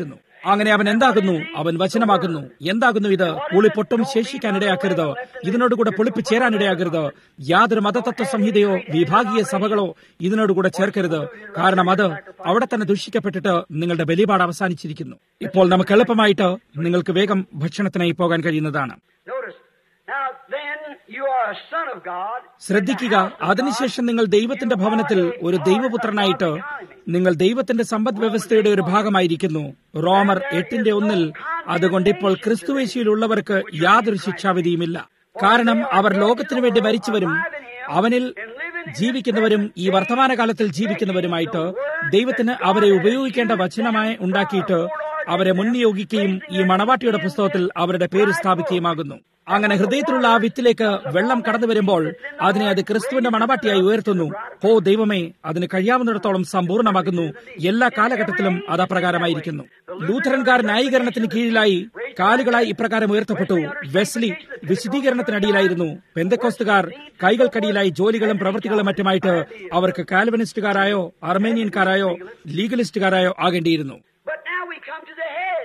Speaker 2: അങ്ങനെ അവൻ എന്താകുന്നു അവൻ വചനമാകുന്നു എന്താകുന്നു ഇത് പുളി പൊട്ടും ശേഷിക്കാനിടയാക്കരുത് ഇതിനോടുകൂടെ പുളിപ്പ് ചേരാനിടയാകരുത് യാതൊരു മതതത്വ സംഹിതയോ വിഭാഗീയ സഭകളോ ഇതിനോടുകൂടെ ചേർക്കരുത് കാരണം അത് അവിടെ തന്നെ ദൂഷിക്കപ്പെട്ടിട്ട് നിങ്ങളുടെ ബലിപാട് അവസാനിച്ചിരിക്കുന്നു ഇപ്പോൾ നമുക്ക് എളുപ്പമായിട്ട് നിങ്ങൾക്ക് വേഗം ഭക്ഷണത്തിനായി പോകാൻ കഴിയുന്നതാണ്
Speaker 1: Notice, now then you are a son of God.
Speaker 2: ശ്രദ്ധിക്കുക അതിനുശേഷം നിങ്ങൾ ദൈവത്തിന്റെ ഭവനത്തിൽ ഒരു ദൈവപുത്രനായിട്ട് നിങ്ങൾ ദൈവത്തിന്റെ സമ്പദ് വ്യവസ്ഥയുടെ ഒരു ഭാഗമായിരിക്കുന്നു റോമർ എട്ടിന്റെ ഒന്നിൽ അതുകൊണ്ട് ഇപ്പോൾ ക്രിസ്തുവേശിയിലുള്ളവർക്ക് യാതൊരു ശിക്ഷാവിധിയുമില്ല കാരണം അവർ ലോകത്തിനു വേണ്ടി മരിച്ചവരും അവനിൽ ജീവിക്കുന്നവരും ഈ വർത്തമാനകാലത്തിൽ ജീവിക്കുന്നവരുമായിട്ട് ദൈവത്തിന് അവരെ ഉപയോഗിക്കേണ്ട വചനമായി ഉണ്ടാക്കിയിട്ട് അവരെ മുൻനിയോഗിക്കുകയും ഈ മണവാട്ടിയുടെ പുസ്തകത്തിൽ അവരുടെ പേര് സ്ഥാപിക്കുകയുമാകുന്നു അങ്ങനെ ഹൃദയത്തിലുള്ള ആ വിത്തിലേക്ക് വെള്ളം കടന്നു വരുമ്പോൾ അതിനെ അത് ക്രിസ്തുവിന്റെ മണവാട്ടിയായി ഉയർത്തുന്നു ഓ ദൈവമേ അതിന് കഴിയാവുന്നിടത്തോളം സമ്പൂർണ്ണമാകുന്നു എല്ലാ കാലഘട്ടത്തിലും അത് അപ്രകാരമായിരിക്കുന്നു ലൂഥറൻകാർ ന്യായീകരണത്തിന് കീഴിലായി കാലുകളായി ഇപ്രകാരം ഉയർത്തപ്പെട്ടു വെസ്ലി വിശദീകരണത്തിനടിയിലായിരുന്നു പെന്തക്കോസ്തുകാർ കൈകൾക്കടിയിലായി ജോലികളും പ്രവൃത്തികളും മറ്റുമായിട്ട് അവർക്ക് കാൽവനിസ്റ്റുകാരായോ അർമേനിയൻകാരായോ ലീഗലിസ്റ്റുകാരായോ ആകേണ്ടിയിരുന്നു
Speaker 1: But now we come to the head.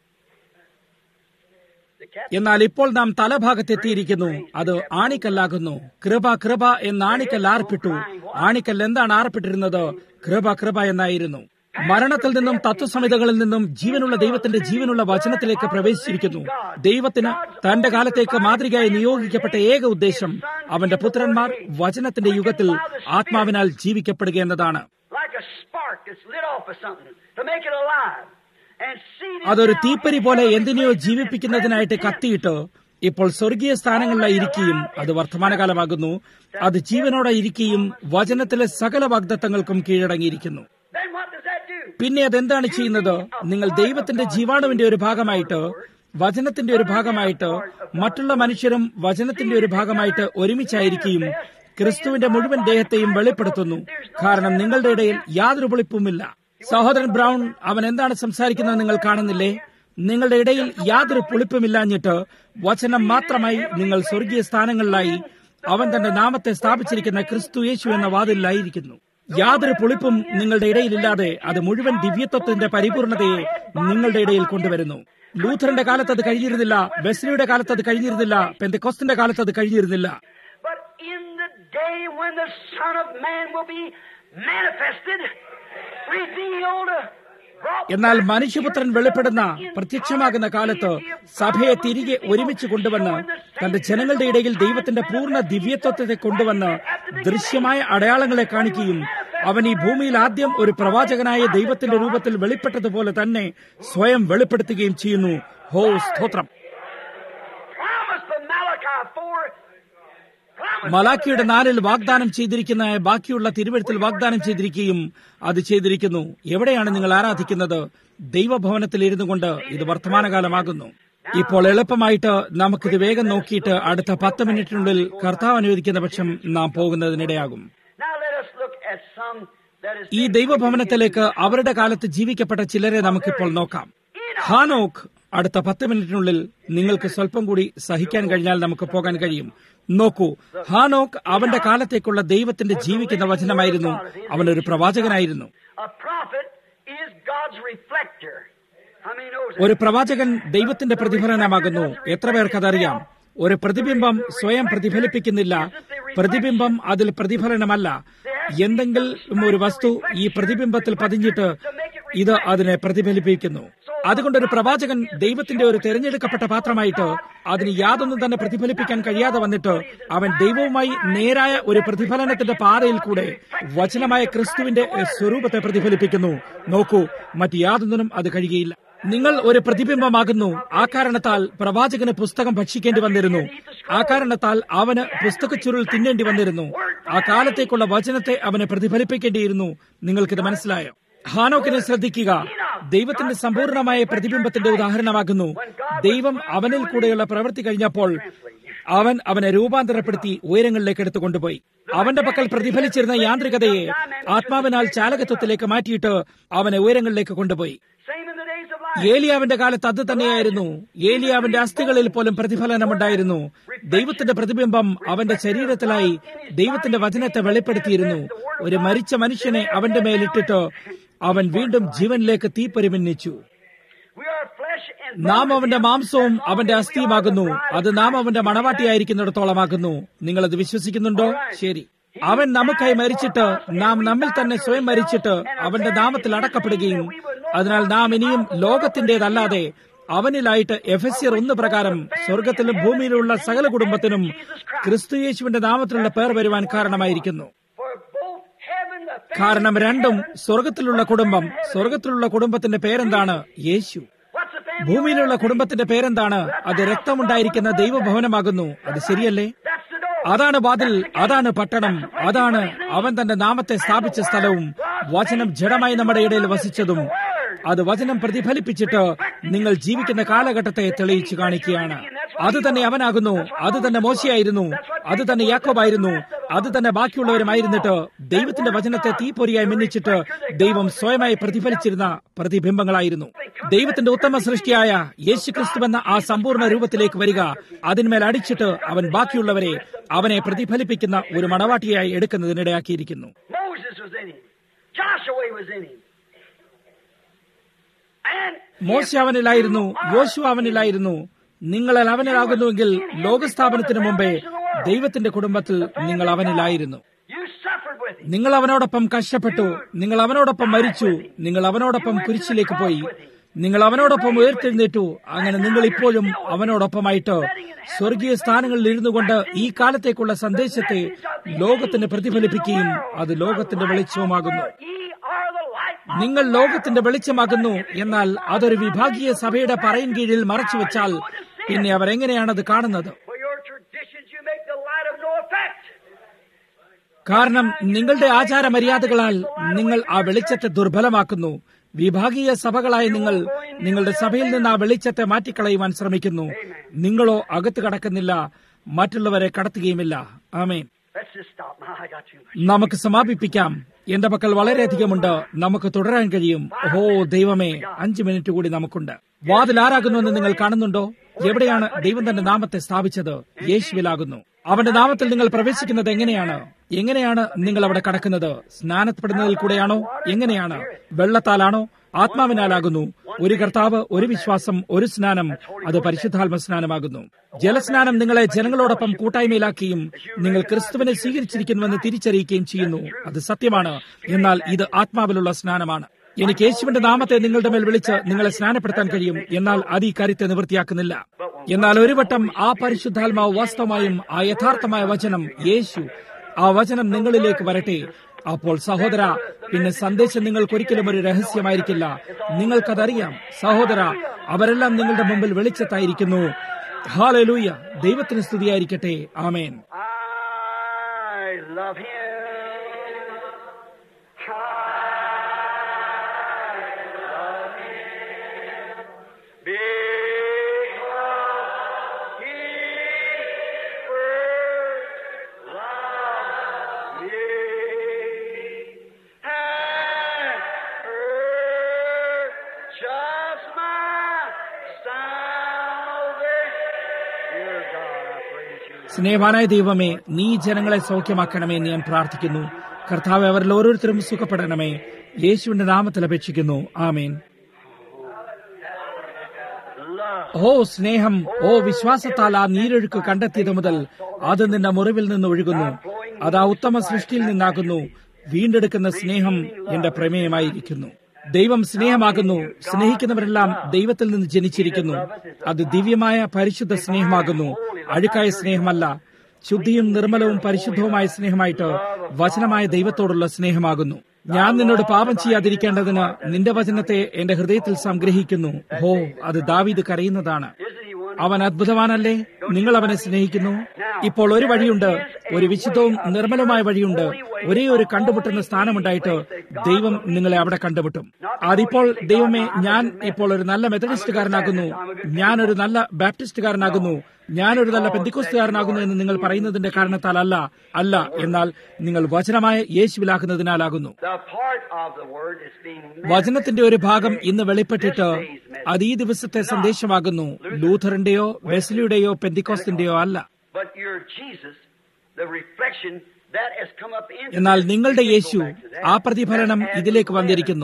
Speaker 1: The cap-
Speaker 2: എന്നാൽ ഇപ്പോൾ നാം തലഭാഗത്തെത്തിയിരിക്കുന്നു അത് ആണിക്കല്ലാകുന്നു കൃപ കൃപ എന്ന് ആണിക്കൽ ആർപ്പിട്ടു ആണിക്കൽ എന്താണ് ആർപ്പിട്ടിരുന്നത് കൃപ കൃപ എന്നായിരുന്നു മരണത്തിൽ നിന്നും തത്വസമിതകളിൽ നിന്നും ജീവനുള്ള ദൈവത്തിന്റെ ജീവനുള്ള വചനത്തിലേക്ക് പ്രവേശിച്ചിരിക്കുന്നു ദൈവത്തിന് തന്റെ കാലത്തേക്ക് മാതൃകയായി നിയോഗിക്കപ്പെട്ട ഏക ഉദ്ദേശം അവന്റെ പുത്രന്മാർ വചനത്തിന്റെ യുഗത്തിൽ ആത്മാവിനാൽ ജീവിക്കപ്പെടുക എന്നതാണ്
Speaker 1: like a spark that's lit off of something to make it alive. And seed it
Speaker 2: അതൊരു
Speaker 1: down
Speaker 2: തീപ്പരി
Speaker 1: into
Speaker 2: പോലെ
Speaker 1: the
Speaker 2: എന്തിനെയോ
Speaker 1: present
Speaker 2: ജീവിപ്പിക്കുന്നതിനായിട്ട്
Speaker 1: tense.
Speaker 2: കത്തിയിട്ട് ഇപ്പോൾ സ്വർഗീയ സ്ഥാനങ്ങളിലായി ഇരിക്കുകയും അത് വർത്തമാനകാലമാകുന്നു അത് ജീവനോടെ ഇരിക്കുകയും വചനത്തിലെ സകല വാഗ്ദത്തങ്ങൾക്കും കീഴടങ്ങിയിരിക്കുന്നു
Speaker 1: Then what does that do?
Speaker 2: പിന്നെ അതെന്താണ് ചെയ്യുന്നത് നിങ്ങൾ ദൈവത്തിന്റെ ജീവാണുവിന്റെ ഒരു ഭാഗമായിട്ട് വചനത്തിന്റെ ഒരു ഭാഗമായിട്ട് മറ്റുള്ള മനുഷ്യരും വചനത്തിന്റെ ഒരു ഭാഗമായിട്ട് ഒരുമിച്ചായിരിക്കുകയും ക്രിസ്തുവിന്റെ മുഴുവൻ ദേഹത്തെയും വെളിപ്പെടുത്തുന്നു കാരണം നിങ്ങളുടെ ഇടയിൽ യാതൊരു വെളിപ്പുമില്ല സഹോദരൻ ബ്രൗൺ അവൻ എന്താണ് സംസാരിക്കുന്നത് നിങ്ങൾ കാണുന്നില്ലേ നിങ്ങളുടെ ഇടയിൽ യാതൊരു പുളിപ്പുമില്ലാഞ്ഞിട്ട് വചനം മാത്രമായി നിങ്ങൾ സ്വർഗീയ സ്ഥാനങ്ങളിലായി അവൻ തന്റെ നാമത്തെ സ്ഥാപിച്ചിരിക്കുന്ന ക്രിസ്തു യേശു എന്ന വാതിലായിരിക്കുന്നു യാതൊരു പുളിപ്പും നിങ്ങളുടെ ഇടയിലില്ലാതെ അത് മുഴുവൻ ദിവ്യത്വത്തിന്റെ പരിപൂർണതയെ നിങ്ങളുടെ ഇടയിൽ കൊണ്ടുവരുന്നു ലൂഥറിന്റെ കാലത്ത് അത് കഴിഞ്ഞിരുന്നില്ല വെസ്ലിയുടെ കാലത്ത് അത് കഴിഞ്ഞിരുന്നില്ല പെന്തക്കോസ്തിന്റെ കാലത്ത് അത് കഴിഞ്ഞിരുന്നില്ല
Speaker 1: But in the day when the Son of Man will be manifested, revealed, brought
Speaker 2: എന്നാൽ
Speaker 1: back
Speaker 2: മനുഷ്യപുത്രൻ
Speaker 1: to
Speaker 2: വെളിപ്പെടുന്ന
Speaker 1: the
Speaker 2: പ്രത്യക്ഷമാകുന്ന കാലത്ത് സഭയെ തിരികെ ഒരുമിച്ച് കൊണ്ടുവന്ന് തന്റെ ജനങ്ങളുടെ ഇടയിൽ ദൈവത്തിന്റെ പൂർണ്ണ ദിവ്യത്വത്തെ കൊണ്ടുവന്ന് ദൃശ്യമായ അടയാളങ്ങളെ കാണിക്കുകയും അവൻ ഈ ഭൂമിയിൽ ആദ്യം ഒരു പ്രവാചകനായ ദൈവത്തിന്റെ രൂപത്തിൽ വെളിപ്പെട്ടതുപോലെ തന്നെ സ്വയം വെളിപ്പെടുത്തുകയും ചെയ്യുന്നു ഹോ സ്തോത്രം
Speaker 1: promised the Malachi 4. promised
Speaker 2: മലാക്കിയുടെ നാലിൽ വാഗ്ദാനം ചെയ്തിരിക്കുന്ന ബാക്കിയുള്ള തിരുവഴുത്തിൽ വാഗ്ദാനം ചെയ്തിരിക്കുകയും അത് ചെയ്തിരിക്കുന്നു എവിടെയാണ് നിങ്ങൾ ആരാധിക്കുന്നത് ദൈവഭവനത്തിൽ ഇരുന്നു കൊണ്ട് ഇത് വർത്തമാനകാലമാകുന്നു ഇപ്പോൾ എളുപ്പമായിട്ട് നമുക്കിത് വേഗം നോക്കിയിട്ട് അടുത്ത പത്ത് മിനിറ്റിനുള്ളിൽ കർത്താവ് അനുവദിക്കുന്ന പക്ഷം നാം പോകുന്നതിനിടയാകും
Speaker 1: Now let us look at some that is
Speaker 2: ഈ ദൈവഭവനത്തിലേക്ക് അവരുടെ കാലത്ത് ജീവിക്കപ്പെട്ട ചിലരെ നമുക്കിപ്പോൾ നോക്കാം ഹാനോക്ക് അടുത്ത പത്ത് മിനിറ്റിനുള്ളിൽ നിങ്ങൾക്ക് സ്വല്പം കൂടി സഹിക്കാൻ കഴിഞ്ഞാൽ നമുക്ക് പോകാൻ കഴിയും നോക്കൂ ഹാനോക്ക് അവന്റെ കാലത്തേക്കുള്ള ദൈവത്തിന്റെ ജീവിക്കുന്ന വചനമായിരുന്നു അവനൊരു പ്രവാചകനായിരുന്നു
Speaker 1: a prophet is God's reflector. How many knows that?
Speaker 2: ഒരു പ്രവാചകൻ ദൈവത്തിന്റെ പ്രതിഫലനമാകുന്നു എത്ര പേർക്കതറിയാം ഒരു പ്രതിബിംബം സ്വയം പ്രതിഫലിപ്പിക്കുന്നില്ല പ്രതിബിംബം അതിൽ പ്രതിഫലനമല്ല എന്തെങ്കിലും ഒരു വസ്തു ഈ പ്രതിബിംബത്തിൽ പതിഞ്ഞിട്ട് ഇത് അതിനെ പ്രതിഫലിപ്പിക്കുന്നു അതുകൊണ്ട് ഒരു പ്രവാചകൻ ദൈവത്തിന്റെ ഒരു തെരഞ്ഞെടുക്കപ്പെട്ട പാത്രമായിട്ട് അതിന് യാതൊന്നും തന്നെ പ്രതിഫലിപ്പിക്കാൻ കഴിയാതെ വന്നിട്ട് അവൻ ദൈവവുമായി നേരായ ഒരു പ്രതിഫലനത്തിന്റെ പാതയിൽ കൂടെ വചനമായ ക്രിസ്തുവിന്റെ സ്വരൂപത്തെ പ്രതിഫലിപ്പിക്കുന്നു നോക്കൂ മറ്റ് യാതൊന്നിനും അത് കഴിയുകയില്ല നിങ്ങൾ ഒരു പ്രതിബിംബമാകുന്നു ആ കാരണത്താൽ പ്രവാചകന് പുസ്തകം ഭക്ഷിക്കേണ്ടി വന്നിരുന്നു ആ കാരണത്താൽ അവന് പുസ്തകച്ചുരുൾ തിന്നേണ്ടി വന്നിരുന്നു ആ കാലത്തേക്കുള്ള വചനത്തെ അവന് പ്രതിഫലിപ്പിക്കേണ്ടിയിരുന്നു നിങ്ങൾക്കിത് മനസ്സിലായോ ഹാനോക്കിനെ ശ്രദ്ധിക്കുക ദൈവത്തിന്റെ സമ്പൂർണമായ പ്രതിബിംബത്തിന്റെ ഉദാഹരണമാകുന്നു ദൈവം അവനിൽ കൂടെയുള്ള പ്രവൃത്തി കഴിഞ്ഞപ്പോൾ അവൻ അവനെ രൂപാന്തരപ്പെടുത്തി ഉയരങ്ങളിലേക്ക് എടുത്തു കൊണ്ടുപോയി അവന്റെ പക്കൽ പ്രതിഫലിച്ചിരുന്ന യാന്ത്രികതയെ ആത്മാവിനാൽ ചാലകത്വത്തിലേക്ക് മാറ്റിയിട്ട് അവനെ ഉയരങ്ങളിലേക്ക് കൊണ്ടുപോയി
Speaker 1: Same in the days of life.
Speaker 2: ഏലിയാവിന്റെ കാലത്ത് അത് തന്നെയായിരുന്നു ഏലിയാവിന്റെ അസ്ഥികളിൽ പോലും പ്രതിഫലനമുണ്ടായിരുന്നു ദൈവത്തിന്റെ പ്രതിബിംബം അവന്റെ ശരീരത്തിലായി ദൈവത്തിന്റെ വചനത്തെ വെളിപ്പെടുത്തിയിരുന്നു ഒരു മരിച്ച മനുഷ്യനെ അവന്റെ മേലിട്ടിട്ട് അവൻ വീണ്ടും ജീവനിലേക്ക് തീ പരിമിന്നിച്ചു
Speaker 1: We
Speaker 2: നാം അവന്റെ മാംസവും അവന്റെ അസ്ഥിയുമാകുന്നു അത് നാം അവന്റെ മണവാട്ടിയായിരിക്കുന്നിടത്തോളമാകുന്നു നിങ്ങളത് വിശ്വസിക്കുന്നുണ്ടോ ശരി അവൻ നമുക്കായി മരിച്ചിട്ട് നാം നമ്മിൽ തന്നെ സ്വയം മരിച്ചിട്ട് അവന്റെ നാമത്തിൽ അടക്കപ്പെടുകയും അതിനാൽ നാം ഇനിയും ലോകത്തിന്റേതല്ലാതെ അവനിലായിട്ട് എഫെസ്യർ ഒന്ന് പ്രകാരം സ്വർഗത്തിലും ഭൂമിയിലുള്ള സകല കുടുംബത്തിനും ക്രിസ്തുയേശുവിന്റെ നാമത്തിലുള്ള പേർ വരുവാൻ കാരണമായിരിക്കുന്നു
Speaker 1: For both heaven, the
Speaker 2: കാരണം രണ്ടും സ്വർഗത്തിലുള്ള കുടുംബം സ്വർഗത്തിലുള്ള കുടുംബത്തിന്റെ പേരെന്താണ് യേശു
Speaker 1: what's the family?
Speaker 2: ഭൂമിയിലുള്ള കുടുംബത്തിന്റെ പേരെന്താണ് അത് രക്തമുണ്ടായിരിക്കുന്ന ദൈവഭവനമാകുന്നു അത് ശരിയല്ലേ
Speaker 1: That's the door.
Speaker 2: അതാണ് വാതിൽ അതാണ് പട്ടണം അതാണ് അവൻ തന്റെ നാമത്തെ സ്ഥാപിച്ച സ്ഥലവും വചനം ജഡമായി നമ്മുടെ ഇടയിൽ വസിച്ചതും അത് വചനം പ്രതിഫലിപ്പിച്ചിട്ട് നിങ്ങൾ ജീവിക്കുന്ന കാലഘട്ടത്തെ തെളിയിച്ചു കാണിക്കുകയാണ് അത് തന്നെ അവനാകുന്നു അത് തന്നെ മോശയായിരുന്നു അത് തന്നെ യാക്കോബായിരുന്നു അത് തന്നെ ബാക്കിയുള്ളവരുമായിരുന്നിട്ട് ദൈവത്തിന്റെ വചനത്തെ തീപ്പൊരിയായി മിന്നിച്ചിട്ട് ദൈവം സ്വയമായി പ്രതിഫലിച്ചിരുന്ന പ്രതിബിംബങ്ങളായിരുന്നു ദൈവത്തിന്റെ ഉത്തമ സൃഷ്ടിയായ യേശുക്രിസ്തുവെന്ന ആ സമ്പൂർണ്ണ രൂപത്തിലേക്ക് വരിക അതിന്മേൽ അടിച്ചിട്ട് അവൻ ബാക്കിയുള്ളവരെ അവനെ പ്രതിഫലിപ്പിക്കുന്ന ഒരു മണവാട്ടിയായി എടുക്കുന്നതിനിടയാക്കിയിരിക്കുന്നു
Speaker 1: Moses was in him. Joshua was in him. And
Speaker 2: മോശ അവനിലായിരുന്നു യോശു അവനിലായിരുന്നു നിങ്ങളിൽ അവനിലാകുന്നുവെങ്കിൽ ലോകസ്ഥാപനത്തിന് മുമ്പേ ദൈവത്തിന്റെ കുടുംബത്തിൽ നിങ്ങൾ അവനിലായിരുന്നു
Speaker 1: you suffered with him.
Speaker 2: നിങ്ങൾ അവനോടൊപ്പം കഷ്ടപ്പെട്ടു നിങ്ങൾ അവനോടൊപ്പം മരിച്ചു നിങ്ങൾ അവനോടൊപ്പം കുരിശിലേക്ക് പോയി നിങ്ങൾ അവനോടൊപ്പം ഉയർത്തെഴുന്നേറ്റു അങ്ങനെ നിങ്ങൾ ഇപ്പോഴും അവനോടൊപ്പമായിട്ട് സ്വർഗീയ സ്ഥാനങ്ങളിൽ ഇരുന്നു കൊണ്ട് ഈ കാലത്തേക്കുള്ള സന്ദേശത്തെ ലോകത്തിന് പ്രതിഫലിപ്പിക്കുകയും അത് ലോകത്തിന്റെ വെളിച്ചവുമാകുന്നു
Speaker 1: Ye are the light.
Speaker 2: നിങ്ങൾ ലോകത്തിന്റെ വെളിച്ചമാകുന്നു എന്നാൽ അതൊരു വിഭാഗീയ സഭയുടെ പറയിൻ കീഴിൽ മറച്ചുവെച്ചാൽ പിന്നെ അവർ എങ്ങനെയാണത് കാണുന്നത്
Speaker 1: For your traditions, you make the light of no effect.
Speaker 2: കാരണം നിങ്ങളുടെ ആചാരമര്യാദകളാൽ നിങ്ങൾ ആ വെളിച്ചത്തെ ദുർബലമാക്കുന്നു വിഭാഗീയ സഭകളായ നിങ്ങൾ നിങ്ങളുടെ സഭയിൽ നിന്ന് ആ വെളിച്ചത്തെ മാറ്റിക്കളയുവാൻ ശ്രമിക്കുന്നു നിങ്ങളോ അകത്ത് കടക്കുന്നില്ല മറ്റുള്ളവരെ കടത്തുകയുമില്ല ആമേൻ
Speaker 1: Let's just stop now. I got too much.
Speaker 2: നമുക്ക് സമാപിപ്പിക്കാം എന്റെ പക്കൽ വളരെയധികമുണ്ട് നമുക്ക് തുടരാൻ കഴിയും ഓ ദൈവമേ അഞ്ചു മിനിറ്റ് കൂടി നമുക്കുണ്ട് വാതിൽ ആരാകുന്നുവെന്ന് നിങ്ങൾ കാണുന്നുണ്ടോ എവിടെയാണ് ദൈവം തന്റെ നാമത്തെ സ്ഥാപിച്ചത് യേശുവിലാകുന്നു അവന്റെ നാമത്തിൽ നിങ്ങൾ പ്രവേശിക്കുന്നത് എങ്ങനെയാണ് എങ്ങനെയാണ് നിങ്ങൾ അവിടെ കടക്കുന്നത് സ്നാനപ്പെടുന്നതിൽ കൂടെയാണോ എങ്ങനെയാണ് വെള്ളത്താലാണോ ആത്മാവിനാലാകുന്നു ഒരു കർത്താവ് ഒരു വിശ്വാസം ഒരു സ്നാനം അത് പരിശുദ്ധാത്മ സ്നാനമാകുന്നു ജലസ്നാനം നിങ്ങളെ ജനങ്ങളോടൊപ്പം കൂട്ടായ്മയിലാക്കുകയും നിങ്ങൾ ക്രിസ്തുവിനെ സ്വീകരിച്ചിരിക്കുന്നുവെന്ന് തിരിച്ചറിയിക്കുകയും ചെയ്യുന്നു അത് സത്യമാണ് എന്നാൽ ഇത് ആത്മാവിലുള്ള സ്നാനമാണ് എനിക്ക് യേശുവിന്റെ നാമത്തെ നിങ്ങളുടെ മേൽ വിളിച്ച് നിങ്ങളെ സ്നാനപ്പെടുത്താൻ കഴിയും എന്നാൽ അത് ഈ കാര്യത്തെ നിവൃത്തിയാക്കുന്നില്ല എന്നാൽ ഒരു വട്ടം ആ പരിശുദ്ധാത്മാവ് വാസ്തവമായും ആ യഥാർത്ഥമായ വചനം യേശു ആ വചനം നിങ്ങളിലേക്ക് വരട്ടെ അപ്പോൾ സഹോദര പിന്നെ സന്ദേശം നിങ്ങൾക്കൊരിക്കലും ഒരു രഹസ്യമായിരിക്കില്ല നിങ്ങൾക്കതറിയാം സഹോദര അവരെല്ലാം നിങ്ങളുടെ മുമ്പിൽ വെളിച്ചത്തായിരിക്കുന്നു ഹാലലൂയ ദൈവത്തിന് സ്തുതിയായിരിക്കട്ടെ ആമേൻ
Speaker 1: I love him. I love him. Because he first loved me. And purchased my salvation. Dear God, I praise you.
Speaker 2: സ്നേഹാനായ ദൈവമേ നീ ജനങ്ങളെ സൗഖ്യമാക്കണമേ എന്ന് ഞാൻ പ്രാർത്ഥിക്കുന്നു കർത്താവ് അവരിൽ ഓരോരുത്തരും സുഖപ്പെടണമേ യേശുവിന്റെ നാമത്തിൽ അപേക്ഷിക്കുന്നു ആമേൻ
Speaker 1: Love.
Speaker 2: ഓ സ്നേഹം ഓ വിശ്വാസത്താൽ ആ നീരൊഴുക്ക് കണ്ടെത്തിയത് മുതൽ അത് നിന്റെ മുറിവിൽ നിന്ന് ഒഴുകുന്നു അത് ആ ഉത്തമ സൃഷ്ടിയിൽ നിന്നാകുന്നു വീണ്ടെടുക്കുന്ന സ്നേഹം എന്റെ പ്രമേയമായിരിക്കുന്നു ദൈവം സ്നേഹമാകുന്നു സ്നേഹിക്കുന്നവരെല്ലാം ദൈവത്തിൽ നിന്ന് ജനിച്ചിരിക്കുന്നു അത് ദിവ്യമായ പരിശുദ്ധ സ്നേഹമാകുന്നു അഴുക്കായ സ്നേഹമല്ല ശുദ്ധിയും നിർമ്മലവും പരിശുദ്ധവുമായ സ്നേഹമായിട്ട് വചനമായ ദൈവത്തോടുള്ള സ്നേഹമാകുന്നു ഞാൻ നിന്നോട് പാപം ചെയ്യാതിരിക്കേണ്ടതിന് നിന്റെ വചനത്തെ എന്റെ ഹൃദയത്തിൽ സംഗ്രഹിക്കുന്നു ഹോ അത് ദാവീദ് കരയുന്നതാണ്
Speaker 1: Isn't he one?
Speaker 2: അവൻ അദ്ഭുതവാനല്ലേ നിങ്ങൾ അവനെ സ്നേഹിക്കുന്നു ഇപ്പോൾ ഒരു വഴിയുണ്ട് ഒരു വിശുദ്ധവും നിർമ്മലവുമായ വഴിയുണ്ട് ഒരേ ഒരു കണ്ടുമുട്ടുന്ന സ്ഥാനമുണ്ടായിട്ട് ദൈവം നിങ്ങളെ അവിടെ കണ്ടുമുട്ടും അതിപ്പോൾ ദൈവമേ ഞാൻ ഇപ്പോൾ ഒരു നല്ല മെത്തഡിസ്റ്റുകാരനാകുന്നു ഞാൻ ഒരു നല്ല ബാപ്റ്റിസ്റ്റുകാരനാകുന്നു ഞാനൊരു നല്ല പെന്തിക്കോസ്തുകാരനാകുന്നു എന്ന് നിങ്ങൾ പറയുന്നതിന്റെ കാരണത്താൽ അല്ല അല്ല എന്നാൽ നിങ്ങൾ വചനമായ യേശുവിലാക്കുന്നതിനാലാകുന്നു
Speaker 1: The part of the word is being
Speaker 2: വചനത്തിന്റെ ഒരു ഭാഗം ഇന്ന് വെളിപ്പെട്ടിട്ട് അത് ഈ ദിവസത്തെ സന്ദേശമാകുന്നു ലൂഥറിന്റെയോ വെസ്ലിയുടെയോ പെന്തിക്കോസ്തിന്റെയോ അല്ല
Speaker 1: But your Jesus, the reflection that has come up into
Speaker 2: എന്നാൽ നിങ്ങളുടെ യേശു ആ പ്രതിഫലനം ഇതിലേക്ക് വന്നിരിക്കുന്നു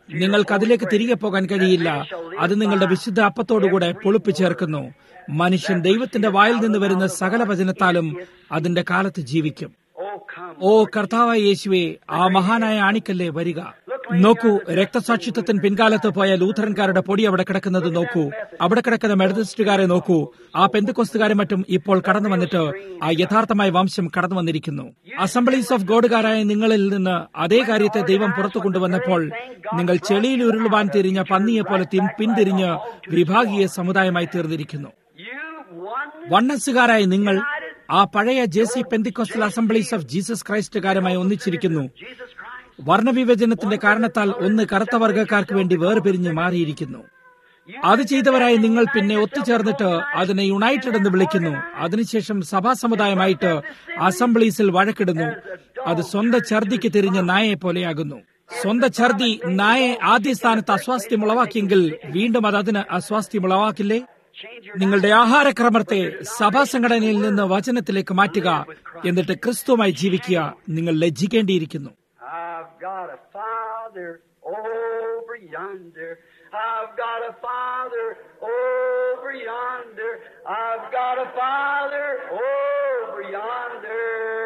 Speaker 2: നിങ്ങൾക്ക് അതിലേക്ക് തിരികെ പോകാൻ കഴിയില്ല അത് നിങ്ങളുടെ വിശുദ്ധ അപ്പത്തോടുകൂടെ പൊളിപ്പു ചേർക്കുന്നു മനുഷ്യൻ ദൈവത്തിന്റെ വായിൽ നിന്ന് വരുന്ന സകല വചനത്താലും അതിന്റെ കാലത്ത് ജീവിക്കും
Speaker 1: Oh, come.
Speaker 2: ഓ കർത്താവായ യേശുവെ ആ മഹാനായ ആണിക്കല്ലേ വരിക നോക്കൂ രക്തസാക്ഷിത്വത്തിന് പിൻകാലത്ത് പോയ ലൂഥറൻകാരുടെ പൊടി അവിടെ കിടക്കുന്നത് നോക്കൂ അവിടെ കിടക്കുന്ന മെഡലിസ്റ്റുകാരെ നോക്കൂ ആ പെന്തുകൊസ്തുകാരെ മറ്റും ഇപ്പോൾ കടന്നു വന്നിട്ട് ആ യഥാർത്ഥമായ വംശം കടന്നു വന്നിരിക്കുന്നു അസംബ്ലീസ് ഓഫ് ഗോഡുകാരായ നിങ്ങളിൽ നിന്ന് അതേ കാര്യത്തെ ദൈവം പുറത്തു കൊണ്ടുവന്നപ്പോൾ നിങ്ങൾ ചെളിയിൽ ഉരുളുവാൻ തിരിഞ്ഞ പന്നിയെ പോലെ തിൻ- പിന്തിരിഞ്ഞ് വിഭാഗീയ സമുദായമായി തീർന്നിരിക്കുന്നു
Speaker 1: You one
Speaker 2: വണ്ണസുകാരായ നിങ്ങൾ ആ പഴയ J C pentecostal assemblies of Jesus ക്രൈസ്റ്റുകാരുമായി ഒന്നിച്ചിരിക്കുന്നു
Speaker 1: Jesus Christ.
Speaker 2: വർണ്ണവിഭജനത്തിന്റെ കാരണത്താൽ ഒന്ന് കറുത്ത വർഗ്ഗക്കാർക്ക് വേണ്ടി വേർപിരിഞ്ഞ് മാറിയിരിക്കുന്നു അത് ചെയ്തവരായി നിങ്ങൾ പിന്നെ ഒത്തുചേർന്നിട്ട് അതിനെ യുണൈറ്റഡ് എന്ന് വിളിക്കുന്നു അതിനുശേഷം സഭാ സമുദായമായിട്ട് അസംബ്ലീസിൽ വഴക്കിടുന്നു അത് സ്വന്തം ഛർദിക്ക് തിരിഞ്ഞ നായയെ പോലെയാകുന്നു സ്വന്തം ഛർദി നായെ ആദ്യ സ്ഥാനത്ത് അസ്വാസ്ഥ്യം ഉളവാക്കിയെങ്കിൽ വീണ്ടും അത് അതിന് അസ്വാസ്ഥ്യം ഉളവാക്കില്ലേ
Speaker 1: Change your
Speaker 2: നിങ്ങളുടെ ആഹാരക്രമത്തെ സഭാ സംഘടനയിൽ നിന്ന് വചനത്തിലേക്ക് മാറ്റുക എന്നിട്ട് ക്രിസ്തുവുമായി ജീവിക്കുക നിങ്ങൾ ലജ്ജിക്കേണ്ടിയിരിക്കുന്നു
Speaker 1: I've got a father over yonder. I've got a father over yonder. I've got a father over yonder.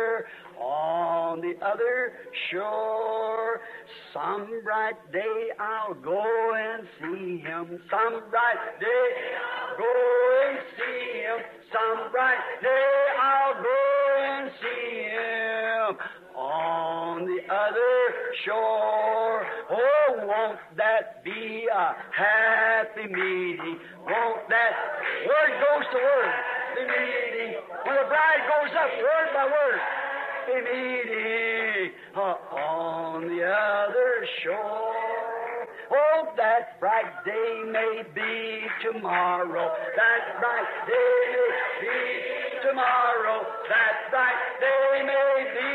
Speaker 1: On the other shore, some bright day I'll go and see him. Some bright day I'll go and see him. Some bright day I'll go and see him on the other shore. Oh, won't that be a happy meeting? Won't that word goes to word, the meeting. When the bride goes up, word by word, the meeting uh, on the other shore. Oh, that bright day may be tomorrow. That bright day may be tomorrow. That bright day may be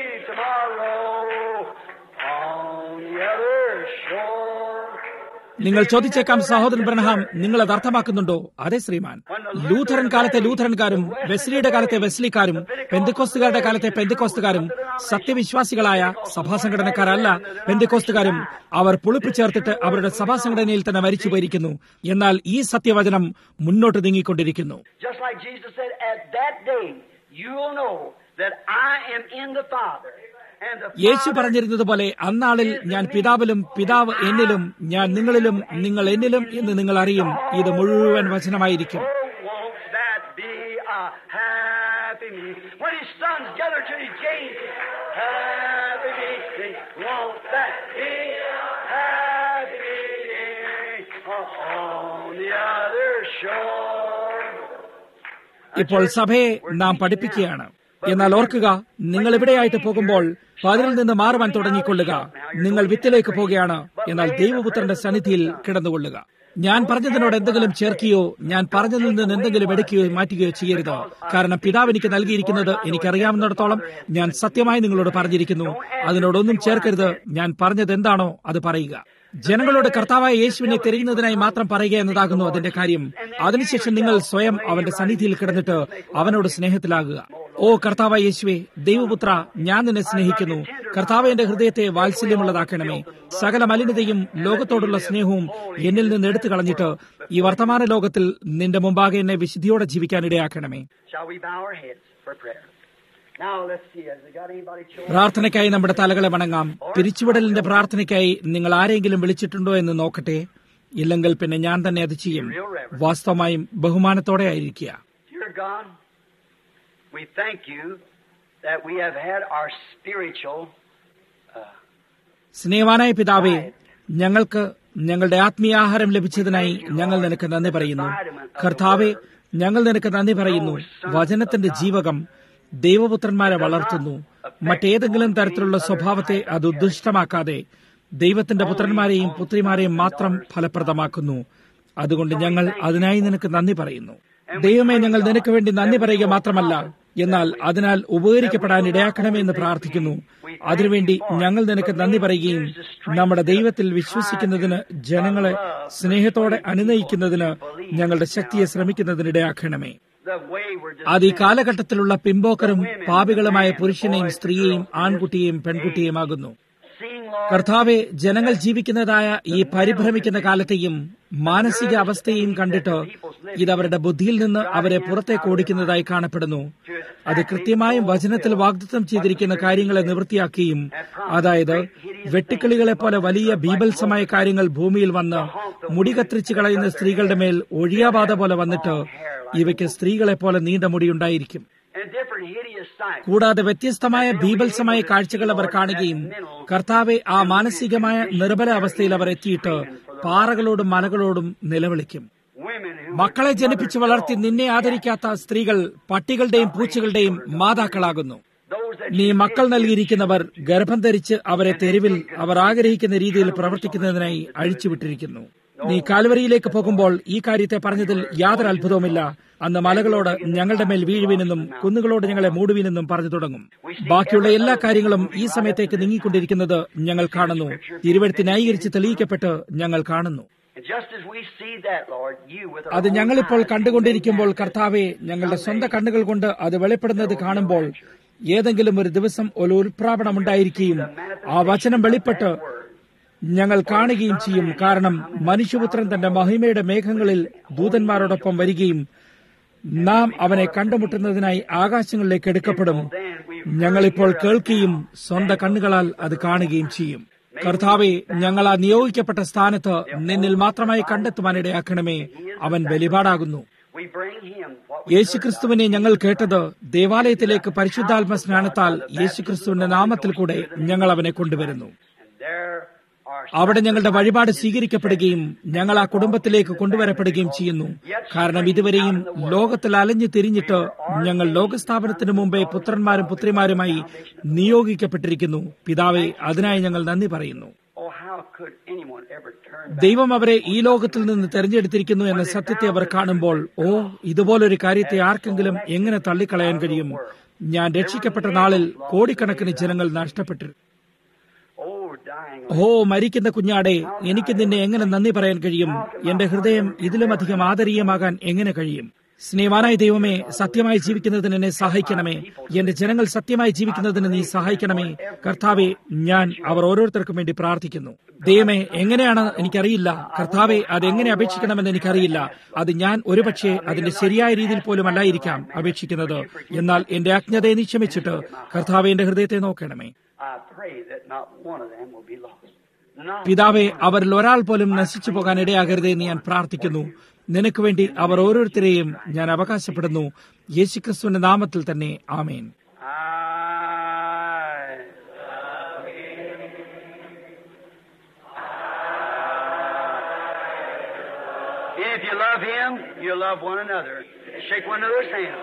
Speaker 1: tomorrow on the other shore.
Speaker 2: നിങ്ങൾ ചോദിച്ചേക്കാം സഹോദരൻ ബ്രഹ്ഹാം നിങ്ങൾ അത് അർത്ഥമാക്കുന്നുണ്ടോ അതെ ശ്രീമാൻ Lutheran കാലത്തെ ലൂഥറൻകാരും വെസ്ലിയുടെ കാലത്തെ വെസ്ലിക്കാരും പെന്തിക്കോസ്തുകാരുടെ കാലത്തെ പെന്തിക്കോസ്തുകാരും സത്യവിശ്വാസികളായ സഭാ സംഘടനക്കാരല്ല പെന്തിക്കോസ്തുകാരും അവർ പുളിപ്പ് ചേർത്തിട്ട് അവരുടെ സഭാ സംഘടനയിൽ തന്നെ മരിച്ചു പോയിരിക്കുന്നു എന്നാൽ ഈ സത്യവചനം മുന്നോട്ട് നീങ്ങിക്കൊണ്ടിരിക്കുന്നു
Speaker 1: Just like Jesus said, at that day you'll know that I am in the Father. And the
Speaker 2: Yeshu
Speaker 1: Father
Speaker 2: പറഞ്ഞിരുന്നത് പോലെ അന്നാളിൽ ഞാൻ പിതാവിലും പിതാവ് എന്നിലും ഞാൻ നിങ്ങളിലും നിങ്ങൾ എന്നിലും എന്ന് നിങ്ങൾ അറിയും ഇത് മുഴുവൻ വചനമായിരിക്കും
Speaker 1: Oh, won't that be a happy meeting? When his sons gather to his gate, happy meeting. Won't that be a happy meeting on the other shore?
Speaker 2: ഇപ്പോൾ സഭയെ നാം പഠിപ്പിക്കുകയാണ് എന്നാൽ ഓർക്കുക നിങ്ങൾ ഇവിടെയായിട്ട് പോകുമ്പോൾ പതിരിൽ നിന്ന് മാറുവാൻ തുടങ്ങിക്കൊള്ളുക നിങ്ങൾ വിത്തിലേക്ക് പോകുകയാണ് എന്നാൽ ദൈവപുത്രന്റെ സന്നിധിയിൽ കിടന്നുകൊള്ളുക ഞാൻ പറഞ്ഞതിനോട് എന്തെങ്കിലും ചേർക്കുകയോ ഞാൻ പറഞ്ഞതിൽ നിന്ന് എന്തെങ്കിലും എടുക്കുകയോ മാറ്റുകയോ ചെയ്യരുത് കാരണം പിതാവ് എനിക്ക് നൽകിയിരിക്കുന്നത് എനിക്കറിയാവുന്നിടത്തോളം ഞാൻ സത്യമായി നിങ്ങളോട് പറഞ്ഞിരിക്കുന്നു അതിനോടൊന്നും ചേർക്കരുത് ഞാൻ പറഞ്ഞത് എന്താണോ അത് പറയുക ജനങ്ങളോട് കർത്താവായ യേശുവിനെ തിരയുന്നതിനായി മാത്രം പറയുക എന്നതാകുന്നു അതിന്റെ കാര്യം അതിനുശേഷം നിങ്ങൾ സ്വയം അവന്റെ സന്നിധിയിൽ കിടന്നിട്ട് അവനോട് സ്നേഹത്തിലാകുക ഓ കർത്താവായ യേശുവെ ദൈവപുത്ര ഞാൻ നിന്നെ സ്നേഹിക്കുന്നു കർത്താവ് എന്റെ ഹൃദയത്തെ വാത്സല്യമുള്ളതാക്കണമേ സകല മലിനതയും ലോകത്തോടുള്ള സ്നേഹവും എന്നിൽ നിന്ന് എടുത്തു കളഞ്ഞിട്ട് ഈ വർത്തമാന ലോകത്തിൽ നിന്റെ മുമ്പാകെ എന്നെ വിശുദ്ധിയോടെ ജീവിക്കാൻ ഇടയാക്കണമേ
Speaker 1: Shall we bow our heads for prayer? Now let's see. Has there got anybody chosen?
Speaker 2: പ്രാർത്ഥനയ്ക്കായി നമ്മുടെ തലകളെ വണങ്ങാം പിരിച്ചുവിടലിന്റെ പ്രാർത്ഥനയ്ക്കായി നിങ്ങൾ ആരെങ്കിലും വിളിച്ചിട്ടുണ്ടോ എന്ന് നോക്കട്ടെ ഇല്ലെങ്കിൽ പിന്നെ ഞാൻ തന്നെ അത് ചെയ്യും വാസ്തവമായും ബഹുമാനത്തോടെ ആയിരിക്കുക
Speaker 1: Dear God, we thank you that we have had our spiritual uh,
Speaker 2: സ്നേഹവാനായ പിതാവേ ഞങ്ങൾക്ക് ഞങ്ങളുടെ ആത്മീയാഹാരം ലഭിച്ചതിനായി ഞങ്ങൾ നിനക്ക് നന്ദി പറയുന്നു കർത്താവെ ഞങ്ങൾ നിനക്ക് നന്ദി പറയുന്നു വചനത്തിന്റെ ജീവകം ദൈവപുത്രന്മാരെ വളർത്തുന്നു മറ്റേതെങ്കിലും തരത്തിലുള്ള സ്വഭാവത്തെ അത് ഉദ്ദിഷ്ടമാക്കാതെ ദൈവത്തിന്റെ പുത്രന്മാരെയും പുത്രിമാരെയും മാത്രം ഫലപ്രദമാക്കുന്നു അതുകൊണ്ട് ഞങ്ങൾ അതിനായി നിനക്ക് നന്ദി പറയുന്നു ദൈവമേ ഞങ്ങൾ നിനക്ക് വേണ്ടി നന്ദി പറയുക മാത്രമല്ല എന്നാൽ അതിനാൽ ഉപകരിക്കപ്പെടാൻ ഇടയാക്കണമേ എന്ന് പ്രാർത്ഥിക്കുന്നു അതിനുവേണ്ടി ഞങ്ങൾ നിനക്ക് നന്ദി പറയുകയും നമ്മുടെ ദൈവത്തിൽ വിശ്വസിക്കുന്നതിന് ജനങ്ങളെ സ്നേഹത്തോടെ അനുനയിക്കുന്നതിന് ഞങ്ങളുടെ ശക്തിയെ ശ്രമിക്കുന്നതിന് ഇടയാക്കണമേ
Speaker 1: the wayward
Speaker 2: അത് ഈ കാലഘട്ടത്തിലുള്ള പിമ്പോക്കരും പാപികളുമായ പുരുഷനെയും സ്ത്രീയെയും ആൺകുട്ടിയെയും പെൺകുട്ടിയുമാകുന്നു
Speaker 1: seeing Lord.
Speaker 2: കർത്താവെ ജനങ്ങൾ ജീവിക്കുന്നതായ ഈ പരിഭ്രമിക്കുന്ന കാലത്തെയും മാനസിക അവസ്ഥയെയും കണ്ടിട്ട് ഇത് അവരുടെ ബുദ്ധിയിൽ നിന്ന് അവരെ പുറത്തേക്ക് ഓടിക്കുന്നതായി കാണപ്പെടുന്നു അത് കൃത്യമായും വചനത്തിൽ വാഗ്ദത്തം ചെയ്തിരിക്കുന്ന കാര്യങ്ങളെ നിവൃത്തിയാക്കുകയും അതായത് വെട്ടുക്കിളികളെ പോലെ വലിയ ബീഭത്സമായ കാര്യങ്ങൾ ഭൂമിയിൽ വന്ന് മുടി കത്തിരിച്ച് കളയുന്ന സ്ത്രീകളുടെ മേൽ ഒഴിയാബാധ പോലെ വന്നിട്ട് ഇവയ്ക്ക് സ്ത്രീകളെ പോലെ നീണ്ട മുടിയുണ്ടായിരിക്കും
Speaker 1: And different hideous sights.
Speaker 2: കൂടാതെ വ്യത്യസ്തമായ ബീഭത്സമായ കാഴ്ചകൾ അവർ കാണുകയും കർത്താവെ ആ മാനസികമായ നിർബല അവസ്ഥയിൽ അവർ എത്തിയിട്ട് പാറകളോടും മലകളോടും നിലവിളിക്കും
Speaker 1: Women who
Speaker 2: മക്കളെ ജനിപ്പിച്ച് വളർത്തി നിന്നെ ആദരിക്കാത്ത സ്ത്രീകൾ പട്ടികളുടെയും പൂച്ചകളുടെയും മാതാക്കളാകുന്നു
Speaker 1: those that
Speaker 2: നീ മക്കൾ നൽകിയിരിക്കുന്നവർ ഗർഭം ധരിച്ച് അവരെ തെരുവിൽ അവർ ആഗ്രഹിക്കുന്ന രീതിയിൽ പ്രവർത്തിക്കുന്നതിനായി അഴിച്ചുവിട്ടിരിക്കുന്നു നീ കാൽവരിയിലേക്ക് പോകുമ്പോൾ ഈ കാര്യത്തെ പറഞ്ഞതിൽ യാതൊരു അത്ഭുതവുമില്ല അന്ന് മലകളോട് ഞങ്ങളുടെ മേൽ വീഴുവിനെന്നും കുന്നുകളോട് ഞങ്ങളെ മൂടുവിനെന്നും പറഞ്ഞു തുടങ്ങും ബാക്കിയുള്ള എല്ലാ കാര്യങ്ങളും ഈ സമയത്തേക്ക് നീങ്ങിക്കൊണ്ടിരിക്കുന്നത് ഞങ്ങൾ കാണുന്നു തിരുവഴുത്തി ന്യായീകരിച്ച് തെളിയിക്കപ്പെട്ട് ഞങ്ങൾ കാണുന്നു
Speaker 1: And just as we see that, Lord, you with our
Speaker 2: അത്
Speaker 1: own
Speaker 2: ഞങ്ങളിപ്പോൾ
Speaker 1: eyes,
Speaker 2: കണ്ടുകൊണ്ടിരിക്കുമ്പോൾ കർത്താവെ ഞങ്ങളുടെ സ്വന്തം കണ്ണുകൾ കൊണ്ട് അത് വെളിപ്പെടുന്നത് കാണുമ്പോൾ ഏതെങ്കിലും ഒരു ദിവസം ഒരു ഉൽപ്രാപണം ഉണ്ടായിരിക്കുകയും ആ വചനം വെളിപ്പെട്ട് ഞങ്ങൾ കാണുകയും ചെയ്യും കാരണം മനുഷ്യപുത്രൻ തന്റെ മഹിമയുടെ മേഘങ്ങളിൽ ദൂതന്മാരോടൊപ്പം വരികയും നാം അവനെ കണ്ടുമുട്ടുന്നതിനായി ആകാശങ്ങളിലേക്ക് എടുക്കപ്പെടും ഞങ്ങളിപ്പോൾ കേൾക്കുകയും സ്വന്തം കണ്ണുകളാൽ അത് കാണുകയും ചെയ്യും കർത്താവെ ഞങ്ങൾ ആ നിയോഗിക്കപ്പെട്ട സ്ഥാനത്ത് നിന്നിൽ മാത്രമായി കണ്ടെത്തുവാനിടയാക്കണമേ അവൻ ബലിപാടാകുന്നു
Speaker 1: we bring him what we
Speaker 2: യേശുക്രിസ്തുവിനെ ഞങ്ങൾ കേട്ടത് ദേവാലയത്തിലേക്ക് പരിശുദ്ധാത്മ സ്നാനത്താൽ യേശുക്രിസ്തുവിന്റെ നാമത്തിൽ കൂടെ ഞങ്ങൾ അവനെ കൊണ്ടുവരുന്നു
Speaker 1: and there are
Speaker 2: അവിടെ ഞങ്ങളുടെ വഴിപാട് സ്വീകരിക്കപ്പെടുകയും ഞങ്ങൾ ആ കുടുംബത്തിലേക്ക് കൊണ്ടുവരപ്പെടുകയും ചെയ്യുന്നു കാരണം ഇതുവരെയും ലോകത്തിൽ അലഞ്ഞു തിരിഞ്ഞിട്ട് ഞങ്ങൾ ലോകസ്ഥാപനത്തിന് മുമ്പേ പുത്രന്മാരും പുത്രിമാരുമായി നിയോഗിക്കപ്പെട്ടിരിക്കുന്നു പിതാവെ അതിനായി ഞങ്ങൾ നന്ദി പറയുന്നു
Speaker 1: oh how could anyone ever turn back
Speaker 2: ദൈവം അവരെ ഈ ലോകത്തിൽ നിന്ന് തെരഞ്ഞെടുത്തിരിക്കുന്നു എന്ന സത്യത്തെ അവർ കാണുമ്പോൾ ഓ ഇതുപോലൊരു കാര്യത്തെ ആർക്കെങ്കിലും എങ്ങനെ തള്ളിക്കളയാൻ കഴിയും ഞാൻ രക്ഷിക്കപ്പെട്ട നാളിൽ കോടിക്കണക്കിന് ജനങ്ങൾ നഷ്ടപ്പെട്ടു
Speaker 1: oh dying
Speaker 2: ഓ മരിക്കുന്ന കുഞ്ഞാടെ എനിക്ക് നിന്നെ എങ്ങനെ നന്ദി പറയാൻ കഴിയും എന്റെ ഹൃദയം ഇതിലുമധികം ആദരീയമാകാൻ എങ്ങനെ കഴിയും സ്നേഹവാനായ ദൈവമേ സത്യമായി ജീവിക്കുന്നതിന് എന്നെ സഹായിക്കണമേ എന്റെ ജനങ്ങൾ സത്യമായി ജീവിക്കുന്നതിന് നീ സഹായിക്കണമേ കർത്താവെ ഞാൻ അവർ ഓരോരുത്തർക്കും വേണ്ടി പ്രാർത്ഥിക്കുന്നു ദൈവമേ എങ്ങനെയാണ് എനിക്കറിയില്ല കർത്താവെ അത് എങ്ങനെ അപേക്ഷിക്കണമെന്ന് എനിക്കറിയില്ല അത് ഞാൻ ഒരുപക്ഷെ അതിന്റെ ശരിയായ രീതിയിൽ പോലും അല്ലായിരിക്കാം അപേക്ഷിക്കുന്നത് എന്നാൽ എന്റെ അജ്ഞതയെ നീ ക്ഷമിച്ചിട്ട് കർത്താവെ എന്റെ ഹൃദയത്തെ നോക്കണമേ
Speaker 1: I pray that not one of them will be lost not
Speaker 2: പിതാവെ അവരിൽ ഒരാൾ പോലും നശിച്ചു പോകാൻ ഇടയാകരുതേ എന്ന് ഞാൻ പ്രാർത്ഥിക്കുന്നു നിനക്ക് വേണ്ടി അവർ ഓരോരുത്തരെയും ഞാൻ അവകാശപ്പെടുന്നു യേശുക്രിസ്തുവിന്റെ നാമത്തിൽ തന്നെ ആമേൻ
Speaker 1: I If you love him, you love one another. Shake one another's hand.